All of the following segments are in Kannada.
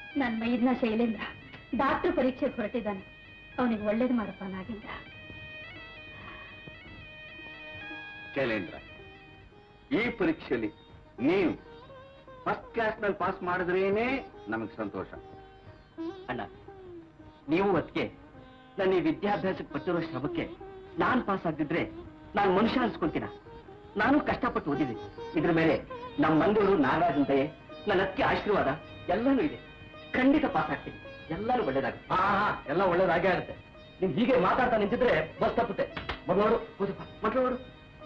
ನನ್ನ ಮೈದ್ನ ಶೈಲೇಂದ್ರ ಡಾಕ್ಟರ್ ಪರೀಕ್ಷೆಗೆ ಹೊರಟಿದ್ದಾನೆ ಅವನಿಗೆ ಒಳ್ಳೇದು ಮಾಡಪ್ಪ ನಾಗೇಂದ್ರ ಶೈಲೇಂದ್ರ ಈ ಪರೀಕ್ಷೆಯಲ್ಲಿ ನೀನು ಫಸ್ಟ್ ಕ್ಲಾಸ್ ನಲ್ಲಿ ಪಾಸ್ ಮಾಡಿದ್ರೇನೆ ನಮಗೆ ಸಂತೋಷ ಅಣ್ಣ ನೀವು ಅದಕ್ಕೆ ನನ್ನ ಈ ವಿದ್ಯಾಭ್ಯಾಸಕ್ಕೆ ಪಟ್ಟಿರೋ ಶ್ರಮಕ್ಕೆ ನಾನ್ ಪಾಸ್ ಆಗ್ದಿದ್ರೆ ನಾನು ಮನುಷ್ಯ ಅನ್ಸ್ಕೊಂತೀನ ನಾನು ಕಷ್ಟಪಟ್ಟು ಓದಿದ್ದೀನಿ ಇದ್ರ ಮೇಲೆ ನಮ್ಮ ಮಂದಿರು ನಾಗರಾಜ್ ಅಂತೆಯೇ ನನ್ನ ಅದಕ್ಕೆ ಆಶೀರ್ವಾದ ಎಲ್ಲನೂ ಇದೆ ಖಂಡಿತ ಪಾಸ್ ಆಗ್ತೀನಿ ಎಲ್ಲರೂ ಒಳ್ಳೇದಾಗುತ್ತೆ ಹಾ ಹಾ ಎಲ್ಲ ಒಳ್ಳೇದಾಗೇ ಆಗುತ್ತೆ ನೀನ್ ಹೀಗೆ ಮಾತಾಡ್ತಾ ನಿಂತಿದ್ರೆ ಬಸ್ ತಪ್ಪುತ್ತೆ ಮೊದ್ಲು ನೋಡು ಕೂಸಪ್ಪ ಮೊದ್ಲು ನೋಡು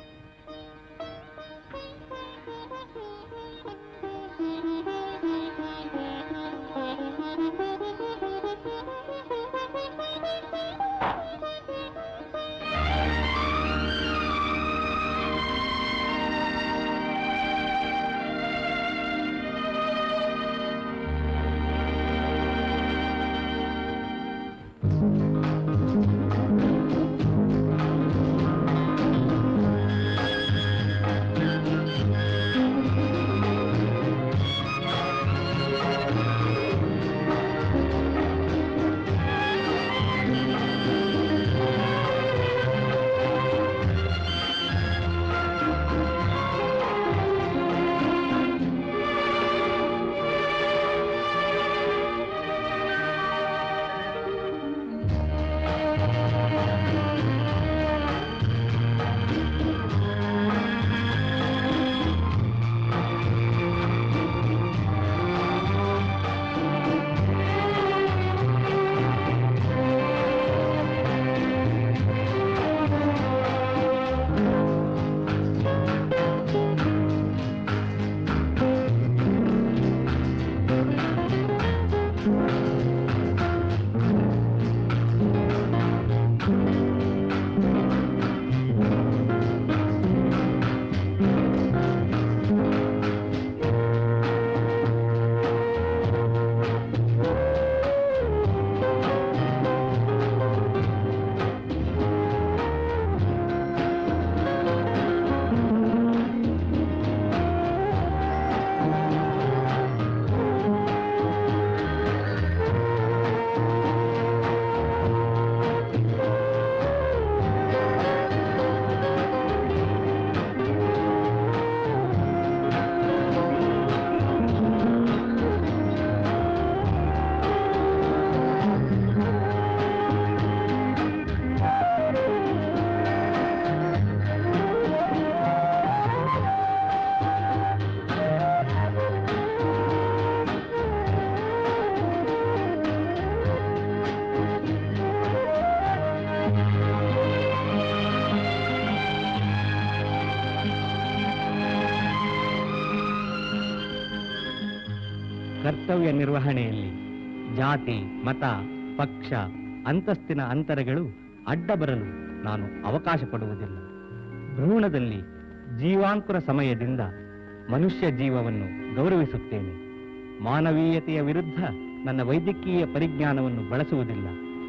ಕರ್ತವ್ಯ ನಿರ್ವಹಣೆಯಲ್ಲಿ ಜಾತಿ ಮತ ಪಕ್ಷ ಅಂತಸ್ತಿನ ಅಂತರಗಳು ಅಡ್ಡ ಬರಲು ನಾನು ಅವಕಾಶ ಕೊಡುವುದಿಲ್ಲ ಭ್ರೂಣದಲ್ಲಿ ಜೀವಾಂಕುರ ಸಮಯದಿಂದ ಮನುಷ್ಯ ಜೀವವನ್ನು ಗೌರವಿಸುತ್ತೇನೆ ಮಾನವೀಯತೆಯ ವಿರುದ್ಧ ನನ್ನ ವೈದ್ಯಕೀಯ ಪರಿಜ್ಞಾನವನ್ನು ಬಳಸುವುದಿಲ್ಲ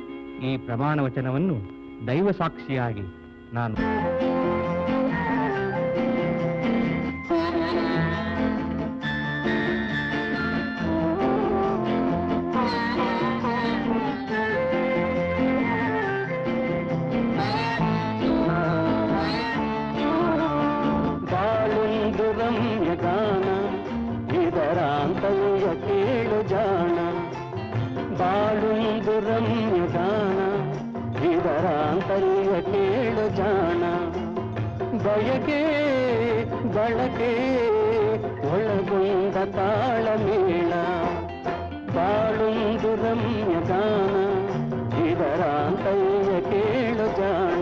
ಈ ಪ್ರಮಾಣ ವಚನವನ್ನು ದೈವ ಸಾಕ್ಷಿಯಾಗಿ ನಾನು ಬಾಳೊಂದು ರಮ್ಯ ಗಾನ ಇದರಾಂತರ್ಯ ಕೇಳು ಜಾಣ ಬಾಳೊಂದು ರಮ್ಯ ಗಾನ ಇದರಾಂತರ್ಯ ಕೇಳು ಜಾಣ ಬಯಕೆ ಬಳಕೆ ಒಳಗೊಂಡ ತಾಳಮೇಳ ಬಾಳೊಂದು ರಮ್ಯ ಗಾನ ಇದರಾಂತರ್ಯ ಕೇಳು ಜಾಣ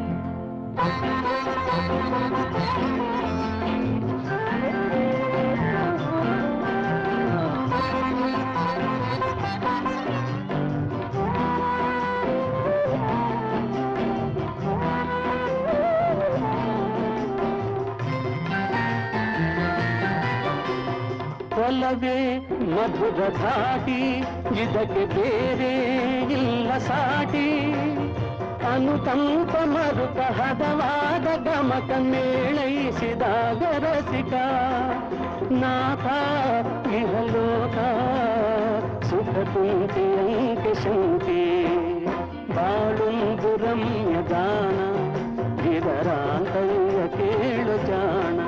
ಒಲವೇ ಮಧುರ ಧಾಟಿ ಇದಕ್ಕೆ ಬೇರೆ ಇಲ್ಲ ಸಾಟಿ ಅನುಕಂಪ ಮರುತ ಹದವಾದ ಗಮಕ ಮೇಳೈಸಿದಾಗ ರಸಿಕ ನಾಥ ಇಹಲೋಕ ಸುಖ ಶಾಂತಿಯಂತೆ ಶಂಕೆ ಬಾಳೊಂದು ರಮ್ಯ ಗಾನ ಇದರಾಂತಯ್ಯ ಕೇಳು ಜಾಣ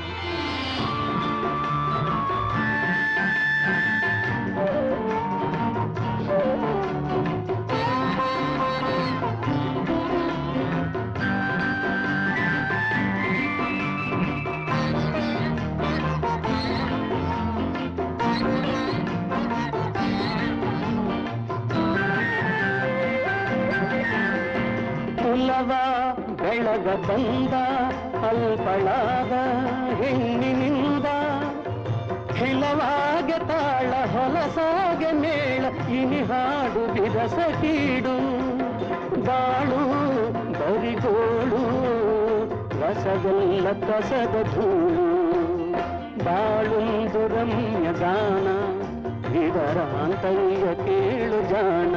ಕುಲವ ಬೆಳಗ ಬಂದ ಅಲ್ಪಳಾದ ಹೆಣ್ಣಿನಿಂದ ಹಿಲವಾಗೆ ತಾಳ ಹೊಲಸಾಗೆ ಮೇಳ ಇನಿ ಹಾಡು ಬಿರಸ ಕೀಡು ಬಾಳು ಬರಿಗೋಳು ರಸಗಲ್ಲ ಕಸದ ಧೂಳು ಬಾಳೊಂದು ರಮ್ಯ ಗಾನ ಇದರಾಂತಯ್ಯ ಕೇಳು ಜಾಣ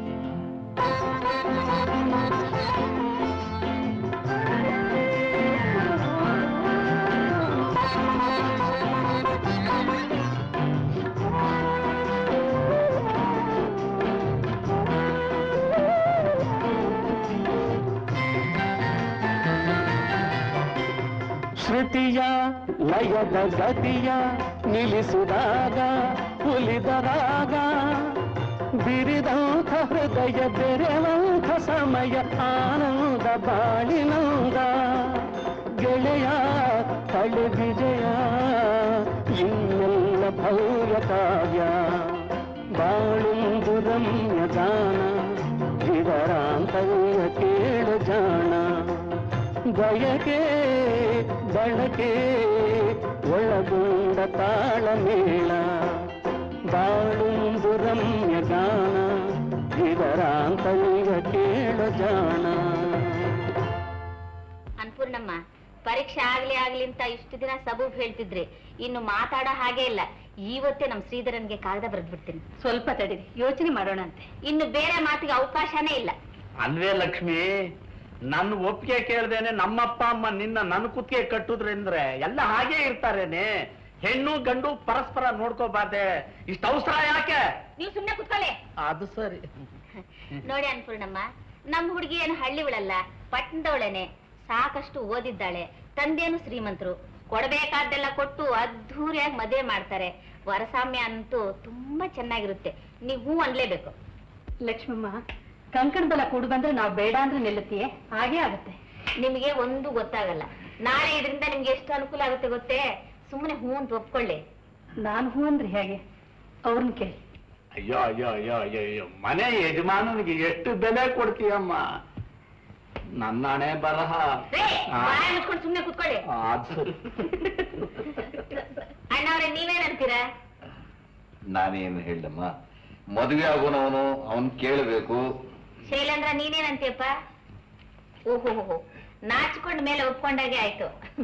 ಶ್ರುತಿಯ ಲಯದ ಗತಿಯ ನಿಲ್ಲಿಸಿದಾಗ ಉಲಿದ ರಾಗ ಬಿರಿದಂಥ ಹೃದಯ ಬೆರೆವಂಥ ಸಮಯ ಆನಂದ ಬಾಳಿನಂದ ಗೆಳೆಯ ಕಳೆ ವಿಜಯ ಇನ್ನೆಲ್ಲ ಭವ್ಯ ಕಾವ್ಯ ಬಾಳುಂದು ರಮ್ಯ ಗಾನ ಇದರಾಂತಯ್ಯ ಕೇಳು ಜಾಣ ಬಯಕೆ ಬಳಕೆ ಒಳಗೊಂಡ ತಾಳ ಮೇಳ ಬಾಳುಂದು ರಮ್ಯ ಗಾನ ಇದರಾಂತಯ್ಯ ಕೇಳು ಜಾಣ ಅನ್ಪೂರ್ಣಮ್ಮ ಪರೀಕ್ಷೆ ಆಗ್ಲಿ ಆಗ್ಲಿ ಅಂತ ಇಷ್ಟು ದಿನ ಸಬೂಬ್ ಹೇಳ್ತಿದ್ರಿ ಇನ್ನು ಮಾತಾಡೋ ಹಾಗೆ ಇಲ್ಲ ಇವತ್ತೇ ನಮ್ ಶ್ರೀಧರನ್ಗೆ ಕಾಗದ ಬರೆದ್ಬಿಡ್ತೀನಿ ಸ್ವಲ್ಪ ತಡೀರಿ ಯೋಚನೆ ಮಾಡೋಣ ಅಂತೆ ಇನ್ನು ಬೇರೆ ಮಾತಿಗೆ ಅವಕಾಶನೇ ಇಲ್ಲ ಅಲ್ವೇ ಲಕ್ಷ್ಮಿ ನನ್ನ ಒಪ್ಪಿಗೆ ಕೇಳ್ದೇನೆ ನಮ್ಮಪ್ಪ ಅಮ್ಮ ನಿನ್ನ ನನ್ನ ಕುತ್ತಿಗೆ ಕಟ್ಟುದ್ರಂದ್ರೆ ಎಲ್ಲ ಹಾಗೆ ಇರ್ತಾರೇನೆ ಹೆಣ್ಣು ಗಂಡು ಪರಸ್ಪರ ನೋಡ್ಕೋಬಾರ್ದೆ ಇಷ್ಟ ಅವಸರ ಯಾಕೆ ನೀವು ಸುಮ್ನೆ ಕುತ್ಕೊಳ್ಳಿ ಅದು ಸರಿ ನೋಡಿ ಅನ್ಪೂರ್ಣಮ್ಮ ನಮ್ ಹುಡುಗಿ ಏನು ಹಳ್ಳಿಗಳಲ್ಲ ಪಟ್ಟಣದವಳೇನೆ ಸಾಕಷ್ಟು ಓದಿದ್ದಾಳೆ ತಂದೆನು ಶ್ರೀಮಂತರು ಕೊಡಬೇಕಾದ್ದೆಲ್ಲ ಕೊಟ್ಟು ಅದ್ಧೂರಿಯಾಗಿ ಮದುವೆ ಮಾಡ್ತಾರೆ ವರಸಾಮ್ಯ ಅಂತೂ ತುಂಬಾ ಚೆನ್ನಾಗಿರುತ್ತೆ ನೀವು ಹೂ ಅನ್ಲೇಬೇಕು ಲಕ್ಷ್ಮಮ್ಮ ಕಂಕಣದಲ್ಲ ಕೂಡು ಬಂದ್ರೆ ನಾವು ಬೇಡ ಅಂದ್ರೆ ನಿಲ್ಲುತ್ತೀಯೇ ಹಾಗೆ ಆಗುತ್ತೆ ನಿಮಗೆ ಒಂದು ಗೊತ್ತಾಗಲ್ಲ ನಾಳೆ ಇದರಿಂದ ನಿಮ್ಗೆ ಎಷ್ಟು ಅನುಕೂಲ ಆಗುತ್ತೆ ಗೊತ್ತೇ ಸುಮ್ಮನೆ ಹೂ ಅಂತ ಒಪ್ಕೊಳ್ಳಿ ನಾನು ಹೂ ಅಂದ್ರೆ ಹೇಗೆ ಅವ್ರನ್ನ ಕೇಳಿ ಅಯ್ಯೋ ಅಯ್ಯೋ ಅಯ್ಯೋ ಅಯ್ಯೋ ಅಯ್ಯೋ ಮನೆ ಯಜಮಾನನಿಗೆ ಎಷ್ಟು ಬೆಲೆ ಕೊಡ್ತೀಯಮ್ಮ ನನ್ನ ಹಣೆ ಬರಹ ರೇ, ಆ, ಬಾಯ ಮುಚ್ಕೊಂಡು ಸುಮ್ಮನೆ ಕುತ್ಕೊಳ್ಳಿ ಆ, ಅದು ಸರಿ ಅಣ್ಣವ್ರೆ ನೀವೇನಂತೀರಾ ನಾನೇನು ಹೇಳಮ್ಮ ಮದುವೆ ಆಗೋನವನು ಅವನ್ ಕೇಳಬೇಕು ಶೈಲೇಂದ್ರ ನೀನೇನಂತೀಯಪ್ಪ ಓಹೋ ಹೋ ನಾಚಿಕೊಂಡ ಮೇಲೆ ಒಪ್ಕೊಂಡಾಗೆ ಆಯ್ತು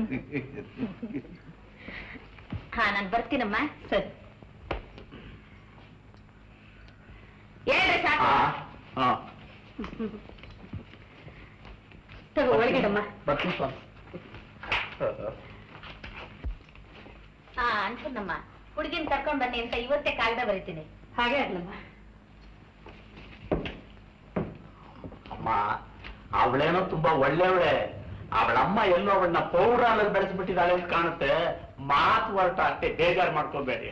ಹಾ ನಾನ್ ಬರ್ತೀನಮ್ಮ ಸರಿ ಹೇಳ್ರಿ ಸಾಕು ಆ, ಆ. ತಗೋ ಒಳಗಿಡಮ್ಮ ಬರ್ತೀನಿ ಸ್ವಾಮಿ. ಹಾ ಅನ್ಸುನ್ನಮ್ಮ ಹುಡುಗಿನ ಕರ್ಕೊಂಡ್ ಬನ್ನಿ ಅಂತ ಇವತ್ತೇ ಕಾಗದ ಬರೀತೀನಿ ಹಾಗೆ ಆಗ್ಲಮ್ಮ ಅಮ್ಮ ಅವಳೇನೋ ತುಂಬಾ ಒಳ್ಳೆಯವಳೆ ಅವಳಮ್ಮ ಎಲ್ಲೋ ಅವಳನ್ನ ಪೌಡರಲ್ಲಿ ಬೆಳೆಸ್ಬಿಟ್ಟಿದ್ದಾಳೆ ಅಂತ ಕಾಣುತ್ತೆ ಮಾತು ಹೊರಟ ಅಷ್ಟೇ ಬೇಜಾರು ಮಾಡ್ಕೋಬೇಡಿ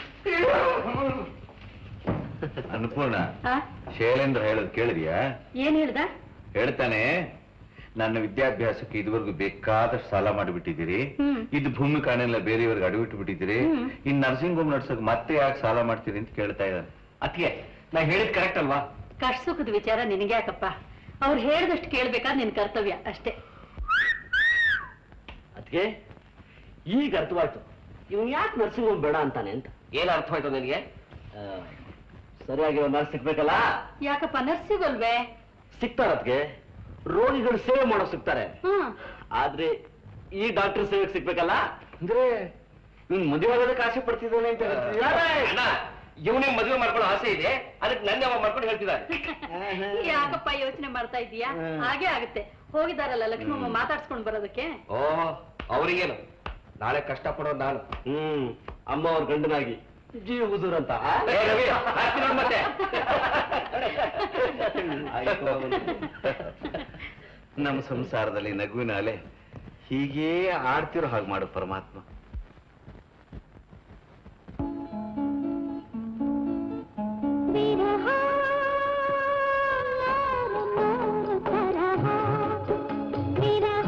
ಅನ್ಪೂರ್ಣ ಹಾ ಶೈಲೇಂದ್ರ ಹೇಳೋದು ಕೇಳಿದ್ಯಾ ಏನ್ ಹೇಳ್ದ ಹೇಳ್ತಾನೆ ನನ್ನ ವಿದ್ಯಾಭ್ಯಾಸಕ್ಕೆ ಇದುವರೆಗೂ ಬೇಕಾದಷ್ಟು ಸಾಲ ಮಾಡಿಬಿಟ್ಟಿದ್ದೀರಿ ಹ್ಮ್. ಇದು ಭೂಮಿ ಕಾಣೆಲ್ಲ ಬೇರೆಯವ್ರಿಗೆ ಅಡವಿಟ್ಟು ಬಿಟ್ಟಿದ್ದೀರಿ ಹ್ಮ್. ಇನ್ ನರ್ಸಿಂಗ್ ಹೋಮ್ ನಡ್ಸಕ್ ಮತ್ತೆ ಯಾಕೆ ಸಾಲ ಮಾಡ್ತೀರಿ ಅಂತ ಕೇಳ್ತಾ ಇದ್ದಾನೆ ಅದಕ್ಕೆ ನಾ ಹೇಳಿದ್ ಕರೆಕ್ಟ್ ಅಲ್ವಾ ಕಷ್ಟ ಸುಖದ ವಿಚಾರ ನಿನಗೆ ಯಾಕಪ್ಪ ಅವ್ರು ಹೇಳ್ದಷ್ಟು ಕೇಳ್ಬೇಕಾದ್ ನಿನ್ ಕರ್ತವ್ಯ ಅಷ್ಟೇ ಅದಕ್ಕೆ ಈಗ ಅರ್ಥವಾಯ್ತು ಇವನ್ ಯಾಕೆ ನರ್ಸಿಂಗ್ ಹೋಮ್ ಬೇಡ ಅಂತಾನೆ ಅಂತ ಏನ್ ಅರ್ಥವಾಯ್ತು ನನಗೆ ಆ, ಸರಿಯಾಗಿರೋ ನರ್ಸ್ ಸಿಗ್ಬೇಕಲ್ಲ ಯಾಕಪ್ಪ ನರ್ಸಿಗಲ್ವೇ ಸಿಗ್ತಾರ ಅದಕ್ಕೆ ರೋಗಿಗಳು ಸೇವೆ ಮಾಡೋ ಸಿಗ್ತಾರೆ ಹ್ಮ್ ಆದ್ರೆ ಈ ಡಾಕ್ಟರ್ ಸೇವೆಗೆ ಸಿಗ್ಬೇಕಲ್ಲ ಅಂದ್ರೆ ಇವ್ನ್ ಮದುವೆ ಆಗೋದಕ್ಕೆ ಆಸೆ ಪಡ್ತಿದ್ದಾನೆ ಅಂತ ಇವನಿಗೆ ಮದುವೆ ಮಾಡ್ಕೊಳ್ಳೋ ಆಸೆ ಇದೆ ಅದಕ್ಕೆ ನನ್ನ ಮಾಡ್ಕೊಂಡು ಹೇಳ್ತಿದ್ದಾರೆ ಯಾಕಪ್ಪ ಯೋಚನೆ ಮಾಡ್ತಾ ಇದೀಯಾ ಹಾಗೆ ಆಗುತ್ತೆ ಹೋಗಿದಾರಲ್ಲ ಲಕ್ಷ್ಮಮ್ಮ ಮಾತಾಡ್ಸ್ಕೊಂಡ್ ಬರೋದಕ್ಕೆ ಓ ಅವರಿಗೇನು ನಾಳೆ ಕಷ್ಟ ಪಡೋದು ನಾನು ಹ್ಮ್ ಅಮ್ಮ ಅವ್ರ ಗಂಡನಾಗಿ ಜೀವ ಹುಜೂರ್ ಅಂತ ಏ ರವಿ, ಹಾಕ್ತೀನಿ ನೋಡು ಮತ್ತೆ ನಮ್ಮ ಸಂಸಾರದಲ್ಲಿ ನಗುವಿನ ಅಲೆ ಹೀಗೇ ಆಡ್ತಿರೋ ಹಾಗೆ ಮಾಡು ಪರಮಾತ್ಮ ವಿರಹ ನಾರು ನಾರು ತರಹ ವಿರಹ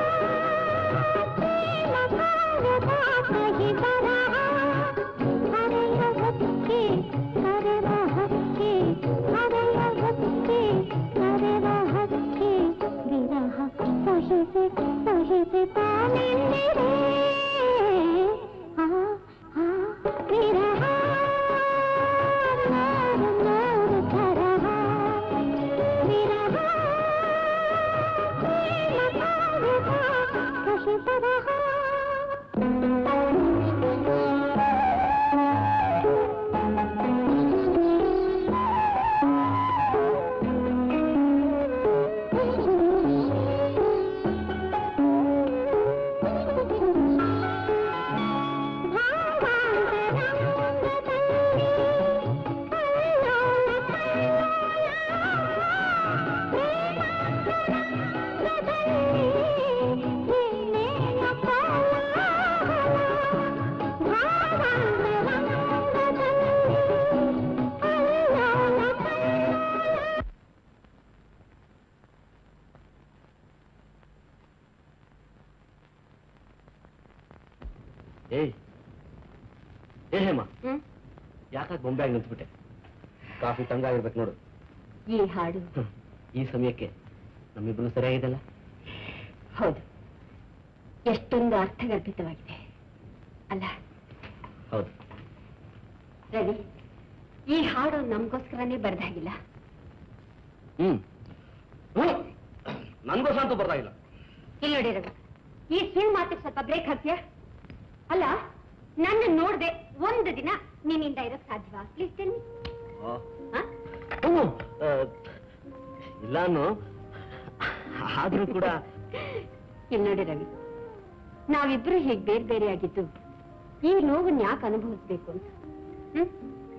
ಪ್ರೇಮ ಭಾವದ ಕಹಿ ಬರಹ ಹರೆಯ ಹೊಕ್ಕೆ ಕರೆವ ಹಕ್ಕೆ ಹರೆಯ ಹೊಕ್ಕೆ ಕರೆವ ಹಕ್ಕೆ ವಿರಹ ಸಹಿಸಿ ಸಹಿಸಿ ತಾನೆಂದಿರೆ ಆ ಆ ವಿರಹ ನಾರು ನಾರು ತರಹ ವಿರಹ ಪ್ರೇಮ ಭಾವದ ಕಹಿ ಬರಹ ಏಯ್ ಏ ಹೇಮ ಹ್ಮ್ ಯಾಕಾಗ ಬೊಂಬೆಯಾಗಿ ನಿಂತ್ಬಿಟ್ಟೆ ಕಾಫಿ ತಂಗಾಗಿರ್ಬೇಕು ನೋಡು ಈ ಹಾಡು ಹ್ಮ್. ಈ ಸಮಯಕ್ಕೆ ನಮ್ಮಿಬ್ರು ಸರಿಯಾಗಿದೆಲ್ಲ ಹೌದು ಎಷ್ಟೊಂದು ಅರ್ಥಗರ್ಭಿತವಾಗಿದೆ ಅಲ್ಲ ಹೌದು ರವಿ ಈ ಹಾಡು ನಮಗೋಸ್ಕರನೇ ಬರ್ದಾಗಿಲ್ಲ ಹ್ಮ್ ಹ್ಮ್ ನನ್ಗೋಸ್ಕರ ಅಂತೂ ಬರ್ದಾಗಿಲ್ಲ ಇಲ್ಲಿ ನೋಡಿ ರವಿ ಈ ಸುಳ್ಳು ಮಾತಿಗೆ ಸ್ವಲ್ಪ ಬ್ರೇಕ್ ಹಾಕ್ತೀಯಾ ಅಲ್ಲ ನನ್ನ ನೋಡ್ದೆ ಒಂದು ದಿನ ನಿನ್ನಿಂದ ಇರೋಕ್ ಸಾಧ್ಯವಾ ಪ್ಲೀಸ್ ಟೆಲ್ ಮಿ ಹ್ಮ್, ಆ, ಇಲ್ಲ ಅನ್ನು ಆದ್ರೂ ಕೂಡ ಇಲ್ಲಿ ನೋಡಿ ರವಿ ನಾವಿಬ್ರು ಹೀಗೆ ಬೇರೆ ಬೇರೆ ಆಗಿದ್ದು ಈ ನೋವನ್ನ ಯಾಕೆ ಅನುಭವಿಸ್ಬೇಕು ಅಂತ hmm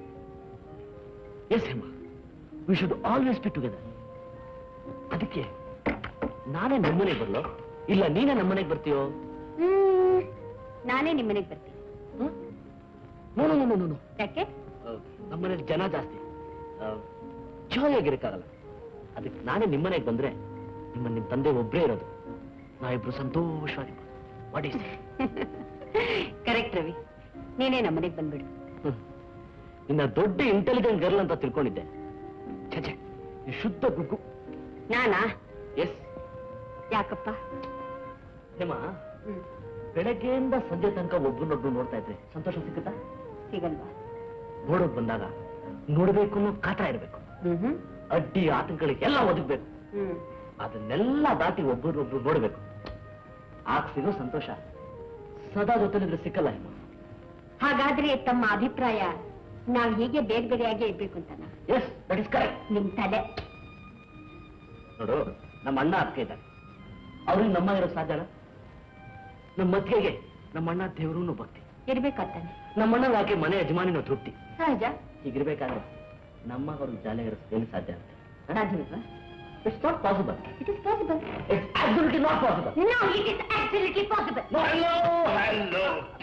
yes Hema we should always be together ಅದಕ್ಕೆ ನಾನೇ ನಮ್ಮನೆಗೆ ಬರ್ಲೋ ಇಲ್ಲ ನೀನೇ ನಮ್ಮನೆಗೆ ಬರ್ತೀಯೋ ಹ್ಮ್ ನಾನೇ ನಿಮ್ಮನೆಗೆ ಬರ್ತೀನಿ ನೋ ನೋ ನೋ ನೋ ಯಾಕೆ ನಮ್ಮನೇಲಿ ಜನ ಜಾಸ್ತಿ ಜೋಯಾಗಿರಕ್ಕಾಗಲ್ಲ ಅದಕ್ಕೆ ನಾನೇ ನಿಮ್ಮನೆಗೆ ಬಂದ್ರೆ ನಿಮ್ಮ ನಿಮ್ ತಂದೆ ಒಬ್ಬರೇ ಇರೋದು ನಾವಿಬ್ರು ಸಂತೋಷವಾಗಿ ವಾಟ್ ಈಸ್ ಕರೆಕ್ಟ್ ರವಿ ನೀನೇ ನಮ್ಮನೆಗೆ ಬಂದ್ಬಿಡು ನಿನ್ನ ದೊಡ್ಡ ಇಂಟೆಲಿಜೆಂಟ್ ಗರ್ಲ್ ಅಂತ ತಿಳ್ಕೊಂಡಿದ್ದೆ ಛೆ ಈ ಶುದ್ಧ ಗುಗ್ಗು ನಾನಾ ಎಸ್ ಯಾಕಪ್ಪ ಹೇಮ ಹ್ಮ್ ಬೆಳಗ್ಗೆಯಿಂದ ಸಂಜೆ ತನಕ ಒಬ್ಬರನ್ನೊಬ್ರು ನೋಡ್ತಾ ಇದ್ರೆ ಸಂತೋಷ ಸಿಕ್ಕುತ್ತಾ ಸಿಗಲ್ವಾ ನೋಡೋಕ್ ಬಂದಾಗ ನೋಡ್ಬೇಕು ಅನ್ನೋ ಕಾತರ ಇರ್ಬೇಕು ಹ್ಮ್ ಹ್ಮ್ ಅಡ್ಡಿ ಆತಂಕಗಳಿಗೆಲ್ಲ ಒದಗ್ಬೇಕು ಹ್ಮ್ ಅದನ್ನೆಲ್ಲ ದಾಟಿ ಒಬ್ಬರೊಬ್ರು ನೋಡ್ಬೇಕು ಆಗ ಸಿಗೋ ಸಂತೋಷ ಸದಾ ಜೊತೆಲಿದ್ರೆ ಸಿಕ್ಕಲ್ಲ ಹೇಮ ಹಾಗಾದ್ರೆ ತಮ್ಮ ಅಭಿಪ್ರಾಯ ನಾವ್ ಹೀಗೆ ಬೇರೆ ಬೇರೆಯಾಗಿ ಇರ್ಬೇಕು ಅಂತನಾ ಎಸ್ ದಟ್ ಇಸ್ ಕರೆಕ್ಟ್ ನಿಮ್ ತಲೆ ನೋಡು ನಮ್ಮ ಅಣ್ಣ ಅಕ್ಕ ಇದ್ದಾರೆ ಅವ್ರಿಗೆ ನಮ್ಮ ಇರೋ ಸಾಧ್ಯನ ನಮ್ಮ ಮತ್ತಿಗೆಗೆ ನಮ್ಮ ಅಣ್ಣ ದೇವ್ರೂ ಭಕ್ತಿ ಇರ್ಬೇಕಾಗ್ತಾನೆ ನಮ್ಮಣ್ಣ ಯಾಕೆ ಮನೆ ಯಜಮಾನಿನೋ ತೃಪ್ತಿ ಸಹಜ ಹೀಗಿರ್ಬೇಕಾದ್ರೆ ನಮ್ಮ ಅವ್ರಿಗೆ ಜಾಲಿಯಾಗಿರೋದು ಏನು ಸಾಧ್ಯ ಅಂತ ಸಾಧ್ಯವಿಲ್ವಾ it's not possible it is possible it's absolutely not possible no it is absolutely possible hello hello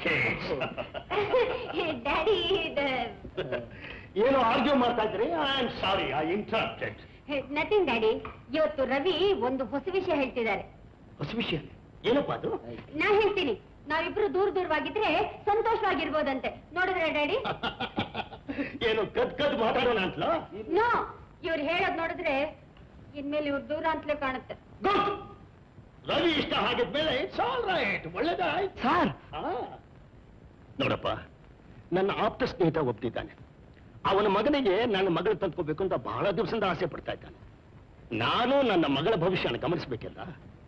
daddy ಏನು ಆರ್ಗ್ಯೂ ಮಾಡ್ತಾ ಇದ್ರಿ I am sorry I interrupted nothing daddy ಇವತ್ತು ರವಿ ಒಂದು ಹೊಸ ವಿಷಯ ಹೇಳ್ತಿದ್ದಾರೆ ಹೊಸ ವಿಷಯ ಏನಪ್ಪ ಅದು ನಾ ಹೇಳ್ತೀನಿ ನಾವಿಬ್ರು ದೂರ ದೂರವಾಗಿದ್ರೆ ಸಂತೋಷವಾಗಿರ್ಬೋದಂತೆ ನೋಡಿದ್ರೆ ಡ್ಯಾಡಿ ಏನು ಕದ್ ಕದ್ ಮಾತಾಡೋಣ ಅಂತಲಾ ನೋ ಇವ್ರು ಹೇಳೋದ್ ನೋಡಿದ್ರೆ ಇನ್ಮೇಲೆ ಇವ್ರು ದೂರ ಅಂತಲೇ ಕಾಣುತ್ತೆ ಗುಡ್ ರವಿ ಇಷ್ಟ ಆಗಿದ್ಮೇಲೆ ಇಟ್ಸ್ ಆಲ್ ರೈಟ್ ಒಳ್ಳೇದಾಯ್ತು ಸರ್ ನೋಡಪ್ಪ ನನ್ನ ಆಪ್ತ ಸ್ನೇಹಿತ ಒಪ್ತಿದ್ದಾನೆ ಅವನ ಮಗನಿಗೆ ನನ್ನ ಮಗಳು ತಂದ್ಕೋಬೇಕು ಅಂತ ಬಹಳ ದಿವಸದಿಂದ ಆಸೆ ಪಡ್ತಾ ಇದ್ದಾನೆ ನಾನು ನನ್ನ ಮಗಳ ಭವಿಷ್ಯನ ಗಮನಿಸ್ಬೇಕಿಲ್ಲ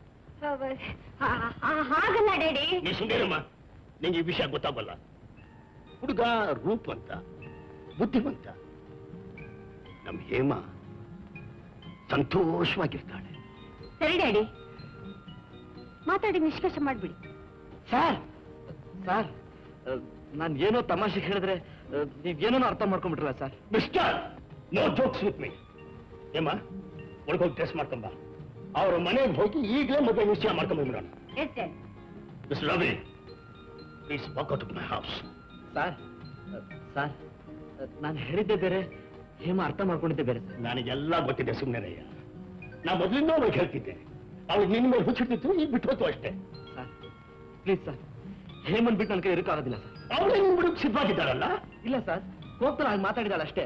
ಹಾಗಲ್ಲ ಡ್ಯಾಡಿ ನೀ ಸುಂದರಮ್ಮ ನಿಂಗೆ ಈ ವಿಷಯ ಗೊತ್ತಾಗಲ್ಲ ಹುಡುಗ ರೂಪವಂತ ಬುದ್ಧಿವಂತ ನಮ್ಮ ಹೇಮ ಸಂತೋಷವಾಗಿರ್ತಾಳೆ ಸರಿ ಡ್ಯಾಡಿ ಮಾತಾಡಿ ನಿಷ್ಕರ್ಷ ಮಾಡ್ಬಿಡಿ ಸರ್ ಸರ್ ನಾನು ಏನೋ ತಮಾಷೆ ಹೇಳಿದ್ರೆ ನೀವೇನೋ ಅರ್ಥ ಮಾಡ್ಕೊಂಡ್ಬಿಟ್ರಲ್ಲ sir mister no jokes with me ಏಮ್ಮ ಒಳಗೋಗಿ ಡ್ರೆಸ್ ಮಾಡ್ಕೊಂಬ ಅವ್ರ ಮನೆಗೆ ಹೋಗಿ ಈಗಲೇ ಮದುವೆ ನಿಶ್ಚಯ ಮಾಡ್ಕೊಂಡ್ಬಿಡೋಣ ಎಷ್ಟೇ miss Ravi please walk out my house sir sir ನಾನು ಹೇಳಿದ್ದೆ ಬೇರೆ ಹೇಮ ಅರ್ಥ ಮಾಡ್ಕೊಂಡಿದ್ದೆ ಬೇರೆ ಸರ್ ನನಗೆಲ್ಲ ಗೊತ್ತಿದೆ ಸುಮ್ಮನೆ ನಾ ಮೊದಲಿಂದ ಅವ್ರಿಗೆ ಹೇಳ್ತಿದ್ದೆ ಅವ್ಳಿಗೆ ನಿನ್ನ ಮೇಲೆ ಹುಚ್ಚಿಡ್ತಿತ್ತು ಈಗ ಬಿಟ್ಟು ಹೋತು ಅಷ್ಟೇ ಸರ್ ಪ್ಲೀಸ್ ಸರ್ ಹೇಮನ್ ಬಿಟ್ಟು ನನ್ನ ಕೈ ಇರೋಕ್ಕಾಗೋದಿಲ್ಲ ಸರ್ ಅವಳೇ ನಿನ್ ಬಿಡಕ್ಕೆ ಸಿದ್ಧವಾಗಿದ್ದಾರಲ್ಲ ಇಲ್ಲ ಸರ್ ಕೋಪದಲ್ಲಿ ಹಾಗೆ ಮಾತಾಡಿದಾಳೆ ಅಷ್ಟೇ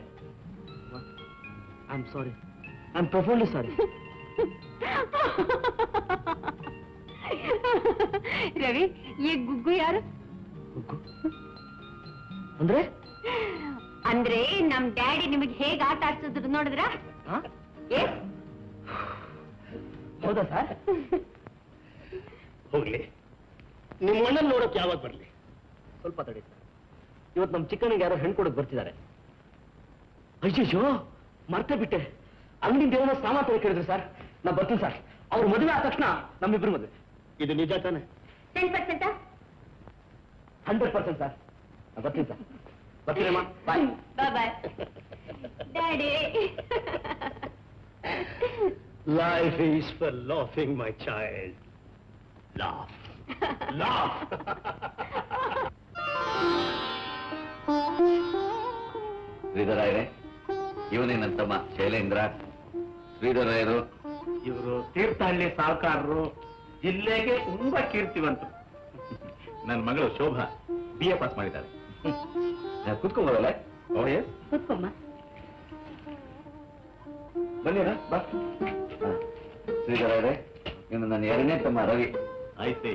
I am sorry I am profoundly sorry Ravi ಈ ಗುಗ್ಗು ಯಾರು ಅಂದ್ರೆ ಅಂದ್ರೆ ನಮ್ ಡ್ಯಾಡಿ ನಿಮಗೆ ಹೇಗ್ ಆಟ ಆಡ್ಸಿದ್ರು ನೋಡಿದ್ರ ಹಾ? ಏ ಹೌದಾ ಸರ್ ಹೋಗ್ಲಿ ನಿಮ್ಮ ಅಣ್ಣನ್ ನೋಡಕ್ ಯಾವಾಗ ಬರ್ಲಿ ಸ್ವಲ್ಪ ತಡಿ ಸರ್ ಇವತ್ತು ನಮ್ಮ ಚಿಕ್ಕನಿಗೆ ಯಾರೋ ಹೆಣ್ಣು ಕೊಡೋಕೆ ಬರ್ತಿದ್ದಾರೆ ಅಯ್ಯಯ್ಯೋ ಮರ್ತೇ ಬಿಟ್ಟೆ ಅಂಗಡಿಯಿಂದ ಏನೋ ಸಾಮಾನು ತಗೊಂಡು ಕೇಳಿದ್ರು ಸರ್ ನಾ ಬರ್ತೀನಿ ಸರ್ ಅವ್ರ ಮದುವೆ ಆದ ತಕ್ಷಣ ನಮ್ಮಿಬ್ರು ಮದುವೆ ಇದು ನಿಜ ತಾನೆ ten percent hundred percent sir ನಾ ಬರ್ತೀನಿ ಸರ್ ಬರ್ತೀನಮ್ಮ bye bye bye daddy Life is for laughing, my child. Laugh. Laugh. ಶ್ರೀಧರಾಯರೇ ಇವನೇ ನನ್ನ ತಮ್ಮ ಶೈಲೇಂದ್ರ ಶ್ರೀಧರಾಯರು ಇವರು ತೀರ್ಥಹಳ್ಳಿ ಸಾಹುಕಾರರು ಜಿಲ್ಲೆಗೆ ತುಂಬಾ ಕೀರ್ತಿವಂತರು ನನ್ನ ಮಗಳು ಶೋಭಾ ಬಿ ಎ ಪಾಸ್ ಮಾಡಿದ್ದಾಳೆ ಕುತ್ಕೊಂಬೋದಲ್ಲ ಓ ಎಸ್ ಕೂತ್ಕೊಮ್ಮ ಬನ್ನಿರ ಬಾ ಹಾ. ಶ್ರೀಧರಾಯರೇ ಇನ್ನು ನನ್ನ ಎರಡನೇ ತಮ್ಮ ರವಿ ಆಯ್ತು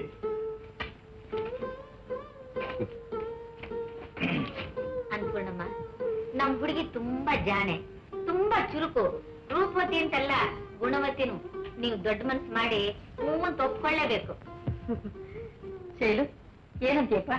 ಅನ್ಪೂರ್ಣಮ್ಮ ನಮ್ ಹುಡುಗಿ ತುಂಬಾ ಜಾಣೆ ತುಂಬಾ ಚುರುಕು ರೂಪವತಿ ಅಂತಲ್ಲ ಗುಣವತಿನು ನೀವು ದೊಡ್ಡ ಮನ್ಸು ಮಾಡಿ ಹೂ ಅಂತ ಒಪ್ಕೊಳ್ಳೇಬೇಕು ಶೈಲು ಏನಂತೀಯಪ್ಪ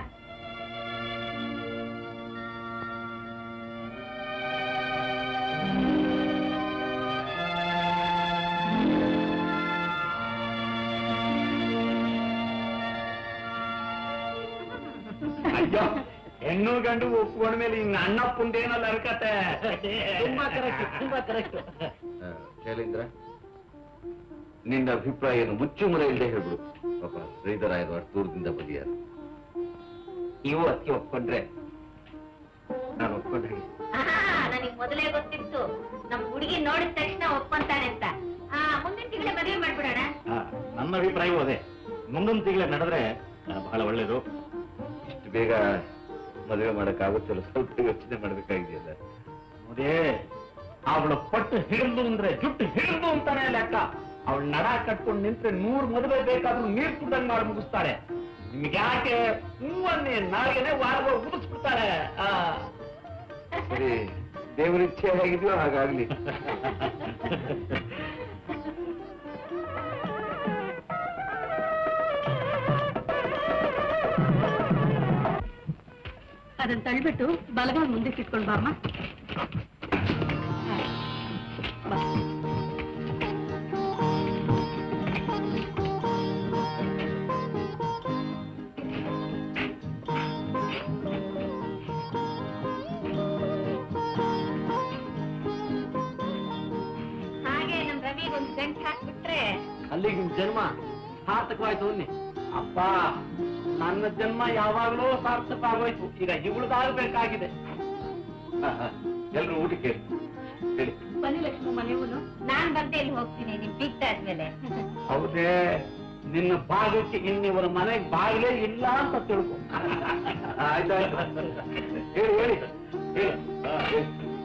ಅಯ್ಯೋ ಹೆಣ್ಣು ಗಂಡು ಒಪ್ಕೊಂಡ ಮೇಲೆ ಹಿಂಗ ಅಣ್ಣ ಪುಂಡೇನಲ್ಲ ಅನ್ಕತೆ ತುಂಬಾ ಕರೆಕ್ಟ್ ತುಂಬಾ ಕರೆಕ್ಟ್ ಆ, ಶೈಲೇಂದ್ರ ನಿನ್ನ ಅಭಿಪ್ರಾಯ ಏನು ಮುಚ್ಚು ಮರ ಇಲ್ಲದೆ ಹೇಳ್ಬಿಡು ಪಾಪ ಶ್ರೀಧರಾಯರು ಅಷ್ಟು ದೂರದಿಂದ ಬಂದಿದ್ದಾರೆ ನೀವು ಅದಕ್ಕೆ ಒಪ್ಕೊಂಡ್ರೆ ನಾನು ಒಪ್ಕೊಂಡ್ರೆ ನನಗೆ ಮೊದಲೇ ಗೊತ್ತಿತ್ತು ನಮ್ ಹುಡುಗಿ ನೋಡಿದ ತಕ್ಷಣ ಒಪ್ಕೊಂತಾನೆ ಅಂತ ಆ ಮುಂದಿನ ತಿಂಗಳೇ ಮದುವೆ ಮಾಡ್ಬಿಡೋಣ ನನ್ನ ಅಭಿಪ್ರಾಯವೂ ಅದೇ ಮುಂದೊಂದು ತಿಂಗಳ ನಡೆದ್ರೆ ಆ, ಬಹಳ ಒಳ್ಳೇದು ಇಷ್ಟು ಬೇಗ ಮದುವೆ ಮಾಡಕ್ಕಾಗುತ್ತಲ್ಲ ಸ್ವಲ್ಪ ಯೋಚನೆ ಮಾಡ್ಬೇಕಾಗಿದೆಯಲ್ಲ ಅದೇ ಅವಳ ಪಟ್ಟು ಹಿಡಿದು ಅಂದ್ರೆ ಜುಟ್ಟು ಹಿಡಿದು ಅಂತಾನೆ ಲೆಕ್ಕ ಅವಳ ನಡ ಕಟ್ಕೊಂಡು ನಿಂತ್ರೆ ನೂರ್ ಮದುವೆ ಬೇಕಾದ್ರೂ ನೀರ್ ಕುಡ್ದಂಗ್ ಮಾಡಿ ಮುಗಿಸ್ತಾಳೆ ನಿಮ್ಗೆ ಯಾಕೆ ಹೂವನ್ನೇ ನಾಳೆನೆ ವಾರ ಉದಿಸ್ಬಿಡ್ತಾಳೆ ಆ. ಸರಿ ದೇವರ ಇಚ್ಛೆ ಹೇಗಿದೆಯೋ ಹಾಗಾಗ್ಲಿ ಅದನ್ನ ತಳ್ಬಿಟ್ಟು ಬಲಗಾಲ್ ಮುಂದಕ್ಕೆ ಇಟ್ಕೊಂಡು ಬಾಮ್ಮ ಬಾ. ಹಾಗೆ ನಮ್ ರವಿಗೊಂದು ಗಂಟು ಹಾಕ್ಬಿಟ್ರೆ ಅಲ್ಲಿಗೆ ನಿಮ್ ಜನ್ಮ ಸಾರ್ಥಕವಾಯ್ತು ಅನ್ನಿ ಅಪ್ಪ ನನ್ನ ಜನ್ಮ ಯಾವಾಗಲೂ ಸಾರ್ಥಕ ಆಗೋಯ್ತು ಈಗ ಇವಳದಾಗಬೇಕಾಗಿದೆ ಎಲ್ರು ಊಟಕ್ಕೆ ಹೇಳಿ ಬನ್ನಿ ಲಕ್ಷ್ಮಿ ಮನೆಯವನು ನಾನ್ ಬಂದೆ ಇಲ್ಲಿ ಹೋಗ್ತೀನಿ ನಿಮ್ ಬಿಟ್ಟಾದ್ಮೇಲೆ ಹೌದೇ ನಿನ್ನ ಭಾಗಕ್ಕೆ ಇನ್ನಿವರ ಮನೆಗೆ ಬಾಗಿಲೇ ಇಲ್ಲ ಅಂತ ತಿಳ್ಕೊ ಆಯ್ತಾಯ್ತು ಹೇಳಿ ಹೇಳಿ ಹೇಳಿ ಹೇಳಿ.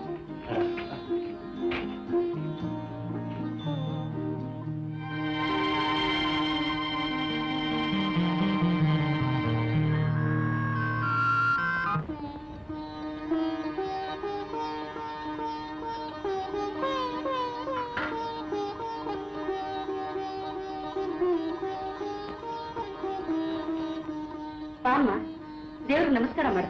ಬಾಮ್ಮ ದೇವ್ರಿಗೆ ನಮಸ್ಕಾರ ಮಾಡು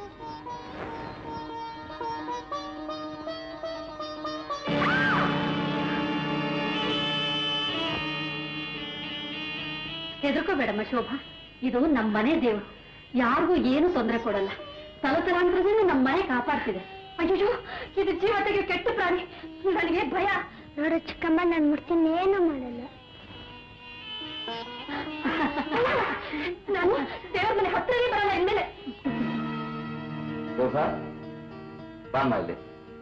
ಹೆದರ್ಕೋಬೇಡಮ್ಮ ಶೋಭಾ ಇದು ನಮ್ಮ ಮನೆ ದೇವ್ರು ಯಾರಿಗೂ ಏನು ತೊಂದರೆ ಕೊಡಲ್ಲ ತಲತಲಾಂತರದಿಂದ ನಮ್ಮ ಮನೆ ಕಾಪಾಡ್ತಿದೆ ಅಯ್ಯೋ ಇದು ಜೀವ ತೆಗೆಯೋ ಕೆಟ್ಟ ಪ್ರಾಣಿ ನನಗೆ ಭಯ ನೋಡು ಚಿಕ್ಕಮ್ಮ ನಾನು ಮುಡ್ತೀನಿ ಏನು ಮಾಡಲ್ಲ ನಾನು ದೇವ್ರ ಮನೆ ಹತ್ತಿರನೇ ಬರಲ್ಲ ಇನ್ಮೇಲೆ ಶೋಭಾ ಬಾಮ್ಮ ಇಲ್ಲಿ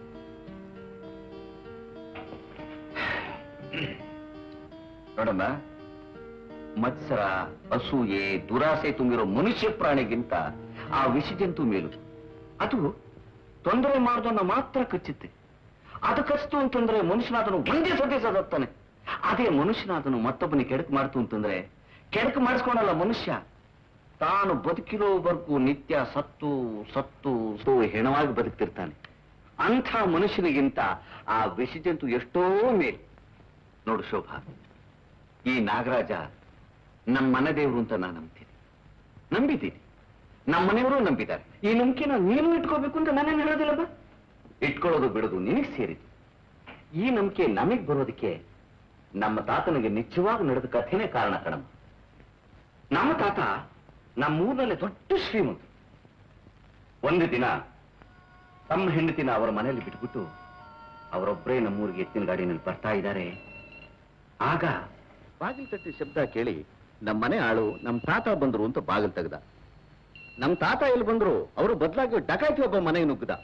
ನೋಡಮ್ಮ ಮತ್ಸರ ಅಸೂಯೆ ದುರಾಸೆ ತುಂಬಿರೋ ಮನುಷ್ಯ ಪ್ರಾಣಿಗಿಂತ ಆ ವಿಷಜಂತು ಮೇಲು ಅದು ತೊಂದರೆ ಮಾಡೋದನ್ನ ಮಾತ್ರ ಕಚ್ಚುತ್ತೆ ಅದು ಕಚ್ತು ಅಂತಂದ್ರೆ ಮನುಷ್ಯನಾದನು ಒಂದೇ ಸತಿ ಸದತ್ತಾನೆ ಅದೇ ಮನುಷ್ಯನಾದನು ಮತ್ತೊಬ್ಬನಿಗೆ ಕೆಡಕು ಮಾಡ್ತು ಅಂತಂದ್ರೆ ಕೆಡಕು ಮಾಡಿಸ್ಕೊಳಲ್ಲ ಮನುಷ್ಯ ತಾನು ಬದುಕಿರೋವರೆಗೂ ನಿತ್ಯ ಸತ್ತು ಸತ್ತು ಸತ್ತು ಹೆಣವಾಗಿ ಬದುಕ್ತಿರ್ತಾನೆ ಅಂಥ ಮನುಷ್ಯನಿಗಿಂತ ಆ ವಿಷಜಂತು ಎಷ್ಟೋ ಮೇಲು ನೋಡು ಶೋಭಾ ಈ ನಾಗರಾಜ ನಮ್ಮ ಮನೆ ದೇವರು ಅಂತ ನಾನು ನಂಬ್ತೀನಿ ನಂಬಿದ್ದೀನಿ ನಮ್ಮ ಮನೆಯವರು ನಂಬಿದ್ದಾರೆ ಈ ನಂಬಿಕೆನ ನೀನು ಇಟ್ಕೋಬೇಕು ಅಂತ ನಾನೇನು ಹೇಳೋದಿಲ್ಲಪ್ಪ ಇಟ್ಕೊಳ್ಳೋದು ಬಿಡೋದು ನಿನಗೆ ಸೇರಿತು ಈ ನಂಬಿಕೆ ನಮಗ್ ಬರೋದಕ್ಕೆ ನಮ್ಮ ತಾತನಿಗೆ ನಿಜವಾಗಿ ನಡೆದ ಕಥೆನೇ ಕಾರಣ ಕಣಮ್ಮ ನಮ್ಮ ತಾತ ನಮ್ಮ ಊರಿನಲ್ಲಿ ದೊಡ್ಡ ಶ್ರೀಮಂತ ಒಂದು ದಿನ ತಮ್ಮ ಹೆಂಡತಿನ ಅವರ ಮನೆಯಲ್ಲಿ ಬಿಟ್ಬಿಟ್ಟು ಅವರೊಬ್ಬರೇ ನಮ್ಮೂರಿಗೆ ಎತ್ತಿನ ಗಾಡಿನಲ್ಲಿ ಬರ್ತಾ ಇದ್ದಾರೆ ಆಗ ಬಾಗಿಲು ತಟ್ಟಿ ಶಬ್ದ ಕೇಳಿ ನಮ್ಮ ಮನೆ ಆಳು ನಮ್ಮ ತಾತ ಬಂದ್ರು ಅಂತ ಬಾಗಿಲು ತೆಗ್ದ ನಮ್ಮ ತಾತ ಎಲ್ಲಿ ಬಂದ್ರು ಅವರು ಬದಲಾಗಿ ಡಕಾಯ್ತಿ ಒಬ್ಬ ಮನೆಗೆ ನುಗ್ಗದ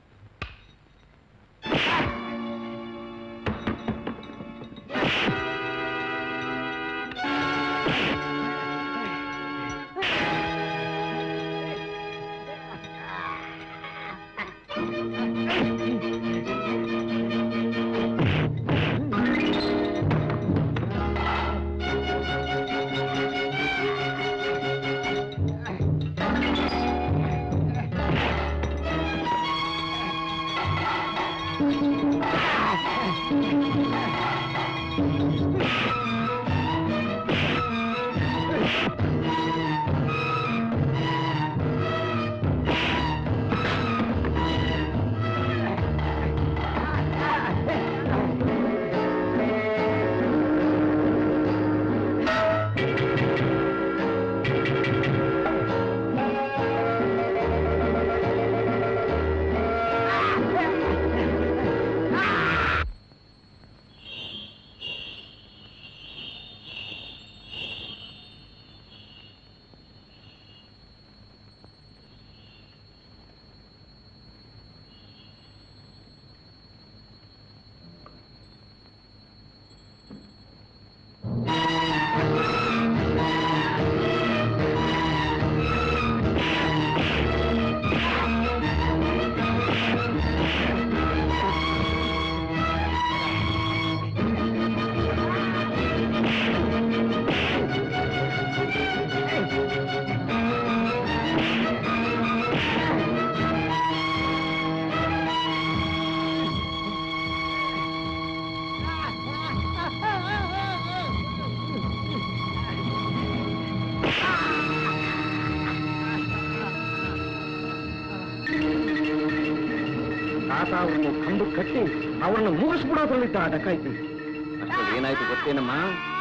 ತಾತ ಅವರನ್ನು ಕಂಡು ಕಟ್ಟಿ ಅವರನ್ನು ಮುಗಿಸ್ಬಿಡೋದ್ರಲ್ಲಿದ್ದ ಆ ಡಕಾಯ್ತಿ ಅಷ್ಟರಲ್ಲಿ ಏನಾಯ್ತು ಗೊತ್ತೇನಮ್ಮ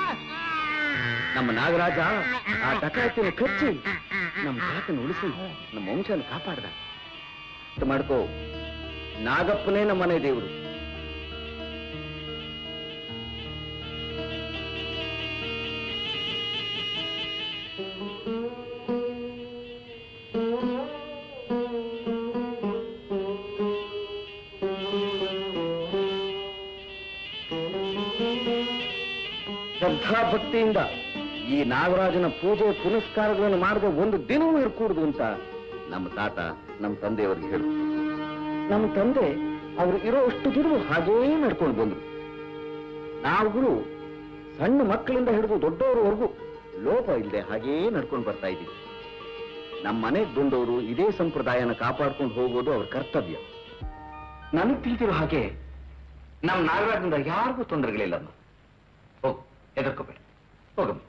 ನಮ್ಮ ನಾಗರಾಜ ಆ ಡಕಾಯ್ತಿನ ಕಚ್ಚಿ ನಮ್ಮ ತಾತನ ಉಳಿಸಿ ನಮ್ಮ ವಂಶನ ಕಾಪಾಡ್ದ ಅರ್ಥ ಮಾಡ್ಕೋ ನಾಗಪ್ಪನೇ ನಮ್ಮ ಮನೆ ದೇವರು ಶ್ರದ್ಧಾ ಭಕ್ತಿಯಿಂದ ಈ ನಾಗರಾಜನ ಪೂಜೆ ಪುನಸ್ಕಾರಗಳನ್ನು ಮಾಡದೆ ಒಂದು ದಿನವೂ ಇರ್ಕೂಡ್ದು ಅಂತ ನಮ್ಮ ತಾತ ನಮ್ಮ ತಂದೆಯವರಿಗೆ ಹೇಳು ನಮ್ಮ ತಂದೆ ಅವರು ಇರೋ ಅಷ್ಟು ದಿನವೂ ಹಾಗೇ ನಡ್ಕೊಂಡು ಬಂದ್ರು ನಾವುಗಳು ಸಣ್ಣ ಮಕ್ಕಳಿಂದ ಹಿಡಿದು ದೊಡ್ಡವರವರೆಗೂ ಲೋಪ ಇಲ್ಲದೆ ಹಾಗೇ ನಡ್ಕೊಂಡು ಬರ್ತಾ ಇದ್ದೀವಿ ನಮ್ಮ ಮನೆಗೆ ಬಂದವರು ಇದೇ ಸಂಪ್ರದಾಯನ ಕಾಪಾಡ್ಕೊಂಡು ಹೋಗೋದು ಅವ್ರ ಕರ್ತವ್ಯ ನನಗೆ ತಿಳಿದಿರೋ ಹಾಗೆ ನಮ್ಮ ನಾಗರಾಜನಿಂದ ಯಾರಿಗೂ ತೊಂದರೆಗಳಿಲ್ಲಮ್ಮ ಹೋಗು ಹೆದರ್ಕೋಬೇಡ ಹೋಗಮ್ಮ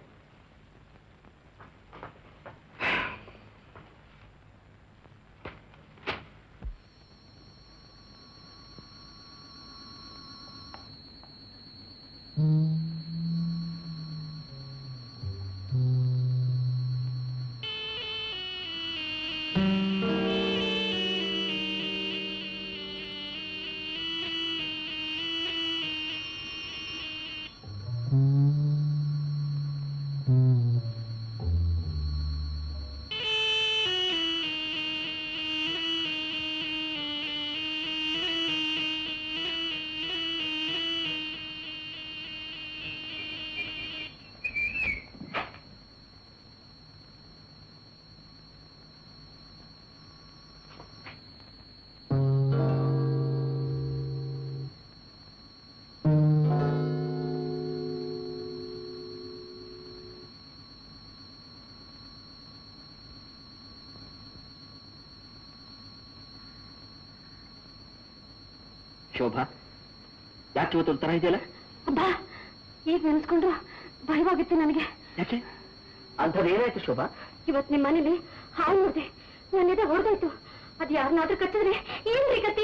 ಶೋಭಾ ಯಾಕೆ ಇವತ್ತು ಒಂಥರ ಇದೆಯಲ್ಲ ಅಬ್ಬಾ ಈಗ ನೆನ್ಸ್ಕೊಂಡ್ರು ಭಯವಾಗುತ್ತೆ ನನಗೆ ಯಾಕೆ ಅಂಥದ್ದು ಏನಾಯ್ತು ಶೋಭಾ ಇವತ್ ನಿಮ್ ಮನೇಲಿ ಹಾವು ನೋಡ್ದೆ ನನ್ನ ಎದೆ ಹೊಡೆದೋಯ್ತು ಅದ್ ಯಾರನ್ನಾದ್ರೂ ಕಚ್ಚಿದ್ರೆ ಏನ್ರಿ ಗತಿ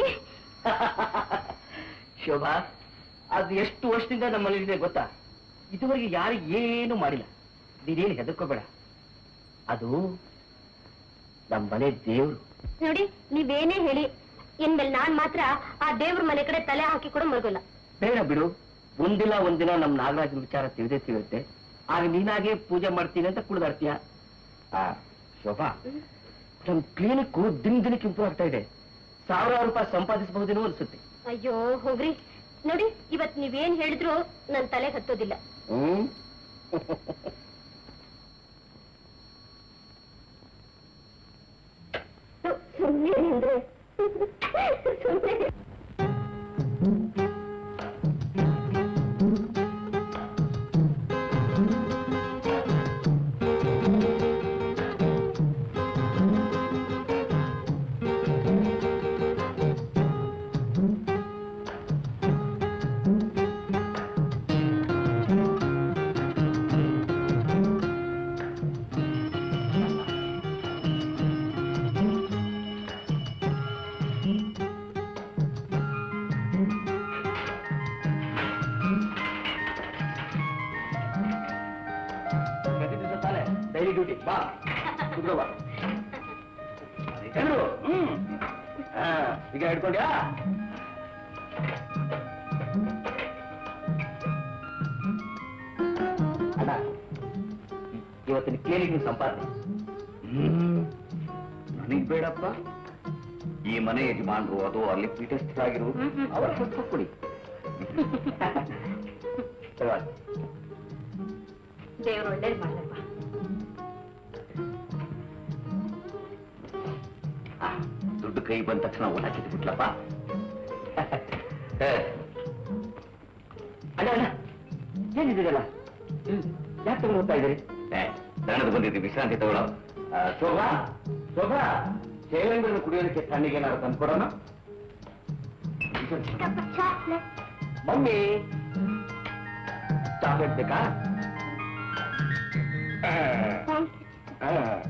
ಶೋಭಾ ಅದು ಎಷ್ಟು ವರ್ಷದಿಂದ ನಮ್ಮ ಮನೇಲಿದೆ ಗೊತ್ತಾ ಇದುವರೆಗೆ ಯಾರಿಗೆ ಏನು ಮಾಡಿಲ್ಲ ನೀನೇನು ಹೆದರ್ಕೋಬೇಡ ಅದು ನಮ್ಮ ಮನೆ ದೇವ್ರು ನೋಡಿ ನೀವೇನೇ ಹೇಳಿ ಇನ್ಮೇಲೆ ನಾನ್ ಮಾತ್ರ ಆ ದೇವ್ರ ಮನೆ ಕಡೆ ತಲೆ ಹಾಕಿ ಕೂಡ ಮಲ್ಗೋಲ್ಲ ಬೇಡ ಬಿಡು ಒಂದಿನ ಒಂದಿನ ನಮ್ಮ ನಾಗರಾಜನ ವಿಚಾರ ತಿಳಿದೇ ತಿಳಿಯುತ್ತೆ ಆಗ ನೀನಾಗೆ ಪೂಜೆ ಮಾಡ್ತೀನಿ ಅಂತ ಕುಳಿದಾಡ್ತೀಯ ಆ ಶೋಭಾ ನಮ್ ಕ್ಲಿನಿಕ್ ದಿನ ದಿನಕ್ಕೆ ಇಂಪ್ರೂವ್ ಆಗ್ತಾ ಇದೆ ಸಾವಿರಾರು ರೂಪಾಯಿ ಸಂಪಾದಿಸಬಹುದೇನೋ ಅನ್ಸುತ್ತೆ ಅಯ್ಯೋ ಹೋಗ್ರಿ ನೋಡಿ ಇವತ್ ನೀವೇನ್ ಹೇಳಿದ್ರು ನನ್ ತಲೆ ಹತ್ತೋದಿಲ್ಲ ಹ್ಮ್ ಸುಮ್ಮನೆ ಅಂದ್ರೆ ಸುಮ್ಮನೆ ಪ್ರತಿ ದಿವಸ ತಾನೆ ಡೈಲಿ ಡ್ಯೂಟಿ ಬಾ ಕುತ್ಕೋ ಬಾ ಎಲ್ರು ಹ್ಮ್ ಆ, ಈಗ ಹಿಡ್ಕೊಂಡ್ಯಾ ಅಣ್ಣ ಇವತ್ತಿನ ಕ್ಲಿನಿಕ್ ಸಂಪಾದನೆ ನನಗ್ ಬೇಡಪ್ಪ ಈ ಮನೆ ಯಜಮಾನ್ರು ಅದು ಅಲ್ಲಿ ಪೀಠಸ್ಥರಾಗಿರು ಅವರ ಸ್ವಲ್ಪ ಕೊಡಿ ಪರವಾಗಿಲ್ಲ. ದೇವ್ರು ಒಳ್ಳೇದ್ ಮಾಡಪ್ಪ ಆ, ದುಡ್ಡು ಕೈ ಬಂದ ತಕ್ಷಣ ಊಟ ಕಿತ್ಬಿಟ್ಲಪ್ಪ ಅಣ್ಣ ಅಣ್ಣ ಏನಿದೆಯಲ್ಲ ಯಾಕೆ ತಗೊಂಡು ಹೋಗ್ತಾ ಇದ್ದೀರಿ ದಣದ ಬಂದಿದ್ದೀವಿ ವಿಶ್ರಾಂತಿ ತಗೊಳ್ಳೋ ಆ, ಶೋಭಾ ಶೋಭಾ ಶೈಲೇಂದ್ರನ ಕುಡಿಯೋದಕ್ಕೆ ತಣ್ಣಿಗೆ ಏನಾದ್ರು ತಂದ್ಕೊಡೋಣ ಮಮ್ಮಿ ಚಾಕ್ಲೇಟ್ ಬೇಕಾ ಆ.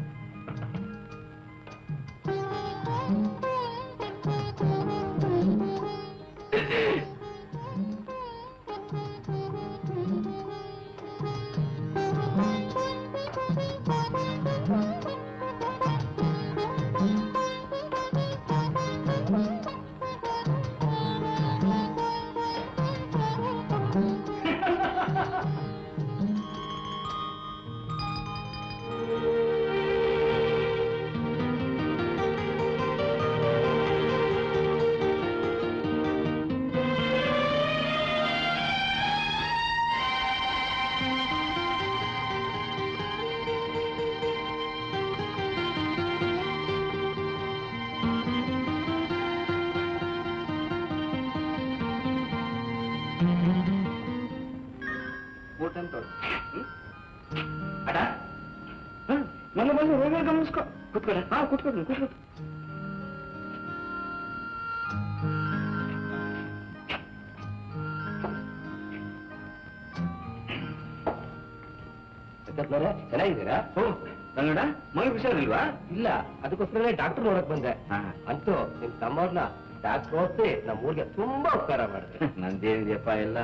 ಊಟ ಅಂತ ಅಡ ನನ್ನ ಬಂದು ರೋಗ ಗಮನಿಸ್ಕೊ ಕುತ್ಕೊಳ್ಳ ಹಾ ಕುತ್ಕೊಂಡು ಕುತ್ಕೊ ಚೆನ್ನಾಗಿದ್ದೀರಾ ಓ ಕನ್ನಡ ಮೈ ಹುಷಾರಿಲ್ವಾ ಇಲ್ಲ ಅದಕ್ಕೋಸ್ಕರನೇ ಡಾಕ್ಟರ್ ನೋಡಕ್ ಬಂದೆ ಹಾ. ಅಂತೂ ನಿಮ್ ತಮ್ಮವ್ರನ್ನ ಡಾಕ್ಟರ್ ಓದಿಸಿ ನಮ್ಮ ಊರಿಗೆ ತುಂಬಾ ಉಪಕಾರ ಮಾಡಿದ್ರೆ ನಂದೇನಿದೆಯಪ್ಪ ಎಲ್ಲ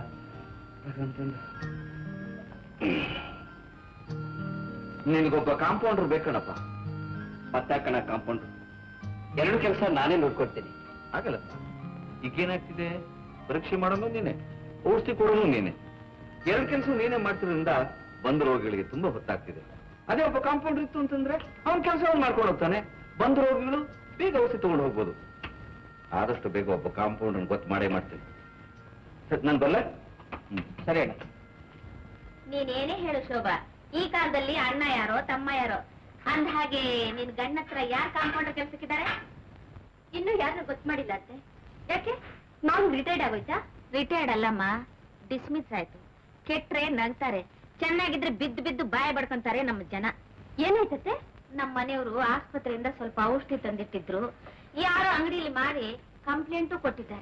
ನಿನಗೊಬ್ಬ ಕಾಂಪೌಂಡರ್ ಬೇಕಣಪ್ಪ ಮತ್ತಾಕಣ ಕಾಂಪೌಂಡ್ ಎರಡು ಕೆಲಸ ನಾನೇ ನೋಡ್ಕೊಡ್ತೀನಿ ಆಗಲ್ಲಪ್ಪ ಈಗೇನಾಗ್ತಿದೆ ಪರೀಕ್ಷೆ ಮಾಡೋನು ನೀನೆ ಔಷಧಿ ಕೊಡೋನು ನೀನೆ ಎರಡು ಕೆಲಸ ನೀನೇ ಮಾಡ್ತಿರೋದ್ರಿಂದ ಬಂದ ರೋಗಿಗಳಿಗೆ ತುಂಬಾ ಹೊತ್ತಾಗ್ತಿದೆ ಅದೇ ಒಬ್ಬ ಕಾಂಪೌಂಡರ್ ಇತ್ತು ಅಂತಂದ್ರೆ ಅವನ ಕೆಲಸ ಅವ್ನು ಮಾಡ್ಕೊಂಡು ಹೋಗ್ತಾನೆ ಬಂದ ರೋಗಿಗಳು ಬೇಗ ಔಷಧಿ ತಗೊಂಡು ಹೋಗ್ಬೋದು ಆದಷ್ಟು ಬೇಗ ಒಬ್ಬ ಕಾಂಪೌಂಡರ್ ಗೊತ್ತು ಮಾಡೇ ಮಾಡ್ತೀನಿ ನಾನು ಬಲ್ಲ ಹ್ಮ್ ಸರಿ ಅಣ್ಣ ನೀನೇನೇ ಹೇಳು ಶೋಭಾ ಈ ಕಾಲದಲ್ಲಿ ಅಣ್ಣ ಯಾರೋ ತಮ್ಮ ಯಾರೋ ಅಂದ ಹಾಗೆ ನಿನ್ ಗಂಡ ಹತ್ರ ಯಾರ್ ಕಾಂಪೌಂಡರ್ ಕೆಲ್ಸಕ್ಕಿದ್ದಾರೆ ಇನ್ನು ಯಾರನ್ನೂ ಗೊತ್ತು ಮಾಡಿಲ್ಲ ಅತ್ತೆ ಯಾಕೆ ನಾನು ರಿಟೈರ್ಡ್ ಆಗೋಯ್ತಾ ರಿಟೈರ್ಡ್ ಅಲ್ಲಮ್ಮ ಡಿಸ್ಮಿಸ್ ಆಯ್ತು ಕೆಟ್ರೆ ನಗ್ತಾರೆ ಚೆನ್ನಾಗಿದ್ರೆ ಬಿದ್ದು ಬಿದ್ದು ಬಾಯ ಬಡ್ಕೊಂತಾರೆ ನಮ್ಮ ಜನ ಏನಾಯ್ತತ್ತೆ ನಮ್ಮ ಮನೆಯವರು ಆಸ್ಪತ್ರೆಯಿಂದ ಸ್ವಲ್ಪ ಔಷಧಿ ತಂದಿಟ್ಟಿದ್ರು ಯಾರೋ ಅಂಗಡಿಯಲ್ಲಿ ಮಾರಿ ಕಂಪ್ಲೇಂಟು ಕೊಟ್ಟಿದ್ದಾರೆ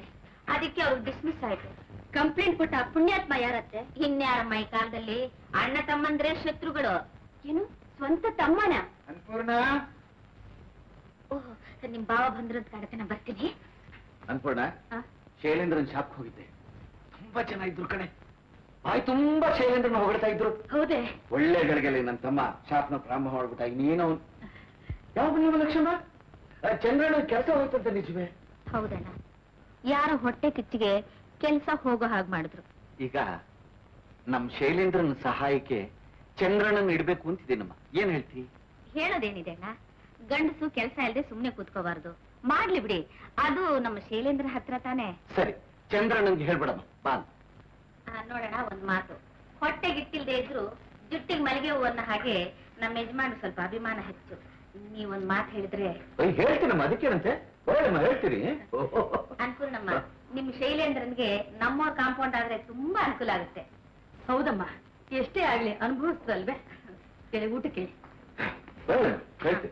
ಅದಕ್ಕೆ ಅವ್ರು ಡಿಸ್ಮಿಸ್ ಆಯ್ತು ಕಂಪ್ಲೇಂಟ್ ಕೊಟ್ಟ ಆ ಪುಣ್ಯಾತ್ಮ ಯಾರತ್ತೆ ಇನ್ಯಾರಮ್ಮ ಈ ಕಾಲದಲ್ಲಿ ಅಣ್ಣ ತಮ್ಮಂದ್ರೆ ಶತ್ರುಗಳು ಏನು ಸ್ವಂತ ತಮ್ಮನ ಅನ್ಪೂರ್ಣ ಓಹ್ ನಿಮ್ ಬಾವ ಬಂದ್ರಂತ ಕಾಣತ್ತೆ ನಾ ಬರ್ತೀನಿ ಅನ್ಪೂರ್ಣ ಆ? ಶೈಲೇಂದ್ರನ್ ಶಾಪ್ ಹೋಗಿದ್ದೆ ತುಂಬಾ ಚೆನ್ನಾಗಿದ್ರು ಕಣೆ ಬಾಯ್ ತುಂಬಾ ಶೈಲೇಂದ್ರನ ಹೊಗಳ್ತಾ ಇದ್ರು ಹೌದೇ ಒಳ್ಳೆ ಗಳಿಗೆಲಿ ನನ್ನ ತಮ್ಮ ಶಾಪ್ನ ಪ್ರಾರಂಭ ಮಾಡ್ಬಿಟ್ಟ ನೀನು ಯಾವ ನೀವು ಲಕ್ಷಣ ಚಂದ್ರನ ಕೆಲಸ ಹೋಯ್ತಂತ ನಿಜವೇ ಹೌದಣ್ಣ ಯಾರ ಹೊಟ್ಟೆ ಕಿಚ್ಚಿಗೆ ಕೆಲ್ಸ ಹೋಗೋ ಹಾಗೆ ಮಾಡಿದ್ರು ಈಗ ನಮ್ ಶೈಲೇಂದ್ರನ ಸಹಾಯಕ್ಕೆ ಚಂದ್ರನನ್ನ ಇಡ್ಬೇಕು ಅಂತಿದ್ದೀನಮ್ಮ ಏನ್ ಹೇಳ್ತಿ ಹೇಳೋದೇನಿದೆ ಅಣ್ಣ ಗಂಡಸು ಕೆಲಸ ಇಲ್ಲದೆ ಸುಮ್ನೆ ಕೂತ್ಕೋಬಾರ್ದು ಮಾಡ್ಲಿ ಬಿಡಿ ಅದು ನಮ್ಮ ಶೈಲೇಂದ್ರ ಹತ್ರ ತಾನೇ ಸರಿ ಚಂದ್ರನಂಗೆ ಹೇಳ್ಬಿಡಮ್ಮ ಬಾ ಆ, ನೋಡೋಣ ಒಂದ್ ಮಾತು ಹೊಟ್ಟೆಗಿಟ್ಟಿಲ್ದೆ ಇದ್ರು ಜುಟ್ಟಿಗೆ ಮಲ್ಲಿಗೆ ಹೂವನ್ನ ಹಾಗೆ ನಮ್ಮ ಯಜಮಾನ್ ಸ್ವಲ್ಪ ಅಭಿಮಾನ ಹೆಚ್ಚು ನೀವೊಂದ್ ಮಾತು ಹೇಳಿದ್ರೆ ಅಯ್ಯ, ಹೇಳ್ತೀನಮ್ಮ ಅದಕ್ಕೇನಂತೆ ಒಳ್ಳೆಮ್ಮ ಹೇಳ್ತೀರಿ ಓಹೋ. ಅನ್ಪೂರ್ಣಮ್ಮ ನಿಮ್ ಶೈಲೇಂದ್ರನ್ಗೆ ನಮ್ಮವ್ರ ಕಾಂಪೌಂಡ್ ಆದ್ರೆ ತುಂಬಾ ಅನುಕೂಲ ಆಗುತ್ತೆ ಹೌದಮ್ಮ ಎಷ್ಟೇ ಆಗ್ಲಿ ಅನುಭವಿಸ್ತಲ್ವೇ ಕೇಳಿ ಊಟಕ್ಕೆ ಒಳ್ಳೆಮ್ಮ, ಹೇಳ್ತೀನಿ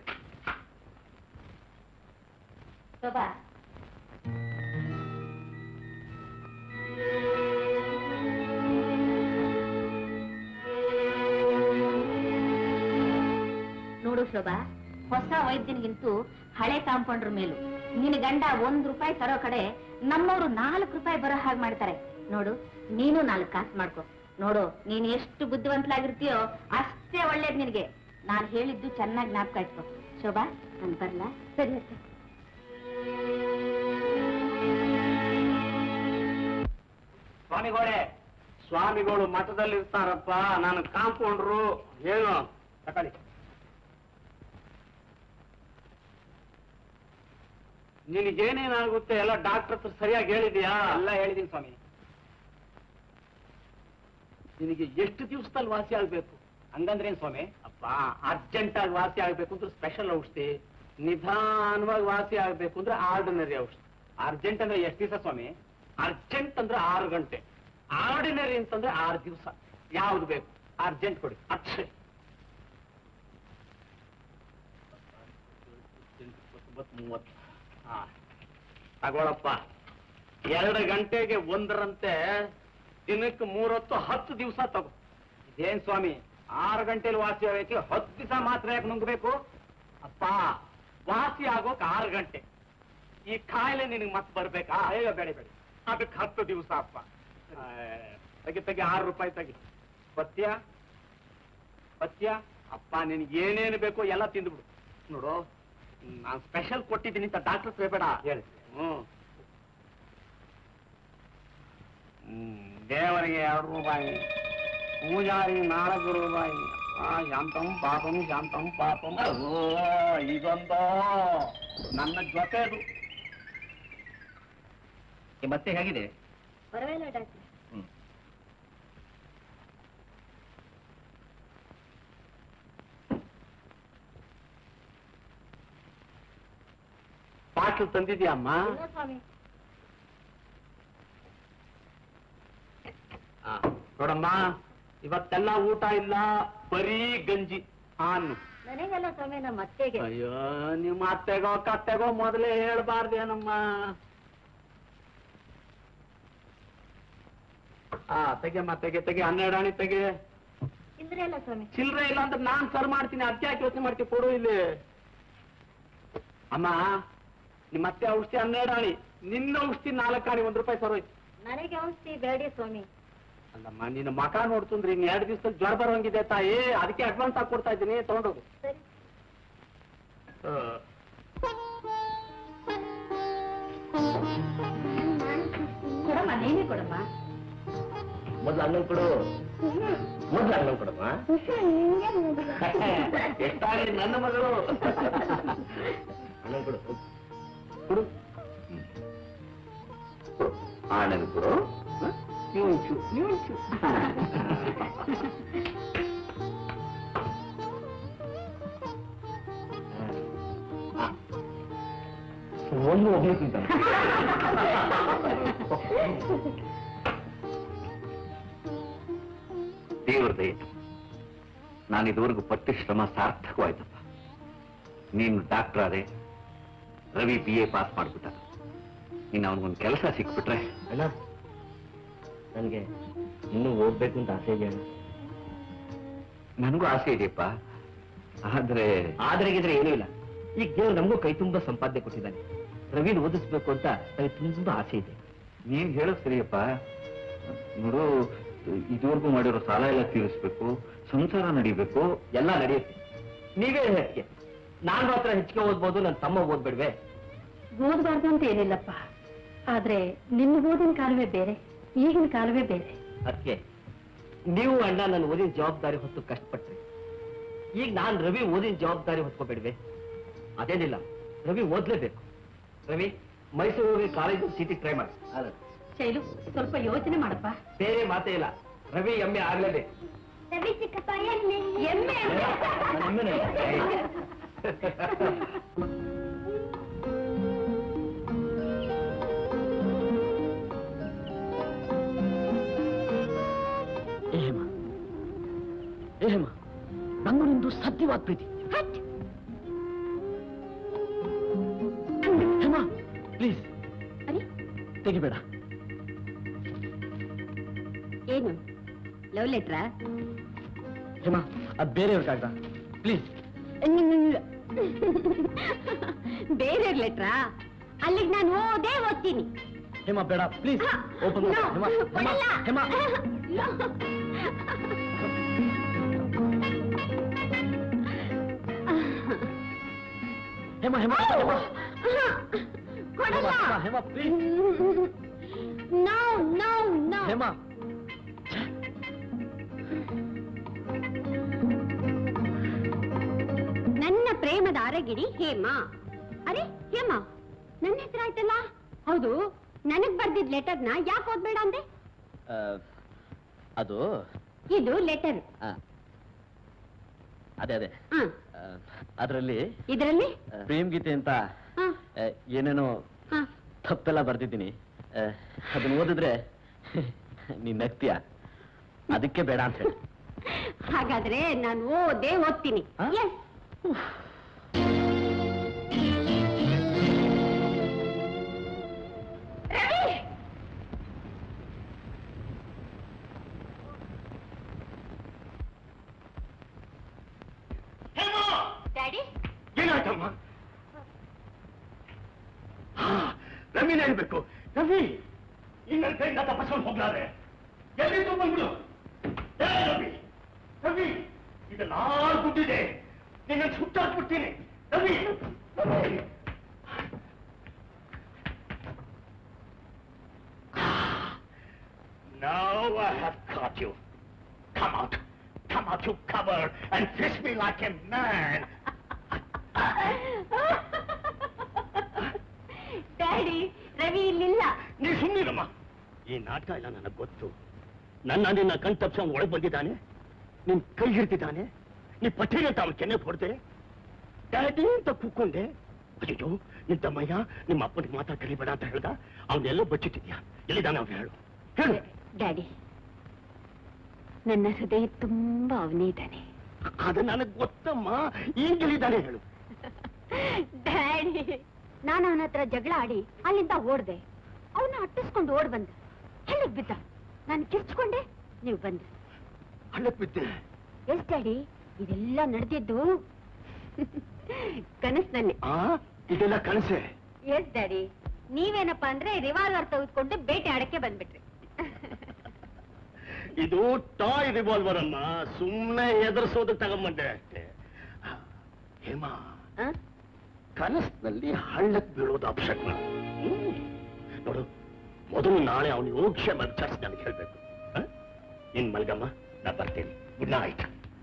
ಶೋಭಾ ನೋಡು ಶೋಭಾ ಹೊಸ ವೈದ್ಯನಿಗಿಂತೂ ಹಳೆ ಕಾಂಪೌಂಡರ್ ಮೇಲು ನಿನ್ನ ಗಂಡ ಒಂದ್ ರೂಪಾಯಿ ತರೋ ಕಡೆ ನಮ್ಮವರು ನಾಲ್ಕು ರೂಪಾಯಿ ಬರೋ ಹಾಗೆ ಮಾಡ್ತಾರೆ ನೋಡು ನೀನು ನಾಲ್ಕು ಕಾಸು ಮಾಡ್ಕೊ ನೋಡು ನೀನ್ ಎಷ್ಟು ಬುದ್ಧಿವಂತಲಾಗಿರ್ತೀಯೋ ಅಷ್ಟೇ ಒಳ್ಳೇದ್ ನಿನಗೆ ನಾನು ಹೇಳಿದ್ದು ಚೆನ್ನಾಗಿ ಜ್ಞಾಪಕ ಇಟ್ಕೊ ಶೋಭಾ ನಾನು ಬರ್ಲಾ ಸರಿ ಅತ್ತೆ ಸ್ವಾಮಿಗಳೇ ಸ್ವಾಮಿಗಳು ಮಠದಲ್ಲಿ ಇರ್ತಾರಪ್ಪ ನಾನು ಕಾಂಪೌಂಡ್ರು ಏನು ತಕೊಳ್ಳಿ ನಿನಗೇನೇನಾಗುತ್ತೆ ಎಲ್ಲ ಡಾಕ್ಟರ್ ಹತ್ರ ಸರಿಯಾಗಿ ಹೇಳಿದ್ಯಾ ಎಲ್ಲ ಹೇಳಿದೀನಿ ಸ್ವಾಮಿ ನಿನಗೆ ಎಷ್ಟು ದಿವಸದಲ್ಲಿ ವಾಸಿ ಆಗ್ಬೇಕು ಹಂಗಂದ್ರೇನ್ ಸ್ವಾಮಿ ಅಪ್ಪ ಅರ್ಜೆಂಟ್ ಆಗಿ ವಾಸಿ ಆಗ್ಬೇಕು ಅಂದ್ರೆ ಸ್ಪೆಷಲ್ ಔಷಧಿ ನಿಧಾನವಾಗಿ ವಾಸಿ ಆಗ್ಬೇಕು ಅಂದ್ರೆ ಆರ್ಡಿನರಿ ಔಷಧಿ ಅರ್ಜೆಂಟ್ ಅಂದ್ರೆ ಎಷ್ಟು ದಿವಸ ಸ್ವಾಮಿ ಅರ್ಜೆಂಟ್ ಅಂದ್ರೆ ಆರು ಗಂಟೆ ಆರ್ಡಿನರಿ ಅಂತಂದ್ರೆ ಆರು ದಿವಸ ಯಾವ್ದು ಬೇಕು ಅರ್ಜೆಂಟ್ ಕೊಡಿ ಅಕ್ಷಯ್ ಮೂವತ್ತು ಹಾ ತಗೊಳಪ್ಪ ಎರಡು ಗಂಟೆಗೆ ಒಂದರಂತೆ ದಿನಕ್ಕೆ ಮೂರೊತ್ತು ಹತ್ತು ದಿವಸ ತಗೋ ಇದೇನ್ ಸ್ವಾಮಿ ಆರು ಗಂಟೆಲಿ ವಾಸಿ ಆಗೈತಿ ಹತ್ತು ದಿವಸ ಮಾತ್ರ ಯಾಕೆ ನುಂಗ್ಬೇಕು ಅಪ್ಪ ವಾಸಿ ಆಗೋಕ್ ಆರು ಗಂಟೆ ಈ ಕಾಯಿಲೆ ನಿನಗೆ ಮತ್ತೆ ಬರ್ಬೇಕಾ ಅಯ್ಯೋ ಬೇಡ ಬೇಡ ಅದಕ್ಕೆ ಹತ್ತು ದಿವಸ ಅಪ್ಪ ಆ, ತೆಗಿ ತೆಗಿ ಆರು ರೂಪಾಯಿ ತೆಗಿ ಪಥ್ಯ ಪಥ್ಯ ಅಪ್ಪ ನಿನಗೆ ಏನೇನು ಬೇಕೋ ಎಲ್ಲ ತಿಂದ್ಬಿಡು ನೋಡು ನಾನು ಸ್ಪೆಷಲ್ ಕೊಟ್ಟಿದ್ದೀನಿ ಅಂತ ಡಾಕ್ಟರ್ ಹೇಳ್ಬೇಡ ಹೇಳಿ ಹ್ಮ್ ಹ್ಮ್, ದೇವರಿಗೆ ಎರಡು ರೂಪಾಯಿ ಪೂಜಾರಿ ನಾಲ್ಕು ರೂಪಾಯಿ ಆ ಶಾಂತಂ ಪಾಪಂ ಶಾಂತಂ ಪಾಪಂ ಓ ಇದೊಂದು ನನ್ನ ಜೊತೆದು ಈ ಮತ್ತೆ ಹೇಗಿದೆ ಪರವಾಗಿಲ್ಲ ಡಾಕ್ಟ್ರೆ ಬಾಟ್ಲು ತಂದಿದ್ಯಮ್ಮ ಸ್ವಾಮಿ ಆ, ನೋಡಮ್ಮ ಇವತ್ತೆಲ್ಲ ಊಟ ಇಲ್ಲ ಬರೀ ಗಂಜಿ ಆನು ನನಗೆಲ್ಲ ಸ್ವಾಮಿ ನಮ್ಮ ಅತ್ತೆಗೆ ಅಯ್ಯೋ ನಿಮ್ಮ ಅತ್ತೆಗೋ ಕತ್ತೆಗೋ ಮೊದಲೇ ಹೇಳ್ಬಾರ್ದೇನಮ್ಮ ಆ ತೆಗೆಮ್ಮ ತೆಗೆ ತೆಗೆ ಹನ್ನೆರಡು ಆಣಿ ತೆಗೆ ಇಲ್ದ್ರೆ ಅಲ್ಲ ಸ್ವಾಮಿ ಚಿಲ್ಲರೆ ಇಲ್ಲ ಅಂದ್ರೆ ನಾನ್ ಸರ್ ಮಾಡ್ತೀನಿ ಅತ್ತೆ ಯಾಕೆ ಯೋಚನೆ ಮಾಡ್ತೀವಿ ಕೊಡು ಇಲ್ಲಿ ಅಮ್ಮ ನಿಮ್ಮ ಅತ್ತೆ ಔಷಧಿ ಹನ್ನೆರಡು ಆಣಿ ನಿನ್ನ ಔಷಧಿ ನಾಲ್ಕು ಆಣಿ ಒಂದ್ ರೂಪಾಯಿ ಸರ್ ಹೋಯ್ತು ನನಗೆ ಔಷಧಿ ಬೇಡಿ ಸ್ವಾಮಿ ಅಲ್ಲಮ್ಮ ನಿನ್ನ ಮಕ ನೋಡ್ತಂದ್ರಿ ಇನ್ ಎರಡು ದಿವಸದಲ್ಲಿ ಜ್ವರ ಬರೋಂಗಿದೆ ತಾಯಿ ಅದಕ್ಕೆ ಅಡ್ವಾನ್ಸ್ ಹಾಕಿ ಕೊಡ್ತಾ ಇದ್ದೀನಿ ತಗೊಂಡೋಗು ಸರಿ ಕೊಡಮ್ಮ ನೀನೇ ಕೊಡಮ್ಮ ಮೊದ್ಲು ಅಣ್ಣ ಕೊಡು ಮೊದ್ಲು ಅಣ್ಣ ಕೊಡಮ್ಮ ಎಷ್ಟಾಗಲಿ ನನ್ನ ಮಗಳು ಅಣ್ಣ ಕೊಡು ಕೊಡು ಆಣನ ಕೊಡು ಹ? ನೀವು ಒಂಚು ನೀವು ಒಂಚು ಆ. ಒಂದು ಒಬ್ಬನೇ ತಿಂತಾನೆ ದೇವ್ರ ದಯ ನಾನು ಇದುವರೆಗೂ ಪಟ್ಟ ಶ್ರಮ ಸಾರ್ಥಕವಾಯ್ತಪ್ಪ ನೀನು ಡಾಕ್ಟರ್ ಆದೆ ರವಿ ಬಿ ಎ ಪಾಸ್ ಮಾಡ್ಬಿಟ್ಟ ಇನ್ನು ಅವನಿಗೊಂದು ಕೆಲಸ ಸಿಕ್ಬಿಟ್ರೆ ಅಣ್ಣ ನನಗೆ ಇನ್ನೂ ಓದ್ಬೇಕು ಅಂತ ಆಸೆ ಇದೆ ಅಣ್ಣ ನನಗೂ ಆಸೆ ಇದೆಯಪ್ಪ ಆದ್ರೆ ಆದ್ರೆ ಗಿದ್ರೆ ಏನೂ ಇಲ್ಲ ಈಗ ದೇವ್ರು ನಮಗೂ ಕೈ ತುಂಬಾ ಸಂಪಾದನೆ ಕೊಟ್ಟಿದ್ದಾನೆ ರವಿನ ಓದಿಸ್ಬೇಕು ಅಂತ ನನಗೆ ತುಂಬಾ ಆಸೆ ಇದೆ ನೀನ್ ಹೇಳೋದ್ ಸರಿಯಪ್ಪ ನೋಡು ಇದುವರೆಗೂ ಮಾಡಿರೋ ಸಾಲ ಎಲ್ಲ ತೀರಿಸ್ಬೇಕು ಸಂಸಾರ ನಡಿಬೇಕು ಎಲ್ಲ ನಡೆಯುತ್ತೆ ನೀವೇ ಹೆಚ್ಚಿಗೆ ನಾನು ಮಾತ್ರ ಹೆಚ್ಚಿಗೆ ಓದ್ಬೋದು ನನ್ನ ತಮ್ಮ ಓದ್ಬೇಡ್ವೆ ಓದಬಾರ್ದು ಅಂತ ಏನಿಲ್ಲಪ್ಪ ಆದ್ರೆ ನಿನ್ನ ಓದಿನ ಕಾಲವೇ ಬೇರೆ ಈಗಿನ ಕಾಲವೇ ಬೇರೆ ಅದಕ್ಕೆ ನೀವು ಅಣ್ಣ ನನ್ನ ಓದಿನ ಜವಾಬ್ದಾರಿ ಹೊತ್ತು ಕಷ್ಟಪಟ್ರಿ ಈಗ ನಾನು ರವಿ ಓದಿನ ಜವಾಬ್ದಾರಿ ಹೊತ್ಕೋಬೇಡ್ವೆ ಅದೇನಿಲ್ಲ ರವಿ ಓದ್ಲೇಬೇಕು ರವಿ ಮೈಸೂರಿಗೆ ಕಾಲೇಜು ಸೀಟಿ ಟ್ರೈ ಮಾಡಿ ಶೈಲು ಸ್ವಲ್ಪ ಯೋಚನೆ ಮಾಡಪ್ಪ ಬೇರೆ ಮಾತೇ ಇಲ್ಲ ರವಿ ಎಮ್ಮೆ ಆಗ್ಲೇಬೇಕು ರವಿ ಚಿಕ್ಕಪ್ಪ ಎಮ್ಮೆ ಎಮ್ಮೆ ಏ ಹೇಮ ಏ ಹೇಮ ನಂಗೂ ನಿಂದು ಸತ್ಯವಾದ ಪ್ರೀತಿ ಹೇಮ ಪ್ಲೀಸ್ ಅರೆ ತೆಗಿಬೇಡ ಏನು ಲವ್ ಲೆಟ್ರಾ ಹೇಮ ಅದು ಬೇರೆಯವ್ರಿಗಾಗ್ದ ಪ್ಲೀಸ್ ಬೇರೆ ಲೆಟ್ರಾ ಅಲ್ಲಿಗೆ ನಾನು ಓದೇ ಓದ್ತೀನಿ ಹೇಮ ಬೇಡ please open No, Hema Hema ಕೊಡಲ್ಲ. ಹೇಮ No. ಹೇಮ ಹೇಮ ಹೇಮ ಕೊಡಲ್ಲ Hema, Hema please no no no Hema ನನ್ನ ಪ್ರೇಮದ ಅರಗಿರಿ ಹೇಮ ಅರೆ ಹೇಮ ನನ್ನ ಹೆಸರಾಯ್ತಲ್ಲ ಹೌದು ನನಗ್ ಬರ್ದಿದ್ ಲೆಟರ್ನ ಯಾಕೆ ಓದ್ಬೇಡ ಅಂದೆ ಅದು ಇದು ಲೆಟರ್ ಅದೇ ಅದೇ ಹ ಅದರಲ್ಲಿ ಇದರಲ್ಲಿ ಪ್ರೇಮ್ ಗೀತೆ ಅಂತ ಹ ಆ, ಏನೇನೋ ಹ ತಪ್ಪೆಲ್ಲ ಬರ್ದಿದ್ದೀನಿ ಆ, ಅದನ್ನ ಓದಿದ್ರೆ ನೀನ್ ನಗ್ತೀಯ ಅದಕ್ಕೆ ಬೇಡ ಅಂತ ಹೇಳಿ ಹಾಗಾದ್ರೆ ನಾನು ಓದೇ ಓದ್ತೀನಿ ಹ? Yes. ರವಿ! ಡ್ಯಾಡಿ ಏನಾಯ್ತಮ್ಮ ರವಿನ ಹೇಳ್ಬೇಕು ರವಿ ಇನ್ನೊಂದು ಕೈಯಿಂದ ತಪ್ಪಿಸ್ಕೊಂಡು ಹೋಗ್ಲಾರೆ ಎಲ್ಲಿಂದ ಬಂದ್ಬಿಡು ಏ ರವಿ ರವಿ ಇದೆಲ್ಲ ದುಡ್ಡಿದೆ ನಿನ್ನ ಸುಟ್ಟಾಕ್ಬಿಡ್ತೀನಿ Ravi Ravi Now I have caught you. Come out. Come out, you cover, and face me like a man. Daddy Ravi ಇಲ್ಲಿಲ್ಲ ನೀ ಸುಮ್ಮನಿರಮ್ಮ ಈ ನಾಟಕ ಎಲ್ಲ ನನಗೆ ಗೊತ್ತು ನನ್ನ ನಿನ್ನ ಕಣ್ ತಪ್ಪಿಸ ಒಳಗೆ ಬಂದಿದ್ದಾನೆ ನಿನ್ ಕೈ ಹಿಡ್ತಿದ್ದಾನೆ ನೀ ಪಟ್ಟಿಗೆ ತಾವು ಕೆನ್ನೆ ಹೊಡೆದೆ ಡ್ಯಾಡಿ ಅಂತ ಕೂಕೊಂಡೆ ಅಯ್ಯೋ ನಿನ್ ತಮ್ಮಯ್ಯ ನಿಮ್ಮ ಅಪ್ಪನಿಗೆ ಮಾತಾ ಕಲಿಬೇಡ ಅಂತ ಹೇಳ್ದ ಅವನ್ನೆಲ್ಲ ಬಚ್ಚಿಟ್ಟಿದ್ಯಾ ಎಲ್ಲಿದ್ದಾನೆ ಅವ್ನು ಹೇಳು ಹೇಳು ಡ್ಯಾಡಿ ನನ್ನ ಹೃದಯ ತುಂಬಾ ಅವನೇ ಇದ್ದಾನೆ ಅದು ನನಗೆ ಗೊತ್ತಮ್ಮ ಈಗೆಲ್ಲಿದ್ದಾನೆ ಹೇಳು ಡ್ಯಾಡಿ ನಾನು ಅವನ ಹತ್ರ ಜಗಳ ಆಡಿ ಅಲ್ಲಿಂದ ಓಡ್ದೆ ಅವನ ಅಟ್ಟಿಸ್ಕೊಂಡು ಓಡ್ ಬಂದ ಹಳ್ಳಕ್ ಬಿದ್ದ ನಾನು ಕಿರ್ಚ್ಕೊಂಡೆ ನೀವು ಬಂದ್ರಿ ಹಳ್ಳಕ್ ಬಿದ್ದೆ ಎಸ್ ಡ್ಯಾಡಿ ಇದೆಲ್ಲ ನಡೆದಿದ್ದು ಕನಸಿನಲ್ಲಿ ಆ ಇದೆಲ್ಲ ಕನಸೆ ಎಸ್ ಡ್ಯಾಡಿ ನೀವೇನಪ್ಪ ಅಂದ್ರೆ ರಿವಾಲ್ವರ್ ತೆಗೆದುಕೊಂಡು ಬೇಟೆ ಆಡಕ್ಕೆ ಬಂದ್ಬಿಟ್ರಿ ಇದು ಟಾಯ್ ರಿವಾಲ್ವರ್ ಅಮ್ಮ ಸುಮ್ಮನೆ ಎದುರಿಸೋದಕ್ಕೆ ತಗೊಂಬಂದೆ ಅಷ್ಟೇ ಹೇಮಾ ಆ? ಕನಸಿನಲ್ಲಿ ಹಳ್ಳಕ್ ಬೀಳೋದು ಅಪಶಕ್ನ ಹ್ಮ್. ನೋಡು ಮೊದಲು ನಾಳೆ ಅವನು ಯೋಗ್ಯ ವಿಚಾರಿಸಿ ನನಗೆ ಹೇಳ್ಬೇಕು ಹ? ಇನ್ ಮಲ್ಗಮ್ಮ ನಾ ಬರ್ತೀನಿ ಗುಡ್ ನೈಟ್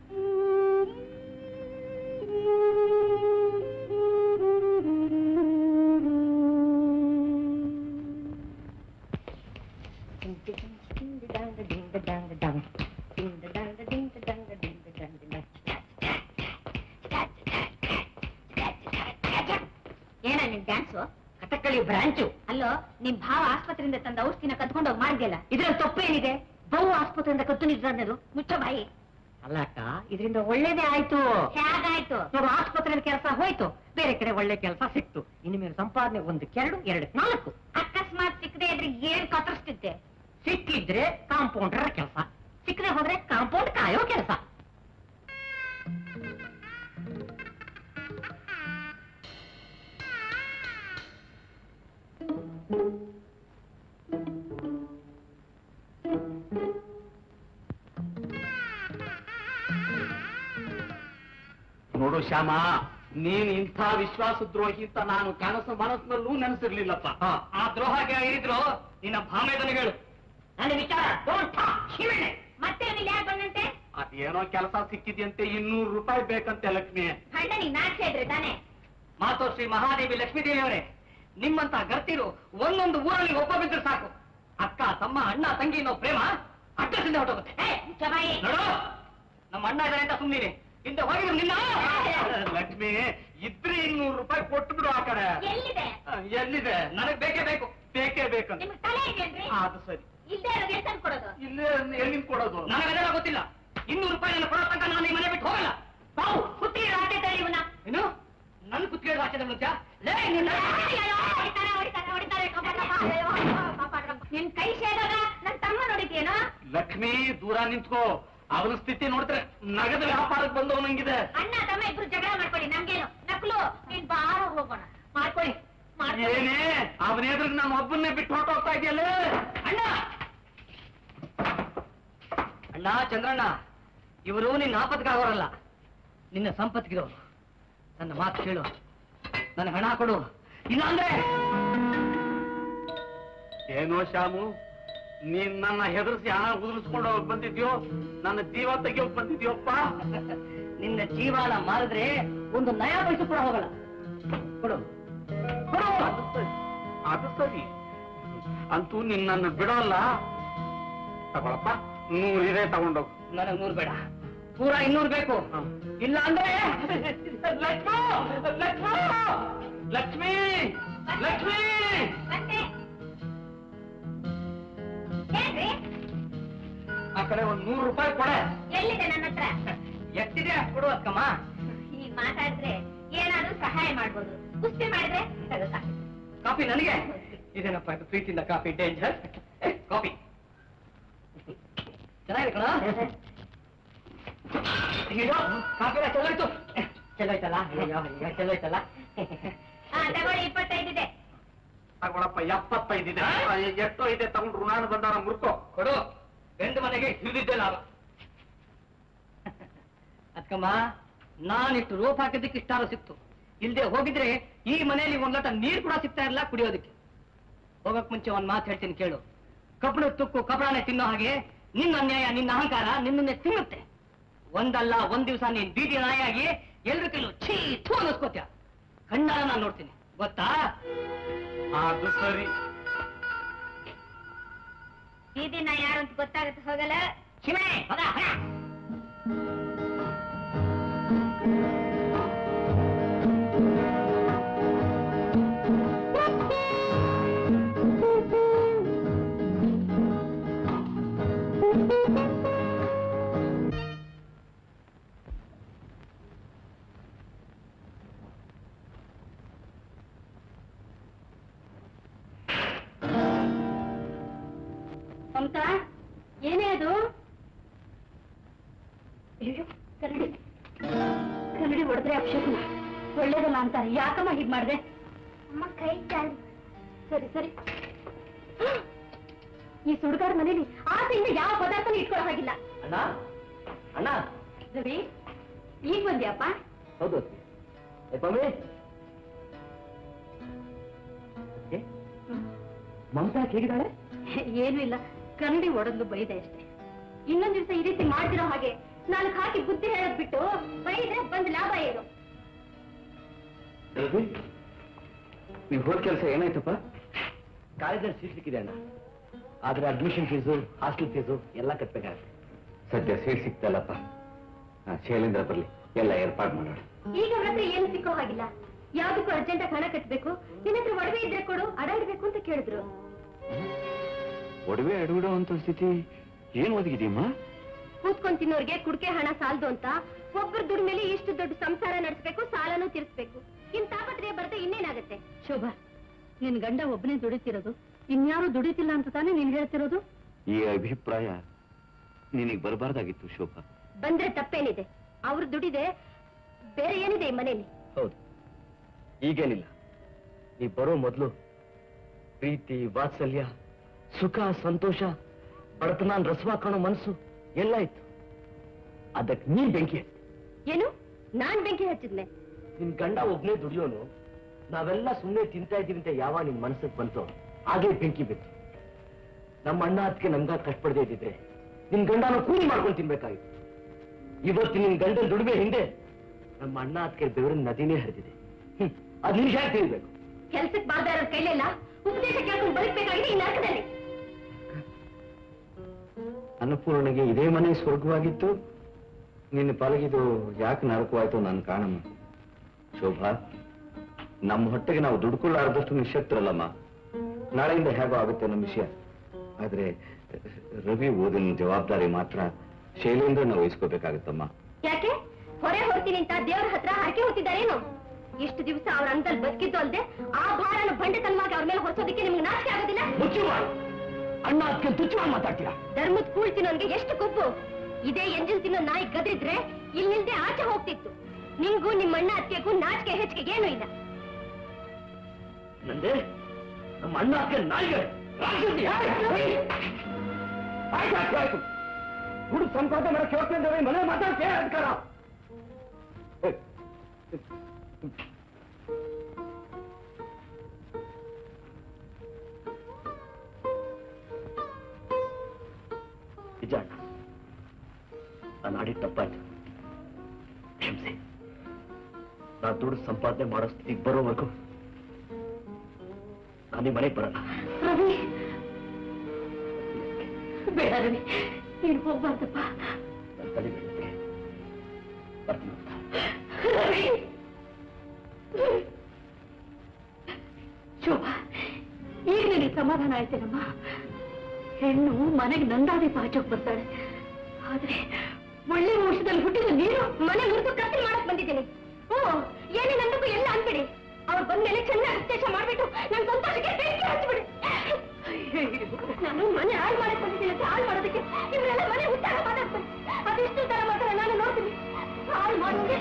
ಏನ ನಿನ್ ಡ್ಯಾನ್ಸು ಕಥಕ್ಕಳಿ ಬ್ರಾಂಚು ಅಲ್ಲೋ ನಿಮ್ ಭಾವ ಆಸ್ಪತ್ರೆಯಿಂದ ತಂದ ಔಷಧಿನ ಕದ್ಕೊಂಡು ಹೋಗಿ ಮಾಡಿದ್ಯಲ್ಲ ಇದ್ರಲ್ಲಿ ತಪ್ಪೇನಿದೆ ಬಹು ಆಸ್ಪತ್ರೆಯಿಂದ ಕದ್ದು ನಿಜರು ಮುಚ್ಚ ಬಾಯಿ ಅಲ್ಲ ಅಕ್ಕ ಇದರಿಂದ ಒಳ್ಳೇದೇ ಆಯ್ತು ಹೇಗಾಯ್ತು ನೋಡು ಆಸ್ಪತ್ರೆಯಲ್ಲಿ ಕೆಲಸ ಹೋಯ್ತು ಬೇರೆ ಕಡೆ ಒಳ್ಳೆ ಕೆಲಸ ಸಿಕ್ತು ಇನ್ಮೇಲೆ ಸಂಪಾದನೆ ಒಂದಕ್ಕೆ ಎರಡು ಎರಡಕ್ಕೆ ನಾಲ್ಕು ಅಕಸ್ಮಾತ್ ಸಿಕ್ಕದೆ ಇದ್ರೆ ಏನ್ ಕತ್ತರಿಸ್ತಿದ್ದೆ ಸಿಕ್ಕಿದ್ರೆ ಕಾಂಪೌಂಡರ್ ಕೆಲಸ ಸಿಕ್ಕದೆ ಹೋದ್ರೆ ಕಾಂಪೌಂಡ್ ಕಾಯೋ ಕೆಲಸ ನೋಡು ಶ್ಯಾಮ ನೀನ್ ಇಂಥ ವಿಶ್ವಾಸ ದ್ರೋಹಿ ಅಂತ ನಾನು ಕನಸು ಮನಸ್ಸಿನಲ್ಲೂ ನೆನೆಸಿರ್ಲಿಲ್ಲಪ್ಪ ಆ ದ್ರೋಹಕ್ಕೆ ಇದ್ರು ನಿನ್ನ ಭಾಮೇದನ ಹೇಳು ನನ್ನ ವಿಚಾರ don't talk, ಶಿವಣ್ಣ. ಮತ್ತೆ ಇಲ್ಲಿ ಯಾಕೆ ಬಂದಂತೆ ಅದೇನೋ ಕೆಲಸ ಸಿಕ್ಕಿದ್ಯಂತೆ ಇನ್ನೂರು ರೂಪಾಯಿ ಬೇಕಂತೆ ಲಕ್ಷ್ಮಿ ಗಂಡ ನೀನ್ ನಾಚೆ ಇದ್ರೆ ತಾನೆ ಮಾತು ಶ್ರೀ ಮಹಾದೇವಿ ಲಕ್ಷ್ಮೀದೇವಿ ಅವರೇ ನಿಮ್ಮಂತ ಗರ್ತಿರು ಒಂದೊಂದು ಊರಲ್ಲಿ ಒಬ್ಬ ಬಿದ್ರೆ ಸಾಕು ಅಕ್ಕ ತಮ್ಮ ಅಣ್ಣ ತಂಗಿ ಅನ್ನೋ ಪ್ರೇಮ ಅಡ್ರೆಸ್ಸಿಂದ ಹೊರಟೋಗುತ್ತೆ ಏ, ಮುಚ್ಚಬಾಯಿ. ನೋಡು ನಮ್ಮ ಅಣ್ಣ ಇದಾರೆ ಅಂತ ಸುಮ್ಮನೆ ಹಿಂದೆ ಹೋಗಿದ್ರು ನಿನ್ನ ಲಕ್ಷ್ಮಿ ಇದ್ರೆ ಇನ್ನೂರು ರೂಪಾಯಿ ಕೊಟ್ಟು ಬಿಡು ಆ ಕಡೆ ಎಲ್ಲಿದೆ ಆ, ಎಲ್ಲಿದೆ ನನಗ್ ಬೇಕೇ ಬೇಕು ಬೇಕೇ ಬೇಕಂತ ನಿಮ್ಗೆ ತಲೆ ಇದೆಯೇನ್ರಿ ಆ, ಅದು ಸರಿ ಇಲ್ಲದೆ ಇರೋದು ಎಷ್ಟು ಕೊಡೋದು ಇಲ್ಲೇ ಎಲ್ಲಿಂದ ಕೊಡೋದು ನನಗದೆಲ್ಲ ಗೊತ್ತಿಲ್ಲ ಇನ್ನೂರು ರೂಪಾಯಿ ನನ್ನ ಕೊಡೋ ತನಕ ನಾನು ಈ ಮನೆ ಬಿಟ್ಟು ಹೋಗಲ್ಲ ಬಾವು ಹುಟ್ಟಿ ರಾಜೆ ತಳಿ ಇವನ ಏನು ನನ್ ಕುತ್ತಿಗೆ ಹಾಕಿದ ಮುಂಚೆ ಲೇ ನಿನ್ನ ಹೊಡಿತಾರೆ ಹೊಡಿತಾರೆ ಹೊಡಿತಾರೆ ಕಾಪಾಡ್ರಪ್ಪ. ಅಯ್ಯೋ, ಕಾಪಾಡ್ರಪ್ಪ. ನಿನ್ ಕೈ ಸೇದಾಗ ನನ್ ತಮ್ಮ ನೋಡಿದ್ಯೇನೋ ಲಕ್ಷ್ಮಿ ದೂರ ನಿಂತ್ಕೋ ಅವನ ಸ್ಥಿತಿ ನೋಡಿದ್ರೆ ನಗದ ವ್ಯಾಪಾರಕ್ಕೆ ಬಂದವನಂಗಿದೆ ಅಣ್ಣ ತಮ್ಮ ಇಬ್ರು ಜಗಳ ಮಾಡ್ಕೊಳ್ಳಿ ನಮ್ಗೇನು ನಕ್ಲು ನೀನ್ ಬಾರ ಹೋಗೋಣ ಮಾಡ್ಕೊಳ್ಳಿ ಮಾಡ್ಕೊಳ್ಳಿ ಏನೇ ಅವನ ಎದುರಿಗೆ ನಾನು ಒಬ್ಬನ್ನೇ ಬಿಟ್ಟು ಹೊರಟೋಗ್ತಾ ಇದೆಯಲ್ಲ ಅಣ್ಣ ಅಣ್ಣ ಚಂದ್ರಣ್ಣ ಇವರು ನಿನ್ನ ಆಪತ್ಗಾಗೋರಲ್ಲ ನಿನ್ನ ಸಂಪತ್ತಿಗಿರೋರು ನನ್ನ ಮಾತು ಕೇಳು ನನಗೆ ಹಣ ಕೊಡು ಇಲ್ಲ ಅಂದ್ರೆ ಏನೋ ಶ್ಯಾಮು ನೀನ್ ನನ್ನ ಹೆದರ್ಸಿ ಹಣ ಉದುರಿಸ್ಕೊಂಡು ಹೋಗ್ ಬಂದಿದ್ಯೋ ನನ್ನ ಜೀವ ತೆಗಿಯೋಕ್ ಬಂದಿದ್ಯೋಪ್ಪ ನಿನ್ನ ಜೀವನ ಮಾರಿದ್ರೆ ಒಂದು ನಯ ಪೈಸೆ ಕೂಡ ಹೋಗಲ್ಲ ಕೊಡು ಕೊಡು ಅದು ಸರಿ ಅದು ಸರಿ ಅಂತೂ ನೀನ್ ನನ್ನ ಬಿಡೋಲ್ಲ ತಗೊಳಪ್ಪ ನೂರಿದೆ ತಗೊಂಡೋಗು ನನಗೆ ನೂರು ಬೇಡ ಪೂರ ಇನ್ನೂರು ಬೇಕು ಇಲ್ಲ ಅಂದ್ರೆ ಲಕ್ಷ್ಮಿ ಲಕ್ಷ್ಮಿ ಲಕ್ಷ್ಮಿ ಲಕ್ಷ್ಮಿ ಮತ್ತೆ ಏನ್ರಿ ಆ ಕಡೆ ಒಂದ್ ನೂರು ರೂಪಾಯಿ ಕೊಡೆ ಎಲ್ಲಿದೆ ನನ್ನ ಹತ್ರ ಎಷ್ಟಿದೆ ಅಷ್ಟು ಕೊಡು ಅಕ್ಕಮ್ಮ ಈ ಮಾತಾಡಿದ್ರೆ ಏನಾದ್ರೂ ಸಹಾಯ ಮಾಡ್ಬೋದು ಕುಸ್ತಿ ಮಾಡಿದ್ರೆ ತಗೋ ಕಾಫಿ ನನಗೆ ಇದೇನಪ್ಪ ಇದು ಪ್ರೀತಿಯಿಂದ ಕಾಫಿ ಡೇಂಜರ್ ಕಾಫಿ ಚೆನ್ನಾಗಿದೆ ಕಣ ಇದು ಕಾಫಿ ಎಲ್ಲ ಚೆಲ್ಲೋಯ್ತು ಚೆಲ್ಲೋಯ್ತಲ್ಲ ಅಯ್ಯೋ ಅಯ್ಯೋ ಚೆಲ್ಲೋಯ್ತಲ್ಲ ಹಾ ತಗೊಳ್ಳಿ ಇಪ್ಪತ್ತೈದಿದೆ ತಗೊಳಪ್ಪ ಎಪ್ಪತ್ತೈದಿದೆ ಎಷ್ಟೋ ಇದೆ ತಗೊಂಡು ಋಣಾನು ಬಂದಾರ ಮುರ್ಕೋ ಕೊಡು ಗಂಡು ಮನೆಗೆ ಹಿಡಿದಿದ್ದೆ ಲಾಭ ಅದ್ಕಮ್ಮ ನಾನಿಷ್ಟು ರೋಪ್ ಹಾಕಿದ್ದಕ್ಕೆ ಇಷ್ಟಾರು ಸಿಕ್ತು ಇಲ್ದೆ ಹೋಗಿದ್ರೆ ಈ ಮನೆಯಲ್ಲಿ ಒಂದ್ ಲೋಟ ನೀರು ಕೂಡ ಸಿಗ್ತಾ ಇರಲ್ಲ ಕುಡಿಯೋದಕ್ಕೆ ಹೋಗಕ್ ಮುಂಚೆ ಒಂದ್ ಮಾತು ಹೇಳ್ತೀನಿ ಕೇಳು ಕಬ್ಬಣ ತುಕ್ಕು ಕಬ್ಬಳನೆ ತಿನ್ನೋ ಹಾಗೆ ನಿನ್ನ ಅನ್ಯಾಯ ನಿನ್ನ ಅಹಂಕಾರ ನಿನ್ನನ್ನೇ ತಿನ್ನುತ್ತೆ ಒಂದಲ್ಲ ಒಂದ್ ದಿವಸ ನೀನ್ ಬೀದಿ ನಾಯಾಗಿ ಎಲ್ರ ಕೈಲೂ ಛೀ ಥೂ ಅನ್ನಿಸ್ಕೋತ್ಯ ಕಣ್ಣಾರ ನಾನು ನೋಡ್ತೀನಿ ಗೊತ್ತಾ ಅದು ಸರಿ ಈ ದಿನ ಯಾರು ಅಂತ ಗೊತ್ತಾಗತ್ತೆ ಹೋಗಲ್ಲ ಶಿವನೇ ಹೋಗ, ಹೋಗ. ಮಮತಾ ಏನೇ ಅದು ಅಯ್ಯೋ ಕನ್ನಡಿ ಕನ್ನಡಿ ಹೊಡೆದ್ರೆ ಅಕ್ಷರನ ಒಳ್ಳೇದಲ್ಲ ಅಂತಾರೆ ಯಾಕಮ್ಮ ಹೀಗ್ ಮಾಡ್ದೆ ಅಮ್ಮ ಕೈ ಜಾರಿ ಸರಿ ಸರಿ ಈ ಸುಡುಗಾರ ಮನೇಲಿ ಆಸೆಯಿಂದ ಯಾವ ಪದಾರ್ಥನೂ ಇಟ್ಕೊಳ್ಳೋ ಹಾಗಿಲ್ಲ ಅಣ್ಣ ಅಣ್ಣ ರವಿ ಈಗ ಬಂದ್ಯಾಪ್ಪ ಹೌದು ಏ ಪಮ್ಮಿ ಏ, ಮಮತಾ ಹೇಗಿದ್ದಾಳೆ ಏನು ಇಲ್ಲ ಕನ್ನಡಿ ಒಡೆದ್ಲು ಬೈದೆ ಅಷ್ಟೇ ಇನ್ನೊಂದ್ ದಿವಸ ಈ ರೀತಿ ಮಾಡ್ತಿರೋ ಹಾಗೆ ನಾಲ್ಕು ಹಾಕಿ ಬುದ್ಧಿ ಹೇಳೋದ್ ಬಿಟ್ಟು ಬೈದ್ರೆ ಬಂದ್ ಲಾಭ ಏನು ನೀವು ಹೋದ ಕೆಲಸ ಏನಾಯ್ತಪ್ಪ ಕಾಲೇಜಲ್ಲಿ ಸೀಟ್ ಸಿಕ್ಕಿದೆ ಅಣ್ಣ ಆದ್ರೆ ಅಡ್ಮಿಷನ್ ಫೀಸು ಹಾಸ್ಟೆಲ್ ಫೀಸು ಎಲ್ಲ ಕಟ್ಬೇಕಾಗುತ್ತೆ ಸದ್ಯ ಸೀಟ್ ಸಿಕ್ತಲ್ಲಪ್ಪ ಹಾ, ಶೈಲೇಂದ್ರ ಬರ್ಲಿ ಎಲ್ಲ ಏರ್ಪಾಡು ಮಾಡೋಣ ಈಗ ಅವ್ರ ಹತ್ರ ಏನು ಸಿಕ್ಕೋ ಹಾಗಿಲ್ಲ ಯಾವ್ದಕ್ಕೂ ಅರ್ಜೆಂಟ್ ಹಣ ಕಟ್ಬೇಕು ನಿನ್ನ ಹತ್ರ ಒಡವೆ ಇದ್ರೆ ಕೊಡು ಅಡ ಇಡ್ಬೇಕು ಅಂತ ಕೇಳಿದ್ರು ಒಡವೆ ಅಡುಗಿಡೋ ಅಂತ ಸ್ಥಿತಿ ಏನ್ ಒದಗಿದೀಮ್ಮ ಕೂತ್ಕೊಂಡ್ ತಿನ್ನೋರ್ಗೆ ಕುಡ್ಕೆ ಹಣ ಸಾಲದು ಅಂತ ಒಬ್ಬರ ದುಡ್ಡು ಮೇಲೆ ಇಷ್ಟು ದೊಡ್ಡ ಸಂಸಾರ ನಡೆಸ್ಬೇಕು ಸಾಲನೂ ತೀರಿಸ್ಬೇಕು ಇಂಥ ತಾಪತ್ರೆ ಬರುತ್ತೆ ಇನ್ನೇನಾಗತ್ತೆ ಶೋಭಾ ನಿನ್ ಗಂಡ ಒಬ್ಬನೇ ದುಡಿತಿರೋದು ಇನ್ಯಾರು ದುಡಿತಿಲ್ಲ ಅಂತ ತಾನೇ ನೀನ್ ಹೇಳ್ತಿರೋದು ಈ ಅಭಿಪ್ರಾಯ ನಿನಗೆ ಬರಬಾರ್ದಾಗಿತ್ತು ಶೋಭಾ ಬಂದ್ರೆ ತಪ್ಪೇನಿದೆ ಅವ್ರು ದುಡಿದೆ ಬೇರೆ ಏನಿದೆ ಈ ಮನೇಲಿ ಹೌದು ಈಗೇನಿಲ್ಲ ನೀ ಬರೋ ಮೊದಲು ಪ್ರೀತಿ ವಾತ್ಸಲ್ಯ ಸುಖ ಸಂತೋಷ ಬಡತನ ರಸವಾ ಕಾಣೋ ಮನಸ್ಸು ಎಲ್ಲ ಇತ್ತು ಅದಕ್ಕೆ ನೀ ಬೆಂಕಿ ಹಚ್ಚಿ ಏನು ನಾನ್ ಬೆಂಕಿ ಹಚ್ಚಿದ್ನೆ ನಿನ್ ಗಂಡ ಒಬ್ನೇ ದುಡಿಯೋನು ನಾವೆಲ್ಲ ಸುಮ್ಮನೆ ತಿಂತಾ ಇದೀವಿ ಅಂತ ಯಾವ ನಿನ್ ಮನಸ್ಸಿಗೆ ಬಂತು ಹಾಗೆ ಬೆಂಕಿ ಬಿತ್ತು ನಮ್ಮ ಅಣ್ಣ ಅದಕ್ಕೆ ನಮ್ಗ ಕಷ್ಟಪಡದೆ ಇದ್ದಿದ್ರೆ ನಿನ್ ಗಂಡನ ಕೂಲಿ ಮಾಡ್ಕೊಂಡು ತಿನ್ಬೇಕಾಗಿತ್ತು ಇವತ್ತು ನಿನ್ ಗಂಡನ ದುಡಿಮೆ ಹಿಂದೆ ನಮ್ಮ ಅಣ್ಣ ಅದಕ್ಕೆ ಬೆವರಿನ ನದಿನೇ ಹರಿದಿದೆ ಹ್ಮ್ ಅದ್ ನಿನ್ ಹೇಗೆ ತಿಳಿಬೇಕು ಕೆಲ್ಸಕ್ ಬಾರ್ದ ಇರೋರ್ ಕೈಲೆಲ್ಲ ಉಪದೇಶ ಕೇಳ್ಕೊಂಡು ಬದುಕಬೇಕಾಗಿದೆ ಈ ನರಕದಲ್ಲಿ ಅನ್ನಪೂರ್ಣಗೆ ಇದೇ ಮನೆ ಸ್ವರ್ಗವಾಗಿತ್ತು ನಿನ್ನ ಪಾಲಗಿದು ಯಾಕೆ ನರಕವಾಯ್ತು ನಾನು ಕಾಣಮ್ಮ ಶೋಭಾ ನಮ್ಮ ಹೊಟ್ಟೆಗೆ ನಾವು ದುಡ್ಕೊಳ್ಳಾರದಷ್ಟು ನಿಶಕ್ತರಲ್ಲಮ್ಮ ನಾಳೆಯಿಂದ ಹೇಗೋ ಆಗುತ್ತೆ ನಮ್ಮ ವಿಷಯ ಆದ್ರೆ ರವಿ ಓದಿನ ಜವಾಬ್ದಾರಿ ಮಾತ್ರ ಶೈಲೇಂದ್ರನ ವಹಿಸ್ಕೋಬೇಕಾಗತ್ತಮ್ಮ ಯಾಕೆ ಹೊರೆ ಹೊರ್ತೀನಿ ಅಂತ ದೇವ್ರ ಹತ್ರ ಹರಕೆ ಹೊತ್ತಿದ್ದಾರೇನು ಇಷ್ಟು ದಿವಸ ಅವ್ರ ಅಂಕಲ್ ಬದುಕಿದ್ದು ಅಲ್ದೆ ಆ ಭಾರನ ಬಂಡೆತನವಾಗಿ ಅವ್ರ ಮೇಲೆ ಹೊರಿಸೋದಕ್ಕೆ ನಿಮ್ಗೆ ನಾಚಿಕೆ ಆಗೋದಿಲ್ಲ ಮುಚ್ಚು ಮಾಡು ಅಣ್ಣ ಅದಕ್ಕೆ ತುಚ್ಚವಾಗಿ ಮಾತಾಡ್ತೀರಾ ಧರ್ಮದ ಕೂಳ್ ತಿನ್ನೋನ್ಗೆ ಎಷ್ಟು ಕೊಬ್ಬು ಇದೇ ಎಂಜಿಲ್ ತಿನ್ನೋ ನಾಯಿ ಗದ್ರಿದ್ರೆ ಇಲ್ಲಿಲ್ದೆ ಆಚೆ ಹೋಗ್ತಿತ್ತು ನಿಂಗೂ ನಿಮ್ಮ ಅಣ್ಣ ಅತ್ತಿಗೆಗೂ ನಾಚಿಕೆ ಹೆಚ್ಚಿಗೆ ಏನೂ ಇಲ್ಲ ನಂದೆ ನಮ್ಮ ಅಣ್ಣ ಅದಕ್ಕೆ ನಾಯಿಗೆ ರಾಕ್ಷಸಿ, ಆಯ್ತು, ಆಯ್ತು, ಆಯ್ತು. ಹುಡುಗ ಸಂಪಾದನೆ ಮಾಡಕ್ಕೆ ಹೋಗ್ತಿದ್ದೇವೆ ಮನೆ ಮಾತಾಡ್ತೇ ಅಧಿಕಾರ ನಿಜ ಅಣ್ಣ ನಾನು ಆಡಿದ ತಪ್ಪಾಯ್ತು ಕ್ಷಮಿಸಿ ನಾ ದುಡ್ಡು ಸಂಪಾದನೆ ಮಾಡೋ ಸ್ಥಿತಿಗೆ ಬರೋವರೆಗೂ ನಾನು ಈ ಮನೆಗೆ ಬರಲ್ಲ ರವಿ ಬೇಡ ರವಿ ನೀನು ಹೋಗ್ಬಾರ್ದಪ್ಪ ನನ್ನ ತಲೆ ಬೀಳುತ್ತೆ. ಬರ್ತೀನಿ ಅಂತ. ರವಿ ಶೋಭಾ ಈಗ ನಿನಗೆ ಸಮಾಧಾನ ಆಯ್ತೇನಮ್ಮ ಹೆಣ್ಣು ಮನೆಗೆ ನಂದಾದಿ ಪಾಚೋಕ್ ಬರ್ತಾಳೆ ಆದ್ರೆ ಒಳ್ಳೆ ವಂಶದಲ್ಲಿ ಹುಟ್ಟಿದ ನೀನು ಮನೆ ಮುರಿದು ಕತ್ತಿ ಮಾಡಕ್ ಬಂದಿದ್ದೀನಿ ಓ ಏನೇ ನಂದಕ್ಕೂ ಎಲ್ಲ ಅನ್ಬಿಡಿ ಅವ್ರು ಬಂದ್ಮೇಲೆ ಚೆನ್ನಾಗಿ ಅತ್ಯಾಶ ಮಾಡ್ಬಿಟ್ಟು ನನ್ ಸಂತೋಷಕ್ಕೆ ಬೆಂಕಿ ಹಚ್ಚಿಬಿಡಿ ನಾನು ಮನೆ ಹಾಳು ಮಾಡಕ್ ಬಂದಿದ್ದೀನಿ ಅಂತ ಹಾಳು ಮಾಡೋದಕ್ಕೆ ಇವರೆಲ್ಲ ಮನೆ ಹುಟ್ಟಾಗ ಮಾತಾಡ್ತಾರೆ ಅದೆಷ್ಟು ತರ ಮಾತ್ರ ನಾನು ನೋಡ್ತೀನಿ ಹಾಳು ಮಾಡೋಕೆ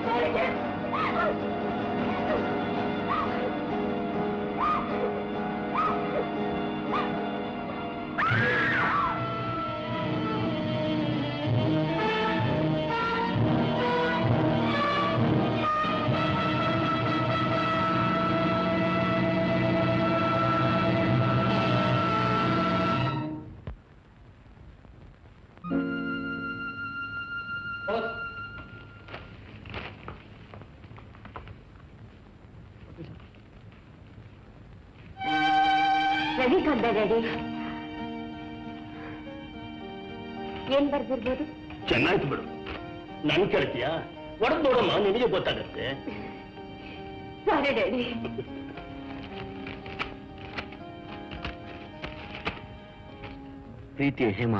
ರವಿ ಕಂದ ಡ್ಯಾಡಿ ಏನ್ ಬರ್ದಿರ್ಬೋದು ಚೆನ್ನಾಯ್ತು ಬಿಡು ನನ್ ಕೇಳ್ತೀಯಾ ಒಡದ್ ನೋಡಮ್ಮ ನಿನಗೆ ಗೊತ್ತಾಗತ್ತೆ ಸಾರಿ ಡ್ಯಾಡಿ ಪ್ರೀತಿಯ ಹೇಮ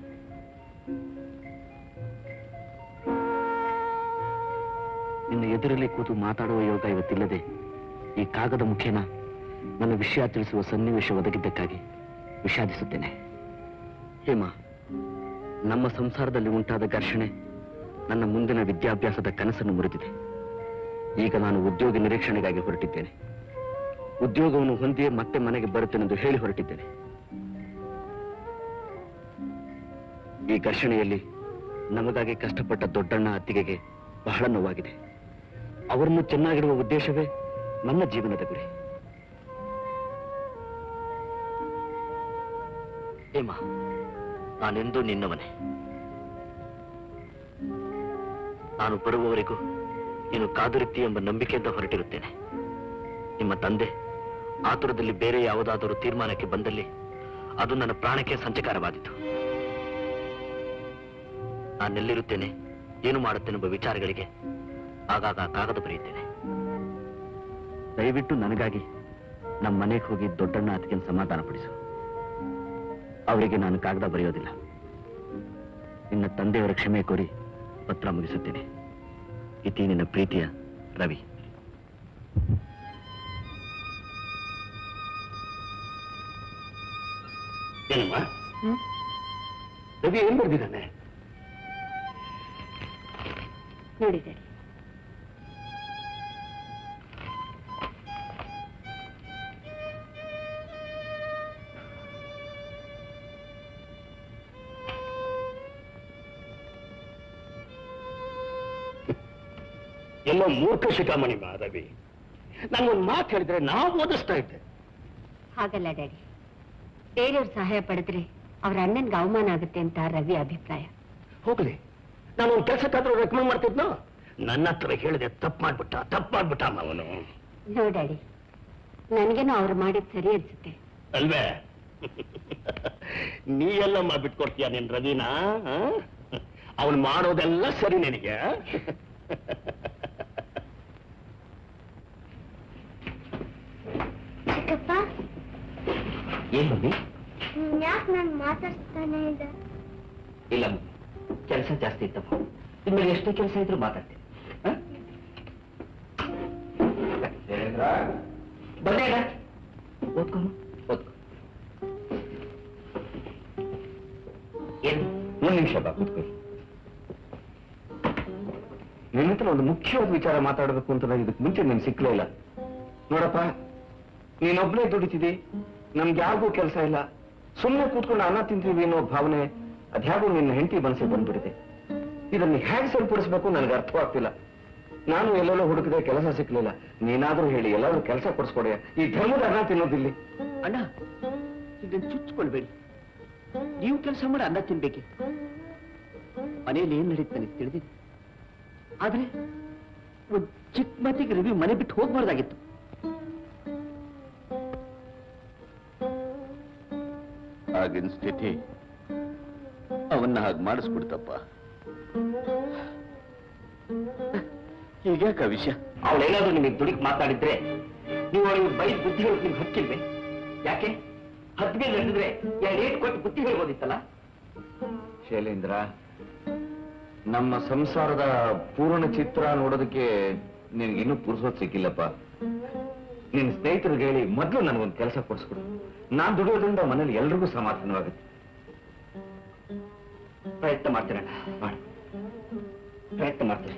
ನಿನ್ನ ಎದುರಲ್ಲಿ ಕೂತು ಮಾತಾಡುವ ಯೋಗ ಇವತ್ತಿಲ್ಲದೆ ಈ ಕಾಗದ ಮುಖೇನ ನನ್ನ ವಿಷಯ ತಿಳಿಸುವ ಸನ್ನಿವೇಶ ಒದಗಿದ್ದಕ್ಕಾಗಿ ವಿಷಾದಿಸುತ್ತೇನೆ ಹೇಮ ನಮ್ಮ ಸಂಸಾರದಲ್ಲಿ ಉಂಟಾದ ಘರ್ಷಣೆ ನನ್ನ ಮುಂದಿನ ವಿದ್ಯಾಭ್ಯಾಸದ ಕನಸನ್ನು ಮುರಿದಿದೆ ಈಗ ನಾನು ಉದ್ಯೋಗ ನಿರೀಕ್ಷಣೆಗಾಗಿ ಹೊರಟಿದ್ದೇನೆ ಉದ್ಯೋಗವನ್ನು ಹೊಂದಿಯೇ ಮತ್ತೆ ಮನೆಗೆ ಬರುತ್ತೇನೆಂದು ಹೇಳಿ ಹೊರಟಿದ್ದೇನೆ ಈ ಘರ್ಷಣೆಯಲ್ಲಿ ನಮಗಾಗಿ ಕಷ್ಟಪಟ್ಟ ದೊಡ್ಡಣ್ಣ ಅತ್ತಿಗೆಗೆ ಬಹಳ ನೋವಾಗಿದೆ ಅವರನ್ನು ಚೆನ್ನಾಗಿರುವ ಉದ್ದೇಶವೇ ನನ್ನ ಜೀವನದ ಗುರಿ ಹೇಮ ನಾನೆಂದೂ ನಿನ್ನವನೇ ನಾನು ಬರುವವರೆಗೂ ನೀನು ಕಾದುರಿತಿ ಎಂಬ ನಂಬಿಕೆಯಿಂದ ಹೊರಟಿರುತ್ತೇನೆ ನಿಮ್ಮ ತಂದೆ ಆತುರದಲ್ಲಿ ಬೇರೆ ಯಾವುದಾದರೂ ತೀರ್ಮಾನಕ್ಕೆ ಬಂದಲ್ಲಿ ಅದು ನನ್ನ ಪ್ರಾಣಕ್ಕೆ ಸಂಚಕಾರವಾದಿತು ನಾನೆಲ್ಲಿರುತ್ತೇನೆ ಏನು ಮಾಡುತ್ತೇನೆಂಬ ವಿಚಾರಗಳಿಗೆ ಆಗಾಗ ಕಾಗದ ಬರೆಯುತ್ತೇನೆ ದಯವಿಟ್ಟು ನನಗಾಗಿ ನಮ್ಮ ಮನೆಗೆ ಹೋಗಿ ದೊಡ್ಡಣ್ಣ ಅತ್ತಿಗೆನ ಸಮಾಧಾನ ಪಡಿಸು ಅವರಿಗೆ ನಾನು ಕಾಗದ ಬರೆಯೋದಿಲ್ಲ ನಿನ್ನ ತಂದೆಯವರ ಕ್ಷಮೆ ಕೋರಿ ಪತ್ರ ಮುಗಿಸುತ್ತೇನೆ ಇತಿ ನಿನ್ನ ಪ್ರೀತಿಯ ರವಿ ಏನಮ್ಮ ರವಿ ಏನ್ ಬರ್ದಿದ್ದಾನೆ ನೋಡಿದ್ದಾರೆ ಎಲ್ಲೋ ಮೂರ್ಖ ಶಿಖಾಮಣಿ ಮಾ ರವಿ ನಂಗೊಂದು ಮಾತು ಹೇಳಿದ್ರೆ ನಾವು ಓದಿಸ್ತಾ ಇದ್ದೆ ಹಾಗಲ್ಲ ಡ್ಯಾಡಿ ಬೇರೆಯವ್ರ ಸಹಾಯ ಪಡೆದ್ರೆ ಅವ್ರ ಅಣ್ಣನ್ಗೆ ಅವಮಾನ ಆಗುತ್ತೆ ಅಂತ ರವಿ ಅಭಿಪ್ರಾಯ ಹೋಗ್ಲಿ ನಾನು ಒಂದು ಕೆಲಸಕ್ಕಾದ್ರೂ ರೆಕಮೆಂಡ್ ಮಾಡ್ತಿದ್ನೋ ನನ್ನ ಹತ್ರ ಹೇಳಿದೆ ತಪ್ಪು ಮಾಡ್ಬಿಟ್ಟ ತಪ್ಪು ಮಾಡ್ಬಿಟ್ಟ ಅಮ್ಮ ಅವನು ನೋ ಡ್ಯಾಡಿ ನನಗೇನೋ ಅವ್ರು ಮಾಡಿದ್ ಸರಿ ಅನ್ಸುತ್ತೆ ಅಲ್ವೇ ನೀ ಎಲ್ಲಮ್ಮ ಬಿಟ್ಕೊಡ್ತೀಯ ನಿನ್ ರವಿನ ಅವನು ಮಾಡೋದೆಲ್ಲ ಸರಿ ನಿನಗೆ ಚಿಕ್ಕಪ್ಪ ಏನ್ ಮಮ್ಮಿ ಯಾಕೆ ನಾನು ಮಾತಾಡ್ತಾನೆ ಇದೆ ಇಲ್ಲ ಕೆಲಸ ಜಾಸ್ತಿ ಇತ್ತಪ್ಪ ಇನ್ಮೇಲೆ ಎಷ್ಟೇ ಕೆಲಸ ಇದ್ರೂ ಮಾತಾಡ್ತೀನಿ ಬಂದೇ ಓದ್ಕೊಂಡು ಓದ್ಕೊ ಏನು ಒಂದ್ ನಿಮಿಷ ಬಾ ಕೂತ್ಕೊಳ್ಳಿ ನಿನ್ನ ಹತ್ರ ಒಂದು ಮುಖ್ಯವಾದ ವಿಚಾರ ಮಾತಾಡಬೇಕು ಅಂತ ನಾನು ಇದಕ್ಕೆ ಮುಂಚೆ ನೀನು ಸಿಕ್ಲೇ ಇಲ್ಲ ನೋಡಪ್ಪ ನೀನೊಬ್ನೇ ದುಡಿತಿದಿ ನಮ್ಗೆ ಯಾರಿಗೂ ಕೆಲಸ ಇಲ್ಲ ಸುಮ್ಮನೆ ಕೂತ್ಕೊಂಡು ಅನ್ನ ತಿಂತೀವಿ ಅನ್ನೋ ಭಾವನೆ ಅದ್ಯಾಗೂ ನಿನ್ನ ಹೆಂಡತಿ ಮನಸ್ಸಿಗೆ ಬಂದ್ಬಿಟ್ಟಿದೆ ಇದನ್ನು ಹೇಗೆ ಸರಿಪಡಿಸ್ಬೇಕು ನನಗೆ ಅರ್ಥವಾಗ್ತಿಲ್ಲ ನಾನು ಎಲ್ಲೆಲ್ಲೋ ಹುಡುಕಿದೆ ಕೆಲಸ ಸಿಕ್ಲಿಲ್ಲ ನೀನಾದ್ರೂ ಹೇಳಿ ಎಲ್ಲಾದ್ರೂ ಕೆಲಸ ಕೊಡಿಸ್ಕೊಡಿ ಈ ಧರ್ಮದ ಅನ್ನ ತಿನ್ನೋದಿಲ್ಲಿ ಅಣ್ಣ ಇದನ್ನು ಚುಚ್ಕೊಳ್ಬೇಡಿ ನೀವು ಕೆಲಸ ಮಾಡಿ ಅನ್ನ ತಿನ್ಬೇಕೆ ಮನೆಯಲ್ಲಿ ಏನ್ ನಡೀತು ನನಗೆ ತಿಳಿದಿದೆ ಆದ್ರೆ ಒಂದು ಚಿಕ್ಕ ಮತಿಗೆ ರವಿ ಮನೆ ಬಿಟ್ಟು ಹೋಗ್ಬಾರ್ದಾಗಿತ್ತು ಆಗಿನ ಸ್ಥಿತಿ ಅವನ್ನ ಹಾಗೆ ಮಾಡಿಸ್ಬಿಡ್ತಪ್ಪ ಹೀಗ್ಯಾಕ ವಿಷಯ ಅವಳೇನಾದ್ರೂ ನಿಮಗೆ ದುಡುಕ್ ಮಾತಾಡಿದ್ರೆ ನೀವು ಅವಳಿಗೆ ಬೈದ್ ಬುದ್ಧಿ ಹೇಳೋಕೆ ನಿಮ್ಗೆ ಹಕ್ಕಿಲ್ವೇ ಯಾಕೆ ಹದ್ಗೆ ನಡೆದಿದ್ರೆ ಎರಡು ಏಟ್ ಕೊಟ್ಟು ಬುದ್ಧಿ ಹೇಳ್ಬೋದಿತ್ತಲ್ಲ ಶೈಲೇಂದ್ರ ನಮ್ಮ ಸಂಸಾರದ ಪೂರ್ಣ ಚಿತ್ರ ನೋಡೋದಕ್ಕೆ ನಿನಗಿನ್ನೂ ಪುರುಸೋದ್ ಸಿಕ್ಕಿಲ್ಲಪ್ಪ ನಿನ್ನ ಸ್ನೇಹಿತರಿಗೆ ಹೇಳಿ ಮೊದಲು ನನಗೊಂದು ಕೆಲಸ ಕೊಡಿಸ್ಕೊಡು ನಾನ್ ದುಡಿಯೋದ್ರಿಂದ ಮನೇಲಿ ಎಲ್ರಿಗೂ ಸಮಾಧಾನವಾಗುತ್ತೆ ಪ್ರಯತ್ನ ಮಾಡ್ತೀರಣ್ಣ ಮಾಡಿ ಪ್ರಯತ್ನ ಮಾಡ್ತೀನಿ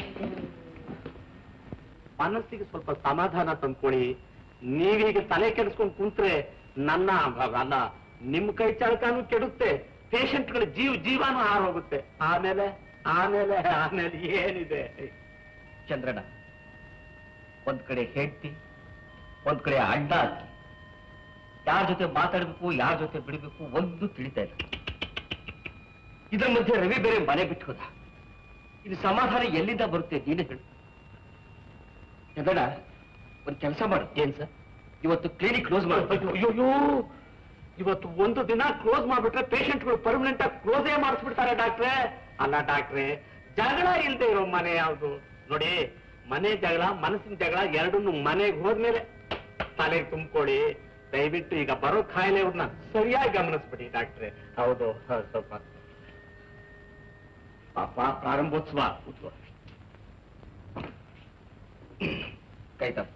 ಮನಸ್ಸಿಗೆ ಸ್ವಲ್ಪ ಸಮಾಧಾನ ತಂದ್ಕೊಳ್ಳಿ ನೀವೀಗ ತಲೆ ಕೆಡಿಸ್ಕೊಂಡು ಕುಂತ್ರೆ ನನ್ನ ಅಲ್ಲ ನಿಮ್ ಕೈ ಚಳಕಾನು ಕೆಡುತ್ತೆ ಪೇಷಂಟ್ಗಳ ಜೀವ ಜೀವಾನು ಹಾರೋಗುತ್ತೆ ಆಮೇಲೆ ಆಮೇಲೆ ಆಮೇಲೆ ಏನಿದೆ ಚಂದ್ರಣ್ಣ ಒಂದ್ ಕಡೆ ಹೆಂಡತಿ ಒಂದ್ ಕಡೆ ಅಡ್ಡ ಹಾಕಿ ಯಾರ ಜೊತೆ ಮಾತಾಡ್ಬೇಕು ಯಾರ ಜೊತೆ ಬಿಡಬೇಕು ಒಂದು ತಿಳಿತಾ ಇಲ್ಲ ಇದ್ರ ಮಧ್ಯೆ ರವಿ ಬೇರೆ ಮನೆ ಬಿಟ್ಟು ಹೋದ ಇದು ಸಮಾಧಾನ ಎಲ್ಲಿಂದ ಬರುತ್ತೆ ನೀನು ಹೇಳು ಚಂದ್ರಣ್ಣ ಒಂದ್ ಕೆಲಸ ಮಾಡು ಏನ್ ಸರ್ ಇವತ್ತು ಕ್ಲಿನಿಕ್ ಕ್ಲೋಸ್ ಮಾಡು ಅಯ್ಯೋ ಇವತ್ತು ಒಂದು ದಿನ ಕ್ಲೋಸ್ ಮಾಡ್ಬಿಟ್ರೆ ಪೇಷಂಟ್ಗಳು ಪರ್ಮನೆಂಟ್ ಆಗಿ ಕ್ಲೋಸೇ ಮಾಡಿಸ್ಬಿಡ್ತಾರೆ ಡಾಕ್ಟ್ರೆ ಅಲ್ಲ ಡಾಕ್ಟ್ರೆ ಜಗಳ ಇಲ್ದೇ ಇರೋ ಮನೆ ಯಾವುದು ನೋಡಿ ಮನೆ ಜಗಳ ಮನಸ್ಸಿನ ಜಗಳ ಎರಡನ್ನು ಮನೆಗೆ ಹೋದ್ಮೇಲೆ ತಲೆಗೆ ತುಂಬಿಕೊಳ್ಳಿ ದಯವಿಟ್ಟು ಈಗ ಬರೋ ಕಾಯಿಲೆ ಅವ್ರನ್ನ ಸರಿಯಾಗಿ ಗಮನಿಸ್ಬಿಡಿ ಡಾಕ್ಟ್ರೆ ಹೌದು ಹೌದು, ಸ್ವಲ್ಪ ಪಾಪ ಪ್ರಾರಂಭೋತ್ಸವ ಕೂತ್ಕೋ ಕೈ ತಪ್ಪು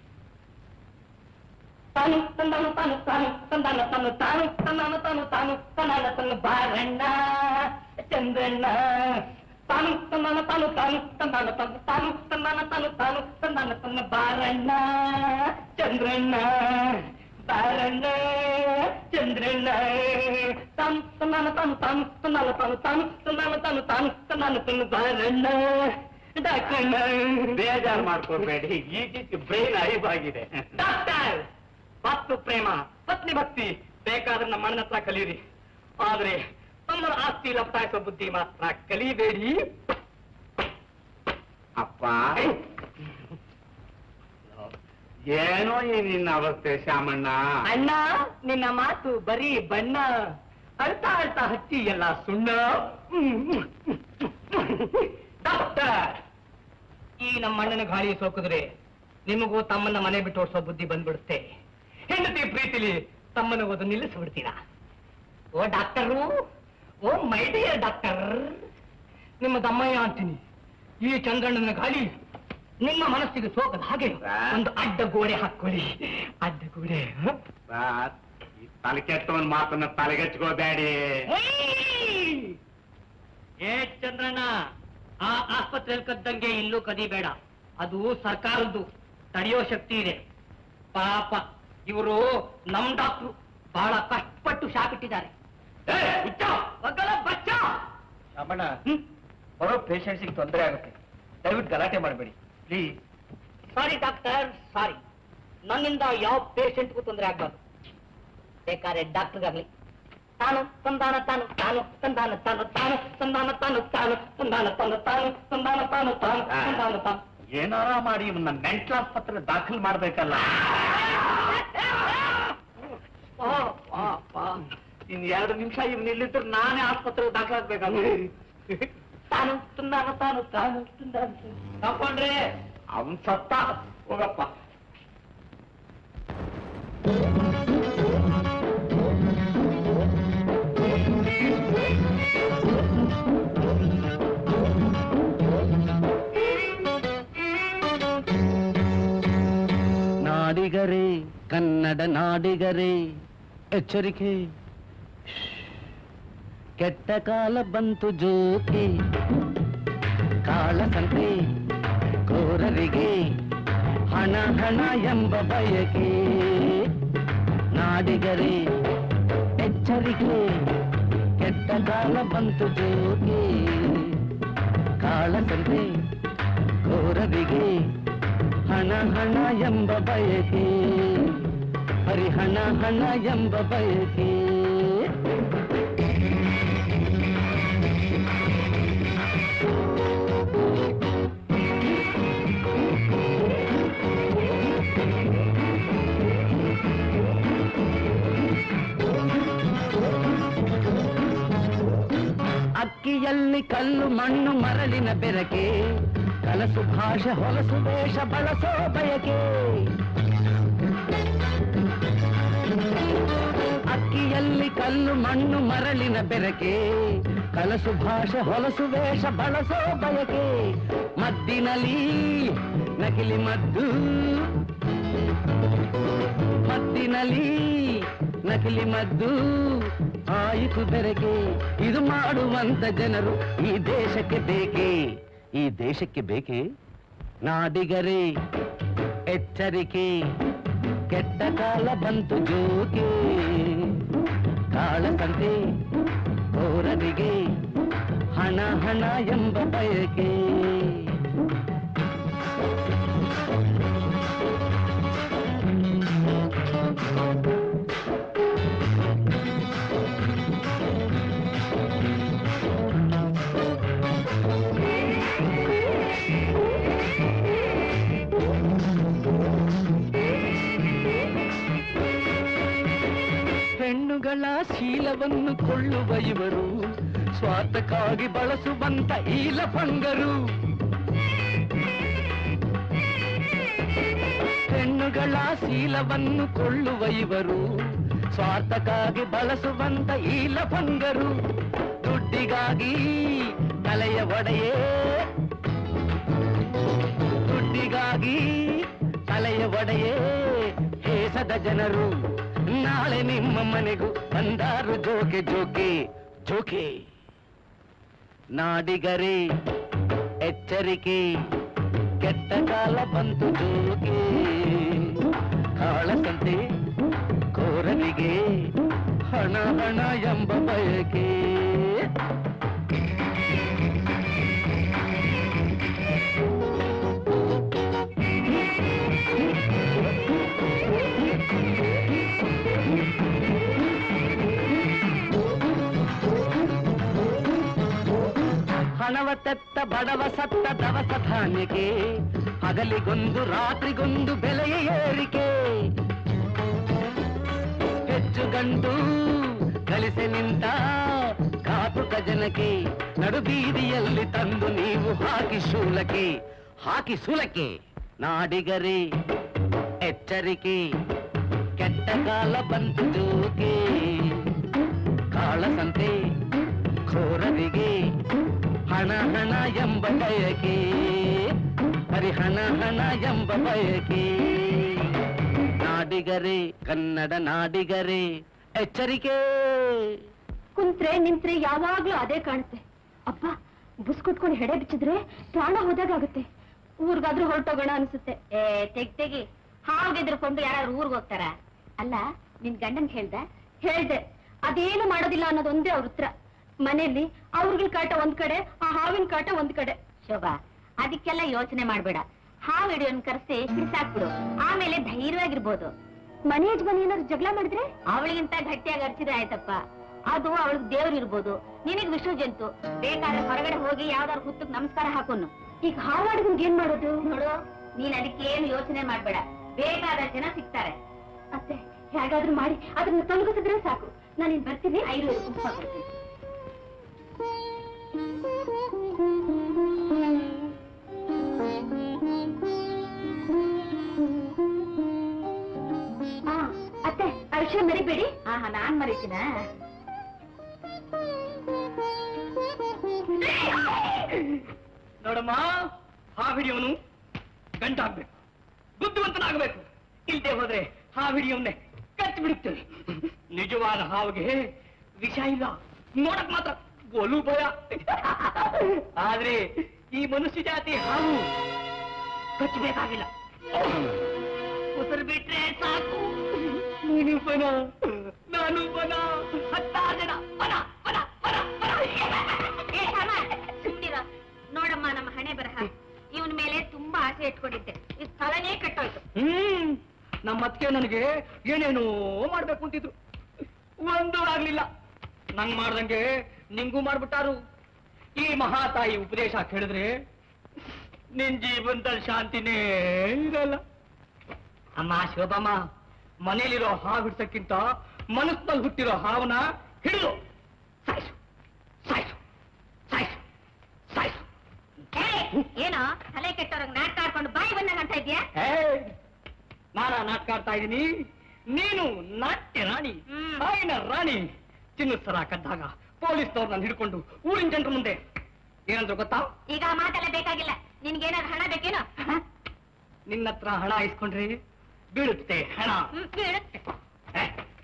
ತಾನು ತಂದಾನು ತಾನು ತಾನು ತಂದಾನ ತಾನು ತಾನು ತಂದಾನು ತಾನು ತಾನು ತನ್ನಾನ ತನ್ನ ಬಾರಣ್ಣ ಚಂದ್ರಣ್ಣ ತಾನು ತಂದಾನ ತಾನು ತಾನು ತಂದಾನ ತಾನು ತಾನು ತಂದಾನ ತಾನು ತಾನು ತಂದಾನ ತನ್ನ ಬಾರಣ್ಣ ಚಂದ್ರಣ್ಣ ಬಾರಣ್ಣ ಚಂದ್ರಣ್ಣ ತಾನು ತಂದಾನ ತಾನು ತಾನು ತಂದಾನ ತಾನು ತಾನು ತಂದಾನ ತಾನು ತಾನು ತಂದಾನ ತನ್ನ ಬಾರಣ್ಣ ಡಾಕ್ಟರ್ಣ್ಣ ಬೇಜಾರು ಮಾಡ್ಕೋಬೇಡಿ ಈಗೀಗ ಬ್ರೈನ್ ಐಬಾಗಿದೆ ಡಾಕ್ಟರ್ ಮಾತು ಪ್ರೇಮ ಪತ್ನಿ ಭಕ್ತಿ ಬೇಕಾದ್ರೆ ನಮ್ಮ ಅಣ್ಣನ ಹತ್ರ ಕಲಿಯಿರಿ ಆದ್ರೆ ತಮ್ಮ ಆಸ್ತಿ ಲಪ್ತಾಯಿಸೋ ಬುದ್ಧಿ ಮಾತ್ರ ಕಲಿಬೇಡಿ ಅಪ್ಪ ಏನೋ ಈ ನಿನ್ನ ಅವಸ್ಥೆ ಶ್ಯಾಮಣ್ಣ ಅಣ್ಣ ನಿನ್ನ ಮಾತು ಬರೀ ಬಣ್ಣ ಅಳ್ತಾ ಅಳ್ತಾ ಹಚ್ಚಿ ಎಲ್ಲ ಸುಣ್ಣ ಡಾಕ್ಟರ್ ಈ ನಮ್ಮ ಅಣ್ಣನ ಗಾಳಿ ಸೋಕಿದ್ರೆ ನಿಮಗೂ ತಮ್ಮನ್ನ ಮನೆ ಬಿಟ್ಟು ಓಡಿಸೋ ಬುದ್ಧಿ ಬಂದ್ಬಿಡುತ್ತೆ ಹೆಂಡತಿ ಪ್ರೀತಿಲಿ ತಮ್ಮನ ಓದು ನಿಲ್ಲಿಸ್ಬಿಡ್ತೀರಾ oh doctor oh my dear doctor ನಿಮ್ಮ ದಮ್ಮಯ್ಯ ಅಂತೀನಿ ಈ ಚಂದ್ರಣ್ಣನ ಗಾಳಿ ನಿಮ್ಮ ಮನಸ್ಸಿಗೆ ಸೋಕದ ಹಾಗೆ ಒಂದು ಅಡ್ಡ ಗೋಡೆ ಹಾಕೊಳ್ಳಿ ಅಡ್ಡ ಗೋಡೆ ಹ? ತಲೆ ಕೆಟ್ಟವನ್ ಮಾತನ್ನ ತಲೆಗೆಚ್ಕೋಬೇಡಿ ಏ ಚಂದ್ರಣ್ಣ ಆ ಆಸ್ಪತ್ರೆಯಲ್ಲಿ ಕದ್ದಂಗೆ ಇಲ್ಲೂ ಕದಿಬೇಡ ಅದು ಸರ್ಕಾರದ್ದು ತಡೆಯೋ ಶಕ್ತಿ ಇದೆ ಪಾಪ ಇವರು ನಮ್ ಡಾಕ್ಟ್ರು ಬಹಳ ಕಷ್ಟಪಟ್ಟು ಶಾಪಿಟ್ಟಿದ್ದಾರೆ ಬಚ್ಚ ರಮಣ ಬರೋ ಪೇಷಂಟ್ಸಿಗೆ ತೊಂದರೆ ಆಗುತ್ತೆ ದಯವಿಟ್ಟು ಗಲಾಟೆ ಮಾಡಬೇಡಿ ಪ್ಲೀಸ್ ಸಾರಿ ಡಾಕ್ಟರ್ ಸಾರಿ ನನ್ನಿಂದ ಯಾವ ಪೇಷಂಟ್ಗೂ ತೊಂದರೆ ಆಗ್ಬಾರ್ದು ಬೇಕಾದ್ರೆ ಡಾಕ್ಟರ್ಗಾಗ್ಲಿ ತಾನು ತಂದಾನ ತಾನು ತಾನು ತಂದಾನ ತಾನು ತಾನು ತಂದಾನ ತಾನು ತಾನು ತಂದಾನ ತಾನು ತಾನು ತಂದಾನ ತಾನು ತಾನು ತಂದಾನ ತಾನು ಏನಾರ ಮಾಡಿ ಇವನ್ನ ಮೆಂಟಲ್ ಆಸ್ಪತ್ರೆ ದಾಖಲು ಮಾಡ್ಬೇಕಲ್ಲ ಪಾ, ಪಾ, ಪಾ. ಇನ್ ಎರಡು ನಿಮಿಷ ಇವ್ನ ಇಲ್ಲಿದ್ರೆ ನಾನೇ ಆಸ್ಪತ್ರೆಗೆ ದಾಖಲಾಗ್ಬೇಕಲ್ಲ ತಾನು ತಂದಾನ ತಾನು ತಾನು ತಂದಾನ ತಾನು. ತಕೊಂಡ್ರೆ ಅವನ್ ಸತ್ತ ಹೋಗಪ್ಪ ನಾಡಿಗರೇ ಕನ್ನಡ ನಾಡಿಗರೇ ಎಚ್ಚರಿಕೆ ಕೆಟ್ಟ ಕಾಲ ಬಂತು ಜೋಕೆ ಕಾಳಸಂತೆ ಕೋರರಿಗೆ ಹಣ ಹಣ ಎಂಬ ಬಯಕೆ ನಾಡಿಗರೇ ಎಚ್ಚರಿಕೆ ಕೆಟ್ಟ ಕಾಲ ಬಂತು ಜೋಕೆ ಕಾಳಸಂತೆ ಕೋರರಿಗೆ ಹಣ ಹಣ ಎಂಬ ಬಯಕೆ ಹರಿಹಣ ಹಣ ಎಂಬ ಬಯಕೆ ಅಕ್ಕಿಯಲ್ಲಿ ಕಲ್ಲು ಮಣ್ಣು ಮರಳಿನ ಬೆರಕೆ ಕಲಸು ಭಾಷೆ ಹೊಲಸು ವೇಷ ಬಳಸೋ ಬಯಕೆ ಅಕ್ಕಿಯಲ್ಲಿ ಕಲ್ಲು ಮಣ್ಣು ಮರಳಿನ ಬೆರಕೆ ಕಲಸು ಭಾಷೆ ಹೊಲಸು ವೇಷ ಬಳಸೋ ಬಯಕೆ ಮದ್ದಿನಲ್ಲಿ ನಕಿಲಿ ಮದ್ದು ಮದ್ದಿನಲ್ಲಿ ನಕಲಿ ಮದ್ದು ಆಯಿತು ಬೆರಕೆ ಇದು ಮಾಡುವಂತ ಜನರು ಈ ದೇಶಕ್ಕೆ ಬೇಕೇ ಈ ದೇಶಕ್ಕೆ ಬೇಕೇ ನಾಡಿಗರೇ ಎಚ್ಚರಿಕೆ ಕೆಟ್ಟ ಕಾಲ ಬಂತು ಜೋಕೆ ಕಾಳಸಂತೆ ಕೋರನಿಗೆ ಹಣ ಹಣ ಎಂಬ ಬಯಕೆ ಹೆಣ್ಣುಗಳ ಶೀಲವನ್ನು ಕೊಳ್ಳುವ ಇವರು ಸ್ವಾರ್ಥಕ್ಕಾಗಿ ಬಳಸುವಂತ ಈಲ ಪಂಗರು ಹೆಣ್ಣುಗಳ ಶೀಲವನ್ನು ಕೊಳ್ಳುವ ಇವರು ಸ್ವಾರ್ಥಕ್ಕಾಗಿ ಬಳಸುವಂತ ಈಲ ಪಂಗರು ದುಡ್ಡಿಗಾಗಿ ತಲೆಯ ಒಡೆಯೇ ದುಡ್ಡಿಗಾಗಿ ತಲೆಯ ಒಡೆಯೇ ಹೇಸದ ಜನರು ನಾಳೆ ನಿಮ್ಮ ಮನೆಗೂ ಬಂದಾರು ಜೋಕೆ ಜೋಕೆ ಜೋಕೆ ನಾಡಿಗರೇ ಎಚ್ಚರಿಕೆ ಕೆಟ್ಟ ಕಾಲ ಬಂತು ಜೋಕೆ ಕಾಳಸಂತೆ ಕೋರನಿಗೆ ಹಣ ಹಣ ಎಂಬ ಬಯಕೆ ಹಣವ ತೆತ್ತ ಬಡವ ಸತ್ತ ದವಸ ಧಾನ್ಯಕ್ಕೆ ಹಗಲಿಗೊಂದು ರಾತ್ರಿಗೊಂದು ಬೆಲೆಯ ಏರಿಕೆ ಹೆಚ್ಚು ಗಂಟು ಗಳಿಸಿ ನಿಂತ ಕಾಪುಕ ಜನಕ್ಕೆ ನಡು ಬೀದಿಯಲ್ಲಿ ತಂದು ನೀವು ಹಾಕಿ ಶೂಲಕ್ಕೆ ಹಾಕಿ ಸೂಲಕ್ಕೆ ನಾಡಿಗರೇ ಎಚ್ಚರಿಕೆ ಕೆಟ್ಟ ಕಾಲ ಬಂತು ಜೋಕೆ ಕಾಳಸಂತೆ ಖೋರರಿಗೆ ಹಣ ಹಣ ಎಂಬ ಬಯಕೆ ಬರಿ ಹಣ ಹಣ ಎಂಬ ಬಯಕೆ ನಾಡಿಗರೇ ಕನ್ನಡ ನಾಡಿಗರೇ ಎಚ್ಚರಿಕೆ ಕುಂತ್ರೆ ನಿಂತ್ರೆ ಯಾವಾಗ್ಲೂ ಅದೇ ಕಾಣುತ್ತೆ ಅಪ್ಪ ಬುಸ್ ಕುಟ್ಕೊಂಡು ಹೆಡೆ ಬಿಚ್ಚಿದ್ರೆ ಪ್ರಾಣ ಹೋದಾಗುತ್ತೆ ಊರ್ಗಾದ್ರೂ ಹೊರಟೋಗೋಣ ಅನ್ಸುತ್ತೆ ಏ ತೆಗ್ ತೆಗಿ ಹಾಗೆದ್ರುಕೊಂಡು ಯಾರು ಊರ್ಗ್ ಹೋಗ್ತಾರ ಅಲ್ಲ ನಿನ್ ಗಂಡನ್ ಹೇಳ್ದ ಹೇಳ್ದೆ ಅದೇನು ಮಾಡೋದಿಲ್ಲ ಅನ್ನೋದೊಂದೇ ಅವ್ರ ಉತ್ತರ ಮನೆಯಲ್ಲಿ ಅವ್ರಗಳ ಕಾಟ ಒಂದ್ ಕಡೆ ಆ ಹಾವಿನ ಕಾಟ ಒಂದ್ ಕಡೆ ಶೋಭಾ ಅದಕ್ಕೆಲ್ಲ ಯೋಚನೆ ಮಾಡ್ಬೇಡ ಹಾವ್ ಹಿಡಿಯೋನ್ ಕರ್ಸಿ ಬಿಡ್ಸಾಕ್ಬಿಡು ಆಮೇಲೆ ಧೈರ್ಯವಾಗಿರ್ಬೋದು ಮನೆ ಯಜಮಾನಿ ಏನಾದ್ರು ಜಗಳ ಮಾಡಿದ್ರೆ ಅವಳಿಗಿಂತ ಗಟ್ಟಿಯಾಗಿ ಅರ್ಚಿದ್ರೆ ಆಯ್ತಪ್ಪ ಅದು ಅವಳಿಗೆ ದೇವ್ರು ಇರ್ಬೋದು ನಿನಗ್ ವಿಷ್ಣು ಜಂತು ಬೇಕಾದ್ರೆ ಹೊರಗಡೆ ಹೋಗಿ ಯಾವ್ದಾದ್ರು ಹುತ್ತಕ್ ನಮಸ್ಕಾರ ಹಾಕೋನು ಈಗ ಹಾವಾಡಿದ್ರೆ ಏನ್ ಮಾಡೋದು ನೋಡು ನೀನ್ ಅದಕ್ಕೆ ಏನು ಯೋಚನೆ ಮಾಡ್ಬೇಡ ಬೇಕಾದ ಜನ ಸಿಗ್ತಾರೆ ಅತ್ತೆ ಹೇಗಾದ್ರೂ ಮಾಡಿ ಅದನ್ನ ತೊಲಗಿಸಿದ್ರೆ ಸಾಕು ನಾನು ಇನ್ ಬರ್ತೀನಿ ಐದು ಉಪ್ಪ ಕೊಡ್ತೀನಿ ಆ, ಅತ್ತೆ ಆ ವಿಷಯ ಮರಿಬೇಡಿ ಆಹಾ ನಾನ್ ಮರೀತೀನ ನೋಡಮ್ಮ ಹಾವು ಹಿಡಿಯೋನು ಗಂಟ ಆಗ್ಬೇಕು ಬುದ್ಧಿವಂತನಾಗಬೇಕು ಇಲ್ದೆ ಹೋದ್ರೆ ಹಾವು ಹಿಡಿಯೋನ್ನೇ ಕಚ್ಚಿ ಬಿಡುತ್ತೇನೆ ನಿಜವಾದ ಹಾವಿಗೆ ವಿಷ ಇಲ್ಲ ನೋಡಕ್ ಮಾತ್ರ ಗೋಲು ಭಯ ಆದ್ರೆ ಈ ಮನುಷ್ಯ ಜಾತಿ ಹಾವು ಕಚ್ಚಬೇಕಾಗಿಲ್ಲ ಉಸಿರು ಬಿಟ್ರೆ ಸಾಕು ನೀನು ಬನ ನಾನು ಬನ ಹತ್ತಾರು ಜನ ಬನ ಬನ ಬನ ಬನ ಏ ಶ್ಯಾಮ, ಸುಮ್ನಿರು. ನೋಡಮ್ಮ ನಮ್ಮ ಹಣೆ ಬರಹ ಇವನ್ ಮೇಲೆ ತುಂಬಾ ಆಸೆ ಇಟ್ಕೊಂಡಿದ್ದೆ ಈ ಸ್ಥಳನೇ ಕೆಟ್ಟೋಯ್ತು ಹ್ಮ್ ನಮ್ಮ ಅತ್ತಿಗೆ ನನಗೆ ಏನೇನೋ ಮಾಡ್ಬೇಕು ಅಂತಿದ್ರು ಒಂದು ಆಗ್ಲಿಲ್ಲ ನಂಗ್ ಮಾಡ್ದಂಗೆ ನಿಂಗೂ ಮಾಡ್ಬಿಟ್ಟಾರು ಈ ಮಹಾತಾಯಿ ಉಪದೇಶ ಕೇಳಿದ್ರೆ ನಿನ್ ಜೀವನದಲ್ಲಿ ಶಾಂತಿನೇ ಇರಲ್ಲ ಅಮ್ಮ ಶೋಭಮ್ಮ ಮನೇಲಿರೋ ಹಾವು ಹಿಡ್ಸಕ್ಕಿಂತ ಮನಸ್ಸಿನಲ್ಲಿ ಹುಟ್ಟಿರೋ ಹಾವನ್ನ ಹಿಡಿದು ಸಾಯ್ಸು ಸಾಯ್ಸು ಸಾಯ್ಸು ಸಾಯ್ಸು ಏ, ಏನೋ ತಲೆ ಕೆಟ್ಟವ್ರಂಗ್ ನಾಟಕ ಆಡ್ಕೊಂಡು ಬಾಯಿ ಬಂದಂಗ ಅಂತ ಇದ್ಯಾ ಹೇ ನಾನ ನಾಟಕ ಆಡ್ತಾ ಇದ್ದೀನಿ ನೀನು ನಾಟ್ಯ ರಾಣಿ ಹ್ಮ್. ಹಾಯಿನ ರಾಣಿ ಚಿನ್ನದ ಸರ ಕದ್ದಾಗ ಪೊಲೀಸ್ನವ್ರು ನಾನು ಹಿಡ್ಕೊಂಡು ಊರಿನ ಜನರ ಮುಂದೆ ಏನಂದ್ರು ಗೊತ್ತಾ ಈಗ ಆ ಮಾತೆಲ್ಲ ಬೇಕಾಗಿಲ್ಲ ನಿನ್ಗೇನಾದ್ರು ಹಣ ಬೇಕೇನೋ ನಿನ್ನ ಹತ್ರ ಹಣ ಇಸ್ಕೊಂಡ್ರೆ ಬೀಳುತ್ತೆ ಹಣ ಹ್ಮ್, ಬೀಳುತ್ತೆ. ಹೇ.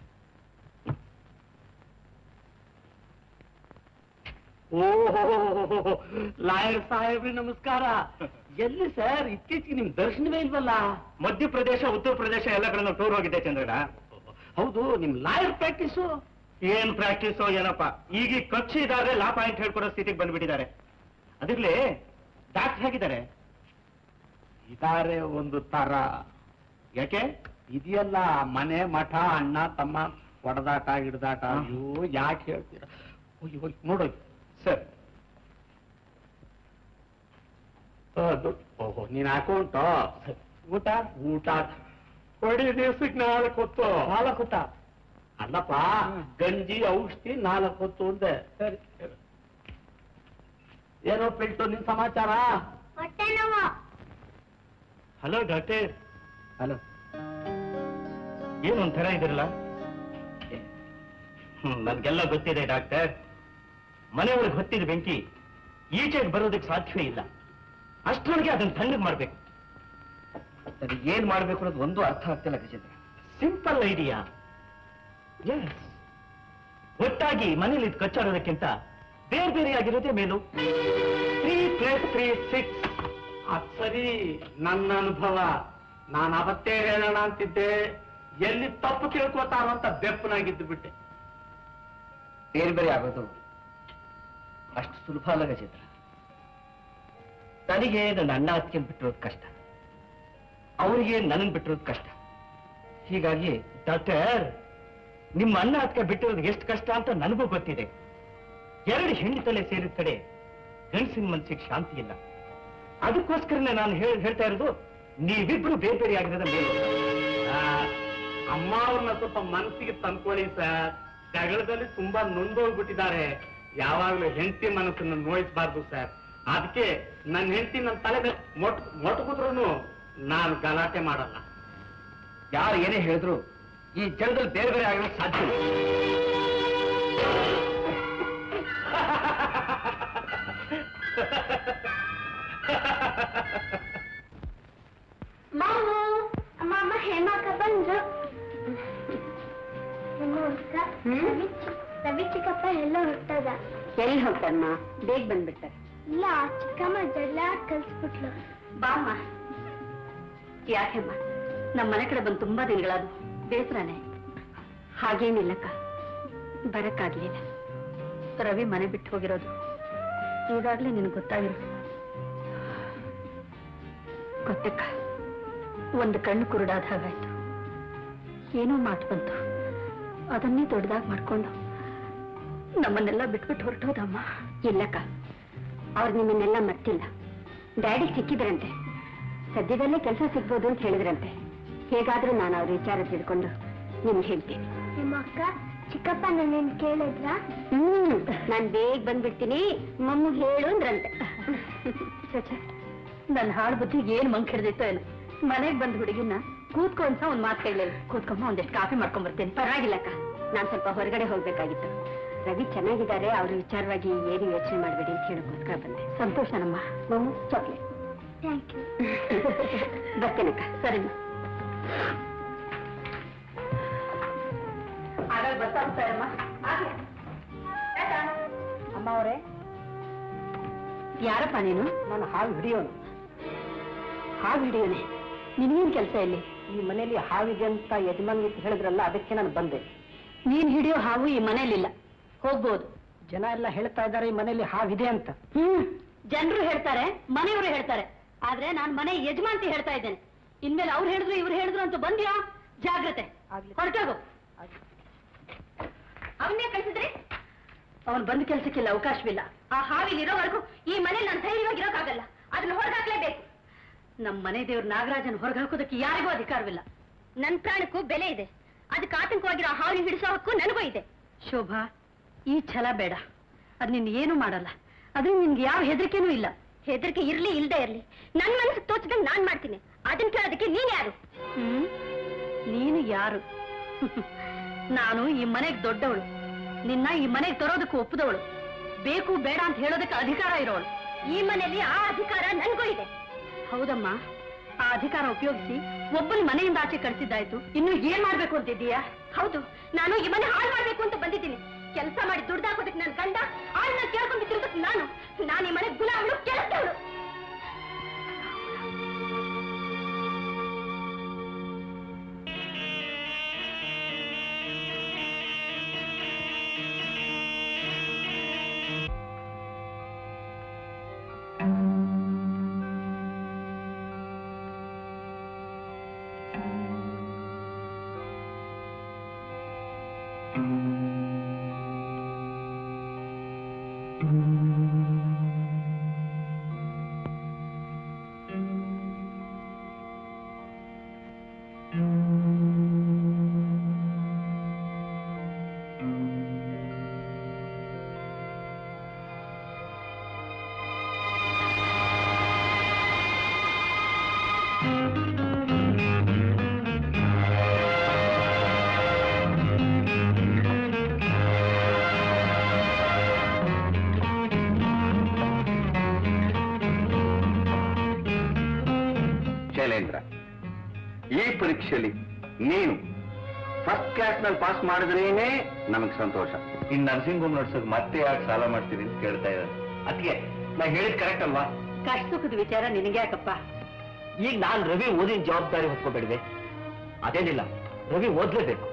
ಓಹೋ ಲಾಯರ್ ಸಾಹೇಬ್ರಿ ನಮಸ್ಕಾರ ಎಲ್ಲಿ ಸರ್ ಇತ್ತೀಚೆಗೆ ನಿಮ್ ದರ್ಶನವೇ ಇಲ್ವಲ್ಲ ಮಧ್ಯಪ್ರದೇಶ ಉತ್ತರ ಪ್ರದೇಶ ಎಲ್ಲ ಕಡೆ ಟೂರ್ ಹೋಗಿದ್ದೆ ಚಂದ್ರಣ್ಣ ಹೌದು ನಿಮ್ ಲಾಯರ್ ಪ್ರಾಕ್ಟೀಸು ಏನ್ ಪ್ರಾಕ್ಟೀಸೋ ಏನಪ್ಪ ಈಗ ಈ ಕಕ್ಷಿ ಇದಾದ್ರೆ ಲಾ ಪಾಯಿಂಟ್ ಹೇಳ್ಕೊಡೋ ಸ್ಥಿತಿಗೆ ಬಂದ್ಬಿಟ್ಟಿದ್ದಾರೆ ಅದಿರ್ಲಿ ಡಾಕ್ಟರ್ ಹೇಗಿದ್ದಾರೆ ಇದಾರೆ ಒಂದು ತರ ಯಾಕೆ ಇದೆಯಲ್ಲ ಮನೆ ಮಠ ಅಣ್ಣ ತಮ್ಮ ಹೊಡೆದಾಟ ಹಿಡ್ದಾಟ ಅಯ್ಯೋ ಯಾಕೆ ಹೇಳ್ತೀರಾ ಹೋಗಿ ಹೋಗಿ ನೋಡೋಗಿ ಸರ್ ಅದು ಓಹೋ ನೀನ್ ಅಕೌಂಟ್ ಊಟ ಊಟ ಕೊಡಿ ದಿವ್ಸಕ್ಕೆ ನಾಲ್ಕು ಹೊತ್ತು ನಾಲ್ಕು ಹೊತ್ತ ಅಲ್ಲಪ್ಪ ಗಂಜಿ ಔಷಧಿ ನಾಲ್ಕು ಹೊತ್ತು ಅಂದೆ ಸರಿ ಏನೋ ಪಿಲ್ಟು ನಿನ್ ಸಮಾಚಾರ ಹೊಟ್ಟೆ ನೋವು ಹಲೋ ಡಾಕ್ಟರ್ ಹಲೋ ಏನು ಒಂಥರ ಇದಿರಲ್ಲ ನನ್ಗೆಲ್ಲ ಗೊತ್ತಿದೆ ಡಾಕ್ಟರ್ ಮನೆಯೊಳಗೆ ಹೊತ್ತಿದ ಬೆಂಕಿ ಈಚೆಗೆ ಬರೋದಕ್ಕೆ ಸಾಧ್ಯವೇ ಇಲ್ಲ ಅಷ್ಟರೊಳಗೆ ಅದನ್ನ ತಣ್ಣಗೆ ಮಾಡ್ಬೇಕು ನನಗೆ ಏನ್ ಮಾಡ್ಬೇಕು ಅನ್ನೋದು ಒಂದು ಅರ್ಥ ಆಗ್ತಿಲ್ಲ ಗಜೇಂದ್ರ ಸಿಂಪಲ್ ಐಡಿಯಾ ಎಸ್ ಒಟ್ಟಾಗಿ ಮನೇಲಿ ಇದು ಕಚ್ಚಾಡೋದಕ್ಕಿಂತ ಬೇರೆ ಬೇರೆ ಆಗಿರೋದೇ ಮೇಲು ತ್ರೀ ಪ್ಲಸ್ ತ್ರೀ ಸಿಕ್ಸ್ ಅದ್ ಸರಿ ನನ್ನ ಅನುಭವ ನಾನು ಅವತ್ತೇ ಹೇಳೋಣ ಅಂತಿದ್ದೆ ಎಲ್ಲಿ ತಪ್ಪು ತಿಳ್ಕೊತಾರೋ ಅಂತ ಬೆಪ್ಪನಾಗಿದ್ದು ಬಿಟ್ಟೆ ಬೇರೆ ಬೇರೆ ಆಗೋದು ಅಷ್ಟು ಸುಲಭ ಅಲ್ಲ ಗಜೇಂದ್ರ ನನಗೆ ನನ್ನ ಅಣ್ಣ ಅತ್ತಿಗೆ ಬಿಟ್ಟಿರೋದು ಕಷ್ಟ ಅವರಿಗೆ ನನ್ನ ಬಿಟ್ಟಿರೋದು ಕಷ್ಟ ಹೀಗಾಗಿ ಡಾಕ್ಟರ್ ನಿಮ್ಮ ಅಣ್ಣ ಅತ್ತಿಗೆ ಬಿಟ್ಟಿರೋದು ಎಷ್ಟು ಕಷ್ಟ ಅಂತ ನನಗೂ ಗೊತ್ತಿದೆ ಎರಡು ಹೆಣ್ಣು ತಲೆ ಸೇರಿದ ಕಡೆ ಗಂಡಸಿನ ಮನಸ್ಸಿಗೆ ಶಾಂತಿ ಇಲ್ಲ ಅದಕ್ಕೋಸ್ಕರನೇ ನಾನು ಹೇಳ್- ಹೇಳ್ತಾ ಇರೋದು ನೀವಿಬ್ರು ಬೇರೆ ಬೇರೆ ಆಗಿರೋದ ಮೇಲೆ ಅಮ್ಮ ಅವ್ರನ್ನ ಸ್ವಲ್ಪ ಮನಸ್ಸಿಗೆ ತಂದ್ಕೊಳ್ಳಿ ಸರ್ ಜಗಳದಲ್ಲಿ ತುಂಬಾ ನೊಂದೋಗ್ಬಿಟ್ಟಿದ್ದಾರೆ ಯಾವಾಗ್ಲೂ ಹೆಂಡತಿ ಮನಸ್ಸನ್ನು ನೋಯಿಸಬಾರ್ದು ಸರ್ ಅದಕ್ಕೆ ನನ್ನ ಹೆಂಡತಿ ನನ್ನ ತಲೆ ಮೇಲೆ ಮೊಟ್ ಮೊಟಕುದ್ರು ನಾನು ಗಲಾಟೆ ಮಾಡಲ್ಲ ಯಾರು ಏನೇ ಹೇಳಿದ್ರು ಈ ಜನದಲ್ಲಿ ಬೇರೆ ಬೇರೆ ಆಗಿರೋದು ಸಾಧ್ಯ ಇಲ್ಲ. ಎಲ್ಲಿ ಹೋಗ್ತಾರಮ್ಮ ಬೇಗ ಬಂದ್ಬಿಡ್ತಾರೆ ಇಲ್ಲ ಚಿಕ್ಕಮ್ಮ ಜಗಳ ಕಲ್ಸ್ಬಿಟ್ಲು ಬಾಮ್ಮ ಯಾಕೆಮ್ಮ ನಮ್ಮ ಮನೆ ಕಡೆ ಬಂದು ತುಂಬಾ ದಿನಗಳಾದು ಬೇಸರನೆ ಹಾಗೇನಿಲ್ಲಕ್ಕ ಬರಕ್ಕಾಗ್ಲಿಲ್ಲ ರವಿ ಮನೆ ಬಿಟ್ಟು ಹೋಗಿರೋದು ಈಗಾಗ್ಲೇ ನಿನಗೆ ಗೊತ್ತಾಗಿರೋದು ಗೊತ್ತಕ್ಕ ಒಂದು ಕಣ್ಣು ಕುರುಡಾದ ಹಾಗಾಯ್ತು ಏನೋ ಮಾತು ಬಂತು ಅದನ್ನೇ ದೊಡ್ಡದಾಗಿ ಮಾಡ್ಕೊಂಡು ನಮ್ಮನ್ನೆಲ್ಲ ಬಿಟ್ಬಿಟ್ಟು ಹೊರಟೋದಮ್ಮ ಇಲ್ಲಕ್ಕ ಅವ್ರು ನಿಮ್ಮನ್ನೆಲ್ಲ ಮರ್ತಿಲ್ಲ ಡ್ಯಾಡಿ ಸಿಕ್ಕಿದ್ರಂತೆ ಸದ್ಯದಲ್ಲೇ ಕೆಲಸ ಸಿಗ್ಬೋದು ಅಂತ ಹೇಳಿದ್ರಂತೆ ಹೇಗಾದ್ರೂ ನಾನು ಅವ್ರ ವಿಚಾರ ತಿಳ್ಕೊಂಡು ನಿಮ್ಗೆ ಹೇಳ್ತೀನಿ ನಿಮ್ಮ ಅಕ್ಕ ಚಿಕ್ಕಪ್ಪ ನನ್ನೇನ್ ಕೇಳಿದ್ರ ಹ್ಮ್ ನಾನ್ ಬೇಗ ಬಂದ್ಬಿಡ್ತೀನಿ ಮಮ್ಮು ಹೇಳು ಅಂದ್ರಂತೆ ಚಚ ನನ್ನ ಹಾಳು ಬುದ್ಧಿಗೆ ಏನ್ ಮಂಕ್ ಹಿಡ್ದಿತ್ತೋ ಏನು ಮನೆಗ್ ಬಂದ್ ಹುಡುಗಿನ ಕೂತ್ಕೊ ಅಂತ ಒಂದ್ ಮಾತು ಕೇಳಲಿಲ್ಲ ಕೂತ್ಕೊಮ್ಮ ಒಂದಷ್ಟು ಕಾಫಿ ಮಾಡ್ಕೊಂಡ್ ಬರ್ತೀನಿ ಪರವಾಗಿಲ್ಲಕ್ಕ ನಾನ್ ಸ್ವಲ್ಪ ಹೊರಗಡೆ ಹೋಗ್ಬೇಕಾಗಿತ್ತು ರವಿ ಚೆನ್ನಾಗಿದ್ದಾರೆ ಅವ್ರ ವಿಚಾರವಾಗಿ ಏನು ಯೋಚನೆ ಮಾಡ್ಬೇಡಿ ಅಂತ ಹೇಳೋಕ್ಕೋಸ್ಕರ ಬಂದೆ ಸಂತೋಷನಮ್ಮ ಮಮ್ಮು ಚಾಕ್ಲೇಟ್ ಥ್ಯಾಂಕ್ ಯು ಬರ್ತೇನಕ್ಕ ಸರಿ ಆಗಾಗ ಬರ್ತಾ ಹೋಗ್ತಾರಮ್ಮ ಅಮ್ಮ ಅವರೇ ಯಾರಪ್ಪ ನೀನು ನಾನು ಹಾವು ಹಿಡಿಯೋನು ಹಾವು ಹಿಡಿಯೋನೆ ನಿನಗೇನ್ ಕೆಲಸ ಇಲ್ಲಿ ಈ ಮನೆಯಲ್ಲಿ ಹಾವಿದೆ ಅಂತ ಯಜಮಾನ್ಗೆ ಹೇಳಿದ್ರಲ್ಲ ಅದಕ್ಕೆ ನಾನು ಬಂದೆ ನೀನ್ ಹಿಡಿಯೋ ಹಾವು ಈ ಮನೇಲಿಲ್ಲ ಹೋಗ್ಬೋದು ಜನ ಎಲ್ಲ ಹೇಳ್ತಾ ಇದ್ದಾರೆ ಈ ಮನೆಯಲ್ಲಿ ಹಾವಿದೆ ಅಂತ ಹ್ಮ್ ಜನರು ಹೇಳ್ತಾರೆ ಮನೆಯವರು ಹೇಳ್ತಾರೆ ಆದ್ರೆ ನಾನ್ ಮನೆ ಯಜಮಾಂತಿ ಹೇಳ್ತಾ ಇದ್ದೇನೆ ಇನ್ಮೇಲೆ ಅವ್ರು ಹೇಳಿದ್ರು ಇವ್ರು ಹೇಳಿದ್ರು ಅಂತ ಬಂದ್ಯಾ ಜಾಗ್ರತೆ ಹೊರಟೋಗು ಅವನ್ನೇ ಕಳ್ಸಿದ್ರಿ ಅವನು ಬಂದ ಕೆಲ್ಸಕ್ಕಿಲ್ಲ ಅವಕಾಶವಿಲ್ಲ ಆ ಹಾವಿಲ್ ಇರೋವರೆಗೂ ಈ ಮನೆ ನಾನು ಧೈರ್ಯವಾಗಿರೋಕ್ಕಾಗಲ್ಲ ಅದನ್ನ ಹೊರಗಾಕ್ಲೇಬೇಕು ನಮ್ಮ ಮನೆ ದೇವ್ರ ನಾಗರಾಜನ್ ಹೊರಗೆ ಹಾಕೋದಕ್ಕೆ ಯಾರಿಗೂ ಅಧಿಕಾರವಿಲ್ಲ ನನ್ನ ಪ್ರಾಣಕ್ಕೂ ಬೆಲೆ ಇದೆ ಅದಕ್ಕೆ ಆತಂಕವಾಗಿರೋ ಆ ಹಾವಿನ ಹಿಡಿಸೋ ಹಕ್ಕು ನನಗೂ ಇದೆ ಶೋಭಾ ಈ ಛಲ ಬೇಡ ಅದ್ ನಿನ್ ಏನು ಮಾಡಲ್ಲ ಅದ್ರಿಂದ ನಿನ್ಗೆ ಯಾವ ಹೆದರಿಕೆನೂ ಇಲ್ಲ ಹೆದರಿಕೆ ಇರ್ಲಿ ಇಲ್ದೇ ಇರ್ಲಿ ನನ್ ಮನಸ್ಸು ತೋಚದಂಗ್ ನಾನ್ ಮಾಡ್ತೀನಿ ಅದನ್ನ ಕೇಳೋದಕ್ಕೆ ನೀನ್ ಯಾರು ಹ್ಮ್ ನೀನು ಯಾರು ನಾನು ಈ ಮನೆಗ್ ದೊಡ್ಡವಳು ನಿನ್ನ ಈ ಮನೆಗೆ ತರೋದಕ್ಕೆ ಒಪ್ಪದವಳು ಬೇಕು ಬೇಡ ಅಂತ ಹೇಳೋದಕ್ಕೆ ಅಧಿಕಾರ ಇರೋಳು ಈ ಮನೆಯಲ್ಲಿ ಆ ಅಧಿಕಾರ ನನ್ಗೂ ಇದೆ ಹೌದಮ್ಮ ಆ ಅಧಿಕಾರ ಉಪಯೋಗಿಸಿ ಒಬ್ಬನ ಮನೆಯಿಂದ ಆಚೆ ಕಳಿಸಿದ್ದಾಯ್ತು ಇನ್ನು ಏನ್ ಮಾಡ್ಬೇಕು ಅಂತಿದ್ದೀಯಾ ಹೌದು ನಾನು ಈ ಮನೆ ಹಾಳು ಮಾಡ್ಬೇಕು ಅಂತ ಬಂದಿದ್ದೀನಿ ಕೆಲಸ ಮಾಡಿ ದುಡ್ದಾಕೋದಕ್ಕೆ ನನ್ನ ಗಂಡ ಆಳ್ನ ಕೇಳ್ಕೊಂಡು ತಿರುಗಕ್ಕೆ ನಾನು ನಾನು ಈ ಮನೆ ಗುಲಾಮಳು ಕೆಲಸದವಳು ಶೈಲೇಂದ್ರ ಈ ಪರೀಕ್ಷೆಯಲ್ಲಿ ನೀನು ಫಸ್ಟ್ ಕ್ಲಾಸ್ ನಲ್ಲಿ ಪಾಸ್ ಮಾಡಿದ್ರೇನೆ ನಮಗೆ ಸಂತೋಷ ಇನ್ ನರ್ಸಿಂಗ್ ಹೋಮ್ ನಡ್ಸೋಕ್ ಮತ್ತೆ ಯಾಕೆ ಸಾಲ ಮಾಡ್ತೀರಿ ಅಂತ ಕೇಳ್ತಾ ಇದ್ದಾರೆ ಅದಕ್ಕೆ ನಾ ಹೇಳಿದ್ ಕರೆಕ್ಟ್ ಅಲ್ವಾ ಕಷ್ಟ ಸುಖದ ವಿಚಾರ ನಿನಗೆ ಯಾಕಪ್ಪ ಈಗ ನಾನ್ ರವಿ ಓದಿನ ಜವಾಬ್ದಾರಿ ಹೊತ್ಕೋಬೇಡಿದೆ ಅದೇನಿಲ್ಲ ರವಿ ಓದ್ಲೇಬೇಕು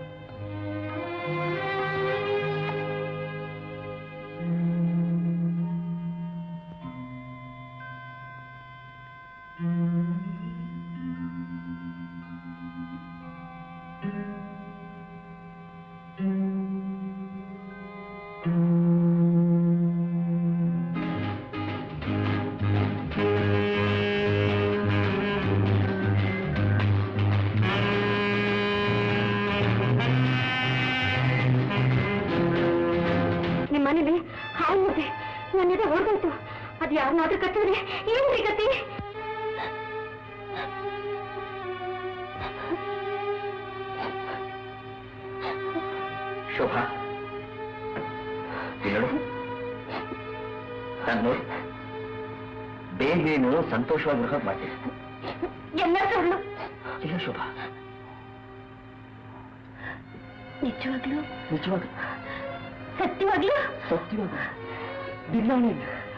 ನಿಮ್ಮ ಮನೇಲಿ ಹಾವು ಇದೆ ನನ್ನ ಎದೆ ಹೊರಗೋಯ್ತು ಅದು ಯಾರನ್ನಾದ್ರೂ ಕಟ್ಟಿದ್ರೆ ಏನ್ರಿ ಗತಿ ಶೋಭಾ ಇಲ್ಲಿ ನೋಡು ನಾನು ನೋಡಿ ಬೇಗೇನು ಸಂತೋಷವಾಗಿರೋ ಮಾಡ್ತೀನಿ ಎಲ್ಲ ಸುಳ್ಳು ಇಲ್ಲ ಶೋಭಾ ನಿಜವಾಗ್ಲೂ ನಿಜವಾಗ ಸತ್ಯವಾಗ್ಲೂ ಸತ್ಯವಾಗ ಬಿಲ್ಲಾಣಿ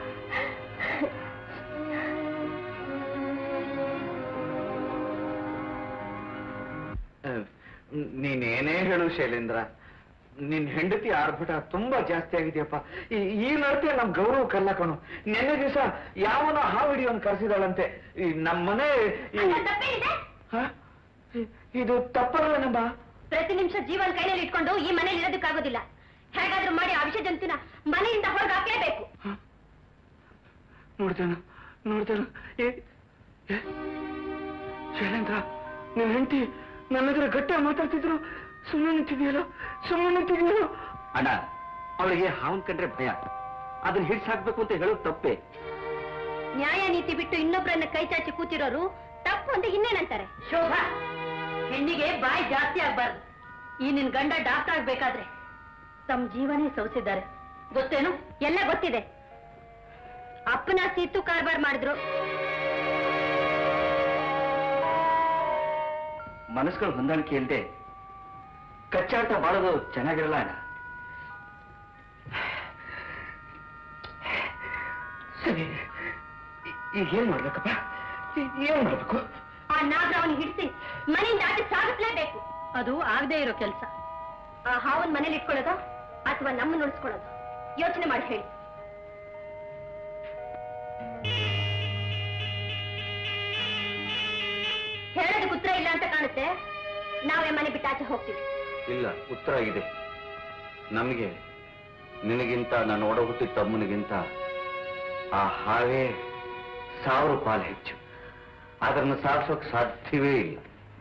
ನೀನೇನೇ ಹೇಳು ಶೈಲೇಂದ್ರ ನಿನ್ ಹೆಂಡತಿ ಆರ್ಭಟ ತುಂಬಾ ಜಾಸ್ತಿ ಆಗಿದೆಯಪ್ಪ ಈ- ಈ ನಡತೆ ನಮ್ ಗೌರವ ಕಲ್ಲ ಕಣು ನಿನ್ನೆ ದಿವಸ ಯಾವನೋ ಹಾವು ಹಿಡಿಯೋನ್ ಕರೆಸಿದಾಳಂತೆ ಈ ನಮ್ಮನೆ ಈ- ತಪ್ಪೇನಿದೆ ಹ? ಇ- ಇದು ತಪ್ಪಲ್ವೇನಮ್ಮ ಪ್ರತಿ ನಿಮಿಷ ಜೀವನ ಕೈಯಲ್ಲಿ ಇಟ್ಕೊಂಡು ಈ ಮನೇಲಿ ಇರೋದಕ್ಕಾಗೋದಿಲ್ಲ ಹೇಗಾದ್ರೂ ಮಾಡಿ ಆ ವಿಷ ಜಂತುನ ಮನೆಯಿಂದ ಹೊರಗೆ ಹಾಕ್ಲೇಬೇಕು ನೋಡ್ತೇನೆ ನೋಡ್ತೇನೆ ಏ- ಏ? ಶೈಲೇಂದ್ರ ನಿನ್ ಹೆಂಡತಿ ನನ್ನ ಎದುರು ಗಟ್ಟ ಮಾತಾಡ್ತಿದ್ರು ಸುಮ್ಮನೆ ನಿಂತಿದ್ಯಲ್ಲ ಸುಮ್ಮನೆ ನಿಂತಿದ್ಯಲ್ಲ ಅಣ್ಣ ಅವಳಿಗೆ ಹಾವನ್ ಕಂಡ್ರೆ ಭಯ ಅದನ್ನ ಹಿಡ್ಸಾಕ್ಬೇಕು ಅಂತ ಹೇಳೋದು ತಪ್ಪೇ ನ್ಯಾಯ ನೀತಿ ಬಿಟ್ಟು ಇನ್ನೊಬ್ಬರನ್ನ ಕೈ ಚಾಚಿ ಕೂತಿರೋರು ತಪ್ಪು ಅಂತ ಇನ್ನೇನಂತಾರೆ ಶೋಭಾ ಹೆಣ್ಣಿಗೆ ಬಾಯಿ ಜಾಸ್ತಿ ಆಗ್ಬಾರ್ದು ಈ ನಿನ್ ಗಂಡ ಡಾಕ್ಟರ್ ಆಗ್ಬೇಕಾದ್ರೆ ತಮ್ಮ ಜೀವನೇ ಸೌಸಿದ್ದಾರೆ ಗೊತ್ತೇನು ಎಲ್ಲ ಗೊತ್ತಿದೆ ಅಪ್ಪನ ಸೀತು ಕಾರ್ಬಾರ್ ಮಾಡಿದ್ರು ಮನಸ್ಸುಗಳ ಹೊಂದಾಣಿಕೆ ಇಲ್ಲದೆ ಕಚ್ಚಾಟ ಬಾಳೋದು ಚೆನ್ನಾಗಿರಲ್ಲ ಅಣ್ಣ ಸರಿ ಈ- ಈಗ ಏನ್ ಮಾಡ್ಬೇಕಪ್ಪ ಈ- ಏನ್ ಮಾಡ್ಬೇಕು ಆ ನಾಗರಾವನ್ ಹಿಡಿಸಿ ಮನೆಯಿಂದ ಆಚೆ ಸಾಗಿಸ್ಲೇಬೇಕು ಅದು ಆಗದೆ ಇರೋ ಕೆಲಸ ಆ ಹಾವನ್ ಮನೇಲಿ ಇಟ್ಕೊಳ್ಳೋದ ಅಥವಾ ನಮ್ಮನ್ನ ಉಳಿಸ್ಕೊಳ್ಳೋದು ಯೋಚನೆ ಮಾಡಿ ಹೇಳಿ ಹೇಳೋದಕ್ಕೆ ಉತ್ತರ ಇಲ್ಲ ಅಂತ ಕಾಣುತ್ತೆ ನಾವೇ ಮನೆ ಬಿಟ್ಟು ಆಚೆ ಹೋಗ್ತೀವಿ ಇಲ್ಲ ಉತ್ತರ ಇದೆ ನಮಗೆ ನಿನಗಿಂತ ನಾನು ಒಡ ಹುಟ್ಟಿದ ತಮ್ಮನಿಗಿಂತ ಆ ಹಾವೇ ಸಾವಿರ ಪಾಲು ಹೆಚ್ಚು ಅದನ್ನು ಸಾಧಿಸೋಕ್ ಸಾಧ್ಯವೇ ಇಲ್ಲ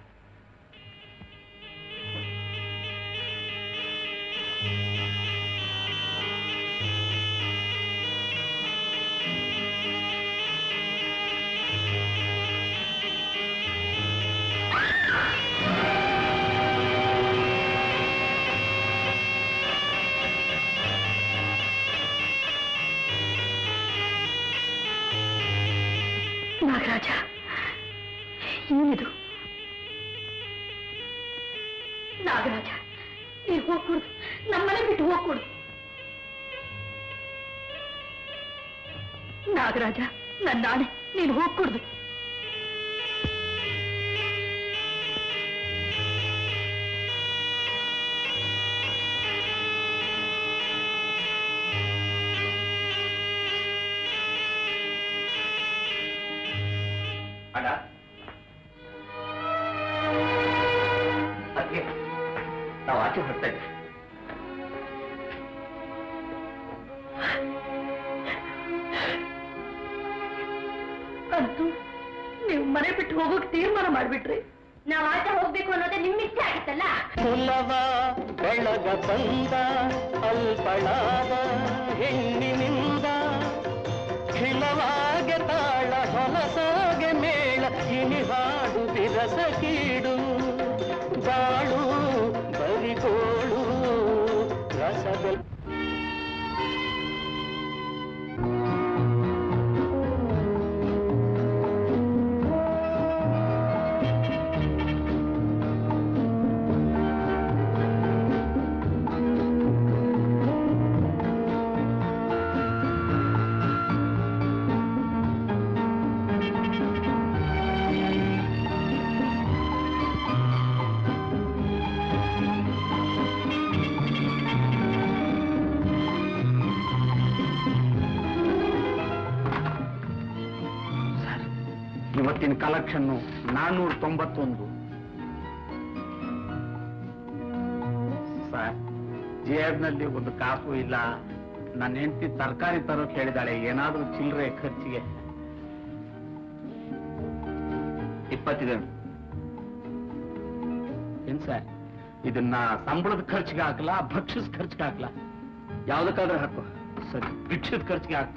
ನಾಗರಾಜ ಏನಿದು ನಾಗರಾಜ ನೀನು ಹೋಗ್ಕೊಡ್ದು ನಮ್ಮನೆ ಬಿಟ್ಟು ಹೋಗ್ಕೊಡ್ದು ನಾಗರಾಜ ನನ್ನ ನಾಣೆ ನೀನು ಹೋಗ್ಕೊಡ್ದು ಅಣ್ಣ ಅದಕ್ಕೆ ನಾವು ಆಚೆ ಹೊರಡ್ತಾ ಇದ್ದೀವಿ ಅಂತೂ ನೀವು ಮನೆ ಬಿಟ್ಟು ಹೋಗೋಕ್ ತೀರ್ಮಾನ ಮಾಡ್ಬಿಟ್ರಿ ನಾವ್ ಆಚೆ ಹೋಗ್ಬೇಕು ಅನ್ನೋದೇ ನಿಮ್ ಇಚ್ಛೆ ಆಗಿತ್ತಲ್ಲ ಕುಲವ ಬೆಳಗ ಬಂದ ಅಲ್ಪಳಾದ ಹೆಣ್ಣಿನಿಂದ ಖಿಲವಾಗೆ ತಾಳ ಹೊಲಸಾಗೆ ಮೇಳ ಇನಿಹಾಡು ಬಿರಸ ಕೀಡು ಬಾಳು ಬರಿಗೋಳು ರಸಬೆಲ್ ಇವತ್ತಿನ ಕಲೆಕ್ಷನ್ನು ನಾನ್ನೂರ ತೊಂಬತ್ತೊಂದು ಸರ್ ಜೇಬ್ನಲ್ಲಿ ಒಂದು ಕಾಸು ಇಲ್ಲ ನನ್ನ ಹೆಂಡತಿ ತರಕಾರಿ ತರೋಕ್ ಹೇಳಿದಾಳೆ ಏನಾದ್ರೂ ಚಿಲ್ಲರೆ ಖರ್ಚಿಗೆ ಇಪ್ಪತ್ತಿದೆ ಏನ್ ಸರ್ ಇದನ್ನ ಸಂಬಳದ ಖರ್ಚಿಗೆ ಹಾಕಲ್ಲ ಭಕ್ಷ್ಯದ ಖರ್ಚಿಗೆ ಹಾಕಲ್ಲ ಯಾವ್ದಕ್ಕಾದ್ರೂ ಹಾಕು ಸರಿ ಭಿಕ್ಷದ ಖರ್ಚಿಗೆ ಹಾಕ್ತೀನಿ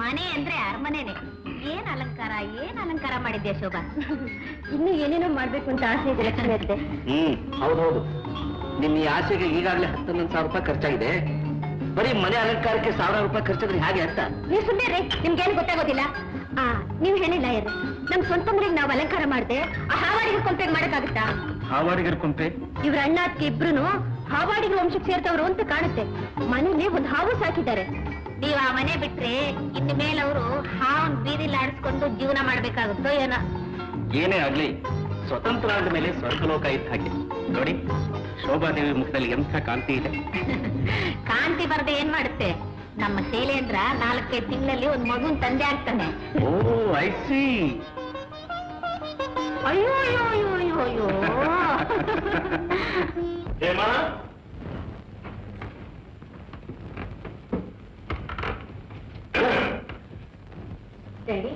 ಮನೆ ಅಂದ್ರೆ ಅರಮನೆನೆ ಏನ್ ಅಲಂಕಾರ ಏನ್ ಅಲಂಕಾರ ಮಾಡಿದ್ಯಾ ಶೋಭಾ ಇನ್ನು ಏನೇನೋ ಮಾಡ್ಬೇಕು ಅಂತ ಆಸೆ ಇದೆ ಲಕ್ಷ್ಮಿ ಅತ್ತೆ ಹ್ಮ್ ಹೌದೌದು ನಿನ್ನ ಈ ಆಸೆಗೆ ಈಗಾಗಲೇ ಹತ್ತೊಂದು ಸಾವಿರ ರೂಪಾಯಿ ಖರ್ಚಾಗಿದೆ ಬರೀ ಮನೆ ಅಲಂಕಾರಕ್ಕೆ ಸಾವಿರ ರೂಪಾಯಿ ಖರ್ಚಾದ್ರೆ ಹೇಗೆ ಅಂತ ನೀವು ಸುಮ್ಮನೆ ರೀ ನಿಮ್ಗೇನು ಗೊತ್ತಾಗೋದಿಲ್ಲ ಆ ನೀವು ಹೇಳಿಲ್ಲ ಯಾರು ನಮ್ ಸ್ವಂತ ಮನೆಗೆ ನಾವು ಅಲಂಕಾರ ಮಾಡ್ದೆ ಆ ಹಾವಾಡಿಗೆ ಕಂಪೇರ್ ಮಾಡಕ್ಕಾಗುತ್ತಾ ಹಾವಾಡಿಗರ ಕುಂಪೆ ಇವ್ರ ಅಣ್ಣ ಅತ್ತಿಗೆ ಇಬ್ರು ಹಾವಾಡಿಗೆ ವಂಶಕ್ಕೆ ಸೇರ್ತವ್ರು ಅಂತ ಕಾಣುತ್ತೆ ಮನೇಲಿ ಒಂದು ಹಾವು ಸಾಕಿದ್ದಾರೆ ನೀವ್ ಆ ಮನೆ ಬಿಟ್ರೆ ಇನ್ನು ಮೇಲೆ ಅವರು ಹಾವನ್ ಬೀದಿಲಿ ಆಡಿಸ್ಕೊಂಡು ಜೀವನ ಮಾಡ್ಬೇಕಾಗುತ್ತೋ ಏನೋ ಏನೇ ಆಗ್ಲಿ ಸ್ವತಂತ್ರ ಆದ ಮೇಲೆ ಸ್ವರ್ಗಲೋಕ ಇದ್ದ ಹಾಗೆ ನೋಡಿ ಶೋಭಾದೇವಿ ಮುಖದಲ್ಲಿ ಎಂಥ ಕಾಂತಿ ಇದೆ ಕಾಂತಿ ಬರದೆ ಏನ್ ಮಾಡುತ್ತೆ ನಮ್ಮ ಶೈಲೇಂದ್ರ ನಾಲ್ಕೈದು ತಿಂಗಳಲ್ಲಿ ಒಂದ್ ಮಗುನ್ ತಂದೆ ಆಗ್ತಾನೆ ಓ ಐ ಸಿ ಅಯ್ಯೋ ಅಯ್ಯೋ ಅಯ್ಯೋ ಅಯ್ಯೋ ಅಯ್ಯೋ ಹೇಮಾ ಡ್ಯಾಡಿ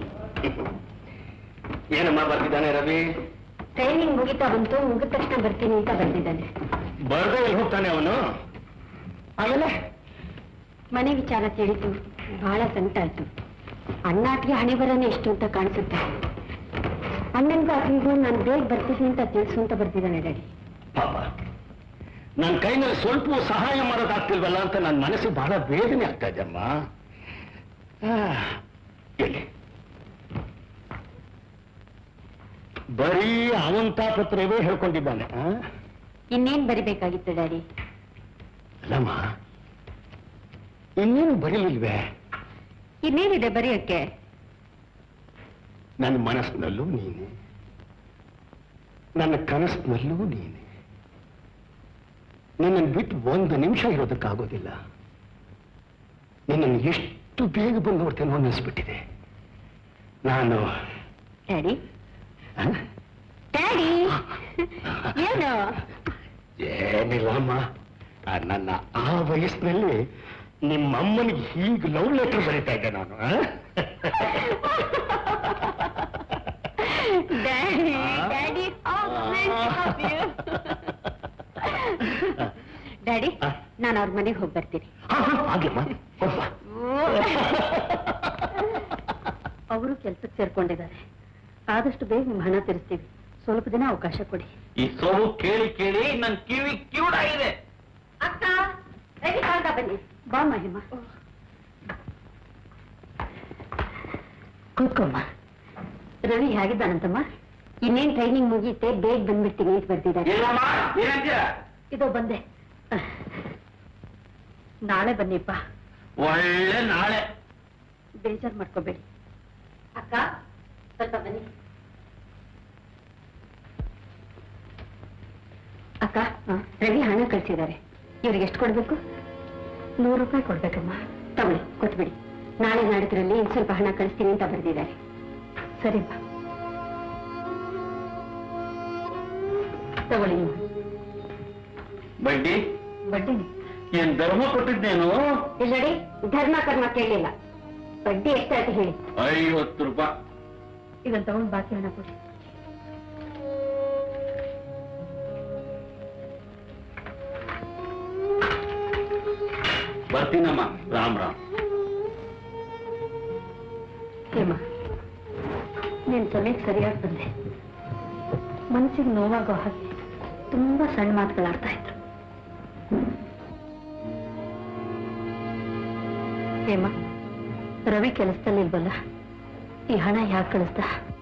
ಏನಮ್ಮ ಬರ್ತಿದ್ದಾನೆ ರವಿ ಟ್ರೈನಿಂಗ್ ಮುಗಿತಾ ಬಂತು ಮುಗಿದ ತಕ್ಷಣ ಬರ್ತೀನಿ ಅಂತ ಬಂದಿದ್ದಾನೆ ಬರ್ದೇ ಎಲ್ಲಿ ಹೋಗ್ತಾನೆ ಅವನು ಆಮೇಲೆ ಮನೆ ವಿಚಾರ ತಿಳಿತು ಬಹಳ ಸಂಟಾಯ್ತು ಅಣ್ಣಾಟಿಗೆ ಹಣೆ ಬರೋನೆ ಎಷ್ಟು ಅಂತ ಕಾಣಿಸುತ್ತೆ ಅಣ್ಣನ್ಗೂ ಅಕ್ಕನಿಗೂ ನಾನು ಬೇಗ ಬರ್ತೀನಿ ಅಂತ ತಿಳಿಸು ಅಂತ ಬರ್ತಿದ್ದಾನೆ ಡ್ಯಾಡಿ ಪಾಪ ನನ್ನ ಕೈನಲ್ಲಿ ಸ್ವಲ್ಪ ಸಹಾಯ ಮಾಡೋದಾಗ್ತಿಲ್ವಲ್ಲ ಅಂತ ನನ್ನ ಮನಸ್ಸಿಗೆ ಬಹಳ ಬೇದನೆ ಆಗ್ತಾ ಇದೆ ಅಮ್ಮ ಆ, ಎಲ್ಲಿ ಬರೀ ಅವಂತ ಪತ್ರವೇ ಹೇಳ್ಕೊಂಡಿದ್ದಾನೆ ಆ? ಇನ್ನೇನ್ ಬರಿಬೇಕಾಗಿತ್ತು ಡ್ಯಾಡಿ ಅಲ್ಲಮ್ಮ ಇನ್ನೇನು ಬರೀಲಿಲ್ವೇ ಇನ್ನೇನಿದೆ ಬರೆಯೋಕ್ಕೆ ನನ್ನ ಮನಸ್ಸಿನಲ್ಲೂ ನೀನೆ ನನ್ನ ಕನಸಿನಲ್ಲೂ ನೀನೆ ನಿನ್ನನ್ನು ಬಿಟ್ಟು ಒಂದು ನಿಮಿಷ ಇರೋದಕ್ಕಾಗೋದಿಲ್ಲ ನಿನ್ನನ್ನು ಎಷ್ಟು ಬೇಗ ಬಂದು ನೋಡ್ತೇನೋ ಅನ್ನಿಸ್ಬಿಟ್ಟಿದೆ ನಾನು ಡ್ಯಾಡಿ ಆ? ಡ್ಯಾಡಿ ಏನು ಏನಿಲ್ಲಮ್ಮ ಆ ನನ್ನ ಆ ವಯಸ್ಸಿನಲ್ಲಿ ನಿಮ್ಮಮ್ಮನಿಗೆ ಹೀಗೆ ಲವ್ ಲೆಟರ್ ಬರೀತಾ ಇದ್ದೆ ನಾನು ಆ? ಡ್ಯಾಡಿ ಡ್ಯಾಡಿ ಡ್ಯಾಡಿ ಆ? ನಾನು ಅವ್ರ ಮನೆಗೆ ಹೋಗಿ ಬರ್ತೀನಿ ಹಾ, ಹಾ, ಆಗ್ಲಮ್ಮ ಹೋಗ್ಬಾ. ಅವರು ಕೆಲ್ಸಕ್ಕೆ ಸೇರ್ಕೊಂಡಿದ್ದಾರೆ ಆದಷ್ಟು ಬೇಗ ನಿಮ್ಮ ಹಣ ತೀರಿಸ್ತೀವಿ ಸ್ವಲ್ಪ ದಿನ ಅವಕಾಶ ಕೊಡಿ ಈ ಸೋವು ಕೇಳಿ ಕೇಳಿ ನನ್ ಕಿವಿ ಕಿವುಡಾಗಿದೆ ಅಕ್ಕ ರೆಡಿ ಆಗ ಬನ್ನಿ ಬಾ ಮಹಿಮಾ ಕೂತ್ಕೊಮ್ಮ ರವಿ ಹೇಗಿದ್ದಾನಂತಮ್ಮ ಇನ್ನೇನ್ ಟ್ರೈನಿಂಗ್ ಮುಗಿಯುತ್ತೆ ಬೇಗ ಬಂದ್ಬಿಡ್ತೀನಿ ಅಂತ ಬರ್ತಿದ್ದಾರೆ ಏನಮ್ಮ ಏನಂತೀಯ ಇದೋ ಬಂದೆ ನಾಳೆ ಬನ್ನಿಪ್ಪ ಒಳ್ಳೆ ನಾಳೆ ಬೇಜಾರ್ ಮಾಡ್ಕೋಬೇಡಿ ಅಕ್ಕ ಸ್ವಲ್ಪ ಬನ್ನಿ ಅಕ್ಕ ರವಿ ಹಣ ಕಳ್ಸಿದ್ದಾರೆ ಇವ್ರಿಗೆ ಎಷ್ಟು ಕೊಡ್ಬೇಕು ನೂರು ರೂಪಾಯಿ ಕೊಡ್ಬೇಕಮ್ಮ ತಗೊಳ್ಳಿ ಕೊಟ್ಬಿಡಿ ನಾಳೆ ನಾಡಿದ್ರಲ್ಲಿ ಇನ್ ಸ್ವಲ್ಪ ಹಣ ಕಳಿಸ್ತೀನಿ ಅಂತ ಬರ್ದಿದ್ದಾರೆ ಸರಿಪ್ಪ ತಗೊಳ್ಳಿ ನೀವು ಬಡ್ಡಿ ಬಡ್ಡಿನಿ ಏನ್ ಧರ್ಮ ಕೊಟ್ಟಿದ್ದೇನು ಇಲ್ಲಡಿ ಧರ್ಮ ಕರ್ಮ ಕೇಳಲಿಲ್ಲ ಬಡ್ಡಿ ಎಷ್ಟಾಯ್ತು ಹೇಳಿ ಐವತ್ತು ರೂಪಾಯಿ ಇದನ್ನ ತಗೊಂಡು ಬಾಕಿ ಹಣ ಕೊಡಿ ಬರ್ತೀನಮ್ಮ ರಾಮ್ ರಾಮ್ ಹೇಮ ನೀನ್ ಸಮಯಕ್ಕೆ ಸರಿಯಾಗಿ ಬಂದೆ ಮನಸ್ಸಿಗೆ ನೋವಾಗೋ ಹಾಗೆ ತುಂಬಾ ಸಣ್ಣ ಮಾತುಗಳಾಡ್ತಾ ಇದ್ರು ಹೇಮ ರವಿ ಕೆಲಸದಲ್ಲಿ ಇಲ್ವಲ್ಲ ಈ ಹಣ ಯಾಕೆ ಕಳಿಸ್ದ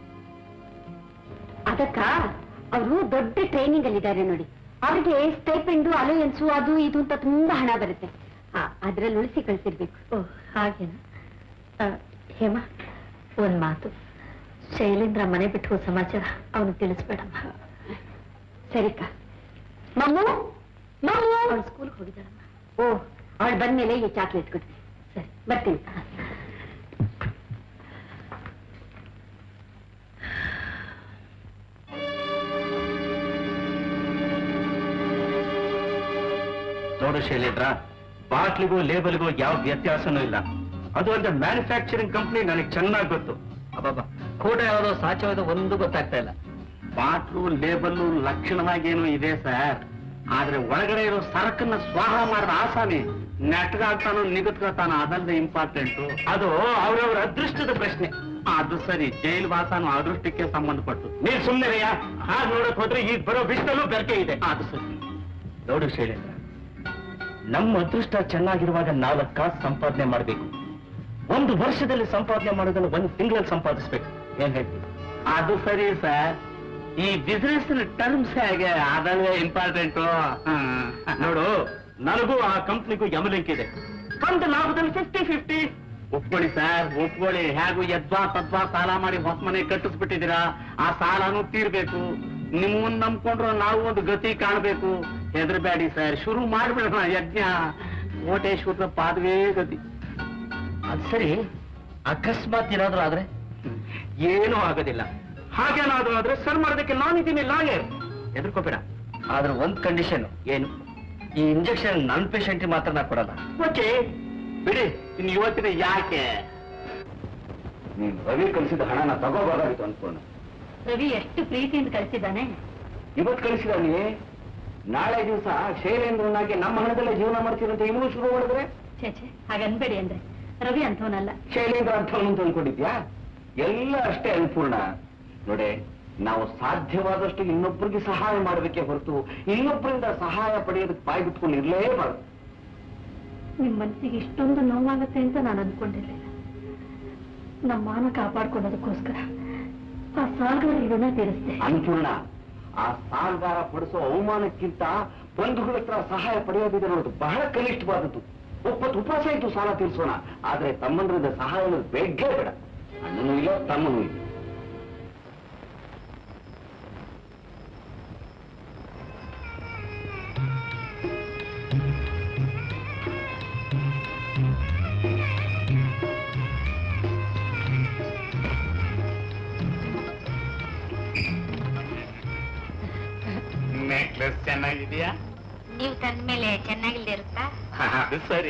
ಅದಕ್ಕ ಅವರು ದೊಡ್ಡ ಟ್ರೈನಿಂಗ್ ಅಲ್ಲಿ ಇದ್ದಾರೆ ನೋಡಿ ಅವ್ರಿಗೆ ಸ್ಟೈಪೆಂಡು ಅಲೋಯನ್ಸು ಅದು ಇದು ಅಂತ ತುಂಬಾ ಹಣ ಬರುತ್ತೆ ಅದ್ರಲ್ಲಿ ಉಳಿಸಿ ಕಳಿಸಿರ್ಬೇಕು ಓ ಹಾಗೇನಾ ಆ, ಹೇಮ ಒಂದ್ ಮಾತು ಶೈಲೇಂದ್ರ ಮನೆ ಬಿಟ್ಟು ಹೋದ ಸಮಾಚಾರ ಅವನು ತಿಳಿಸ್ಬೇಡಮ್ಮ ಸರಿಕ ಮಮ್ಮು ಮಮ್ಮು ಅವಳು ಸ್ಕೂಲ್ಗೆ ಹೋಗಿದ್ದಾಳಮ್ಮ ಓ ಅವಳು ಬಂದ್ಮೇಲೆ ಈ ಚಾಕ್ಲೇಟ್ ಕೊಡ್ತೀನಿ ಸರಿ ಬರ್ತೀನಿ ನೋಡು ಶೈಲೇಂದ್ರ ಬಾಟ್ಲಿಗೂ ಲೇಬಲ್ಗೂ ಯಾವ ವ್ಯತ್ಯಾಸನೂ ಇಲ್ಲ ಅದು ಒಂದು ಮ್ಯಾನುಫ್ಯಾಕ್ಚರಿಂಗ್ ಕಂಪ್ನಿ ನನಗೆ ಚೆನ್ನಾಗಿ ಗೊತ್ತು ಅಬ್ಬಬ್ಬ ಕೋಟ ಯಾವುದೋ ಸಾಚವಾದ ಒಂದು ಗೊತ್ತಾಗ್ತಾ ಇಲ್ಲ ಬಾಟ್ಲು ಲೇಬಲ್ಲು ಲಕ್ಷಣವಾಗೇನು ಇದೆ ಸರ್ ಆದ್ರೆ ಒಳಗಡೆ ಇರೋ ಸರಕನ್ನ ಸ್ವಾಹ ಮಾಡಿದ ಆಸಾಮಿ ನೆಟ್ಗಾಗ್ತಾನೋ ನಿಗತ್ಕೊತಾನೋ ಅದಲ್ಲ ಇಂಪಾರ್ಟೆಂಟು ಅದು ಅವ್ರವ್ರ ಅದೃಷ್ಟದ ಪ್ರಶ್ನೆ ಅದು ಸರಿ ಜೈಲು ವಾಸನು ಅದೃಷ್ಟಕ್ಕೆ ಸಂಬಂಧಪಟ್ಟು ನೀನ್ ಸುಮ್ಮನೆಯಾ ಹಾಗೆ ನೋಡಕ್ ಹೋದ್ರೆ ಈಗ ಬರೋ ಬಿಸಿಲಲ್ಲೂ ಬೆರಕೆ ಇದೆ ಅದು ಸರಿ ನೋಡು ಶೈಲೇಂದ್ರ ನಮ್ಮ ಅದೃಷ್ಟ ಚೆನ್ನಾಗಿರುವಾಗ ನಾಲ್ಕು ಕಾಸು ಸಂಪಾದನೆ ಮಾಡಬೇಕು ಒಂದು ವರ್ಷದಲ್ಲಿ ಸಂಪಾದನೆ ಮಾಡೋದನ್ನ ಒಂದು ತಿಂಗಳಲ್ಲಿ ಸಂಪಾದಿಸ್ಬೇಕು ಏನ್ ಹೇಳ್ತೀವಿ ಅದು ಸರಿ ಸರ್ ಈ ಬಿಸ್ನೆಸ್ ಟರ್ಮ್ಸ್ ಹೇಗೆ ಅದಲ್ಲೇ ಇಂಪಾರ್ಟೆಂಟು ನೋಡು ನನಗೂ ಆ ಕಂಪ್ನಿಗೂ ಯಮಲಿಂಕ್ ಇದೆ ಒಂದು ಲಾಭದಲ್ಲಿ ಫಿಫ್ಟಿ ಫಿಫ್ಟಿ ಒಪ್ಕೊಳ್ಳಿ ಸರ್ ಒಪ್ಕೊಳ್ಳಿ ಹೇಗೂ ಯದ್ವಾ ತದ್ವಾ ಸಾಲ ಮಾಡಿ ಹೊಸ ಮನೆ ಕಟ್ಟಿಸ್ಬಿಟ್ಟಿದ್ದೀರಾ ಆ ಸಾಲನೂ ತೀರ್ಬೇಕು ನಿಮ್ಮನ್ನ ನಂಬ್ಕೊಂಡ್ರೆ ನಾವು ಒಂದು ಗತಿ ಕಾಣ್ಬೇಕು ಹೆದರ್ಬೇಡಿ ಸರ್ ಶುರು ಮಾಡ್ಬಿಡೋಣ ಯಜ್ಞ ಕೋಟೇಶ್ವರ ಪಾದವೇ ಗತಿ ಅದ್ ಸರಿ ಅಕಸ್ಮಾತ್ ಏನಾದ್ರೂ ಆದ್ರೆ ಏನೂ ಆಗೋದಿಲ್ಲ ಹಾಗೇನಾದ್ರೂ ಆದ್ರೆ ಸರ್ ಮಾಡೋದಕ್ಕೆ ನಾನಿದ್ದೀನಿ ಲಾಯರ್ ಹೆದರ್ಕೋಬೇಡ ಆದ್ರೆ ಒಂದ್ ಕಂಡೀಷನ್ ಏನು ಈ ಇಂಜೆಕ್ಷನ್ ನನ್ ಪೇಷಂಟ್ ಮಾತ್ರ ನಾ ಕೊಡಲ್ಲ ಓಕೆ ಬಿಡಿ ಇನ್ನು ಇವತ್ತಿನ ಯಾಕೆ ನೀನ್ ರವಿ ಕಳಿಸಿದ ಹಣನ ತಗೋಬಾರ್ದಾಗಿತ್ತು ಅನ್ಕೊಂಡು ರವಿ ಎಷ್ಟು ಪ್ರೀತಿಯಿಂದ ಕಳಿಸಿದ್ದಾನೆ ಇವತ್ತು ಕಳಿಸಿದಾನೆ ನಾಳೆ ದಿವಸ ಶೈಲೇಂದ್ರನಾಗಿ ನಮ್ಮ ಹಣದಲ್ಲೇ ಜೀವನ ಮಾಡ್ತೀರಂತ ಇನ್ನೂ ಶುರು ಮಾಡಿದ್ರೆ ಛೇ ಛೇ ಹಾಗನ್ಬೇಡಿ ಅಂದ್ರೆ ರವಿ ಅಂತವನಲ್ಲ ಶೈಲೇಂದ್ರ ಅಂಥವನು ಅಂತ ಅನ್ಕೊಂಡಿದ್ಯಾ ಎಲ್ಲ ಅಷ್ಟೇ ಅನ್ಪೂರ್ಣ ನೋಡೆ ನಾವು ಸಾಧ್ಯವಾದಷ್ಟು ಇನ್ನೊಬ್ಬರಿಗೆ ಸಹಾಯ ಮಾಡಬೇಕೇ ಹೊರತು ಇನ್ನೊಬ್ಬರಿಂದ ಸಹಾಯ ಪಡೆಯೋದಕ್ಕೆ ಬಾಯಿ ಬಿಟ್ಕೊಂಡು ಇರ್ಲೇಬಾರ್ದು ನಿಮ್ ಮನಸ್ಸಿಗೆ ಇಷ್ಟೊಂದು ನೋವಾಗುತ್ತೆ ಅಂತ ನಾನು ಅನ್ಕೊಂಡಿರ್ಲಿಲ್ಲ ನಮ್ಮ ಮಾನ ಕಾಪಾಡ್ಕೊಳ್ಳೋದಕ್ಕೋಸ್ಕರ ಆ ಸಾಲ್ಗಾರ ಋಣ ತೀರಿಸ್ದೆ ಅನ್ಪೂರ್ಣ ಆ ಸಾಲಗಾರ ಪಡಿಸೋ ಅವಮಾನಕ್ಕಿಂತ ಬಂಧುಗಳ ಹತ್ರ ಸಹಾಯ ಪಡೆಯೋದಿದೆ ನೋಡೋದು ಬಹಳ ಕನಿಷ್ಠವಾದದ್ದು ಒಪ್ಪತ್ತು ಉಪವಾಸ ಇತ್ತು ಸಾಲ ತೀರಿಸೋಣ ಆದ್ರೆ ತಮ್ಮಂದ್ರಿಂದ ಸಹಾಯ ಅನ್ನೋದು ಬೇಕೇ ಬೇಡ ಅಣ್ಣನೂ ಇಲ್ಲ ತಮ್ಮನೂ ಇಲ್ಲ ನೆಕ್ಲೆಸ್ ಚೆನ್ನಾಗಿದೆಯಾ ನೀವು ತಂದ್ಮೇಲೆ ಚೆನ್ನಾಗಿಲ್ದೇ ಇರುತ್ತಾ ಅದು ಸರಿ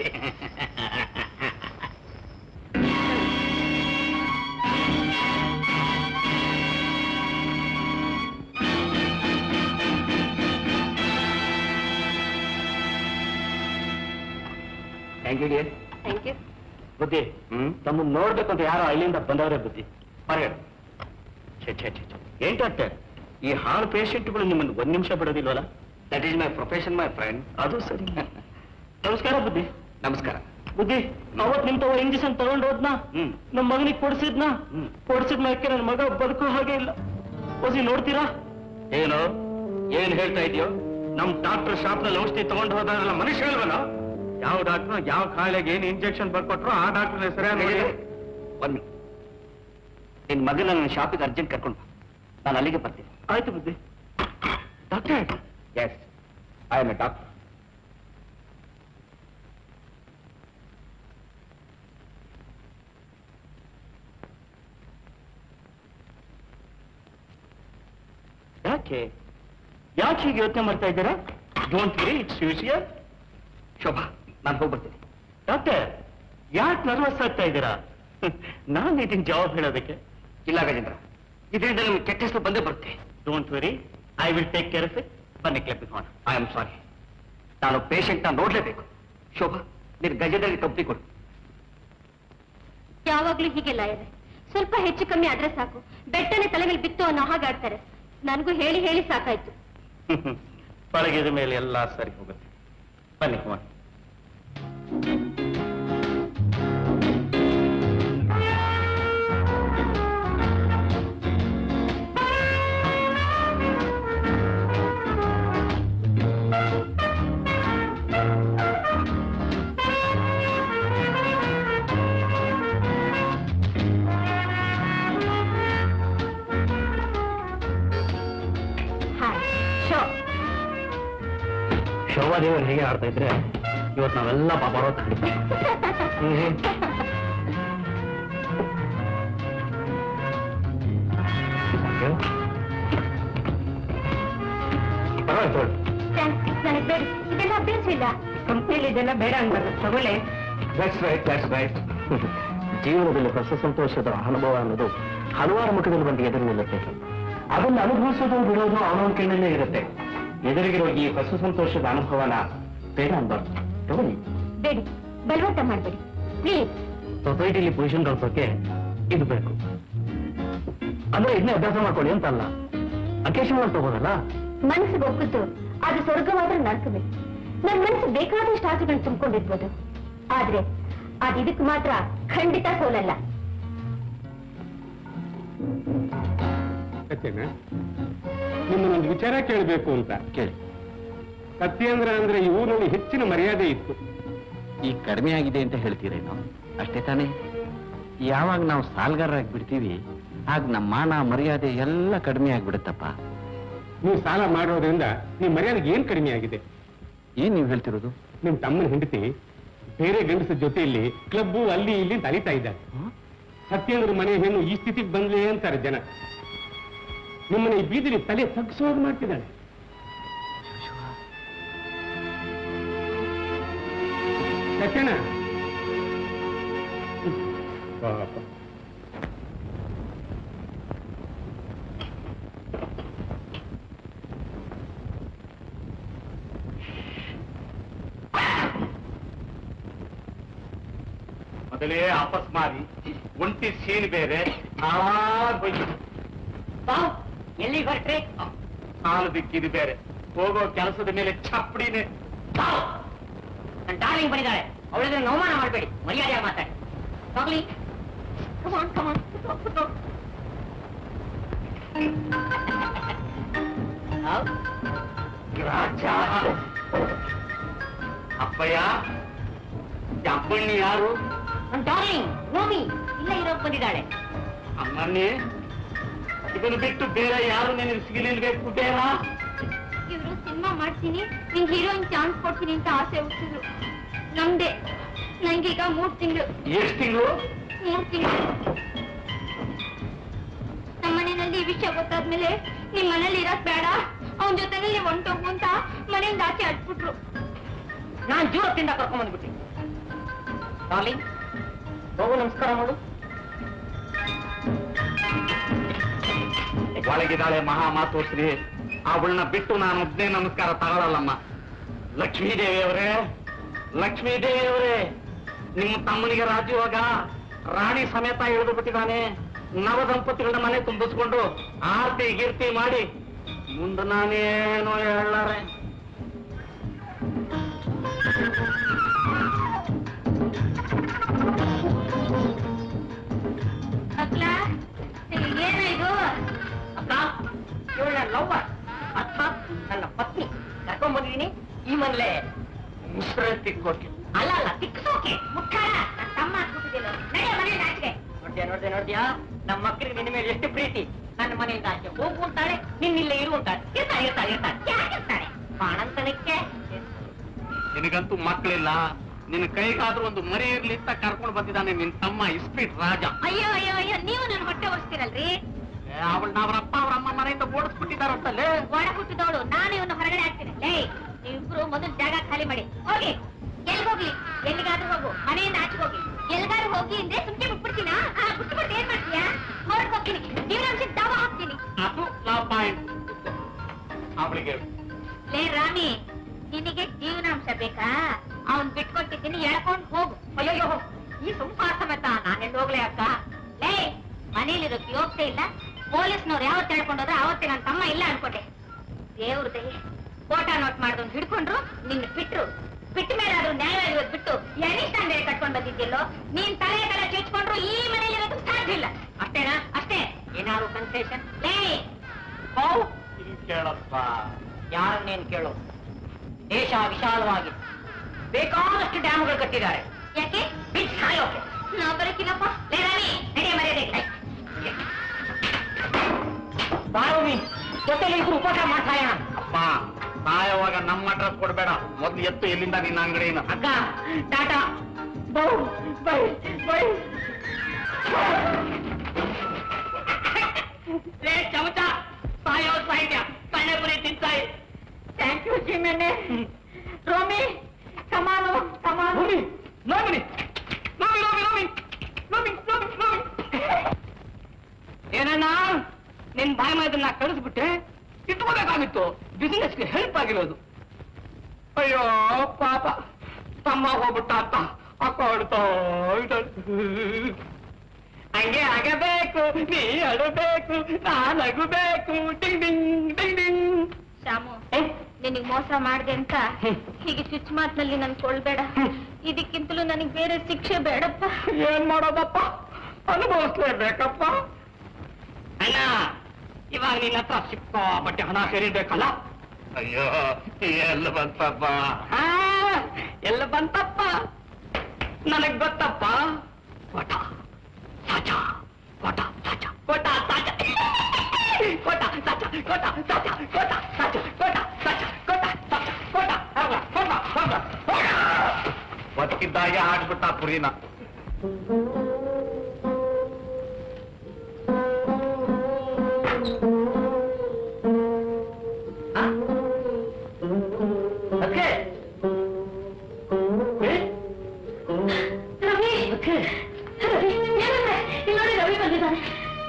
thank you dear thank you ಬುದ್ಧಿ ಹ್ಮ್ ತಮ್ಮನ್ನ ನೋಡ್ಬೇಕು ಅಂತ ಯಾರೋ ಅಲ್ಲಿಂದ ಬಂದವರೇ ಬುದ್ಧಿ ಹೊರಗಡೆ ಛೇ ಛೇ ಛೇ ಛೇ. ಏನ್ ಡಾಕ್ಟರ್ ಈ ಹಾಳು ಪೇಷಂಟ್ಗಳು ನಿಮ್ಮನ್ನು ಒಂದ್ ನಿಮಿಷ ಬಿಡೋದಿಲ್ವಲ್ಲ that is my profession my friend ಅದು ಸರಿ ನಮಸ್ಕಾರ ಬುದ್ಧಿ ನಮಸ್ಕಾರ ಬುದ್ಧಿ ಅವತ್ ನಿಮ್ ತಗೋ ಇಂಜೆಕ್ಷನ್ ತಗೊಂಡ್ ಹೋದ್ನಾ ಹ್ಮ್ ನಮ್ ಮಗನಿಗೆ ಕೊಡ್ಸಿದ್ನಾ ಹ್ಮ್. ಕೊಡ್ಸಿದ್ ಮ್ಯಾಕೆ ನನ್ ಮಗ ಬದುಕೋ ಹಾಗೆ ಇಲ್ಲ ಓಸಿ ನೋಡ್ತೀರಾ ಏನು ಏನ್ ಹೇಳ್ತಾ ಇದೆಯೋ ನಮ್ ಡಾಕ್ಟರ್ ಶಾಪ್ ನಲ್ಲಿ ಔಷಧಿ ತಗೊಂಡ್ ಹೋದ್ರಲ್ಲ ಮನುಷ್ಯ ಇಲ್ವಲ್ಲ ಯಾವ ಡಾಕ್ಟರ್ ಯಾವ ಕಾಯಿಲೆಗೆ ಏನ್ ಇಂಜೆಕ್ಷನ್ ಬರ್ಕೊಟ್ರು ಆ ಡಾಕ್ಟರ್ ಸರಿಯಾಗಿ ನೋಡಿ ಬನ್ನಿ ನಿನ್ ಮಗನ ನನ್ನ ಶಾಪಿಗೆ ಅರ್ಜೆಂಟ್ ಕರ್ಕೊಂಡು ಬಾ. ನಾನು ಅಲ್ಲಿಗೆ ಬರ್ತೀನಿ ಆಯ್ತು ಬುದ್ಧಿ doctor yes I am a doctor ಯಾಕೆ ಯಾಕೆ ಹೀಗೆ ಯೋಚನೆ ಮಾಡ್ತಾ ಇದ್ದೀರಾ don't worry it's easier Shobha ನಾನು ಹೋಗ್ಬರ್ತೀನಿ ಡಾಕ್ಟರ್ ಯಾಕೆ ನರ್ವಸ್ ಆಗ್ತಾ ಇದ್ದೀರಾ ನಾನು ಇದನ್ನ ಜವಾಬ್ ಹೇಳೋದಕ್ಕೆ ಇಲ್ಲ ಗಜೇಂದ್ರ ಇದರಿಂದ ನಮ್ಗೆ ಕೆಟ್ಟ ಹೆಸರು ಬಂದೇ ಬರುತ್ತೆ don't worry I will take care of it ಬನ್ನಿ ಕ್ಲಬ್ಬಿಗೆ ಹೋಣ ಐ ಆಮ್ ಸಾರಿ ನಾನು ಪೇಷಂಟ್ನ ನೋಡ್ಲೇಬೇಕು ಶೋಭಾ ನೀನು ಗಜೇಂದ್ರಗೆ ಕಂಪ್ನಿ ಕೊಡು ಯಾವಾಗ್ಲೂ ಹೀಗೆಲ್ಲ ಇದೆ ಸ್ವಲ್ಪ ಹೆಚ್ಚು ಕಮ್ಮಿ ಆದ್ರೆ ಸಾಕು ಬೆಟ್ಟನೆ ತಲೆ ಮೇಲೆ ಬಿತ್ತು ಅನ್ನೋ ಹಾಗೆ ಆಡ್ತಾರೆ ನನಗೂ ಹೇಳಿ ಹೇಳಿ ಸಾಕಾಯ್ತು ಪಳಗಿದ ಮೇಲೆ ಎಲ್ಲ ಸರಿ ಹೋಗುತ್ತೆ ಬನ್ನಿ ಕುಮಾರ್ ಹಾಯ್ ಶೋ ಶೋಭಾದೇವರು ಹೇಗೆ ಆಡ್ತಾ ಇದ್ರೆ ಇವತ್ತು ನಾವೆಲ್ಲ ಬರೋ ಪರವಾಗಿಲ್ಲ ನನಗೆ ಬೇಡ ಇದೆಲ್ಲ ಅಭ್ಯಾಸ ಇಲ್ಲ ಕಂಪ್ನಿಲಿ ಇದೆಲ್ಲ ಬೇಡ ಅನ್ಬಾರ್ದು ತಗೊಳ್ಳೆ ದಟ್ಸ್ ರೈಟ್ ದಟ್ಸ್ ರೈಟ್ ಜೀವನದಲ್ಲಿ ಹೊಸ ಸಂತೋಷದ ಅನುಭವ ಅನ್ನೋದು ಹಲವಾರು ಮುಖದಲ್ಲಿ ಬಂದು ಎದುರು ನಿಲ್ಲುತ್ತೆ ಅದನ್ನು ಅನುಭವಿಸೋದು ಬಿಡೋದು ಅವನವನ ಕೈನಲ್ಲೇ ಇರುತ್ತೆ ಎದುರಿಗಿರೋ ಈ ಹೊಸ ಸಂತೋಷದ ಅನುಭವನ ಬೇಡ ಅನ್ಬಾರ್ದು ತಗೊಳ್ಳಿ ಬೇಡಿ ಬಲವಂತ ಮಾಡಬೇಡಿ ಪ್ಲೀಸ್ ಸೊಸೈಟಿಲಿ ಪೊಸಿಷನ್ ಗಳಿಸೋಕೆ ಇದು ಬೇಕು ಅಂದ್ರೆ ಇದನ್ನೇ ಅಭ್ಯಾಸ ಮಾಡ್ಕೊಳ್ಳಿ ಅಂತ ಅಲ್ಲ ಅಕೇಶನ್ ತಗೋದಲ್ಲ ಮನಸ್ಸಿಗೆ ಒಪ್ಪಿದ್ದು ಅದು ಸ್ವರ್ಗವಾದ್ರೆ ನರಕವೇ ನನ್ನ ಮನಸ್ಸು ಬೇಕಾದಷ್ಟು ಆಸೆಗಳನ್ನ ತುಂಬಿಕೊಂಡಿರ್ಬೋದು ಆದ್ರೆ ಅದು ಇದಕ್ಕೆ ಮಾತ್ರ ಖಂಡಿತ ಸೋಲಲ್ಲ ಸತ್ಯನ ನಿಮ್ಮನ್ನೊಂದು ವಿಚಾರ ಕೇಳಬೇಕು ಅಂತ ಕೇಳಿ ಸತ್ಯೇಂದ್ರ ಅಂದ್ರೆ ಈ ಊರಿನಲ್ಲಿ ಹೆಚ್ಚಿನ ಮರ್ಯಾದೆ ಇತ್ತು ಈ ಕಡಿಮೆ ಆಗಿದೆ ಅಂತ ಹೇಳ್ತೀರೇನೋ ಅಷ್ಟೇ ತಾನೇ ಯಾವಾಗ ನಾವು ಸಾಲ್ಗಾರರಾಗಿ ಬಿಡ್ತೀವಿ ಆಗ ನಮ್ಮ ಮಾನ ಮರ್ಯಾದೆ ಎಲ್ಲ ಕಡಿಮೆ ಆಗ್ಬಿಡುತ್ತಪ್ಪ ನೀವು ಸಾಲ ಮಾಡೋದ್ರಿಂದ ನಿಮ್ಮ ಮರ್ಯಾದೆಗೆ ಏನ್ ಕಡಿಮೆ ಆಗಿದೆ ಏನ್ ನೀವು ಹೇಳ್ತಿರೋದು ನಿಮ್ ತಮ್ಮನ ಹೆಂಡತಿ ಬೇರೆ ಗಂಡಸರ ಜೊತೆಯಲ್ಲಿ ಕ್ಲಬ್ಬು ಅಲ್ಲಿ ಇಲ್ಲಿ ಅಂತ ಅಲಿತಾ ಇದ್ದಾರೆ ಸತ್ಯೇಂದ್ರ ಮನೆ ಹೆಣ್ಣು ಈ ಸ್ಥಿತಿಗೆ ಬಂದ್ಲೇ ಅಂತಾರೆ ಜನ ನಿಮ್ಮನ್ನ ಈ ಬೀದಿಲಿ ತಲೆ ತಗ್ಸೋದು ಮಾಡ್ತಿದ್ದಾಳೆ ಸತ್ಯನ ಪಾಪ ಮೊದಲೇ ಆಪಸ್ ಮಾರಿ ಒಂಟಿ ಸೀನ್ ಬೇರೆ ಹಾಳಾಗೋಯ್ತು ಎಲ್ಲಿ ಹೊರಟ್ರಿ ಸಾಲು ದಿಕ್ಕಿದು ಬೇರೆ ಹೋಗೋ ಕೆಲಸದ ಮೇಲೆ ಚಪ್ಪಡಿನೇ ನನ್ನ ಡಾರ್ಲಿಂಗ್ ಬಂದಿದ್ದಾಳೆ ಅವಳಿಗೆ ಅವಮಾನ ಮಾಡಬೇಡಿ ಮರ್ಯಾದೆಯಾಗಿ ಮಾತಾಡಿ ಹೋಗ್ಲಿ ಕಮಾನ್ ಕಮಾನ್ ರಾಜ ಅಪ್ಪಯ್ಯ ಅಪ್ಪಣ್ಣಿ ಯಾರು ನನ್ನ ಡಾರ್ಲಿಂಗ್ ನೋವಿ ಇಲ್ಲ ಇರೋಕ್ ಬಂದಿದ್ದಾಳೆ ಅಮ್ಮಣ್ಣಿ ಇದನ್ನು ಬಿಟ್ಟು ಬೇರೆ ಯಾರು ನಿನಗೆ ಸಿಗಲಿಲ್ಬೇಕು ಬೇಡ ಇವರು ಸಿನಿಮಾ ಮಾಡ್ತೀನಿ ನಿಂಗೆ ಹೀರೋಯಿನ್ ಚಾನ್ಸ್ ಕೊಡ್ತೀನಿ ಅಂತ ಆಸೆ ಹುಟ್ಟಿದ್ರು ನಮ್ದೆ ನಂಗೀಗ ಮೂರ್ ತಿಂಗಳು ಎಷ್ಟು ತಿಂಗಳು ಮೂರ್ ತಿಂಗಳು ನಮ್ಮ ಮನೆಯಲ್ಲಿ ಈ ವಿಷಯ ಗೊತ್ತಾದ್ಮೇಲೆ ನಿಮ್ ಮನೇಲಿ ಇರೋದ್ ಬೇಡ ಅವನ ಜೊತೆನಲ್ಲಿ ಹೊಂಟೋಗು ಅಂತ ಮನೆಯಿಂದ ಆಚೆ ಅಟ್ಬಿಟ್ರು ನಾನ್ ಜೀವತ್ತಿಂದ ಕರ್ಕೊಂಡ್ ಬಂದ್ಬಿಟ್ಟಿ ಡಾರ್ಲಿಂಗ್ ಹೋಗು ನಮಸ್ಕಾರ ಮಾಡು ಒಳಗಿದ್ದಾಳೆ ಮಹಾ ಮಾತೋಶ್ರೀ ಅವಳನ್ನ ಬಿಟ್ಟು ನಾನು ಒಬ್ಬನೇ ನಮಸ್ಕಾರ ತಗೊಳ್ಳಲ್ಲಮ್ಮ ಲಕ್ಷ್ಮೀದೇವಿ ಅವರೇ ಲಕ್ಷ್ಮೀದೇವಿ ಅವರೇ ನಿಮ್ಮ ತಮ್ಮನಿಗೆ ರಾಜ್ಯವಾಗ ರಾಣಿ ಸಮೇತ ಇಳಿದು ಬಿಟ್ಟಿದ್ದಾನೆ ನವ ದಂಪತಿಗಳನ್ನ ಮನೆ ತುಂಬಿಸ್ಕೊಂಡು ಆರ್ತಿ ಗೀರ್ತಿ ಮಾಡಿ ಮುಂದೆ ನಾನೇನೋ ಹೇಳಾರೆ ಮಕ್ಳ ಏನ ಇದು ಅಕ್ಕ ಇವಳು ನನ್ನ ಲವ್ವರ್ ಅರ್ಥಾತ್ ನನ್ನ ಪತ್ನಿ ಕರ್ಕೊಂಡ್ ಬಂದಿದ್ದೀನಿ ಈ ಮನೇಲೆ ವಿಶ್ರಾಂತಿ ಕೊಟ್ಟು ಅಲ್ಲ ಅಲ್ಲ ತಿಕ್ಸೋಕೆ ಮುಖಾರ ನನ್ನ ತಮ್ಮ ಹಾಕ್ಬಿಟ್ಟಿದ್ದಿಲ್ಲ ನಡೆಯ ಮನೆ ಆಚೆಗೆ ನೋಡ್ದ್ಯಾ ನೋಡ್ದ್ಯಾ ನೋಡ್ದ್ಯಾ ನಮ್ಮ ಮಕ್ಕಳಿಗೆ ನಿನ್ನ ಮೇಲೆ ಎಷ್ಟು ಪ್ರೀತಿ ನನ್ನ ಮನೆಯಿಂದ ಆಚೆ ಹೋಗು ಅಂತಾಳೆ ನಿನ್ನಿಲ್ಲೇ ಇರು ಅಂತಾಳೆ ಇರ್ತಾಳೆ ಇರ್ತಾಳೆ ಇರ್ತಾಳೆ ಯಾಕಿರ್ತಾಳೆ ಬಾಣಂತನಕ್ಕೆ ನಿನಗಂತೂ ಮಕ್ಕಳಿಲ್ಲ ನಿನ್ನ ಕೈಗಾದ್ರೂ ಒಂದು ಮರಿ ಇರ್ಲಿ ಅಂತ ಕರ್ಕೊಂಡು ಬಂದಿದ್ದಾನೆ ನಿನ್ ತಮ್ಮ ಇಸ್ಪೀಟ್ ರಾಜ ಅಯ್ಯೋ ಅಯ್ಯೋ ಅಯ್ಯೋ ನೀವು ನನ್ನ ಹೊಟ್ಟೆ ಒರೆಸ್ತೀರಲ್ರಿ ಅವಳನ್ನ ಅವ್ರ ಅಪ್ಪ ಅವ್ರ ಅಮ್ಮ ಮನೆಯಿಂದ ಓಡಿಸ್ಬಿಟ್ಟಿದಾರಂತಲ್ಲೇ ಒಳ ಹುಟ್ಟಿದವಳು ನಾನು ಇವನ್ನ ಹೊರಗಡೆ ಹಾಕ್ತೀನಿ ಲೇ ನೀವಿಬ್ರು ಮೊದಲು ಜಾಗ ಖಾಲಿ ಮಾಡಿ ಹೋಗಿ ಎಲ್ಗೋಗ್ಲಿ ಎಲ್ಲಿಗಾದ್ರೂ ಹೋಗು ಮನೆಯಿಂದ ಆಚೆ ಹೋಗಿ ಎಲ್ಗಾದ್ರೂ ಹೋಗಿ ಅಂದ್ರೆ ಸುಮ್ಕೆ ಬಿಟ್ಬಿಡ್ತೀನಾ ಆ ಬಿಟ್ಬಿಟ್ಟು ಏನ್ ಮಾಡ್ತೀಯಾ ಹೊರಗೆ ಹೋಗ್ತೀನಿ ಜೀವನಾಂಶ ದಾವ ಹಾಕ್ತೀನಿ ಅದು ಲಾ ಪಾಯಿಂಟ್ ಅವಳಿಗೆ ಲೇ ರಾಣಿ ನಿನಗೆ ಜೀವನಾಂಶ ಬೇಕಾ ಅವನ್ ಬಿಟ್ಕೊಟ್ಟಿದ್ದೀನಿ ಎಳ್ಕೊಂಡು ಹೋಗು ಅಯ್ಯೋ ಈ ಸಂಸಾರ ಸಮೇತ ನಾನೆಲ್ಲಿ ಹೋಗ್ಲೇ ಅಕ್ಕ ಲೇ ಮನೇಲಿರೋಕ್ ಯೋಗ್ಯತೆ ಇಲ್ಲ ಪೊಲೀಸ್ನವ್ರು ಯಾವತ್ತು ಹೇಳ್ಕೊಂಡೋದ್ರೆ ಅವತ್ತೇ ನನ್ನ ತಮ್ಮ ಇಲ್ಲ ಅನ್ಕೊಂಡೆ ದೇವ್ರ ದಯೆ ಫೋಟೋ ನೋಟ್ ಮಾಡ್ದವ್ನು ಹಿಡ್ಕೊಂಡ್ರು ನಿನ್ನ ಬಿಟ್ರು ಬಿಟ್ಟ ಮೇಲೆ ಆದ್ರೂ ನ್ಯಾಯವಾಗಿ ಬಿಟ್ಟು ಎನಿಷ್ಟಾನ್ ಬೇರೆ ಕಟ್ಕೊಂಡ್ ಬಂದಿದ್ದಿಲ್ಲೋ ನೀನ್ ತಲೆ ತಲೆ ಚುಚ್ಕೊಂಡ್ರು ಈ ಮನೇಲಿರೋದು ಸಾಧ್ಯ ಇಲ್ಲ ಅಷ್ಟೇನಾ ಅಷ್ಟೇ ಏನಾದ್ರು ಕನ್ಸೇಷನ್ ಲೇ ಇಲ್ಲಿ ಕೇಳಪ್ಪ ಯಾರನ್ನೇನು ಕೇಳು ದೇಶ ವಿಶಾಲವಾಗಿದೆ ಬೇಕಾದಷ್ಟು ಡ್ಯಾಮ್ಗಳು ಕಟ್ಟಿದ್ದಾರೆ ಯಾಕೆ ಬಿಟ್ಟು ಸಾಯೋಕೆ ನಾವ್ ಬರಕಿಲ್ಲಪ್ಪ ಲೇ ರಾಣಿ ನಡೆಯ ಮರ್ಯಾದೆ ಬಾರೋಮಿ ಜೊತೆಲಿ ಇಬ್ರು ಉಪವಾಸ ಮಾಡ್ತಾಯೋಣ ಅಪ್ಪ ಸಾಯವಾಗ ನಮ್ಮ ಅಡ್ರೆಸ್ ಕೊಡ್ಬೇಡ ಮೊದ್ಲು ಎತ್ತು ಎಲ್ಲಿಂದ ನಿನ್ನ ಅಂಗಡಿನ ಅಕ್ಕ ಟಾಟಾ ಬೌ ಬೈ ಬೈ ಲೇ ಚಮಚ ಸಾಯೋ ಸಾಹಿತ್ಯ ಕಣ್ಣೆಪುರಿ ತಿಂತಾಯಿ ಥ್ಯಾಂಕ್ ಯು ಜಿಮೆನೆ ರೋಮಿ ಕಮಾನು ಕಮಾನು ನೋಮಿ ನೋಮಿ ನೋಮಿ ನೋಮಿ ನೋಮಿ ನೋಮಿ ನೋಮಿ ಏನಣ್ಣ ನಿನ್ ಬಾಯಿ ಮಾದನ್ನ ಕಳಿಸ್ಬಿಟ್ಟೆ ಇಟ್ಕೋಬೇಕಾಗಿತ್ತು ಬಿಸಿನೆಸ್ಗೆ ಹೆಲ್ಪ್ ಆಗಿರೋದು ಅಯ್ಯೋ ಪಾಪ ತಮ್ಮ ಹೋಗ್ಬಿಟ್ಟ ಅಂತ ಅಕ್ಕಾಡ್ತಾ ಇದ್ದಾಳೆ. ಹಂಗೆ ಆಗಬೇಕು ನೀ ಅಳಬೇಕು ನಾನು ನಗಬೇಕು ಡಿಂಗ್ ಡಿಂಗ್ ಡಿಂಗ್ ಡಿಂಗ್ ಶಾಮು ನಿನಗ್ ಮೋಸ ಮಾಡ್ದೆ ಅಂತ ಹೀಗೆ ಸ್ವಿಚ್ ಮಾತ್ನಲ್ಲಿ ನನ್ ಕೊಳ್ಬೇಡ ಇದಕ್ಕಿಂತಲೂ ನನಗ್ ಬೇರೆ ಶಿಕ್ಷೆ ಬೇಡಪ್ಪ ಏನ್ ಮಾಡೋದಪ್ಪ ಅನುಭವಿಸ್ಲೇಬೇಕಪ್ಪ ಅಣ್ಣ ಇವಾಗ ನಿನ್ನ ಹತ್ರ ಸಿಕ್ಕಾಪಟ್ಟೆ ಹಣ ಸೇರಿಬೇಕಲ್ಲ ಅಯ್ಯೋ ಎಲ್ಲ ಬಂತಪ್ಪ ಆ, ಎಲ್ಲ ಬಂತಪ್ಪ ನನಗ್ ಗೊತ್ತಪ್ಪ ಕೋಟ ಸಾಚ ಕೋಟ ಸಾಚ ಕೋಟ ಸಾಚ ಕೋಟ ಸಾಚ ಕೋಟ ಸಾಚ ಕೋಟ ಸಾಚ ಕೋಟ ಸಾಚ ಕೋಟ ಸಾಚ ಕೋಟ ಹೋಗ ಹೋಗ ಹೋಗ ಹೋಗ ಬದುಕಿದ್ದಾಗೆ ಹಾಡ್ಬಿಟ್ಟ ಪುರಿನ ಅದಕ್ಕೆ ರವಿ ರವಿ ಏನಂದ್ರೆ ಇಲ್ಲಿ ನೋಡಿ ರವಿ ಬಂದಿದ್ದಾನೆ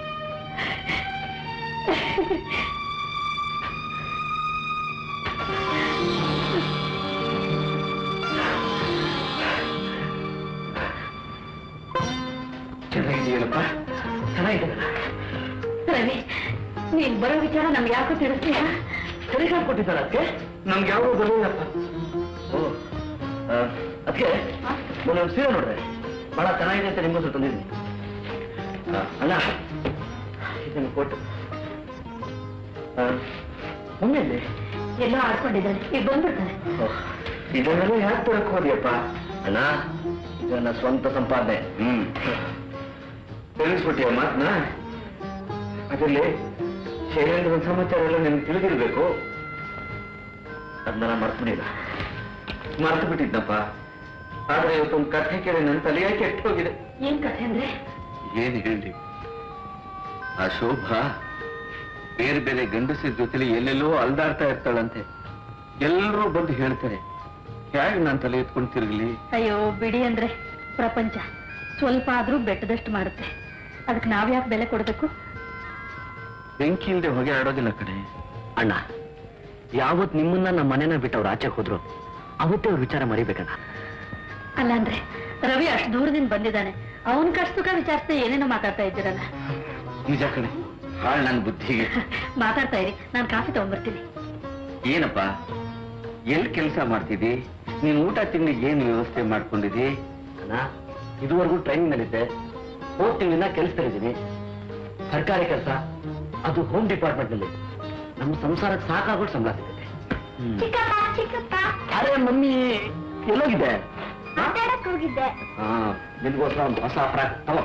ಚೆನ್ನಾಗಿದೆಯಲ್ಲಪ್ಪ ಚೆನ್ನಾಗಿದೆ ರವಿ ನೀನ್ ಬರೋ ವಿಚಾರ ನಮ್ಗೆ ಯಾಕೋ ತಿಳಿಸ್ತೀಯಾ ಸರಿಗಾಗ್ ಕೊಟ್ಟಿದ್ದಾರ ಅದಕ್ಕೆ ನಮ್ಗೆ ಯಾವಾಗ ಬರಲಿಲ್ಲಪ್ಪ ಓ ಅದಕ್ಕೆ ಒಂದೊಂದು ಸೀರೆ ನೋಡ್ರೆ ಬಹಳ ಚೆನ್ನಾಗಿದೆ ಅಂತ ನಿಮ್ಗೋಸ್ಕರ ತಂದಿದ್ದೀನಿ ಆ, ಅಣ್ಣ ಇದನ್ನು ಕೊಟ್ಟು ಆ, ಮಮ್ಮಿ ಎಲ್ಲಿ? ಎಲ್ಲೋ ಆಡ್ಕೊಂಡಿದ್ದಾನೆ ಈಗ ಬಂದ್ಬಿಡ್ತಾನೆ ಓಹ್, ಇದನ್ನೆಲ್ಲ ಯಾಕೆ ತರಕ್ ಹೋದಿಯಪ್ಪ ಅಣ್ಣ ಇದು ನನ್ನ ಸ್ವಂತ ಸಂಪಾದನೆ ಹ್ಮ್ ತಿಳಿಸ್ಬಿಟ್ಟಿಯ ಮಾತನ್ನ ಅದರಲ್ಲಿ ಶೈಲೇಂದ್ರ ಸಮಾಚಾರ ಎಲ್ಲ ನಿಮ್ಗೆ ತಿಳಿದಿರ್ಬೇಕು ಅದನ್ನ ನಾನು ಮರ್ತು ಬಿಡಿಲ್ಲ ಮರ್ತು ಬಿಟ್ಟಿದ್ದಪ್ಪ ಆದ್ರೆ ಇವತ್ತೊಂದು ಕಥೆ ಕೇಳಿ ನನ್ನ ತಲೆಯ ಕೆಟ್ಟು ಹೋಗಿದೆ ಏನ್ ಕಥೆ ಅಂದ್ರೆ ಏನು ಹೇಳಿ ಆ ಶೋಭಾ ಬೇರೆ ಬೇರೆ ಗಂಡಸರ ಜೊತೆಲಿ ಎಲ್ಲೆಲ್ಲೋ ಅಲ್ದಾಡ್ತಾ ಇರ್ತಾಳಂತೆ ಎಲ್ಲರೂ ಬಂದು ಹೇಳ್ತಾರೆ ಹೇಗೆ ನಾನು ತಲೆ ಎತ್ಕೊಂಡು ತಿರುಗಲಿ ಅಯ್ಯೋ ಬಿಡಿ ಅಂದ್ರೆ ಪ್ರಪಂಚ ಸ್ವಲ್ಪ ಆದ್ರೂ ಬೆಟ್ಟದಷ್ಟು ಮಾಡುತ್ತೆ ಅದಕ್ಕೆ ನಾವ್ಯಾಕೆ ಬೆಲೆ ಕೊಡ್ಬೇಕು ಬೆಂಕಿ ಇಲ್ಲದೆ ಹೊಗೆ ಆಡೋದಿಲ್ಲ ಕಡೆ ಅಣ್ಣ ಯಾವತ್ ನಿಮ್ಮನ್ನ ನಮ್ಮ ಮನೆನ ಬಿಟ್ಟು ಅವ್ರು ಆಚೆ ಹೋದ್ರು ಅವತ್ತೇ ಅವ್ರ ವಿಚಾರ ಮರಿಬೇಕಣ್ಣ ಅಲ್ಲ ಅಂದ್ರೆ ರವಿ ಅಷ್ಟು ದೂರದಿಂದ ಬಂದಿದ್ದಾನೆ ಅವನ್ ಕಷ್ಟ ಸುಖ ವಿಚಾರಿಸ್ತಾ ಏನೇನೋ ಮಾತಾಡ್ತಾ ಇದ್ದೀರಲ್ಲ ನಿಜ ಕಣೆ ಹಾಳು ನನ್ನ ಬುದ್ಧಿಗೆ ಮಾತಾಡ್ತಾ ಇರಿ ನಾನು ಕಾಫಿ ತಗೊಂಡ್ಬರ್ತೀನಿ ಏನಪ್ಪ ಎಲ್ಲಿ ಕೆಲಸ ಮಾಡ್ತಿದ್ದಿ ನೀನ್ ಊಟ ತಿಂಗಳಿಗೆ ಏನು ವ್ಯವಸ್ಥೆ ಮಾಡ್ಕೊಂಡಿದ್ದಿ ಅಣ್ಣ ಇದುವರೆಗೂ ಟ್ರೈನಿಂಗ್ ನಲ್ಲಿದ್ದೆ ಹೋದ್ ತಿಂಗಳಿಂದ ಕೆಲಸದಲ್ಲಿದ್ದೀನಿ ಸರ್ಕಾರಿ ಕೆಲಸ ಅದು ಹೋಮ್ ಡಿಪಾರ್ಟ್ಮೆಂಟ್ ನಲ್ಲಿ ನಮ್ಮ ಸಂಸಾರಕ್ಕೆ ಸಾಕಾಗೋದು ಸಂಬಳ ಸಿಗುತ್ತೆ ಚಿಕ್ಕಪ್ಪ ಚಿಕ್ಕಪ್ಪ ಅರೆ ಮಮ್ಮಿ ಎಲ್ಲೋಗಿದೆ ಮಾತಾಡಕ್ ಹೋಗಿದ್ದೆ ಹಾ ನಿನ್ಗೋಸ್ಕರ ಒಂದು ಹೊಸ ಫ್ರಾಕ್ ತಗೋ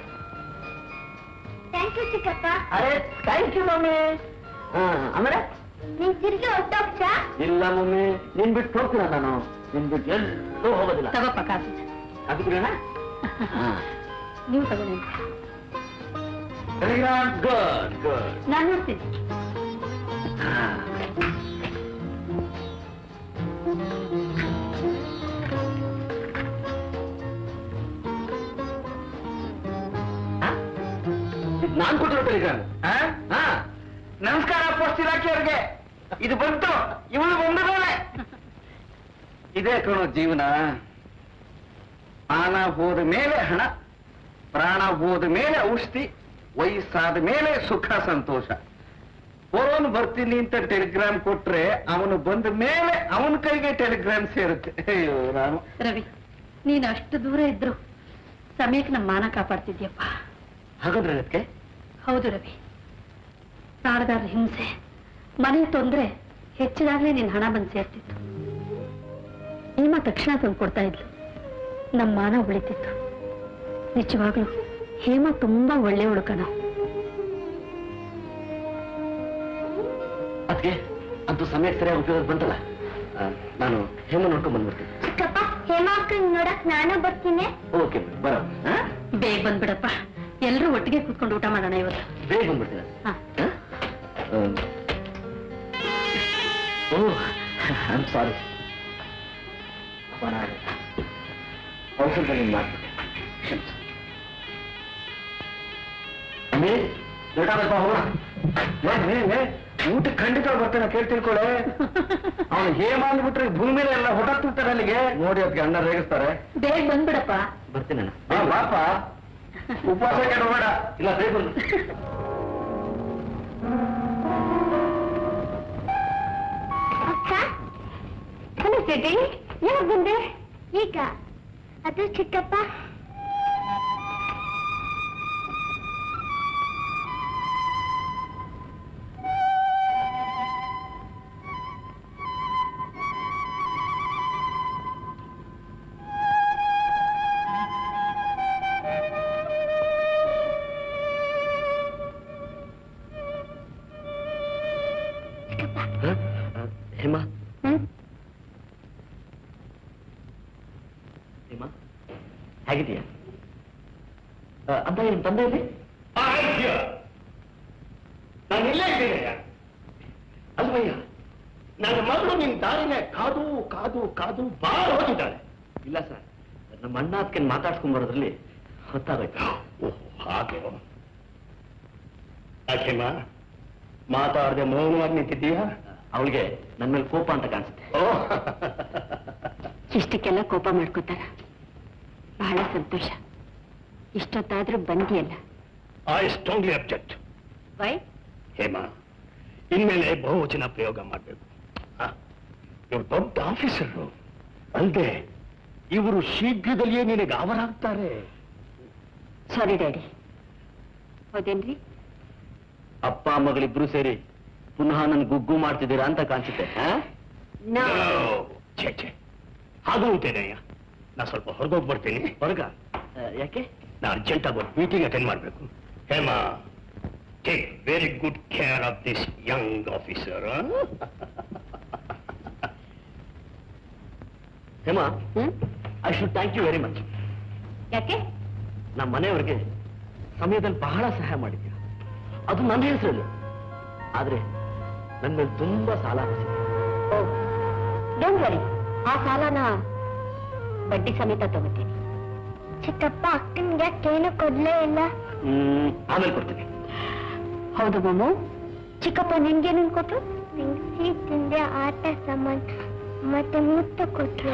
ಥ್ಯಾಂಕ್ ಯು ಚಿಕ್ಕಪ್ಪ ಅರೆ ಥ್ಯಾಂಕ್ ಯು ಮಮ್ಮಿ ಹಾ ಆಮೇಲೆ ನೀನ್ ತಿರ್ಗಿ ಹೊಟ್ಟೋಗ್ತಾ ಇಲ್ಲ ಮಮ್ಮಿ ನಿನ್ ಬಿಟ್ಟು ಹೋಗ್ತೀನ ನಾನು ನಿನ್ ಬಿಟ್ಟು ಎಲ್ಲೂ ಹೋಗೋದಿಲ್ಲ ತಗೋಪ್ಪ ಕಾಫಿ ಅದು ಬಿಡೋಣ ನೀವು ತಗೊಳ್ಳಿ ಗುಡ್ ಗುಡ್ ನಾನು ನೋಡ್ತೀನಿ ನಾನ್ ಕೊಟ್ಟಿರೋ ಟೆಲಿಗ್ರಾಮ್ ಹಾ ನಮಸ್ಕಾರ ಪೋಸ್ಟ್ ಇಲಾಖೆಯವ್ರಿಗೆ ಇದು ಬಂತು ಇವಳು ಬಂದ ಮೇಲೆ ಇದೇ ಕಣೋ ಜೀವನ ಪ್ರಾಣ ಹೋದ ಮೇಲೆ ಹಣ ಪ್ರಾಣ ಹೋದ ಮೇಲೆ ಔಷಧಿ ವಯಸ್ಸಾದ ಮೇಲೆ ಸುಖ ಸಂತೋಷ ಫೋನ್ ಬರ್ತೀನಿ ಅಂತ ಟೆಲಿಗ್ರಾಮ್ ಕೊಟ್ರೆ ಅವನು ಬಂದ ಮೇಲೆ ಅವನ ಕೈಗೆ ಟೆಲಿಗ್ರಾಮ್ ಸೇರುತ್ತೆ ಅಯ್ಯೋ ನಾನು ರವಿ ನೀನು ಅಷ್ಟು ದೂರ ಇದ್ರು ಸಮಯಕ್ಕೆ ನಮ್ಮ ಮಾನ ಕಾಪಾಡ್ತಿದ್ಯಪ್ಪ ಹಾಗಾದ್ರೆ ಅದಕ್ಕೆ ಹೌದು ರವಿ ಪ್ರಾಣದಾರ ಹಿಂಸೆ ಮನೆ ತೊಂದ್ರೆ ಹೆಚ್ಚಿದಾಗ್ಲೇ ನಿನ್ ಹಣ ಬಂದು ಸೇರ್ತಿತ್ತು ನಿಮ್ಮ ತಕ್ಷಣ ತಂದು ಕೊಡ್ತಾ ಇದ್ಲು ನಮ್ಮ ಮಾನ ಉಳಿತಿತ್ತು ನಿಜವಾಗ್ಲು ಹೇಮ ತುಂಬಾ ಒಳ್ಳೆ ಹುಡುಕಣ ಅದಕ್ಕೆ ಅಂತೂ ಸಮಯಕ್ಕೆ ಸರಿಯಾಗಿ ಉಪಯೋಗ ಬಂತಲ್ಲ ಆ, ನಾನು ಹೇಮ ನೋಡ್ಕೊಂಡ್ ಬಂದ್ಬಿಡ್ತೀನಿ ಚಿಕ್ಕಪ್ಪ ಹೇಮಾಕ್ಕನ್ ನೋಡಕ್ ನಾನು ಬರ್ತೀನಿ ಓಕೆ ಬರೋ ಹಾ? ಬೇಗ ಬಂದ್ಬಿಡಪ್ಪ ಎಲ್ರೂ ಒಟ್ಟಿಗೆ ಕೂತ್ಕೊಂಡು ಊಟ ಮಾಡೋಣ ಇವತ್ತು ಬೇಗ ಬಂದ್ಬಿಡ್ತೀನಿ ಹಾ. ಹಾ? ಆಮ್. ಓ ಐ ಆಮ್ ಸಾರಿ ಔಷಧದಲ್ಲಿ ಮಾಡ್ಬಿಟ್ಟೆ ಕ್ಷಮಿಸು. ಅಮ್ಮಿ ಲೇಟ್ ಆಗಲ್ಪ ಹೋಗೋಣ ಲೇ, ಲೇ, ಲೇ. ಊಟ ಖಂಡಿತ ಬರ್ತಾನೆ ಕೇಳಿ ತಿಳ್ಕೊಳ್ಳೆ ಅವನು ಹೇಮ ಅಂದ್ಬಿಟ್ರೆ ಭೂಮಿಲೇ ಎಲ್ಲ ಹೊರಟಿರ್ತಾರೆ ಅಲ್ಲಿಗೆ ನೋಡಿ ಅದಕ್ಕೆ ಅಣ್ಣ ರೇಗಿಸ್ತಾರೆ ಬೇಗ ಬಂದ್ಬಿಡಪ್ಪ ಬರ್ತೀನಿ ಹಾ, ಬಾಪ ಉಪವಾಸ ಕೆಡಬೇಡ ಇಲ್ಲ ಬೇಕು ಅಕ್ಕ ಕಲಿಸಿದ್ರಿ ಯಾವಾಗ ಬಂದೆ ಈಗ ಅದು ಚಿಕ್ಕಪ್ಪ ಹೇಮ ಹ್ಮ್ ಹೇಮ ಹೇಗಿದೆಯಾ ಅಂತ ನಿಮ್ ತಂದೆ ಇಲ್ಲಿ ನಾನು ಇಲ್ಲೇ ಇದ್ದೇನೆ ಅಲ್ವಯ್ಯ ನನ್ನ ಮಗಳು ನಿನ್ ದಾರಿನೇ ಕಾದು ಕಾದು ಕಾದು ಬಾಳ ಹೋಗಿದ್ದಾಳೆ ಇಲ್ಲ ಸರ್ ನಮ್ಮ ಅಣ್ಣ ಅದಕ್ಕೆ ಮಾತಾಡ್ಸ್ಕೊಂಡ್ ಬರೋದ್ರಲ್ಲಿ ಹೊತ್ತಾಗೋಯ್ತು ಓಹ್ ಹಾಗೆ ಯಾಕೆಮ್ಮ ಮಾತಾಡದೆ ಮೌನವಾಗಿ ನಿಂತಿದ್ದೀಯಾ ಅವಳಿಗೆ ನನ್ನ ಮೇಲೆ ಕೋಪ ಅಂತ ಕಾಣಿಸುತ್ತೆ ಓ ಇಷ್ಟಕ್ಕೆಲ್ಲ ಕೋಪ ಮಾಡ್ಕೋತಾರ ಬಹಳ ಸಂತೋಷ ಇಷ್ಟೊತ್ತಾದ್ರೂ ಬಂದಿಯಲ್ಲ I strongly object why Hema ಇನ್ಮೇಲೆ ಬಹುವಚನ ಪ್ರಯೋಗ ಮಾಡಬೇಕು ಇವರು ದೊಡ್ಡ ಆಫೀಸರು ಅಲ್ಲದೆ ಇವರು ಶೀಘ್ರದಲ್ಲಿಯೇ ನಿನಗೆ ಅವರಾಗ್ತಾರೆ ಸಾರಿ ಡ್ಯಾಡಿ ಹೌದೇನ್ರಿ ಅಪ್ಪ ಮಗಳಿಬ್ರು ಸೇರಿ ಪುನಃ ನನ್ ಗುಗ್ಗು ಮಾಡ್ತಿದ್ದೀರಾ ಅಂತ ಕಾಣಿಸುತ್ತೆ ಆ? ನೋ ಛೇ ಛೇ ಹಾಗೂ ಅಂತೇನಯ್ಯ ನಾ ಸ್ವಲ್ಪ ಹೊರಗೋಗಿ ಬರ್ತೀನಿ ಹೊರಗ ಆ, ಯಾಕೆ ನಾ ಅರ್ಜೆಂಟ್ ಆಗಿ ಒಂದು ಮೀಟಿಂಗ್ ಅಟೆಂಡ್ ಮಾಡಬೇಕು Hema take very good care of this young officer Hema hmm I should thank you very much ಯಾಕೆ ನಮ್ಮ ಮನೆಯವರಿಗೆ ಸಮಯದಲ್ಲಿ ಬಹಳ ಸಹಾಯ ಮಾಡಿದ್ಯಾ ಅದು ನನ್ನ ಹೆಸರಲ್ಲಿ ಆದ್ರೆ ನನ್ನ ಮೇಲೆ ತುಂಬಾ ಸಾಲ ಹಾಕಿದೆ ಡೋಂಟ್ ವರಿ ಆ ಸಾಲನ ಬಡ್ಡಿ ಸಮೇತ ತಗೋತೀನಿ ಚಿಕ್ಕಪ್ಪ ಅಕ್ಕನ್ಗೆ ಏನು ಕೊಡ್ಲೇ ಇಲ್ಲ ಹ್ಮ್ ಆಮೇಲೆ ಕೊಡ್ತೀನಿ ಹೌದು ಮಮ್ಮು ಚಿಕ್ಕಪ್ಪ ನಿನ್ಗೇನು ಕೊಟ್ರು ನಿಂಗೆ ತಿಂದೆ ಆಟ ಸಾಮಾನ್ ಮತ್ತೆ ಮುತ್ತ ಕೊಟ್ರು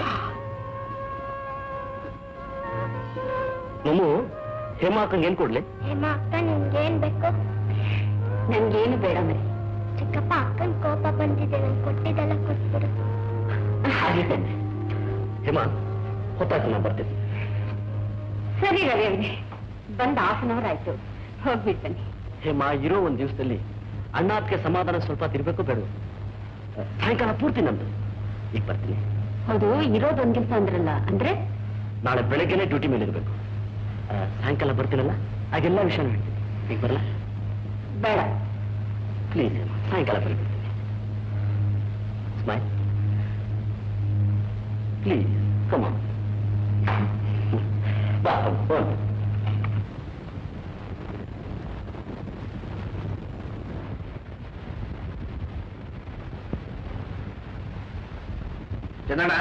ಮಮ್ಮು ಹೇಮಾಕಂಗೆ ಏನ್ ಕೊಡ್ಲಿ ಹೇಮ ಅಕ್ಕ ನಿನ್ಗೇನ್ ಬೇಕು ನನ್ಗೇನು ಬೇಡ ಮರಿ ಚಿಕ್ಕಪ್ಪ ಅಕ್ಕನ್ ಕೋಪ ಬಂದಿದೆ ನನ್ ಕೊಟ್ಟಿದ್ದೆಲ್ಲ ಕೊಟ್ಬಿಡು ಹಾಗೆ ಕಣೆ. ಹೇಮಾ ಹೊತ್ತಾಯ್ತು ನಾನು ಬರ್ತೀನಿ ಸರಿ ರವಿ ಅವ್ರೆ ಬಂದ್ ಹಾಫ್ ಅನ್ ಅವರ್ ಆಯ್ತು ಹೋಗ್ಬಿಟ್ಟು ಬನ್ನಿ ಹೇಮಾ ಇರೋ ಒಂದ್ ದಿವಸದಲ್ಲಿ ಅಣ್ಣ ಅದಕ್ಕೆ ಸಮಾಧಾನ ಸ್ವಲ್ಪ ತಿರ್ಬೇಕು ಬೇಡ ಸಾಯಂಕಾಲ ಪೂರ್ತಿ ನಂದು ಈಗ ಬರ್ತೀನಿ ಹೌದು ಇರೋದು ಒಂದ್ ದಿವಸ ಅಂದ್ರಲ್ಲ ಅಂದ್ರೆ ನಾಳೆ ಬೆಳಗ್ಗೆನೆ ಡ್ಯೂಟಿ ಮೇಲೆ ಇರಬೇಕು ಸಾಯಂಕಾಲ ಬರ್ತೀನಲ್ಲ ಆಗೆಲ್ಲ ವಿಷಯ ಹೇಳ್ತೀನಿ ಈಗ ಬರಲ್ಲ ಬೇಡ ಪ್ಲೀಸ್ ಸಾಯಂಕಾಲ ಬರ್ಬಿಡ್ತೀನಿ ಸ್ಮೈಲ್ ಪ್ಲೀಸ್ ಕಮ ಬಾ ಫೋನ್ ಚೆನ್ನಣ್ಣ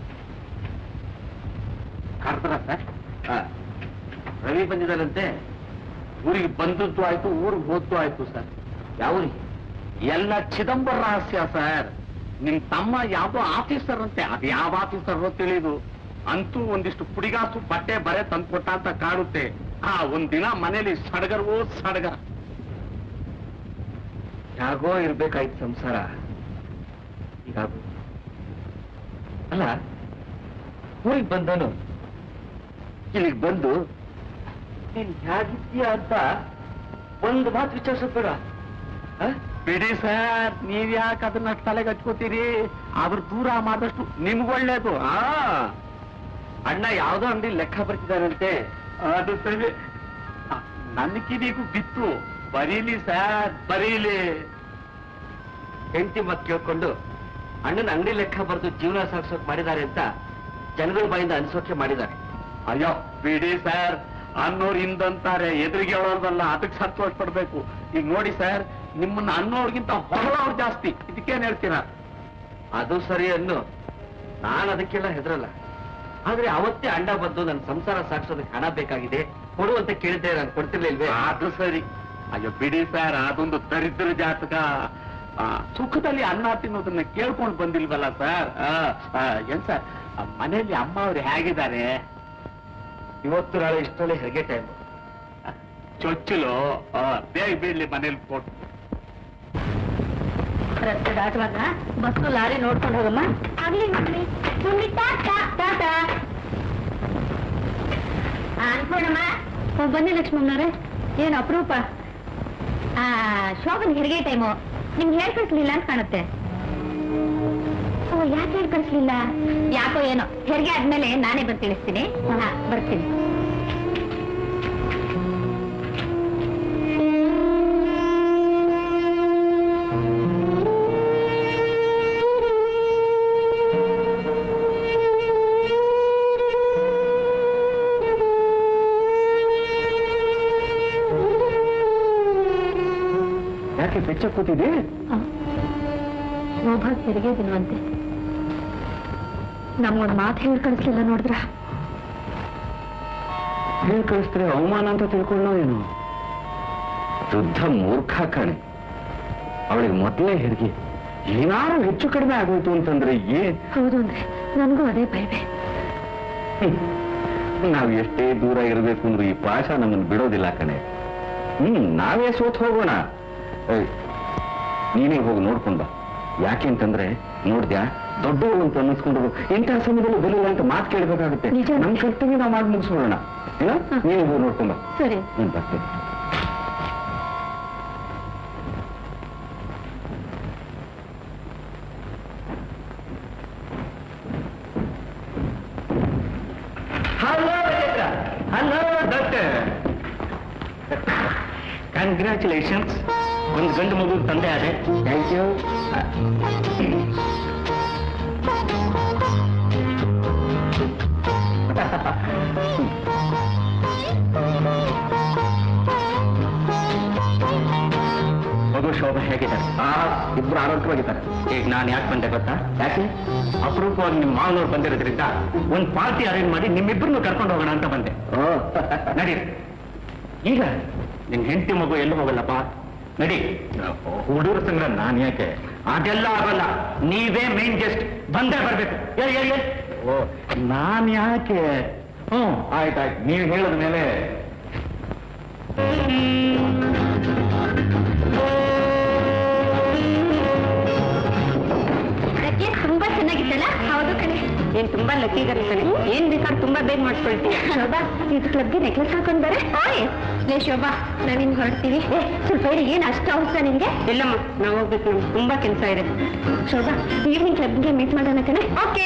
ಕಾರ್ತಾರ ಸರ್ ರವಿ ಬಂದಿದ್ದಾರಂತೆ ಊರಿಗೆ ಬಂದದ್ದು ಆಯ್ತು ಊರಿಗೆ ಹೋದ್ದು ಆಯ್ತು ಸರ್ ಯಾವ ಊರಿಗೆ ಎಲ್ಲ ಚಿದಂಬರ ರಹಸ್ಯ ಸರ್ ನಿಮ್ ತಮ್ಮ ಯಾವ್ದೋ ಆಫೀಸರ್ ಅಂತೆ ಅದ್ ಯಾವ ಆಫೀಸರ್ ತಿಳಿದು ಅಂತೂ ಒಂದಿಷ್ಟು ಪುಡಿಗಾಸು ಬಟ್ಟೆ ಬರೆ ತಂದ್ಕೊಟ್ಟ ಅಂತ ಕಾಣುತ್ತೆ ಆ ಒಂದಿನ ಮನೇಲಿ ಸಡಗರವೋ ಸಡಗರ ಯಾಗೋ ಇರ್ಬೇಕಾಯ್ತು ಸಂಸಾರ ಹೀಗಾಗು ಅಲ್ಲ ಊರಿಗೆ ಬಂದನು ಇಲ್ಲಿಗೆ ಬಂದು ನೀನ್ ಹೇಗಿದ್ದೀಯ ಅಂತ ಒಂದು ಮಾತು ವಿಚಾರಿಸೋದ್ ಬೇಡ ಆ? ಬಿಡಿ ಸರ್ ನೀವ್ ಯಾಕೆ ಅದನ್ನ ತಲೆಗೆ ಹಚ್ಕೋತೀರಿ ಅದ್ರ ದೂರ ಮಾಡಿದಷ್ಟು ನಿಮ್ಗೊಳ್ಳೇದು ಆ ಅಣ್ಣ ಯಾವ್ದೋ ಅಂಗಡಿ ಲೆಕ್ಕ ಬರ್ತಿದ್ದಾನಂತೆ ಅದು ಸರಿ ನನ್ನ ಕಿವಿಗೂ ಬಿತ್ತು ಬರೀಲಿ ಸರ್ ಬರೀಲಿ ಹೆಂಡತಿ ಮತ್ ಕೇಳ್ಕೊಂಡು ಅಣ್ಣನ ಅಂಗಡಿ ಲೆಕ್ಕ ಬರೆದು ಜೀವನ ಸಾಗಿಸೋಕ್ ಮಾಡಿದ್ದಾರೆ ಅಂತ ಜನಗಳ ಬಾಯಿಂದ ಅನ್ಸೋಕೆ ಮಾಡಿದ್ದಾರೆ ಅಯ್ಯೋ ಬಿಡಿ ಸರ್ ಅನ್ನೋರು ಹಿಂದಂತಾರೆ ಎದುರಿಗೆ ಹೇಳೋರ್ದಲ್ಲ ಅದಕ್ಕೆ ಸಂತೋಷ ಪಡ್ಬೇಕು ಈಗ ನೋಡಿ ಸರ್ ನಿಮ್ಮನ್ನ ಅನ್ನೋರ್ಗಿಂತ ಹೊರಳವ್ರು ಜಾಸ್ತಿ ಇದಕ್ಕೇನ್ ಹೇಳ್ತೀರಾ ಅದು ಸರಿ ಅನ್ನು ನಾನು ಅದಕ್ಕೆಲ್ಲ ಹೆದರಲ್ಲ ಆದ್ರೆ ಅವತ್ತೇ ಅಣ್ಣ ಬಂದು ನನ್ನ ಸಂಸಾರ ಸಾಗಿಸೋದಕ್ಕೆ ಹಣ ಬೇಕಾಗಿದೆ ಕೊಡು ಅಂತ ಕೇಳಿದ್ದೆ ನಾನು ಕೊಡ್ತಿರ್ಲಿಲ್ವೇ ಅದು ಸರಿ ಅಯ್ಯೋ ಬಿಡಿ ಸರ್ ಅದೊಂದು ದರಿದ್ರ ಜಾತಕ ಆ, ಸುಖದಲ್ಲಿ ಅನ್ನ ತಿನ್ನೋದನ್ನ ಕೇಳ್ಕೊಂಡು ಬಂದಿಲ್ವಲ್ಲ ಸರ್ ಆ, ಆ, ಏನ್ ಸರ್ ಆ, ಮನೆಯಲ್ಲಿ ಅಮ್ಮ ಅವ್ರು ಹೇಗಿದ್ದಾರೆ ಇವತ್ತು ನಾಳೆ ಇಷ್ಟರಲ್ಲೇ ಹೆರಿಗೆ ಟೈಮ್ ಚೊಚ್ಚಲು ಆ, ಬೇಗ ಬೀಳ್ಲಿ ಮನೇಲಿ ಕೊಟ್ಟು ರಸ್ತೆ ದಾಟುವಾಗ ಬಸ್ಸು ಲಾರಿ ನೋಡ್ಕೊಂಡು ಹೋಗಮ್ಮ ಆಗ್ಲಿ mummy mummy tata tata Annapurnamma ಓ, ಬನ್ನಿ ಲಕ್ಷ್ಮಮ್ಮನವ್ರೆ ಏನು ಅಪರೂಪ ಆ ಶೋಭನ್ ಹೆರಿಗೆ ಟೈಮು ನಿಮ್ಗೆ ಹೇಳ್ ಕಳಿಸ್ಲಿಲ್ಲ ಅಂತ ಕಾಣುತ್ತೆ ಓ ಯಾಕೆ ಹೇಳಿ ಕಳಿಸ್ಲಿಲ್ಲ ಯಾಕೋ ಏನೋ ಹೆರಿಗೆ ಆದ್ಮೇಲೆ ನಾನೇ ಬಂದು ತಿಳಿಸ್ತೀನಿ ಹಾ ಬರ್ತೀನಿ ಯಾಕೆ ಬೆಚ್ಚ ಕೂತಿದೆ ಶೋಭಾ ಹೆರಿಗೆ ದಿನವಂತೆ ನಮ್ಗೊಂದು ಮಾತು ಹೇಳಿ ಕಳಿಸ್ಲಿಲ್ಲ ನೋಡಿದ್ರ ಹೇಳಿ ಕಳಿಸ್ತಾರೆ ಅವಮಾನ ಅಂತ ತಿಳ್ಕೊಳ್ಳೋ ಏನು ಶುದ್ಧ ಮೂರ್ಖ ಕಣೆ ಅವಳಿಗೆ ಮೊದಲೇ ಹೆರಿಗೆ ಏನಾರು ಹೆಚ್ಚು ಕಡಿಮೆ ಆಗೋಯ್ತು ಅಂತಂದ್ರೆ ಏನ್ ಹೌದು ಅಂದ್ರೆ ನನಗೂ ಅದೇ ಭಯವೇ ಹ್ಮ್. ನಾವ್ ಎಷ್ಟೇ ದೂರ ಇರಬೇಕು ಅಂದ್ರೂ ಈ ಪಾಶ ನಮ್ಮನ್ನು ಬಿಡೋದಿಲ್ಲ ಕಣೆ ಹ್ಮ್ ನಾವೇ ಸೋತ್ ಹೋಗೋಣ ಏಯ್, ನೀನೇ ಹೋಗಿ ನೋಡ್ಕೊಂಡ್ ಬಾ ಯಾಕೆ ಅಂತಂದ್ರೆ ನೋಡ್ದ್ಯಾ ದೊಡ್ಡವರು ಅಂತ ಅನ್ನಿಸ್ಕೊಂಡ್ರು ಇಂತಹ ಸಮಯದಲ್ಲಿ ಬರಲಿಲ್ಲ ಅಂತ ಮಾತು ಕೇಳಬೇಕಾಗುತ್ತೆ ನಿಜ. ನಮ್ ಕರ್ತವ್ಯ ನಾವು ಮಾಡಿ ಮುಗಿಸ್ಕೊಳ್ಳೋಣ ಏನೋ ನೀನೇ ಹೋಗಿ ನೋಡ್ಕೊಂಡ್ ಬಾ ಸರಿ ಹ್ಮ್ ಬರ್ತೀನಿ ಹಲೋ ಹಲೋ ಡಾಕ್ಟರ್ ಕಂಗ್ರ್ಯಾಚುಲೇಷನ್ಸ್ ಒಂದು ಗಂಡು ಮಗು ತಂದೆ ಆದೆ ಥ್ಯಾಂಕ್ ಯು ಮಗು ಶೋಭಾ ಹೇಗಿದ್ದಾರೆ ಇಬ್ರು ಆರೋಗ್ಯವಾಗಿದ್ದಾರೆ ಈಗ ನಾನು ಯಾಕೆ ಬಂದೆ ಗೊತ್ತಾ ಯಾಕೆ ಅಪರೂಪವಾಗಿ ನಿಮ್ಮ ಮಾವನವ್ರು ಬಂದಿರೋದ್ರಿಂದ ಒಂದು ಪಾರ್ಟಿ ಅರೇಂಜ್ ಮಾಡಿ ನಿಮ್ಮಿಬ್ಬರನ್ನು ಕರ್ಕೊಂಡು ಹೋಗೋಣ ಅಂತ ಬಂದೆ ನಡಿ ಈಗ ನಿನ್ ಹೆಂಡತಿ ಮಗು ಎಲ್ಲೂ ಹೋಗಲ್ಲಪ್ಪ ನಡಿ ಹುಡುಗರ ಸಂಗ್ರ ನಾನ್ ಯಾಕೆ ಅದೆಲ್ಲ ಆಗಲ್ಲ ನೀವೇ ಮೇನ್ ಗೆಸ್ಟ್ ಬಂದೇ ಬರ್ಬೇಕು ಹೇಳಿ ಹೇಳಿ ಹೇಳಿ. ಓ ನಾನ್ ಯಾಕೆ ಹ್ಮ್ ಆಯ್ತಾಯ್ತು ನೀವು ಹೇಳಿದ ಮೇಲೆ ಅದಕ್ಕೆ ತುಂಬಾ ಚೆನ್ನಾಗಿತ್ತಲ್ಲ ಹೌದು ಕಣೆ ಏನ್ ತುಂಬಾ ಲಕ್ಕಿ ಕಣೆ ಏನ್ ಬೇಕಾದ್ರೆ ತುಂಬಾ ಬೇಗ ಮಾಡಿಸ್ಕೊಳ್ತೀಯ ಶೋಭಾ ಇದು ಕ್ಲಬ್ಗೆ ನೆಕ್ಲೆಸ್ ಹಾಕೊಂಡ್ ಬರೆ ಓಯ್ ಲೇ ಶೋಭಾ ನಾವಿನ್ ಹೊರಡ್ತೀವಿ ಏ ಸ್ವಲ್ಪ ಇರಿ ಏನ್ ಅಷ್ಟು ಅವಸರ ನಿನ್ಗೆ ಇಲ್ಲಮ್ಮ ನಾವು ಹೋಗ್ಬೇಕು ನಮ್ಗೆ ತುಂಬಾ ಕೆಲಸ ಇದೆ ಶೋಭಾ ಈವ್ನಿಂಗ್ ಕ್ಲಬ್ಗೆ ಮೀಟ್ ಮಾಡೋಣ ಕಣೆ ಓಕೆ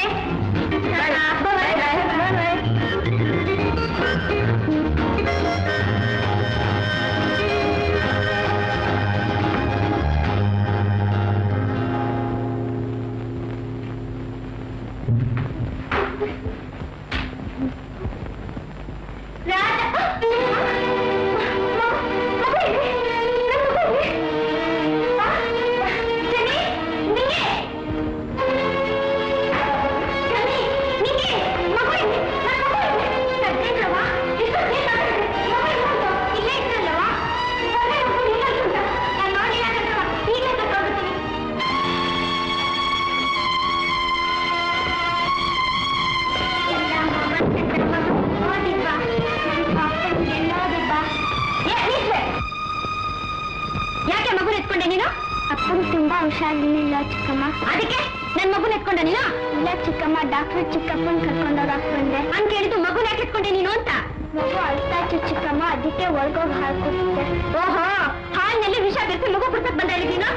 ಯಾಕೆ ಮಗುನ ಎತ್ಕೊಂಡೆ ನೀನು ಅಪ್ಪನ ತುಂಬಾ ಹುಷಾರಿರ್ಲಿಲ್ಲ ಚಿಕ್ಕಮ್ಮ ಅದಕ್ಕೆ ನನ್ ಮಗುನ ಎತ್ಕೊಂಡೆ ನೀನು ಇಲ್ಲ ಚಿಕ್ಕಮ್ಮ ಡಾಕ್ಟರ್ ಚಿಕ್ಕಪ್ಪನ್ ಕರ್ಕೊಂಡೋಗಕ್ ಬಂದೆ ಅಂತ ಹೇಳಿದ್ದು ಮಗುನ ಯಾಕೆ ಎತ್ಕೊಂಡೆ ನೀನು ಅಂತ ಮಗು ಅಳ್ತಾ ಇತ್ತು ಚಿಕ್ಕಮ್ಮ ಅದಕ್ಕೆ ಒಳಗೋಗಿ ಹಾಲು ಕುಡಿಸಿದೆ ಓಹೋ ಹಾಲಿನಲ್ಲಿ ವಿಷ ಬೆರೆಸಿ ಮಗು ಕುಡ್ಸಕ್ ಬಂದ ಇಲ್ಲಿ ನೀನು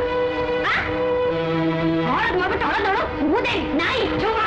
ಅವಳದ್ ಮಗು ಅವಳದವಳು ಮೂದೆ ನಾಯಿ ಚೂವ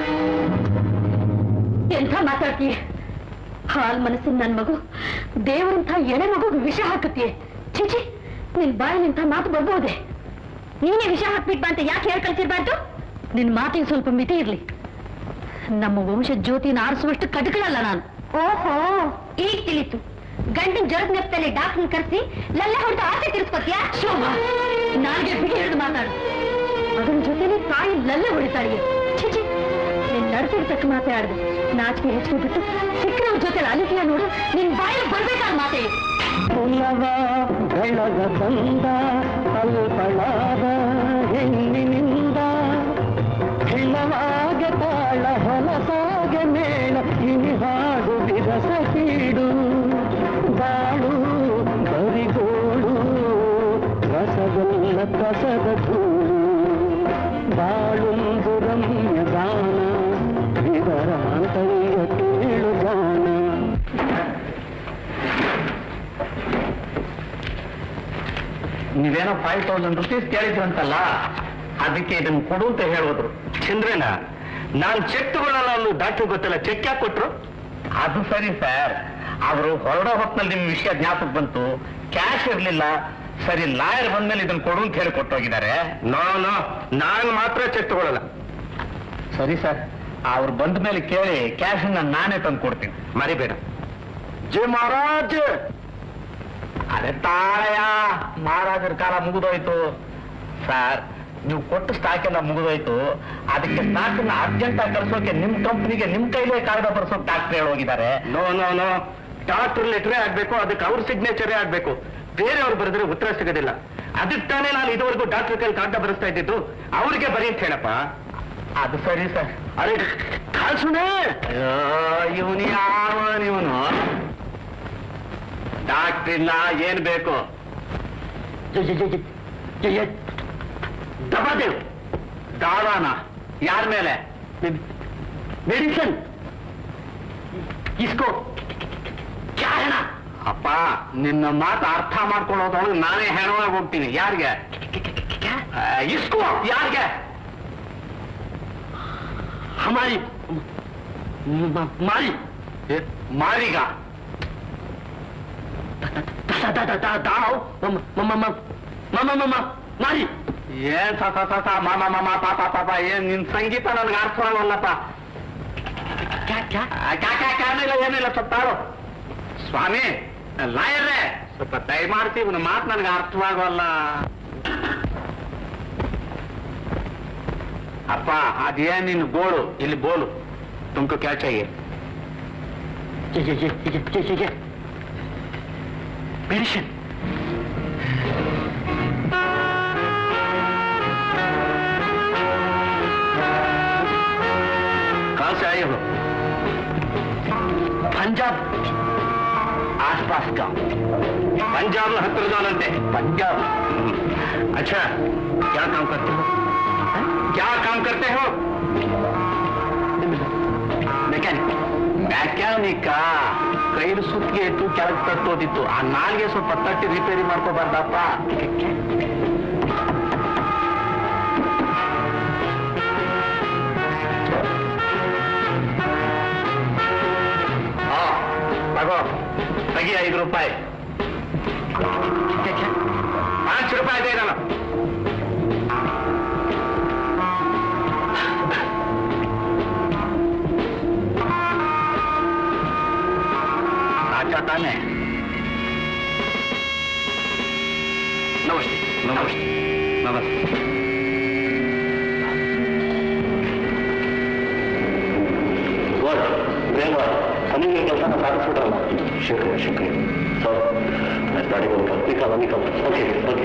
ಎಂಥ ಮಾತಾಡ್ತೀಯ ಹಾಲ್ ಮನಸ್ಸಿನ ನನ್ ಮಗು ದೇವರಂತ ಎಳೆ ಮಗುಗೆ ವಿಷ ಹಾಕುತ್ತೀಯ ಚಿಚಿ ನಿನ್ ಬಾಯಿನಿಂತ ಮಾತು ಬರ್ಬೋದೆ ನೀನೇ ವಿಷ ಹಾಕ್ಬಿಟ್ಬಾ ಅಂತ ಯಾಕೆ ಹೇಳ್ ಕಳ್ಸಿರ್ಬಾರ್ದು ನಿನ್ ಮಾತಿಗೆ ಸ್ವಲ್ಪ ಮಿತಿ ಇರ್ಲಿ ನಮ್ಮ ವಂಶ ಜ್ಯೋತಿನ ಆರಿಸುವಷ್ಟು ಕಟಕಳಲ್ಲ ನಾನು ಓಹೋ ಈಗ ತಿಳಿತು ಗಂಡನ್ ಜ್ವರದ ನೆಪದಲ್ಲಿ ಡಾಕ್ಟರ್ ಕರೆಸಿ ಲಲ್ಲೆ ಹೊಡೆದು ಆಸೆ ತಿರ್ಸ್ಕೊತೀಯಾ ಶೋಭಾ ನಾಲ್ಗೆ ಬಿಡಿ ಹಿಡಿದು ಮಾತಾಡು ಅದರ ಜೊತೆಲಿ ತಾಯಿ ಲಲ್ಲೆ ಹೊಡಿತಾಳೆ ಚಿಚಿ ನೀನ್ ನಡ್ತಿರ್ತಕ್ಕ ಮಾತಾಡ್ದು ನಾಚಿಕೆ ಹೆಚ್ಚಿಗೆ ಬಿಟ್ಟು ಸಿಕ್ಕರವ್ರ ಜೊತೆ ಅಲಿಕೆಯ ನೋಡು ನಿನ್ ಬಾಯಲ್ಲಿ ಬರ್ಬೇಕಾದ ಮಾತೇ ಕುಲವ ಬೆಳಗ ಬಂದ ಅಲ್ಪಳಾದ ಹೆಣ್ಣಿನಿಂದ ಹೆಣ್ಣವಾಗೆ ತಾಳ ಹೊಲಸಾಗೆ ಮೇಳ ಇನಿ ಹಾಡು ಬಿರಸ ಕೀಡು ಬಾಳು ಬರಿಗೋಳು ರಸಗಲ್ಲ ಕಸದ ಧೂಳು ಬಾಳುಂದು ರಮ್ಯ ಗಾನ ವಿವರಾಂತರ್ಯ ಕೇಳು ಗಾನ ನೀವೇನೋ ಫೈವ್ ತೌಸಂಡ್ ರುಪೀಸ್ ಕೇಳಿದ್ರಂತಲ್ಲ ಅದಕ್ಕೆ ಇದನ್ನ ಕೊಡು ಅಂತ ಹೇಳಿದ್ರು ಚಂದ್ರನ ನಾನು ಚೆಕ್ ತಗೊಳ್ಳಲ್ಲ ಅನ್ನೋ ಡಾಕ್ಟರ್ ಗೊತ್ತಲ್ಲ ಚೆಕ್ ಯಾಕೆ ಕೊಟ್ರು ಅದು ಸರಿ ಸರ್ ಅವರು ಹೊರಡೋ ಹೊತ್ತಿನಲ್ಲಿ ನಿಮ್ ವಿಷಯ ಜ್ಞಾಪಕ ಬಂತು ಕ್ಯಾಶ್ ಇರ್ಲಿಲ್ಲ ಸರಿ ಲಾಯರ್ ಬಂದ್ಮೇಲೆ ಇದನ್ನ ಕೊಡು ಅಂತ ಹೇಳಿ ಕೊಟ್ಟೋಗಿದ್ದಾರೆ ನೋ ನೋ ನಾನು ಮಾತ್ರ ಚೆಕ್ ತಗೊಳ್ಳಲ್ಲ ಸರಿ ಸರ್ ಅವ್ರು ಬಂದ ಮೇಲೆ ಕೇಳಿ ಕ್ಯಾಶ್ ನಾನೇ ತಂದು ಕೊಡ್ತೀನಿ ಮರಿಬೇಡ ಜೈ ಮಹಾರಾಜ್ ಅರೆ ತಾಳಯ್ಯ ಮಹಾರಾಜರ ಕಾಲ ಮುಗಿದೋಯ್ತು ಸರ್ ನೀವು ಕೊಟ್ಟು ಸ್ಟಾಕ್ ಎಲ್ಲ ಮುಗಿದೋಯ್ತು ಅದಕ್ಕೆ ಸ್ಟಾಕ್ ಅರ್ಜೆಂಟ್ ಆಗಿ ಕಳ್ಸೋಕೆ ನಿಮ್ ಕಂಪ್ನಿಗೆ ನಿಮ್ ಕೈಲೇ ಕಾಗದ ಬರ್ಸೋಕೆ ಡಾಕ್ಟರ್ ಹೇಳೋಗಿದ್ದಾರೆ ನೋ ನೋ ನೋ ಡಾಕ್ಟರ್ ಲೆಟ್ರೇ ಆಗ್ಬೇಕು ಅದಕ್ಕೆ ಅವ್ರ ಸಿಗ್ನೇಚರೇ ಆಗ್ಬೇಕು ಬೇರೆಯವ್ರು ಬರೆದ್ರೆ ಉತ್ತರ ಸಿಗೋದಿಲ್ಲ ಅದಕ್ಕೆ ತಾನೇ ನಾನು ಇದುವರೆಗೂ ಡಾಕ್ಟರ್ ಕೈಲಿ ಕಾಗದ ಬರೆಸ್ತಾ ಇದ್ದಿದ್ದು ಅವ್ರಿಗೆ ಬರೀ ಅಂತ ಹೇಳಪ್ಪ ಅದು ಸರಿ ಸರ್ ಅರೆ ಕಾಲ್ಸುಣೆ ಇವನು ಯಾವ ಇವನು ಡಾಕ್ಟ್ರಿಲ್ಲ ಏನ್ ಬೇಕು ದಬಾದೇವ್ ದಾವಾನ ಯಾರ ಮೇಲೆ ಮೆಡಿಸನ್ ಇಸ್ಕೋ ಚಾರಣ ಅಪ್ಪ ನಿನ್ನ ಮಾತು ಅರ್ಥ ಮಾಡ್ಕೊಳ್ಳೋದೊಳಗೆ ನಾನೇ ಹೆಣವಾಗಿ ಹೋಗ್ತೀನಿ ಯಾರಿಗೆ ಆ, ಇಸ್ಕೋ ಯಾರಿಗೆ ಹಮಾರಿ ಮ- ಮಾರಿ ಏ, ಮಾರಿಗ ಮಾರಿ ಏನ್ ಸ ಸ ಸ ಸ ಮ ಮ ಮ ಮ ಪ ಪ ಪ ಪ ಏನ್ ನಿನ್ ಸಂಗೀತ ನನಗೆ ಅರ್ಥವಾಗಲ್ಲಪ್ಪ ಏನಿಲ್ಲ ಏನಿಲ್ಲ ಸ್ವಲ್ಪ ತಾಳು ಸ್ವಾಮಿ ಲಾಯರೇ ಸ್ವಲ್ಪ ದಯಮಾಡ್ತಿ ಇವನ ಮಾತು ನನಗೆ ಅರ್ಥವಾಗಲ್ಲ ಅಪ್ಪ ಅದೇನ್ ನಿನ್ ಗೋಳು ಇಲ್ಲಿ ಬೋಲು ತುಮಕು ಕ್ಯಾಚ್ ಆಗಿ ಮೆಡಿಸಿನ್ कहाँ से आए हो पंजाब आसपास का पंजाब हत्र जालंटे पंजाब अच्छा क्या काम करते हो क्या काम करते हो ಮೆಕ್ಯಾನಿಕ್ ಮೆಕ್ಯಾನಿಕ ಕೈಲು ಸುತ್ತಿಗೆ ಇಟ್ಟು ಕೆಳಗೆ ತಟ್ಟೋದಿತ್ತು ಆ ನಾಲ್ಗೆ ಸ್ವಲ್ಪ ತಟ್ಟಿ ರಿಪೇರಿ ಮಾಡ್ಕೋಬಾರ್ದಪ್ಪ ಹಾ ತಗೋ ತೆಗಿ ಐದು ರೂಪಾಯಿ ಪಾಂಚ್ ರೂಪಾಯಿ ಇದೆ ನಾನು ಸಾಚಾ ತಾನೆ ನಮಸ್ತೆ ನಮಸ್ತೆ ನಮಸ್ತೆ ಗೋಡ್ ಬೇಗ ಸಮೀಪ ಕೆಲಸ ಸಾಧಿಸ್ಬಿಡಲ್ಲ ಶುಕ್ರಿಯ ಶುಕ್ರಿಯ ಸೊ ಗಾಡಿ ನಿಕಲ್ ನಿಕಲ್ okay okay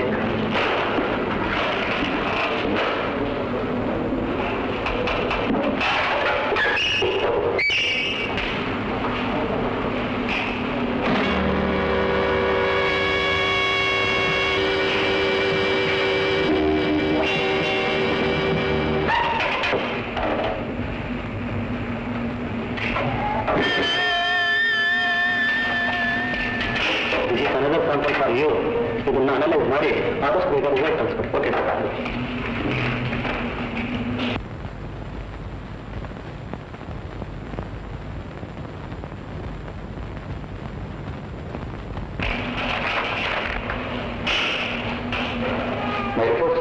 This is another sample for you. ಇದನ್ನ ಅನಲೈಸ್ ಮಾಡಿ ಆದಷ್ಟು ಬೇಗ ರಿಸಲ್ಟ್ ಕಳಿಸ್ಕೊಡಿ ಓಕೆ ರಿಪೋರ್ಟ್ಸು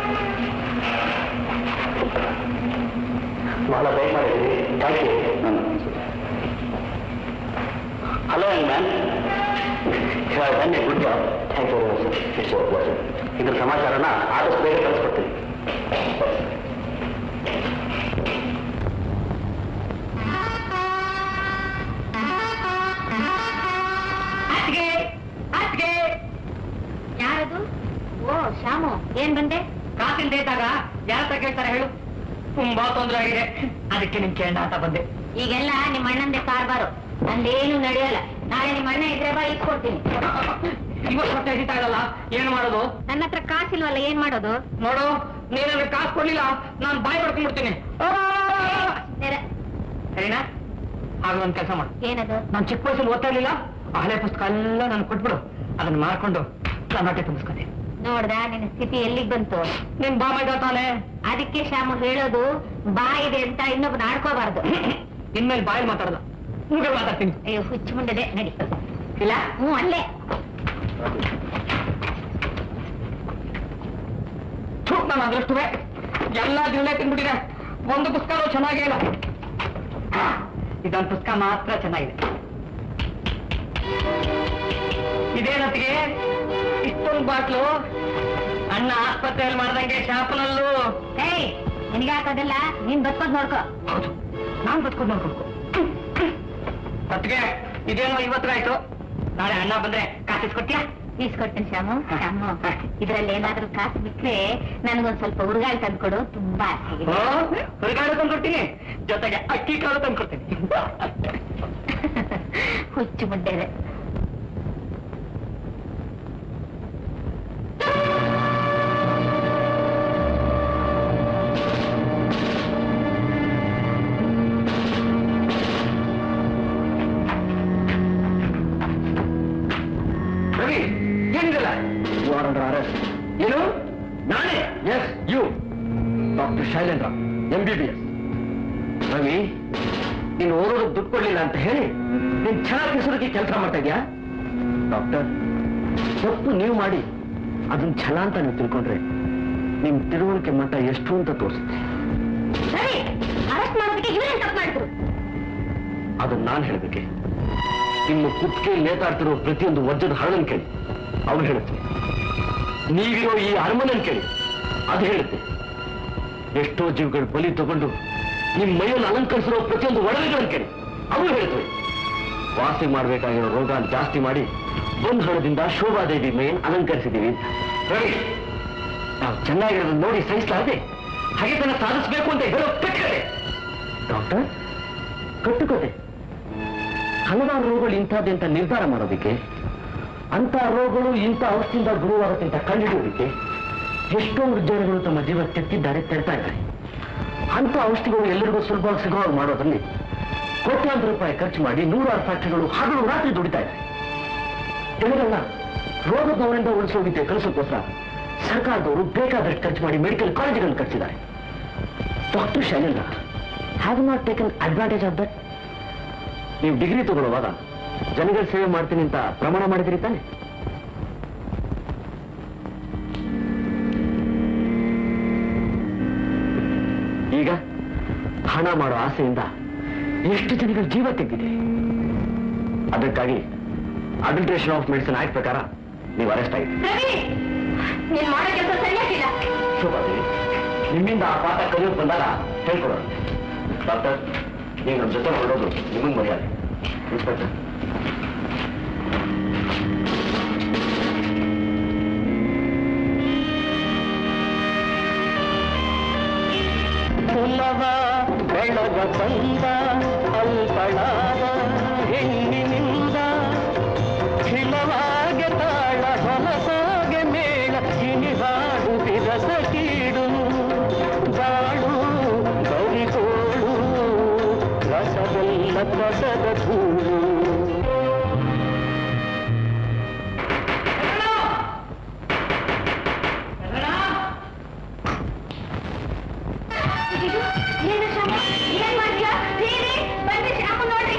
ಬಹಳ ಬೇಗ ಮಾಡಿದ್ದೀವಿ thank you hello young man ಬನ್ನಿ good job thank you very much it's pleasure ಇದ್ರ ಸಮಾಚಾರನ ಆದಷ್ಟು ಬೇಗ ಕಳಿಸ್ಕೊಡ್ತೀನಿ ಅತ್ಗೆ ಅತ್ಗೆ ಯಾರದು ಓ ಶ್ಯಾಮು ಏನ್ ಬಂದೆ ಕಾಸಿಂದ ಇದ್ದಾಗ ಯಾರ ಹತ್ರ ಕೇಳ್ತಾರೆ ಹೇಳು ತುಂಬಾ ತೊಂದರೆ ಆಗಿದೆ ಅದಕ್ಕೆ ನಿಮ್ ಕೇಳ ಅಂತ ಬಂದೆ ಈಗೆಲ್ಲ ನಿಮ್ಮ ಅಣ್ಣಂದೆ ಕಾರ್ಬಾರು ನಂದೇನು ನಡೆಯಲ್ಲ ನಾಳೆ ನಿಮ್ಮ ಅಣ್ಣ ಇದ್ರೆ ಬಾ ಇಟ್ಕೊಡ್ತೀನಿ ಇವತ್ತು ಹೊಟ್ಟೆ ಹಿಡಿತಾ ಇರಲ್ಲ ಏನ್ ಮಾಡೋದು ನನ್ನ ಹತ್ರ ಕಾಸಿಲ್ವಲ್ಲ ಏನ್ ಮಾಡೋದು ನೋಡು ನೀನು ನನಗೆ ಕಾಸು ಕೊಡ್ಲಿಲ್ಲ ನಾನು ಬಾಯಿ ಹೊಡ್ಕೊಂಡ್ಬಿಡ್ತೀನಿ ನೆರೆ- ಸರಿನಾ ಆಗ ಒಂದ್ ಕೆಲಸ ಮಾಡು ಏನದು ನಾನು ಚಿಕ್ಕ ವಯಸ್ಸಲ್ಲಿ ಓದ್ತಾ ಇರ್ಲಿಲ್ಲ ಆ ಹಳೆ ಪುಸ್ತಕ ಎಲ್ಲ ನಾನು ಕೊಟ್ಬಿಡು ಅದನ್ನ ಮಾರ್ಕೊಂಡು ನಾನು ಹೊಟ್ಟೆ ತುಂಬಿಸ್ಕೊತೀನಿ ನೋಡ್ದ ನಿನ್ನ ಸ್ಥಿತಿ ಎಲ್ಲಿಗ್ ಬಂತು ನಿನ್ ಬಾ ಮೈದ ತಾನೆ ಅದಕ್ಕೆ ಶ್ಯಾಮು ಹೇಳೋದು ಬಾ ಇದೆ ಅಂತ ಇನ್ನೊಬ್ಬನ ಆಡ್ಕೋಬಾರ್ದು ಇನ್ಮೇಲೆ ಬಾಯಲ್ಲಿ ಮಾತಾಡಲ್ಲ ಮೂಗಲ್ಲಿ ಮಾತಾಡ್ತೀನಿ ಅಯ್ಯೋ ಹುಚ್ಚು ಮುಂಡದೆ ನಡಿ ಇಲ್ಲ ಹ್ಞೂ ಅಲ್ಲೇ ಥು, ನಾನು ಅದೃಷ್ಟವೇ ಎಲ್ಲ ಜಿಲ್ಲೆ ತಿನ್ಬಿಟ್ಟಿದೆ ಒಂದು ಪುಸ್ತಕ ಚೆನ್ನಾಗೇ ಇಲ್ಲ ಆ, ಇದೊಂದು ಪುಸ್ತಕ ಮಾತ್ರ ಚೆನ್ನಾಗಿದೆ ಇದೇನತ್ತಿಗೆ ಇಷ್ಟೊಂದು ಬಾಟ್ಲು ಅಣ್ಣ ಆಸ್ಪತ್ರೆಯಲ್ಲಿ ಮಾಡ್ದಂಗೆ ಶಾಪನಲ್ಲೂ ಏಯ್ ನಿನಗಾಕೋದಿಲ್ಲ ನೀನ್ ಬದುಕೋದ್ ನೋಡ್ಕೋ ಹೌದು ನಾನ್ ಬದುಕೋದು ನೋಡ್ಬೇಕು ಅತ್ತಿಗೆ ಇದೇನೋ ಇವತ್ತಿಗಾಯ್ತು ನಾಳೆ ಅಣ್ಣ ಬಂದ್ರೆ ಕಾಸಿಸ್ಕೊಡ್ತೀಯಾ ಈಸ್ಕೊಡ್ತೀನಿ ಶ್ಯಾಮು ಶ್ಯಾಮು ಇದ್ರಲ್ಲಿ ಏನಾದ್ರೂ ಕಾಸು ಬಿಟ್ರೆ ನನಗೊಂದ್ ಸ್ವಲ್ಪ ಉರುಗಾಯಿ ತಂದ್ಕೊಡು ತುಂಬಾ ಆಸೆಗಿದೆ ಹುಡುಗಾಡು ತಂದ್ಕೊಡ್ತೀನಿ ಜೊತೆಗೆ ಅಕ್ಕಿ ಕಾಳು ತಂದ್ಕೊಡ್ತೀನಿ ಹುಚ್ಚು ಮುಡ್ಡೆದೆ ರವಿ ಏನಿದಲ್ಲ ಏನು ನಾನೇ yes you doctor Shailendra M B B S Ravi ನೀನು ಓದೋದಕ್ಕೆ ದುಡ್ಡು ಕೊಡ್ಲಿಲ್ಲ ಅಂತ ಹೇಳಿ ನೀನ್ ಚೆನ್ನಾಗಿ ಹೆಸರಿಗೆ ಕೆಲಸ ಮಾಡ್ತಾ ಇದ್ಯಾ ಡಾಕ್ಟರ್ ತಪ್ಪು ನೀವು ಮಾಡಿ ಅದನ್ನ ಛಲ ಅಂತ ನೀವು ತಿಳ್ಕೊಂಡ್ರೆ ನಿಮ್ ತಿಳುವಳಿಕೆ ಮಟ್ಟ ಎಷ್ಟು ಅಂತ ತೋರಿಸುತ್ತೆ ಸರಿ ಅರೆಸ್ಟ್ ಮಾಡೋದಕ್ಕೆ ಇವರೇ ತಪ್ಪು ಮಾಡಿದ್ರು ಅದನ್ನ ನಾನು ಹೇಳ್ಬೇಕೆ ನಿಮ್ಮ ಕುತ್ತಿಗೆ ನೇತಾಡ್ತಿರೋ ಪ್ರತಿಯೊಂದು ವಜ್ರದ ಹರಳನ್ ಕೇಳಿ ಅವ್ರು ಹೇಳುತ್ತೆ ನೀವಿರೋ ಈ ಅರಮನೆನ್ ಕೇಳಿ ಅದು ಹೇಳುತ್ತೆ ಎಷ್ಟೋ ಜೀವಗಳು ಬಲಿ ತಗೊಂಡು ನಿಮ್ ಮೈಯಲ್ಲಿ ಅಲಂಕರಿಸಿರೋ ಪ್ರತಿಯೊಂದು ಒಡವೆಗಳನ್ನು ಕೇಳಿ ಅವು ಹೇಳ್ತವೆ ವಾಸಿ ಮಾಡ್ಬೇಕಾಗಿರೋ ರೋಗ ಜಾಸ್ತಿ ಮಾಡಿ ಒಂದು ಹಣದಿಂದ ಶೋಭಾದೇವಿ ಮೇನ್ ಅಲಂಕರಿಸಿದೀವಿ ಅಂತ. ರವಿ ನಾವು ಚೆನ್ನಾಗಿರೋದನ್ನ ನೋಡಿ ಸಹಿಸಲಾದೆ ಹಾಗೆ ತನ್ನ ಸಾಧಿಸಬೇಕು ಅಂತ ಹೇಳೋ ಕಟ್ಟುಕತೆ ಡಾಕ್ಟರ್ ಕಟ್ಟುಕತೆ ಹಲವಾರು ರೋಗಗಳು ಇಂಥದ್ದೇ ಅಂತ ನಿರ್ಧಾರ ಮಾಡೋದಕ್ಕೆ ಅಂತ ರೋಗಗಳು ಇಂಥ ಔಷಧಿಯಿಂದ ಗುರುವಾಗುತ್ತೆ ಅಂತ ಕಂಡುಹಿಡಿಯೋದಕ್ಕೆ ಎಷ್ಟೊಂದು ಜನಗಳು ತಮ್ಮ ಜೀವ ತೆತ್ತಿದ್ದಾರೆ ತೆಡ್ತಾ ಇದ್ದಾರೆ ಅಂತ ಔಷಧಿಗಳು ಎಲ್ಲರಿಗೂ ಸುಲಭವಾಗಿ ಸಿಗುವಾಗ ಮಾಡೋದ್ರಲ್ಲಿ ಕೋಟ್ಯಾಂತರ ರೂಪಾಯಿ ಖರ್ಚು ಮಾಡಿ ನೂರಾರು ಫ್ಯಾಕ್ಟರಿಗಳು ಹಗಲು ರಾತ್ರಿ ದುಡಿತಾ ಇದ್ದಾರೆ ಜನರನ್ನ ರೋಗದವರಿಂದ ಉಳಿಸೋ ವಿದ್ಯೆ ಕಲಿಸೋಕ್ಕೋಸ್ಕರ ಸರ್ಕಾರದವರು ಬೇಕಾದಷ್ಟು ಖರ್ಚು ಮಾಡಿ ಮೆಡಿಕಲ್ ಕಾಲೇಜುಗಳನ್ನು ಕಟ್ಟಿಸಿದ್ದಾರೆ doctor Shailendra have not taken advantage of that ನೀವು ಡಿಗ್ರಿ ತಗೊಳ್ಳುವಾಗ ಜನಗಳ ಸೇವೆ ಮಾಡ್ತೀನಿ ಅಂತ ಪ್ರಮಾಣ ಮಾಡಿದಿರಿ ತಾನೆ ಈಗ ಹಣ ಮಾಡೋ ಆಸೆಯಿಂದ ಎಷ್ಟು ಜನಗಳ ಜೀವ ತೆಗೆದಿದೆ ಅದಕ್ಕಾಗಿ ಅಡಲ್ಟ್ರೇಷನ್ ಆಫ್ ಮೆಡಿಸಿನ್ ಆಕ್ಟ್ ಪ್ರಕಾರ ನೀವು ಅರೆಸ್ಟ್ ಆಗಿದೆ ರವಿ ನೀನ್ ಮಾಡೋ ಕೆಲಸ ಸರಿಯಾಗಿಲ್ಲ ಶುಭಾದೇವಿ ನಿಮ್ಮಿಂದ ಆ ಪಾಠ ಕಲಿಯೋದು ಬಂದಾಗ ಹೇಳ್ಕೊಡೋಣ ಡಾಕ್ಟರ್ ನೀವು ನಮ್ಮ ಜೊತೆ ಹೊರಡೋದು ನಿಮಗೆ ಮರ್ಯಾದೆ ಇನ್ಸ್ಪೆಕ್ಟರ್ ಕುಲವ ಬೆಳಗ ಬಂದ ಅಲ್ಪಳಾದ ಹೆಣ್ಣಿನಿಂದ ಖಿಲವಾಗೆ ತಾಳ ಹೊಲಸಾಗೆ ಮೇಳ ಕಿನಿಹಾಡು ಬಿರಸ ಕೀಡು ಬಾಳು ಗೌರಿಗೋಳು ರಸವೆಲ್ಲ ಕಸದ ಧೂಳು ಏನು ಶ್ಯಾಮ ಏನ್ ಮಾಡ್ತೀಯ ಬೇರೆ ಬನ್ನಿ ಶ್ಯಾಮ ನೋಡ್ರಿ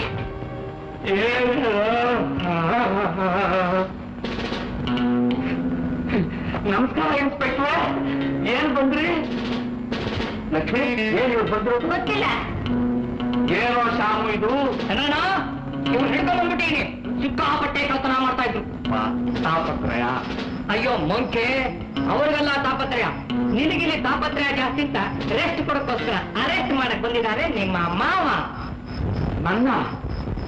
ನಮಸ್ಕಾರ ಇನ್ಸ್ಪೆಕ್ಟರ್ ಏನ್ ಬಂದ್ರಿ ಲಕ್ಷ್ಮಿ ಏನ್ ಇವ್ರು ಬಂದ್ರು ಗೊತ್ತಿಲ್ಲ ಏನೋ ಶಾಮು ಇದು ಏನಣ್ಣ ಇವ್ರು ಹಿಡ್ಕೊಂಡು ಬಂದ್ಬಿಟ್ಟೀನಿ ಸಿಕ್ಕಾಪಟ್ಟೆ ಕಳ್ತನ ಮಾಡ್ತಾ ಇದ್ರು ತಾಪತ್ರಯ ಅಯ್ಯೋ ಮಂಕೆ ಅವ್ರಿಗೆಲ್ಲ ತಾಪತ್ರಯ ನಿನಗಿಲ್ಲಿ ತಾಪತ್ರಯ ಜಾಸ್ತಿ ಅಂತ ರೆಸ್ಟ್ ಕೊಡಕ್ಕೋಸ್ಕರ ಅರೆಸ್ಟ್ ಮಾಡಕ್ ಬಂದಿದ್ದಾರೆ ನಿಮ್ಮ ಮಾವ ನನ್ನ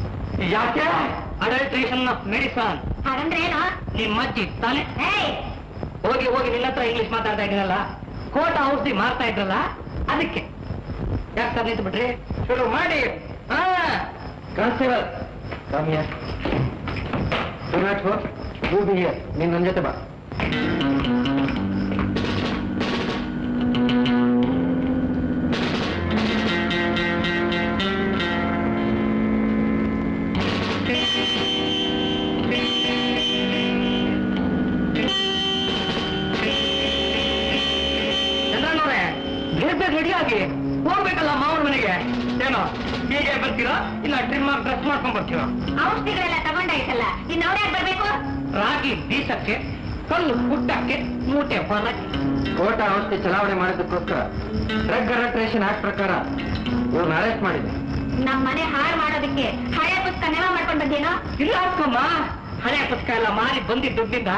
ಯಾಕೆ ಅಡಲ್ಟ್ರೇಷನ್ ಆಫ್ ಮೆಡಿಸನ್ ಹಾಗಂದ್ರೆ ಏನು ನಿಮ್ಮ ಅಜ್ಜಿ ತಾನೆ ಏಯ್ ಹೋಗಿ ಹೋಗಿ ನಿನ್ನ ಹತ್ರ ಇಂಗ್ಲಿಷ್ ಮಾತಾಡ್ತಾ ಇದ್ದೀನಲ್ಲ ಕೋಟ ಔಷಧಿ ಮಾರ್ತಾ ಇದ್ರಲ್ಲ ಅದಕ್ಕೆ ಯಾಕೆ ಸರ್ ನಿಂತು ಬಿಟ್ರಿ ಶುರು ಮಾಡಿ ಹಾ ಕಾನ್ಸ್ಟೇಬಲ್ ಕಮ್ಮಿಯ ನೀನ್ ನನ್ನ ಜೊತೆ ಬಾ ಚಂದ್ರಣ್ಣವ್ರೆ ಬೇಗ ಬೇಗ ರೆಡಿ ಆಗಿ ಹೋಗ್ಬೇಕಲ್ಲ ಮಾವನ ಮನೆಗೆ ಏನೋ ಹೀಗೆ ಬರ್ತೀರಾ ಇಲ್ಲ ಟ್ರಿಮ್ ಮಾಡಿ ಡ್ರೆಸ್ ಮಾಡ್ಕೊಂಡ್ ಬರ್ತೀರಾ ಔಷಧಿಗಳೆಲ್ಲ ತಗೊಂಡಾಯ್ತಲ್ಲ ಇನ್ನು ಅವ್ರ್ಯಾಕ್ ಬರ್ಬೇಕು ರಾಗಿ ಬೀಸಕ್ಕೆ ಕಲ್ಲು ಕುಟ್ಟಕ್ಕೆ ಮೂಟೆ ಹೊರಕ್ಕೆ ಕೋಟ ಔಷಧಿ ಚಲಾವಣೆ ಮಾಡಿದ್ದಕ್ಕೋಸ್ಕರ ಡ್ರಗ್ ಅರೆಸ್ಟ್ರೇಷನ್ ಆಕ್ಟ್ ಪ್ರಕಾರ ಇವ್ರನ್ನ ಅರೆಸ್ಟ್ ಮಾಡಿದೆ ನಮ್ ಮನೆ ಹಾಳು ಮಾಡೋದಕ್ಕೆ ಹಳೆ ಪುಸ್ತಕ ನೆವ ಮಾಡ್ಕೊಂಡ್ ಬಂದೇನೋ ಇಲ್ಲ ಅಕ್ಕಮ್ಮ ಹಳೆ ಪುಸ್ತಕ ಎಲ್ಲ ಮಾರಿ ಬಂದಿದ್ದ ದುಡ್ಡಿಂದ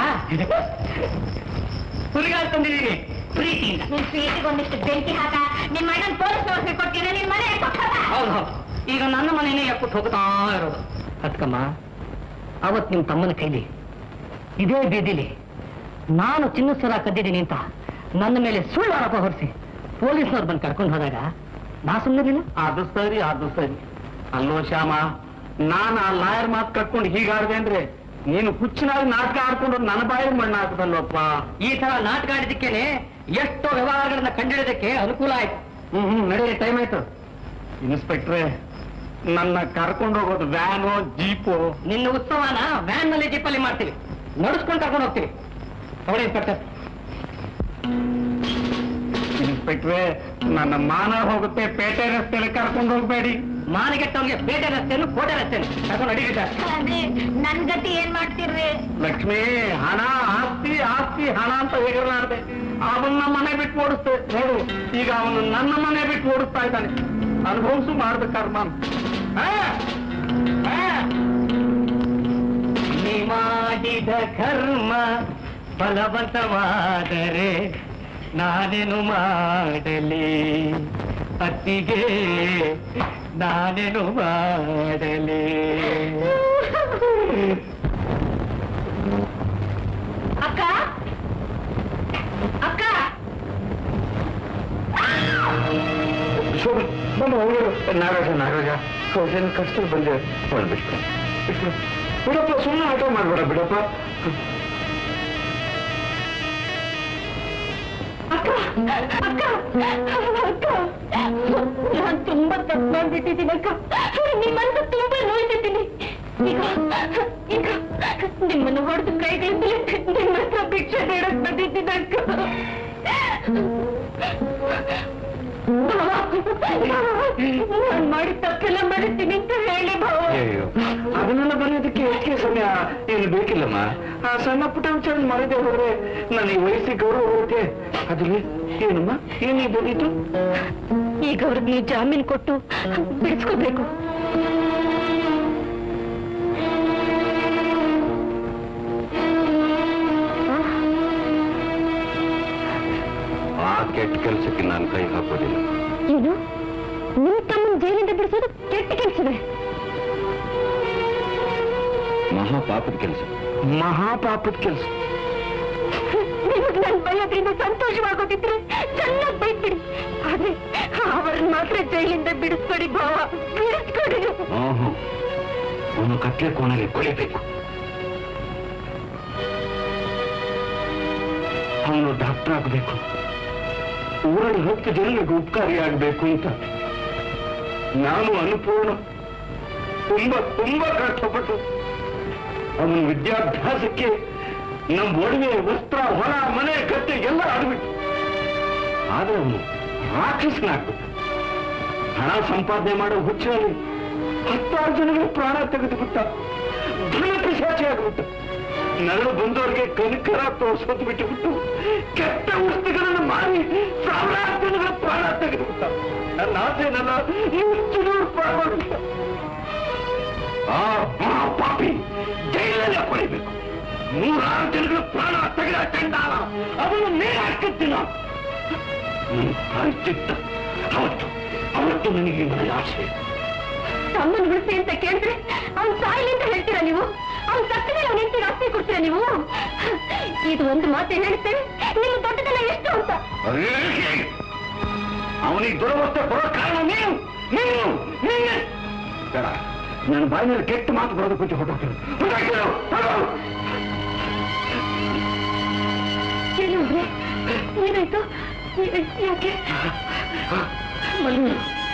ಹುರಿಗಾಲ್ ತಂದಿದ್ದೀನಿ ಪ್ರೀತಿಯಿಂದ ನಿನ್ ಸ್ವೀಟಿಗೆ ಒಂದಿಷ್ಟು ಬೆಂಕಿ ಹಾಕ ನಿಮ್ ಅಣ್ಣನ್ ಪೊಲೀಸ್ ನೋಡ್ಸಿ ಕೊಟ್ಟಿನ ನಿನ್ ಮನೆ ಕೊಟ್ಟಾಗ ಹೌದು ಹೌದು ಈಗ ನನ್ನ ಮನೆನೇ ಯಾಕುಟ್ ಹೋಗ್ತಾ ಇರೋದು ಅತ್ಕಮ್ಮ ಅವತ್ ನಿಮ್ ತಮ್ಮನ ಕೈಲಿ ಇದೇ ಬೀದಿಲಿ ನಾನು ಚಿನ್ನದ ಸರ ಕದ್ದಿದ್ದೀನಿ ಅಂತ ನನ್ನ ಮೇಲೆ ಸುಳ್ಳು ಆರೋಪ ಹೊರಿಸಿ ಪೊಲೀಸ್ನವ್ರು ಬಂದು ಕರ್ಕೊಂಡು ಹೋದಾಗ ನಾ ಸುಮ್ಮನಿರಲಿಲ್ಲ ಅದು ಸರಿ ಅದು ಸರಿ ಅಲ್ಲೋ ಶ್ಯಾಮ ನಾನು ಆ ಲಾಯರ್ ಮಾತು ಕಟ್ಕೊಂಡು ಹೀಗಾಡ್ದೆ ಅಂದ್ರೆ ನೀನು ಹುಚ್ಚಿನಾಗಿ ನಾಟಕ ಆಡ್ಕೊಂಡು ನನ್ನ ಬಾಯಿಗೆ ಮಣ್ಣು ಹಾಕದಲ್ಲಪ್ಪ ಈ ತರ ನಾಟಕ ಆಡಿದ್ದಕ್ಕೇನೆ ಎಷ್ಟೋ ವ್ಯವಹಾರಗಳನ್ನ ಕಂಡಿಡೋದಕ್ಕೆ ಅನುಕೂಲ ಆಯ್ತು ಹ್ಮ್ ಹ್ಮ್ ನಡೀರಿ ಟೈಮ್ ಆಯ್ತು ಇನ್ಸ್ಪೆಕ್ಟ್ರೆ ನನ್ನ ಕರ್ಕೊಂಡು ಹೋಗೋದು ವ್ಯಾನು ಜೀಪು ನಿನ್ನ ಉತ್ಸವನ ವ್ಯಾನ್ ನಲ್ಲಿ ಜೀಪಲ್ಲಿ ಮಾಡ್ತೀವಿ ನಡೆಸ್ಕೊಂಡು ಕರ್ಕೊಂಡು ಹೋಗ್ತೀವಿ ತಗೊಳ್ಳಿ ಇನ್ಸ್ಪೆಕ್ಟರ್ ಇನ್ಸ್ಪೆಕ್ಟ್ರೆ ನನ್ನ ಮಾನ ಹೋಗುತ್ತೆ ಪೇಟೆ ರಸ್ತೆಯಲ್ಲಿ ಕರ್ಕೊಂಡು ಹೋಗ್ಬೇಡಿ ಮಾನಗೆಟ್ಟವ್ರಿಗೆ ಬೇಟೆ ರಸ್ತೆಯನ್ನು ಕೋಟೆ ರಸ್ತೆಯನ್ನು ಕರ್ಕೊಂಡು ಅಡಿಗಿದ್ದಾರೆ ಅದೇ ನನ್ ಗತಿ ಏನ್ ಮಾಡ್ತಿರ್ರಿ ಲಕ್ಷ್ಮಿ ಹಣ ಆಸ್ತಿ ಆಸ್ತಿ ಹಣ ಅಂತ ಹೇಗಿರ್ಲಾರ್ದೆ ಅವನ್ನ ಮನೆ ಬಿಟ್ಟು ಓಡಿಸ್ತೆ ನೋಡು ಈಗ ಅವನು ನನ್ನ ಮನೆ ಬಿಟ್ಟು ಓಡಿಸ್ತಾ ಇದ್ದಾನೆ ಅನುಭವಿಸು ಮಾಡ್ಬೇಕಾದ್ರೆ ನೀ ಮಾಡಿದ ಕರ್ಮ ಫಲವಂತವಾದರೆ ನಾನೇನು ಮಾಡಲಿ ಅತ್ತಿಗೆ ನಾನೇನು ಮಾಡಲಿ ಅಕ್ಕ ಅಕ್ಕ ನಾಗರಾಜ ನಾಗರಾಜ ಹೌದೇನು ಕಷ್ಟ ಬಂದೆ ಬಿಟ್ಟು ಬಿಡಪ್ಪ ಸುಮ್ಮನೆ ಆಟ ಮಾಡ್ಬೇಡ ಬಿಡಪ್ಪ ಅಕ್ಕ ಅಕ್ಕ ಅಕ್ಕ ನಾನ್ ತುಂಬಾ ತಪ್ಪು ಮಾಡ್ಬಿಟ್ಟಿದ್ದೀನಿ ಅಕ್ಕ ನಿಮ್ಮಂತ ತುಂಬಾ ನೋಯ್ತಿದ್ದೀನಿ ಈಗ ಈಗ ನಿಮ್ಮನ್ನು ಹೊಡೆದು ಕೈಗಳಿಂದಲೇ ನಿಮ್ಮ ಹತ್ರ ಭಿಕ್ಷೆ ಬೇಡಕ್ ಬಂದಿದ್ದೀನಿ ಅಕ್ಕ ನಾನ್ ಮಾಡಿ ತಪ್ಪೆಲ್ಲ ಮಾಡಿದ್ದೀನಿ ಅಂತ ಹೇಳಿ ಭಾವ ಅಯ್ಯೋ ಅದನ್ನೆಲ್ಲ ಬರೆಯೋದಕ್ಕೆ ಹೆಚ್ಚಿಗೆ ಸಮಯ ಏನು ಬೇಕಿಲ್ಲಮ್ಮ ಆ ಸಣ್ಣ ಪುಟ್ಟ ವಿಚಾರ ಮರದೇ ಹೋದ್ರೆ ನನ್ನ ಈ ವಯಸ್ಸಿಗೆ ಗೌರವ ಹೋಗುತ್ತೆ ಅದ್ರಲ್ಲಿ ಏನಮ್ಮ ಏನೇ ಬಂದಿತ್ತು ಈಗ ಅವ್ರಿಗೆ ನೀವು ಜಾಮೀನು ಕೊಟ್ಟು ಬಿಡಿಸ್ಕೋಬೇಕು ಆ ಕೆಟ್ಟ ಕೆಲಸಕ್ಕೆ ನಾನು ಕೈ ಹಾಕೋದಿಲ್ಲ ಏನು ನಿಮ್ ತಮ್ಮನ ಜೈಲಿಂದ ಬಿಡಿಸೋದು ಕೆಟ್ಟ ಕೆಲಸವೇ ಮಹಾಪಾಪದ ಕೆಲಸ ಮಹಾಪಾಪದ ಕೆಲಸ ನಿಮಗ್ ನನ್ ಬೈಯೋದ್ರಿಂದ ಸಂತೋಷವಾಗೋದಿದ್ರೆ ಚೆನ್ನಾಗಿ ಬೈದ್ಬಿಡಿ ಆದ್ರೆ ಅವ್ರನ್ನ ಮಾತ್ರ ಜೈಲಿಂದ ಬಿಡಿಸ್ಕೊಡಿ ಭಾವ ಬಿಡಿಸ್ಕೊಡಿ ಓಹೋ ಅವನು ಕತ್ಲೆ ಕೋಣಲ್ಲಿ ಕೊಳಿಬೇಕು ಅವನು ಡಾಕ್ಟರ್ ಆಗಬೇಕು ಊರಲ್ಲಿ ಹತ್ತು ಜನರಿಗೆ ಉಪಕಾರಿಯಾಗಬೇಕು ಅಂತ ನಾನು ಅನುಪೂರ್ಣ ತುಂಬಾ ತುಂಬಾ ಕಷ್ಟಪಟ್ಟು ಅವನ ವಿದ್ಯಾಭ್ಯಾಸಕ್ಕೆ ನಮ್ಮ ಒಡವೆ ವಸ್ತ್ರ ಹೊಲ ಮನೆ ಕತ್ತೆ ಎಲ್ಲ ಆಡ್ಬಿಟ್ಟು ಆದ್ರೆ ಅವನು ರಾಕ್ಷಸನಾಗ್ಬಿಟ್ಟ ಹಣ ಸಂಪಾದನೆ ಮಾಡೋ ಹುಚ್ಚಿನಲ್ಲಿ ಹತ್ತಾರು ಜನಗಳ ಪ್ರಾಣ ತೆಗೆದುಬಿಟ್ಟ ಧನ ಪಿಶಾಚಿ ಆಗ್ಬಿಟ್ಟ ನರಳು ಬಂದವರಿಗೆ ಕನಿಕರ ತೋರಿಸೋದು ಬಿಟ್ಟುಬಿಟ್ಟು ಕೆಟ್ಟ ವಸ್ತುಗಳನ್ನು ಮಾರಿ ಸಾವಿರಾರು ಜನಗಳ ಪ್ರಾಣ ತೆಗೆದುಬಿಟ್ಟ ನನ್ನ ಆಸೆನಲ್ಲ ಇಷ್ಟು ನೂರು ಪ್ರಾಣ ಆ ಪಾಪಿ ಜೈಲಲ್ಲೇ ಕೊಡಿಬೇಕು ನೂರಾರು ಜನಗಳ ಪ್ರಾಣ ತೆಗೆದ ಚಂಡಾಲ ಅವನು ಮೇಲೆ ಹಾಕುತ್ತಿಲ್ಲ ಚಿತ್ತ ಅವತ್ತು ಅವತ್ತು ನನಗೆ ನನ್ನ ಆಸೆ ತಮ್ಮನ ಉಳಿಸಿ ಅಂತ ಕೇಳಿದ್ರೆ ಅವ್ನ್ ಸಾಯ್ಲಿ ಅಂತ ಹೇಳ್ತೀರಾ ನೀವು ಅವ್ನ್ ಸತ್ತ ಮೇಲೆ ಅವ್ನ ಹೆಂಡತಿಗೆ ಆಸ್ತಿ ಕೊಡ್ತೀರಾ ನೀವು ಇದು ಒಂದು ಮಾತು ಹೇಳುತ್ತೇನೆ ನಿಮ್ಮ ದೊಡ್ಡತನ ಎಷ್ಟು ಅಂತ ಅವನಿಗೆ ದುರವಸ್ಥೆ ಬರೋ ಕಾರಣ ನೀನು ನೀನು ನೀನೆ ಬೇಡ ನನ್ನ ಬಾಯಿನಲ್ಲಿ ಕೆಟ್ಟ ಮಾತು ಬರೋದು ಕೊಂಚ ಹೊರಟೋಗ್ತೀನಿ ಏನು ಅಂದ್ರೆ ಏನಾಯ್ತು ಏ- ಯಾಕೆ ಮಲ್ಲು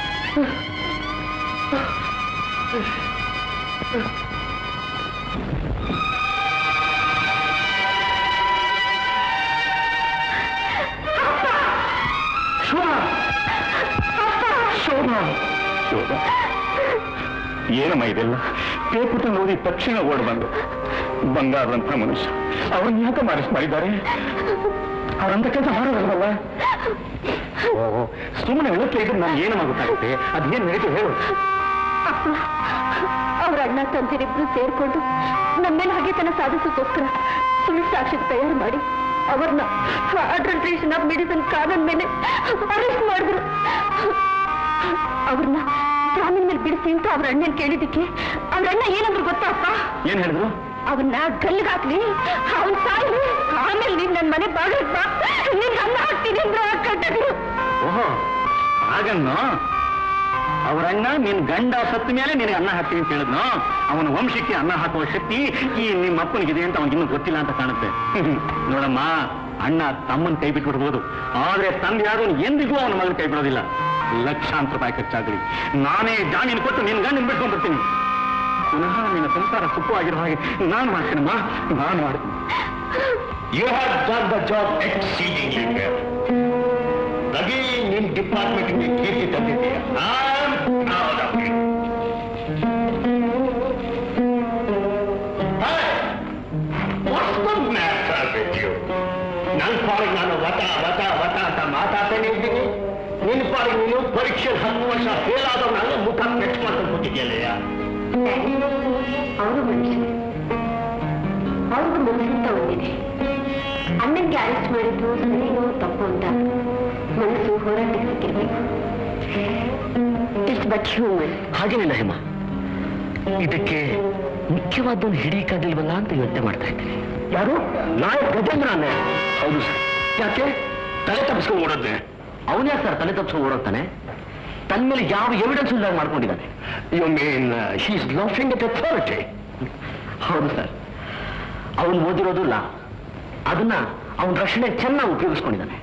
ಏನಮ್ಮ ಇದೆಲ್ಲ ಪೇಪರ್ ನೋಡಿ ತಕ್ಷಣ ಓಡ್ ಬಂದು ಬಂಗಾರದಂತ ಮನುಷ್ಯ ಅವ್ರನ್ನ ಯಾಕೆ ಮಾರಿಸ್ ಮಾಡಿದ್ದಾರೆ ಅವ್ರಂತ ಕೆಲಸ ಮಾಡೋದಲ್ವಲ್ಲ ಓ ಸುಮ್ಮನೆ ಹೇಳಕ್ಕೆ ಇದ್ರೆ ನಾನು ಏನು ಗೊತ್ತಾಗುತ್ತೆ ಅದೇನು ನಡೀತು ಹೇಳು ಅವ್ರ ಅಣ್ಣ ತಂದಿರಿಬ್ರು ಸೇರ್ಕೊಂಡು ನಮ್ಮೇಲೆ ಹಗೆತನ ಸಾಧಿಸೋಕ್ಕೋಸ್ಕರ ಸುಳ್ಳು ಸಾಕ್ಷಿ ತಯಾರು ಮಾಡಿ ಅವ್ರನ್ನ ಅಡ್ಮಿನಿಸ್ಟ್ರೇಷನ್ ಆಫ್ ಮೆಡಿಸಿನ್ ಕಾನೂನ್ ಮೇಲೆ ಅರೆಸ್ಟ್ ಮಾಡಿದ್ರು ಅವ್ರನ್ನ ಜಾಮೀನ್ ಮೇಲೆ ಬಿಡಿಸಿ ಅಂತ ಅವ್ರ ಅಣ್ಣನ್ ಕೇಳಿದ್ದಕ್ಕೆ ಅವ್ರ ಅಣ್ಣ ಏನಂದ್ರು ಗೊತ್ತಾ ಅಪ್ಪ ಏನ್ ಹೇಳಿದ್ರು ಅವನ್ನ ಗಲ್ಲಿಗಾಕ್ಲಿ ಅವನ್ ಸಾಯ್ಲಿ ಆಮೇಲೆ ನೀನ್ ನನ್ ಮನೆ ಬಾಗಿಲು ಬಾ ನಿನ್ ಅನ್ನ ಹಾಕ್ತೀನಿ ಅಂದ್ರು ಆ ಕಟ್ಟದ್ರು ಓಹೋ ಹಾಗನ್ನು ಅವರಣ್ಣ ನಿನ್ ಗಂಡ ಸತ್ತ ಮೇಲೆ ನಿನಗೆ ಅನ್ನ ಹಾಕ್ತೀನಿ ಅಂತ ಹೇಳಿದ್ನು ಅವನ ವಂಶಕ್ಕೆ ಅನ್ನ ಹಾಕುವ ಶಕ್ತಿ ಈ ನಿಮ್ಮ ಅಪ್ಪನಿಗಿದೆ ಅಂತ ಅವನಿಗಿನ್ನೂ ಗೊತ್ತಿಲ್ಲ ಅಂತ ಕಾಣುತ್ತೆ ನೋಡಮ್ಮ ಅಣ್ಣ ತಮ್ಮನ್ ಕೈ ಬಿಟ್ಬಿಡ್ಬೋದು ಆದ್ರೆ ತಂದೆ ಯಾರು ಎಂದಿಗೂ ಅವನ ಮಗನ ಕೈ ಬಿಡೋದಿಲ್ಲ ಲಕ್ಷಾಂತರ ರೂಪಾಯಿ ಖರ್ಚಾಗಲಿ ನಾನೇ ಜಾಮೀನು ಕೊಟ್ಟು ನಿನ್ ಗಂಡನ್ ಬಿಟ್ಕೊಂಡ್ಬಿಡ್ತೀನಿ ಪುನಃ ನಿನ್ನ ಸಂಸಾರ ಸುಖವಾಗಿರೋ ಹಾಗೆ ನಾನು ಮಾಡ್ತೀನಮ್ಮ ನಾನು ಮಾಡ್ತೀನಿ you have done the job exceedingly well ನಗಿ ನಿನ್ ಡಿಪಾರ್ಟ್ಮೆಂಟ್ಗೆ ಕೀರ್ತಿ ತಂದಿದ್ದೀಯ I am proud of you what's the matter with you ನನ್ನ ಪಾಡಿಗೆ ನಾನು ವಟ ವಟ ವಟ ಅಂತ ಮಾತಾಡ್ತಾನೆ ಇದ್ದೀನಿ ನಿನ್ನ ಪಾಡಿಗೆ ನೀನು ಪರೀಕ್ಷೆ ಹತ್ತು ವರ್ಷ ಫೇಲ್ ಆದವನಾಗ ಮುಖ ಕೆಟ್ಟ ಮಾಡ್ಕೊಂಡು ಕೂತಿದ್ಯಲ್ಲಯ್ಯ ಅವರು ಮನುಷ್ಯ ಅವ್ರಿಗೂ ಮನಸ್ಸಂತ ಒಂದಿದೆ ಅಣ್ಣನ್ಗೆ ಅರೆಸ್ಟ್ ಮಾಡಿದ್ದು ಸರಿನೋ ತಪ್ಪು ಅಂತ ಮನಸ್ಸು ಹೋರಾಟಕ್ಕೆ ಸಿಕ್ಕಿರ್ಬೇಕು ಇಟ್ಸ್ ಬಟ್ ಹ್ಯೂಮನ್ ಹಾಗೇನಿಲ್ಲ ಹೇಮ ಇದಕ್ಕೆ ಮುಖ್ಯವಾದೊಂದು ಹಿಡಿಯಕ್ಕಾಗಿಲ್ವಲ್ಲ ಅಂತ ಯೋಚನೆ ಮಾಡ್ತಾ ಇದ್ದೀನಿ ಯಾರು ನಾಯಕ್ ಗಜೇಂದ್ರನೇ ಹೌದು ಸರ್ ಯಾಕೆ ತಲೆ ತಪ್ಪಿಸ್ಕೊಂಡು ಓಡೋದ್ನೆ ಅವನ್ ಯಾಕೆ ಸರ್ ತಲೆ ತಪ್ಪಿಸ್ಕೊಂಡು ಓಡೋಗ್ತಾನೆ ತನ್ನ ಮೇಲೆ ಯಾವ ಎವಿಡೆನ್ಸ್ ಇಲ್ಲ ಮಾಡ್ಕೊಂಡಿದ್ದಾನೆ you mean he's laughing at authority ಹೌದು ಸರ್ ಅವನು ಓದಿರೋದು ಲಾ ಅದನ್ನ ಅವನ ರಕ್ಷಣೆ ಚೆನ್ನಾಗಿ ಉಪಯೋಗಿಸ್ಕೊಂಡಿದ್ದಾನೆ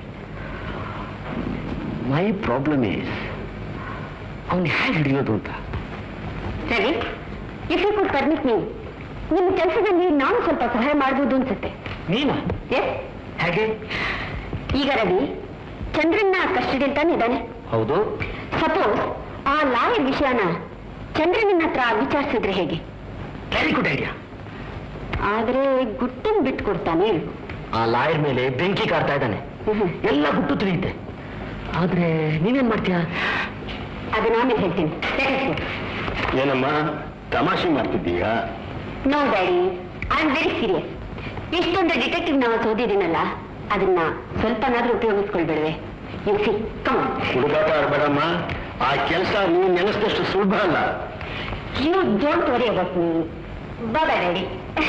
ಮೈ ಪ್ರಾಬ್ಲಮ್ ಈಸ್ ಅವನು ಹೇಗೆ ಹಿಡಿಯೋದು ಅಂತ ಸರಿ if you could permit me ನಿಮ್ಮ ಕೆಲಸದಲ್ಲಿ ನಾನು ಸ್ವಲ್ಪ ಸಹಾಯ ಮಾಡ್ಬೋದು ಅನ್ಸುತ್ತೆ ನೀನಾ ಎಸ್ ಹೇಗೆ ಈಗ ರವಿ ಚಂದ್ರನ್ನ ಕಸ್ಟಡಿ ಅಂತಾನೆ ಇದ್ದಾನೆ ಹೌದು ಸಪೋಸ್ ಆ ಲಾಯರ್ ವಿಷಯನ ಚಂದ್ರನ ಹತ್ರ ವಿಚಾರಿಸಿದ್ರೆ ಹೇಗೆ ವೆರಿ ಗುಡ್ ಐಡಿಯಾ ಆದ್ರೆ ಗುಟ್ಟನ್ ಬಿಟ್ಕೊಡ್ತಾನೆ ಆ ಲಾಯರ್ ಮೇಲೆ ಬೆಂಕಿ ಕಾಡ್ತಾ ಇದ್ದಾನೆ ಎಲ್ಲ ಗುಟ್ಟು ತಿಳಿಯುತ್ತೆ ಆದ್ರೆ ನೀವೇನ್ ಮಾಡ್ತೀಯಾ ಅದನ್ನ ಆಮೇಲೆ ಹೇಳ್ತೀನಿ ಏನಮ್ಮ ತಮಾಷೆ ಮಾಡ್ತಿದ್ದೀಯಾ no daddy I am very serious ಇಷ್ಟೊಂದು ಡಿಟೆಕ್ಟಿವ್ ನಾವು ಓದಿದ್ದೀನಲ್ಲ ಅದನ್ನ ಸ್ವಲ್ಪನಾದ್ರೂ ಉಪಯೋಗಿಸ್ಕೊಳ್ಬೇಡವೆ ಯು ಸಿ ಕಮ್ ಹುಡುಗಾಟ ಆಡ್ಬೇಡಮ್ಮ ಆ ಕೆಲಸ ನೀವು ನೆನೆಸಿದಷ್ಟು ಸುಲಭ ಅಲ್ಲ you don't worry about me ಬಾಬಾ daddy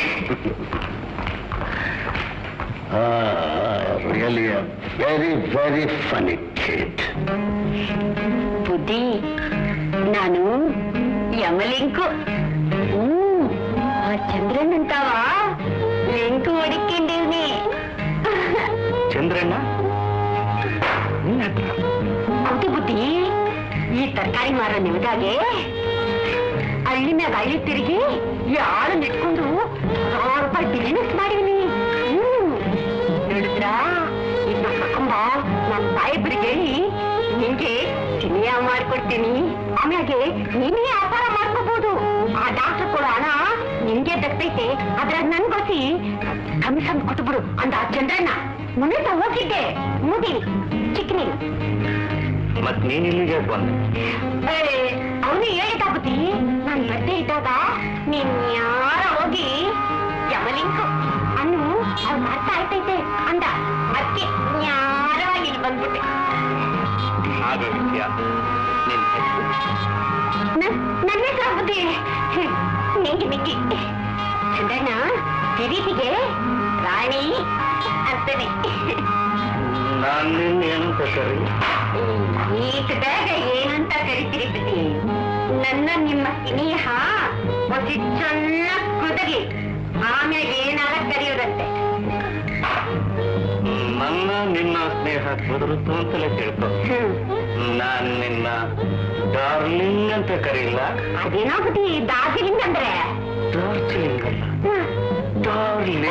really very very funny kid ಬುದ್ಧಿ ನಾನು ಯಮಲಿಂಕು ಹ್ಮ್ ಆ ಚಂದ್ರನ್ ಅಂತಾವ ಲಿಂಕು ಹೊಡಿಕೊಂಡಿವ್ನಿ ಚಂದ್ರಣ್ಣ ನಿನ್ನ ಹತ್ರ ಹೌದು ಬುದ್ಧಿ ಈ ತರಕಾರಿ ಮಾರೋ ನಿಮ್ದಾಗೆ ಹಳ್ಳಿ ಮ್ಯಾಗ ಹಳ್ಳಿ ತಿರುಗಿ ಯಾರು ಇಟ್ಕೊಂಡು ಸಾವಿರ ರೂಪಾಯಿ ಬಿಸಿನೆಸ್ ಮಾಡಿವ್ನಿ ಹ್ಮ್ ಹೇಳಿದ್ರ ಇದನ್ನ ಕರ್ಕೊಂಬ ನನ್ನ ಸಾಹೇಬ್ರಿಗೆ ಹೇಳಿ ನಿನ್ಗೆ ಚಿನ್ನಿಯ ಮಾಡ್ಕೊಡ್ತೀನಿ ಆಮ್ಯಾಗೆ ನೀನೇ ವ್ಯಾಪಾರ ಮಾಡ್ಕೋಬಹುದು ಆ ಡಾಕ್ಟರ್ ಕೊಡೋ ಹಣ ನಿನ್ಗೆ ದಕ್ಕೈತೆ ಅದ್ರಾಗ ನನ್ಗೊಸಿ ಕಮಿಷನ್ ಕೊಟ್ಬಿಡು ಅಂದ ಆ ಚಂದ್ರಣ್ಣ ಮುನಿತ ಹೋಗಿದ್ದೆ ಮುದಿ ಚಿಕ್ಕನಿ ಮತ್ ನೀನ್ ಇಲ್ಲಿಗೆ ಬಂದೆ ಅವನು ಹೇಳಿದ ಬುದ್ಧಿ ನಾನು ಬರ್ದೇ ಇದ್ದಾಗ ನೀನ್ ಯಾರ ಹೋಗಿ ಯಮಲಿಂಕು ಅನ್ನು ಅವ್ನ ಅರ್ಥ ಆಯ್ತೈತೆ ಅಂದ ಅದಕ್ಕೆ ನ್ಯಾರವಾಗಿ ಇಲ್ಲಿ ಬಂದ್ಬಿಟ್ಟೆ ಆಗ ವಿಷಯ ನಿನ್ ಹೆಸರು ನನ್ನ ಹೆಸರು ಬುದ್ಧಿ ನಿಂಗೆ ಮಿಕ್ಕಿ ಚಂದ್ರಣ್ಣ ಈ ರೀತಿಗೆ ರಾಣಿ ಅಂತೇನೆ ನಾನು ನಿನ್ನೇನಂತ ಕರಿ ಈಗದಾಗ ಏನಂತ ಕರಿತೀರಿ ಬಿಡಿ ನನ್ನ ನಿಮ್ಮ ಸ್ನೇಹ ಒಸಿ ಚೆನ್ನ ಕುದಗಿ ಆಮೇಲೆ ಏನಾರ ಕರೆಯೋದಂತೆ ನನ್ನ ನಿನ್ನ ಸ್ನೇಹ ಕುದುರುತ್ತು ಅಂತಲೇ ತಿಳ್ಕೊ ನಾನ್ ನಿನ್ನ ಡಾರ್ಲಿಂಗ್ ಅಂತ ಕರೀಲ್ಲ ಅದೇನೋ ಬುದ್ಧಿ ದಾರ್ಜಿಲಿಂಗ್ ಅಂದ್ರೆ ಡಾರ್ಜಿಲಿಂಗ್ ಅಲ್ಲ ಡಾರ್ಲಿಂಗ್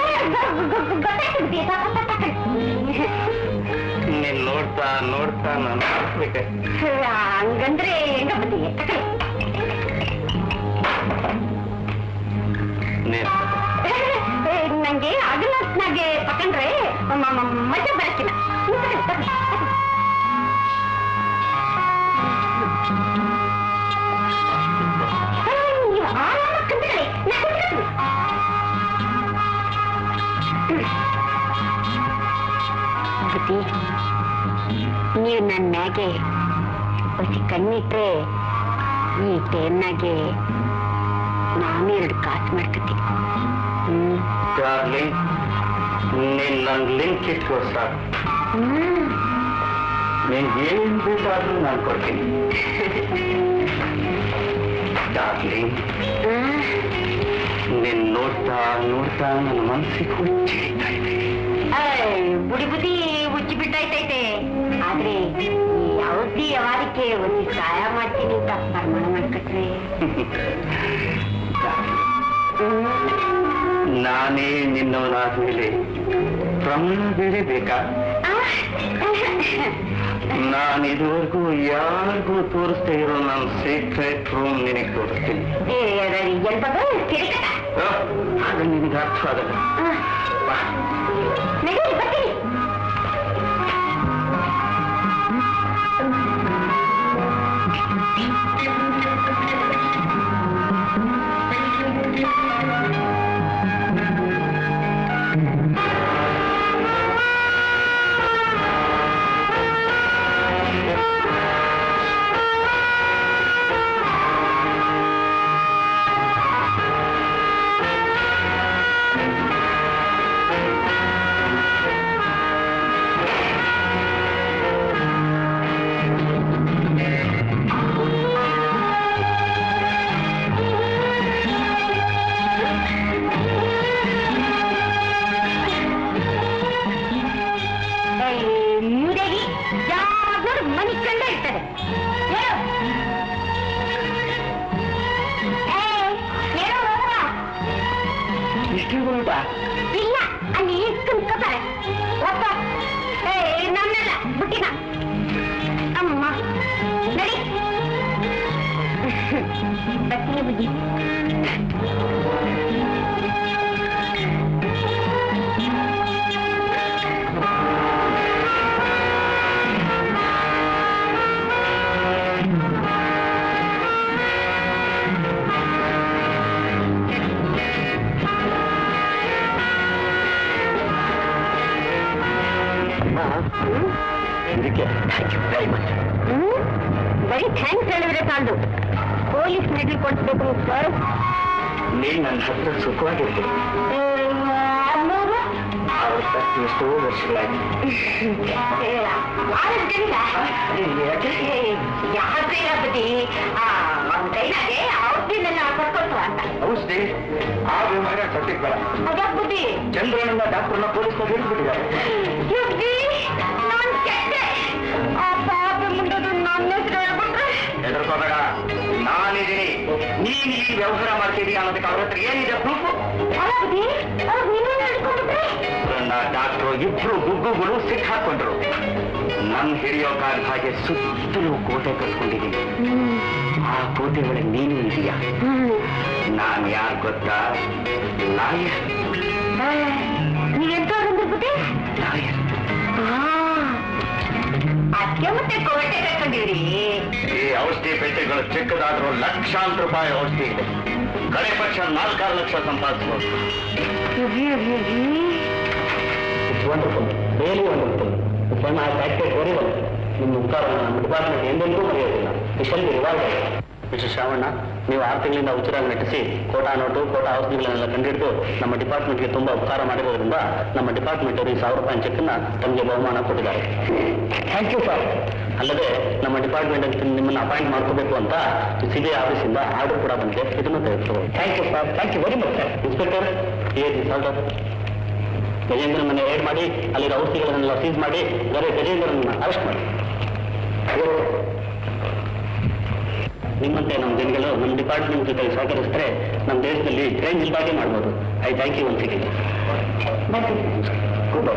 ನೀನ್ ನೋಡ್ತಾ ನೋಡ್ತಾ ನಾನು ಹಾಕ್ಬೇಕೆ ಹಂಗಂದ್ರೆ ಹೆಂಗ ಬುದ್ಧಿ ನೀನ್ ನಂಗೆ ಅಗಲತ್ನಾಗೆ ತಕೊಂಡ್ರೆ ಮ- ಮ- ಮಜಾ ಬರಕಿಲ್ಲ ನೀವು ಆರಾಮ ಕಂಡ್ರೆ ನಾ ಕುತ್ಕೊಳ್ತೀನಿ. ಬುದ್ಧಿ ನೀವು ನನ್ನ ಮ್ಯಾಗೆ ಹೊಸಿ ಕಣ್ಣಿಟ್ರೆ ಈ ಟೈಮ್ನಾಗೆ ನಾನು ಎರಡು ಕಾಸು ಮಾಡ್ಕೊತೀನಿ ಹ್ಮ್ ಡಾರ್ಲಿಂಗ್ ನೀನ್ ನನ್ ಲಿಂಕ್ ಇಟ್ಕೋ ಸಾಕು ಹ್ಮ್ ನೀನ್ ಏನ್ ಬೇಕಾದ್ರೂ ನಾನು ಕೊಡ್ತೀನಿ ಡಾರ್ಲಿಂಗ್ ನೀನ್ ನೋಡ್ತಾ ನೋಡ್ತಾ ನನ್ನ ಮನಸ್ಸಿಗೆ ಹುಚ್ಚಿಡ್ತಾ ಇದೆ ಏಯ್, ಬುಡಿ ಬುದಿ ಉಚ್ಚಿ ಬಿಟ್ಟೈತೈತೆ ಆದ್ರೆ ಈ ಔಷಧಿ ಯಾವಾದಕ್ಕೆ ಒಂದು ಸಹಾಯ ಮಾಡ್ತೀನಿ ಅಂತ ಪ್ರಮಾಣ ಮಾಡ್ಕೊಟ್ರೆ ನಾನೇ ನಿನ್ನವನಾದ್ಮೇಲೆ ಪ್ರಮಾಣ ಬೇರೆ ಬೇಕಾ ನಾನು ಇದುವರೆಗೂ ಯಾರಿಗೂ ತೋರಿಸ್ತಾ ಇರೋ ನನ್ನ ಸೀಕ್ರೆಟ್ ರೂಮ್ ನಿನಗೆ ತೋರಿಸ್ತೀನಿ ಎಲ್ಬಗ ಕಿರಿಕಟ ಆ, ಅದು ನಿನಗೆ ಅರ್ಥವಾಗಲ್ಲ ಬಾ. ನಡೀರಿ ಬರ್ತೀನಿ ಮೂದೇವಿ ಯಾವ್ದಾದ್ರು ಮನಿ ಕಂಡ ಇರ್ತಾರೆ ಹೇಳು ಏಯ್, ಹೇಳು ಹೋಗುವ. ಇಲ್ಲ ಅಲ್ಲಿ ಕುಂತ್ಕೋತಾರೆ ಒಬ್ಬ ಏ ನನ್ನಲ್ಲ ಬುಟ್ಟಿನ ಅಮ್ಮ ನಡಿ ಬರ್ತೀನಿ ಬುದ್ಧಿ ಇದಕ್ಕೆ ವೆರಿ ಮಚ್ ಹ್ಮ್ ಬರೀ ಥ್ಯಾಂಕ್ಸ್ ಹೇಳಿದ್ರೆ ಸಾಲದು ಪೊಲೀಸ್ ಮೆಡಲ್ ಕೊಡ್ಸ್ಬೇಕು ಸರ್ ನೀನ್ ನನ್ನ ಹತ್ರ ಸುಖವಾಗಿರ್ತೀನಿ ಅವ್ರ ತಕ್ಕ ಎಷ್ಟೋ ವರ್ಷಗಳಾಗಿ ಯಾಕೆ ಬುದ್ಧಿ ಅವನ ಕೈನಾಗೆ ಔಷಧಿನೆಲ್ಲ ಕೊಟ್ಕೊಳ್ತು ಅಂತ ಔಷಧಿ ಆ ವ್ಯವಹಾರ ಸತ್ಯಕ್ಕೆ ಬೇಡ ಅದ ಬುದ್ಧಿ ಚಂದ್ರನನ್ನ ಡಾಕ್ಟರ್ನ ಪೊಲೀಸ್ನ ಹಿಡಿದ್ಬಿಟ್ಟಿದ್ದಾರೆ ಬುದ್ಧಿ ನಾನ್ ಕೆಟ್ಟೆ ಆ ಪಾಪ ಮುಂದದು ನನ್ನ ಹೆಸರು ಹೇಳ್ಬಿಟ್ರೆ ಹೆದರ್ಕೋಬೇಡ ನಾನಿದ್ದೀನಿ ನೀನ್ ಈ ವ್ಯವಹಾರ ಮಾಡ್ತಿದೀಯ ಅನ್ನೋದಕ್ಕೆ ಅವ್ರ ಹತ್ರ ಏನಿದೆ ಪ್ರೂಫ್ ಅಲ್ಲ ಬುದ್ಧಿ ಅವ್ರು ನೀವೇ ಹೇಳ್ಕೊಂಡ್ಬಿಟ್ರೆ ಡಾಕ್ಟರ್ ಇಬ್ರು ಗುಗ್ಗುಗಳು ಸಿಕ್ ಹಾಕೊಂಡ್ರು ನನ್ ಹಿಡಿಯೋಕಾದ ಹಾಗೆ ಸುತ್ತಲೂ ಕೋಟೆ ಕಟ್ಕೊಂಡಿದ್ದೀನಿ ಆ ಕೋಟೆ ಒಳಗೆ ನೀನು ಇದೆಯಾ ನಾನ್ ಯಾರು ಗೊತ್ತಾ ಲಾಯರ್ ನೀವೆಂತ ಬಂದ್ರೆ ಬುದ್ಧಿ ಲಾಯರ್ ಅದಕ್ಕೆ ಮತ್ತೆ ಕೋಟೆ ಕಟ್ಕೊಂಡಿವ್ರಿ ಈ ಔಷಧಿ ಪೆಟ್ಟಿಗಳು ಚಿಕ್ಕದಾದ್ರೂ ಲಕ್ಷಾಂತರ ರೂಪಾಯಿ ಔಷಧಿ ಇದೆ ಕಡೆ ಪಕ್ಷ ನಾಲ್ಕಾರು ಲಕ್ಷ ಸಂಪಾದಿಸಬಹುದು wonderful really wonderful from I protected very well ನಿಮ್ಮ ಉಪಕಾರ ನಮ್ಮ ಡಿಪಾರ್ಟ್ಮೆಂಟ್ ಎಂದೆಂದೂ ಮರೆಯೋದಿಲ್ಲ ಸ್ಪೆಷಲ್ ರಿವಾರ್ಡ್ ಮಿಸ್ಟರ್ ಶ್ರಾವಣ್ಣ ನೀವು ಆರು ತಿಂಗಳಿಂದ ಉಚಿರಾಗಿ ನಟಿಸಿ ಕೋಟಾ ನೋಟು ಕೋಟಾ ಔಷಧಿಗಳನ್ನೆಲ್ಲ ಕಂಡಿಡಿದು ನಮ್ಮ ಡಿಪಾರ್ಟ್ಮೆಂಟ್ಗೆ ತುಂಬಾ ಉಪಕಾರ ಮಾಡಿರೋದ್ರಿಂದ ನಮ್ಮ ಡಿಪಾರ್ಟ್ಮೆಂಟ್ ಅವರು ಈ ಸಾವಿರ ರೂಪಾಯಿ ಚೆಕ್ನ ತಮಗೆ ಬಹುಮಾನ ಕೊಟ್ಟಿದ್ದಾರೆ ಥ್ಯಾಂಕ್ ಯು ಸರ್ ಅಲ್ಲದೆ ನಮ್ಮ ಡಿಪಾರ್ಟ್ಮೆಂಟ್ ಅಂತ ನಿಮ್ಮನ್ನ ಅಪಾಯಿಂಟ್ ಮಾಡ್ಕೋಬೇಕು ಅಂತ ಸಿ ಬಿ ಐ ಆಫೀಸಿಂದ ಆರ್ಡರ್ ಕೂಡ ಬಂದಿದೆ ಇದನ್ನು ತೆಗೆದುಕೊಳ್ಳಿ thank you sir thank you very much sir inspector A G ಸಾಲ್ಟರ್ ಗಜೇಂದ್ರನ್ ಮನೆ ರೇಡ್ ಮಾಡಿ ಅಲ್ಲಿರೋ ಔಷಧಿಗಳನ್ನೆಲ್ಲ ಸೀಸ್ ಮಾಡಿ ಬರೀ ಗಜೇಂದ್ರನ್ನ ಅರೆಸ್ಟ್ ಮಾಡಿ ನಿಮ್ಮಂತೆ ನಮ್ಮ ಜನಗಳು ನಮ್ಮ ಡಿಪಾರ್ಟ್ಮೆಂಟ್ ಜೊತೆ ಸಹಕರಿಸಿದ್ರೆ ನಮ್ಮ ದೇಶದಲ್ಲಿ ಟ್ರೈನ್ ನಿಲ್ದಾಗೆ ಮಾಡ್ಬೋದು I thank you once again good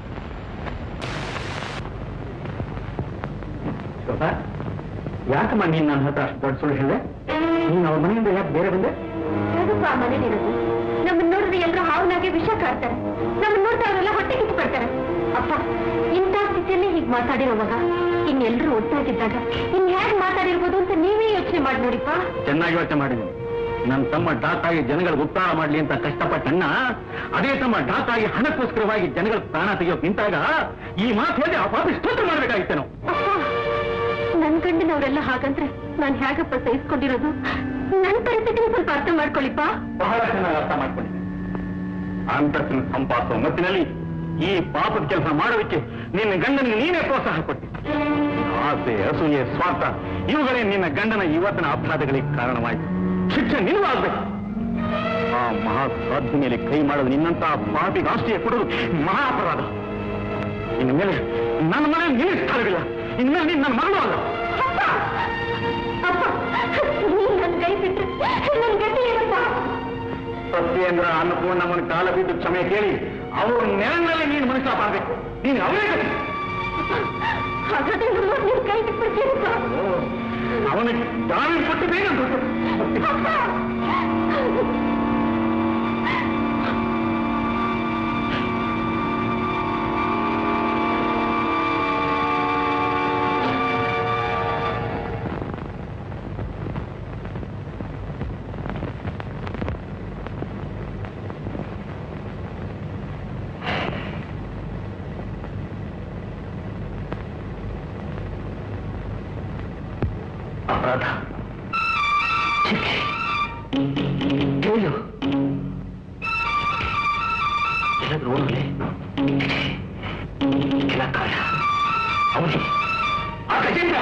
ಯಾಕಮ್ಮ ನೀನು ನನ್ನ ಹತ್ರ ಅಷ್ಟು ದೊಡ್ಡ ಸುಳ್ಳು ಹೇಳಿದೆ ನೀನು ಅವ್ರ ಮನೆಯಿಂದ ಯಾಕೆ ಬೇರೆ ಬಂದೆ ಯಾಕಪ್ಪ ಆ ಮನೇಲಿರೋದು ನಮ್ಮನ್ನ ನೋಡಿದ್ರೆ ಎಲ್ಲರೂ ಹಾವನಾಗೆ ವಿಷ ಕಾಡ್ತಾರೆ ನಮ್ಮನ್ನ ನೋಡ್ತಾ ಅವರೆಲ್ಲ ಹೊಟ್ಟೆ ಕಿತ್ಕೊಳ್ತಾರೆ ಅಪ್ಪ ಇಂಥ ಸ್ಥಿತಿಯಲ್ಲಿ ಹೀಗೆ ಮಾತಾಡಿರೋ ಮಗ ಇನ್ನೆಲ್ಲರೂ ಒಟ್ಟಾಗಿದ್ದಾಗ ಇನ್ ಹೇಗ್ ಮಾತಾಡಿರ್ಬೋದು ಅಂತ ನೀವೇ ಯೋಚನೆ ಮಾಡಿ ನೋಡಿಪ್ಪ ಚೆನ್ನಾಗಿ ಯೋಚನೆ ಮಾಡಿದ್ದೀನಿ ನನ್ನ ತಮ್ಮ ಡಾಕಾಗಿ ಜನಗಳಿಗೆ ಉತ್ತಾರ ಮಾಡ್ಲಿ ಅಂತ ಕಷ್ಟಪಟ್ಟಣ್ಣ ಅದೇ ತಮ್ಮ ಡಾಕಾಗಿ ಹಣಕ್ಕೋಸ್ಕರವಾಗಿ ಜನಗಳ ಪ್ರಾಣ ತೆಗೆಯೋಕ್ ನಿಂತಾಗ ಈ ಮಾತು ಹೇಳಿ ಆ ಪಾಪಿ ಸ್ತೋತ್ರ ಮಾಡ್ಬೇಕಾಗಿತ್ತೇನೋ ಅಪ್ಪ ನನ್ ಗಂಡಿನವರೆಲ್ಲ ಹಾಗಂದ್ರೆ ನಾನ್ ಹೇಗಪ್ಪ ಸಹಿಸ್ಕೊಂಡಿರೋದು ನನ್ ಪರಿಸ್ಥಿತಿ ಸ್ವಲ್ಪ ಅರ್ಥ ಮಾಡ್ಕೊಳ್ಳಿಪ್ಪ ಬಹಳ ಚೆನ್ನಾಗಿ ಅರ್ಥ ಮಾಡ್ಕೊಂಡಿದ್ದೀನಿ ಅಂತಸ್ತಿನ ಸಂಪಾದಿಸುವ ಮತ್ತಿನಲ್ಲಿ ಈ ಪಾಪದ ಕೆಲಸ ಮಾಡೋದಕ್ಕೆ ನಿನ್ನ ಗಂಡನಿಗೆ ನೀನೇ ಪ್ರೋತ್ಸಾಹ ಕೊಟ್ಟಿ ಆಸೆ ಅಸೂಯೆ ಸ್ವಾರ್ಥ ಇವುಗಳೇ ನಿನ್ನ ಗಂಡನ ಇವತ್ತಿನ ಅಪರಾಧಗಳಿಗೆ ಕಾರಣವಾಯಿತು ಶಿಕ್ಷೆ ನಿನಗೂ ಆಗ್ಬೇಕು ಆ ಮಹಾ ಸಾಧ್ಯ ಮೇಲೆ ಕೈ ಮಾಡೋದು ನಿನ್ನಂತ ಪಾಪಿಗೆ ಆಸ್ತಿಯ ಕೊಡೋದು ಮಹಾ ಅಪರಾಧ ಇನ್ನು ಮೇಲೆ ನನ್ನ ಮನೆ ನಿನ್ನ ಸ್ಥಳವಿಲ್ಲ ಇನ್ಮೇಲೆ ನೀನು ನನ್ನ ಮಗಳು ಅಲ್ಲ ಅಪ್ಪ ನೀನ್ ನನ್ ಕೈ ಬಿಟ್ರೆ ನನ್ ಗತಿ ಏನಪ್ಪ ಸತ್ಯೇಂದ್ರ ಅನ್ನಪೂರ್ಣಮ್ಮನ ಕಾಲ ಬಿದ್ದು ಕ್ಷಮೆ ಕೇಳಿ ಅವರು ನೆರಳಿನಲ್ಲಿ ನೀನು ಮನುಷ್ಯ ಮಾಡಬೇಕು ನೀನು ಅವರೇ ಗತಿ ಹಾಗಾದ್ರೆ ನಮ್ಮ ನಿನ್ ಕೈ ಬಿಟ್ಬಿಡ್ತೀನಪ್ಪ ಅವನಿಗೆ ಜಾಮೀನು ಕೊಟ್ಟು ಬೇಗ ಅಪ್ಪ ಅಪರಾಧ ಶಿಕ್ಷೆ ಜೈಲು ಎಲ್ಲಾದ್ರೂ ಓಡಲೆ ಕೆಲ ಕಾಲ ಅವನೇ ಆ ಗಜೇಂದ್ರ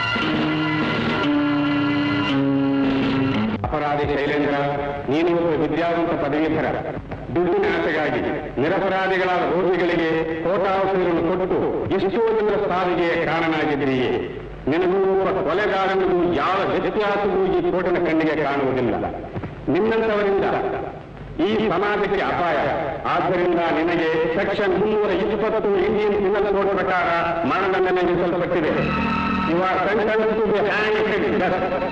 ಅಪರಾಧಿ ಶೈಲೇಂದ್ರ ನೀನು ವಿದ್ಯಾವಂತ ಪದವೀಧರ ದುಡ್ಡಿನ ಆಸೆಗಾಗಿ ನಿರಪರಾಧಿಗಳಾದ ರೋಗಿಗಳಿಗೆ ಕೋಟಾವಧಿಗಳನ್ನು ಕೊಟ್ಟು ಎಷ್ಟೋ ಜನರ ಸಾವಿಗೆ ಕಾರಣನಾಗಿದ್ದೀಯೇ ನಿನಗೂ ಒಬ್ಬ ಕೊಲೆಗಾರನಿಗೂ ಯಾವ ವ್ಯತ್ಯಾಸವೂ ಈ ಕೋಟನ ಕಣ್ಣಿಗೆ ಕಾಣುವುದಿಲ್ಲ ನಿನ್ನಂತವರಿಂದ ಈ ಸಮಾಜಕ್ಕೆ ಅಪಾಯ ಆದ್ದರಿಂದ ನಿನಗೆ ಸೆಕ್ಷನ್ ಮುನ್ನೂರ ಇಪ್ಪತ್ತು ಇಂಡಿಯನ್ ಸಿವಿಲ್ ಕೋಡ್ ಪ್ರಕಾರ ಮರಣದಂಡನೆ ವಿಧಿಸಲ್ಪಟ್ಟಿದೆ you are sentence to be hang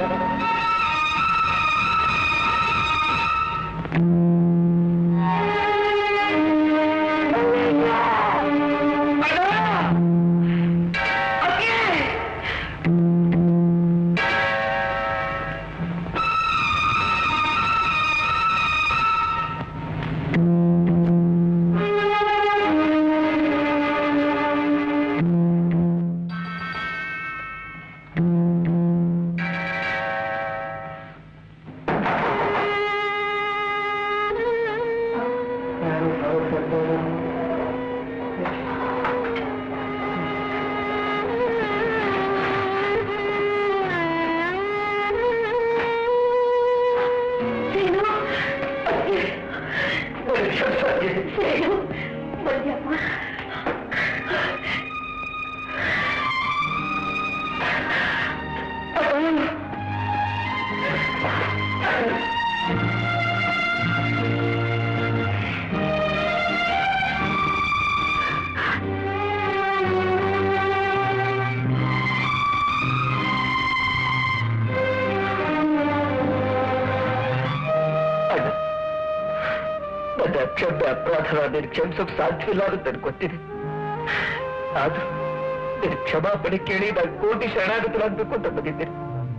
ನನ್ನ ಅಕ್ಷಮ್ಯ ಅಪರಾಧನ ನೀನು ಕ್ಷಮಿಸೋಕ್ ಸಾಧ್ಯವಿಲ್ಲ ಅಂತ ನನಗೆ ಗೊತ್ತಿದೆ ಆದ್ರೂ ನೀನು ಕ್ಷಮಾಪಣೆ ಕೇಳಿ ನಾನು ಕೋಟಿ ಶರಣಾಗತರಾಗಬೇಕು ಅಂತ ಬಂದಿದ್ದೇನೆ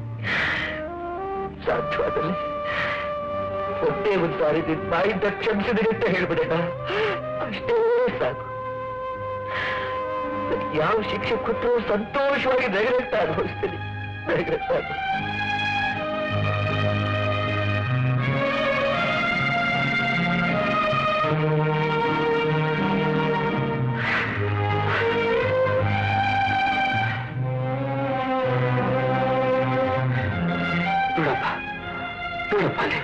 ಸಾಧ್ಯವಾದಲ್ಲಿ ಒಂದೇ ಒಂದು ಸಾರಿ ನಿನ್ ಬಾಯಿಂದ ಕ್ಷಮಿಸಿದಿರಿ ಅಂತ ಹೇಳ್ಬಿಡೋಣ ಅಷ್ಟೇ ಸಾಕು ನನಗೆ ಯಾವ ಶಿಕ್ಷೆ ಕೊಟ್ಟರು ಸಂತೋಷವಾಗಿ ನಗರತ್ತ ಅನುಭವಿಸ್ತೀನಿ ನಗರತ್ತ ನೋಡಪ್ಪ ನೋಡಪ್ಪ ಅಲ್ಲಿ.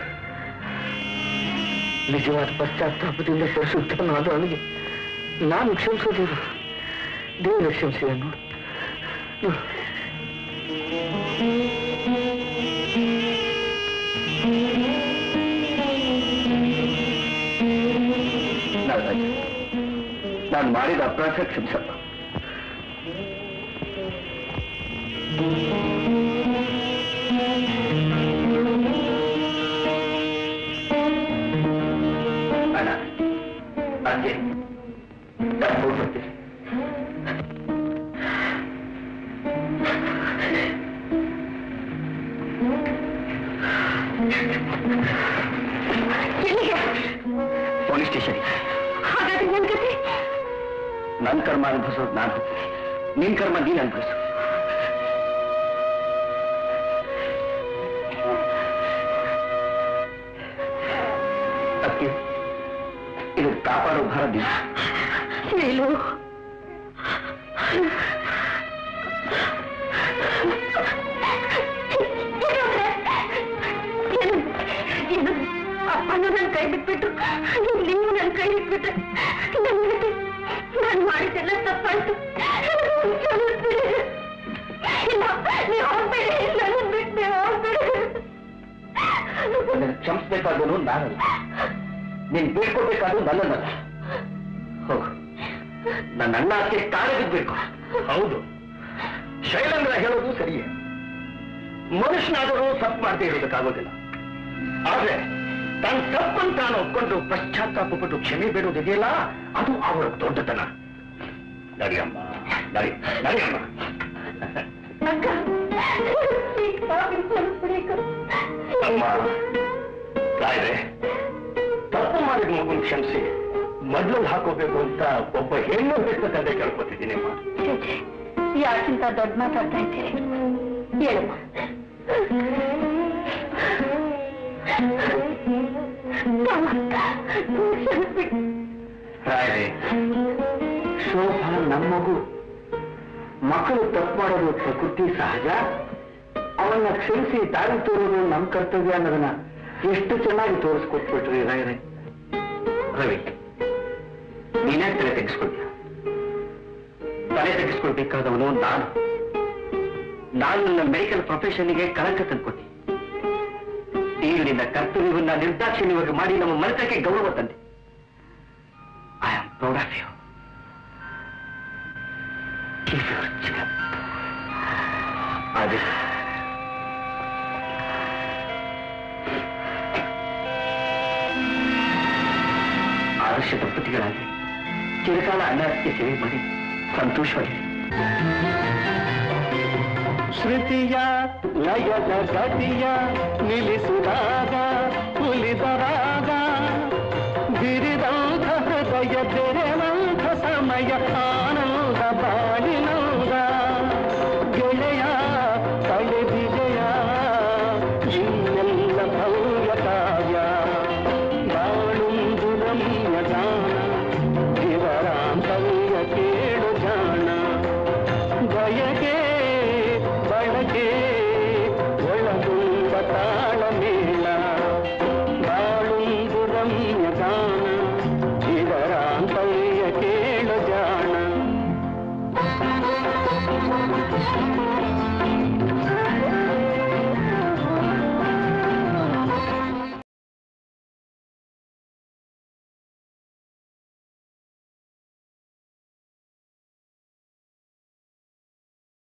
ನಿಜವಾದ ಪಶ್ಚಾತ್ತಾಪದಿಂದ ಪರಿಶುದ್ಧನಾದ ಅವನಿಗೆ ನಾನು ಕ್ಷಮಿಸೋದೇನು ದೇವರ ಕ್ಷಮಿಸಿದ ನೋಡು ನೋಡು. ನಾಗರಾಜ ನಾನು ಮಾಡಿದ ಅಪರಾಧ ಕ್ಷಮಿಸಪ್ಪ ಅಣ್ಣ ಅಜ್ಜಿ ನಾನು ಹೋಗ್ಬರ್ತೀನಿ ಪೊಲೀಸ್ ಸ್ಟೇಷನ್ ಹಾಗಾದ್ರೆ ನನ್ ಕತೆ ನನ್ನ ಕರ್ಮ ಅನುಭವಿಸೋದು ನಾನು ಹೋಗ್ತೀನಿ ನಿನ್ ಕರ್ಮ ನೀನ್ ಅನುಭವಿಸು ಅದಕ್ಕೆ ಇದು ಕಾಪಾಡೋ ಭಾರ ನೀನು. ಶೈಲು ಏನು ಏನು ಅಪ್ಪನ ನನ್ನ ಕೈ ಬಿಟ್ಬಿಟ್ಟು ನೀವು ನನ್ನ ಕೈ ಬಿಟ್ಬಿಟ್ರೆ ನನ್ನ ಜೊತೆ ನಾನು ಮಾಡಿದ್ದೆಲ್ಲ ತಪ್ಪಾಯ್ತು ಕ್ಷಮಿಸ್ಬಿಡಿ. ಇಲ್ಲ ನೀವು ಹೋಗ್ಬೇಡಿ ನನ್ನ ಬಿಟ್ಟು ನೀವು ಹೋಗ್ಬೇಡಿ ಅದನ್ನು ಕ್ಷಮಿಸ್ಬೇಕಾದನು ನಾನಲ್ಲ ನೀನ್ ಬೀಳ್ಕೊಡ್ಬೇಕಾದ್ರು ನನ್ನನ್ನಲ್ಲ ಹೋಗು ನನ್ನ ಅಣ್ಣ ಅತ್ತೆ ಕಾಲ ಬಿದ್ಬೇಕು ಹೌದು ಶೈಲೇಂದ್ರ ಹೇಳೋದು ಸರಿಯೇ ಮನುಷ್ಯನಾದರೂ ತಪ್ಪು ಮಾಡದೇ ಇರೋದಕ್ಕಾಗೋದಿಲ್ಲ ಆದ್ರೆ ತನ್ನ ತಪ್ಪನ್ನು ತಾನು ಒಪ್ಕೊಂಡು ಪಶ್ಚಾತ್ತಾಪ ಪಟ್ಟು ಕ್ಷಮೆ ಬೇಡೋದಿದೆಯಲ್ಲ ಅದು ಅವರ ದೊಡ್ಡತನ ನಡಿಯಮ್ಮ ನಡಿ ನಡಿಯಮ್ಮ ಅಕ್ಕ ಈ ಕಾಫಿ ಕ್ಷಮಿಸ್ಬಿಡಿ ಅಕ್ಕ. ಅಮ್ಮ ತಾಯ್ರೆ ತಪ್ಪು ಮಾಡಿದ ಮಗುನ್ ಕ್ಷಮಿಸಿ ಮೊದಲು ಹಾಕೋಬೇಕು ಅಂತ ಒಬ್ಬ ಹೆಣ್ಣು ಬಿಟ್ಟು ತಂದೆ ಕೇಳ್ಕೊತಿದ್ದೀನಿ ಅಮ್ಮ ಛೇ, ಛೇ, ಯಾಕಿಂತ ದೊಡ್ಡ ಮಾತಾಡ್ತಾ ಇದ್ದೀರಿ ಹೇಳಮ್ಮ ಕ್ಷಮಿಸ್ಬಿಡಿ. ರಾಯರೇ ಶೋಭಾ ನಮ್ಮ ಮಗು ಮಕ್ಕಳು ತಪ್ಪು ಮಾಡೋದು ಪ್ರಕೃತಿ ಸಹಜ ಅವನ್ನ ಕ್ಷಮಿಸಿ ದಾರಿ ತೋರೋದು ನಮ್ಮ ಕರ್ತವ್ಯ ಅನ್ನೋದನ್ನ ಎಷ್ಟು ಚೆನ್ನಾಗಿ ತೋರಿಸ್ಕೊಟ್ಬಿಟ್ರಿ ರಾಯರೇ ರವಿ ನೀನೇ ತಲೆ ತೆಗೆಸ್ಕೊಳ್ತೀಯ ತಲೆ ತೆಗೆಸ್ಕೊಳ್ಬೇಕಾದವನು ನಾನು ನಾನು ನನ್ನ ಮೆಡಿಕಲ್ ಪ್ರೊಫೆಷನ್ಗೆ ಕಳಂಕ ತಂದ್ಕೊಟ್ಟೆ ಈಗ ನಿನ್ನ ಕರ್ತವ್ಯವನ್ನ ನಿರ್ದಾಕ್ಷಿಣ್ಯವಾಗಿ ಮಾಡಿ ನಮ್ಮ ಮನಸ್ಸಕ್ಕೆ ಗೌರವ ತಂದೆ I am proud of you ಅದೇ ಆದರ್ಶ ದಂಪತಿಗಳಾಗಿ ಚಿರಕಾಲ ಅನ್ನಾರಕ್ಕೆ ಸೇವೆ ಮಾಡಿ ಸಂತೋಷವಾಗಿದೆ ಶ್ರುತಿಯ ಲಯದ ಗತಿಯ ನಿಲ್ಲಿಸಿದಾಗ ಉಳಿದರಾಗ ಬಿರಿದಂಥ ಹೃದಯ ತೆರೆವಂಥ ಸಮಯ ಆನಂದ ಬಾಳಿನಂದ ಗೆಳೆಯ ಕಳೆ ವಿಜಯ ಇನ್ನೆಲ್ಲ ಭವ್ಯ ಕಾವ್ಯ ಬಾಳುಂದು ರಮ್ಯ ಗಾನ ಇವರಾಂತವ್ಯ ಕೇಳು ಜಾಣ ಬಯಕೆ ಬಳಕೆ ಒಳಗುಂಬ ತಾಳ ಮೇಳ ಬಾಳುಂದು ರಮ್ಯ ಗಾನ ಇವರಾಂತವ್ಯ ಕೇಳು ಜಾಣ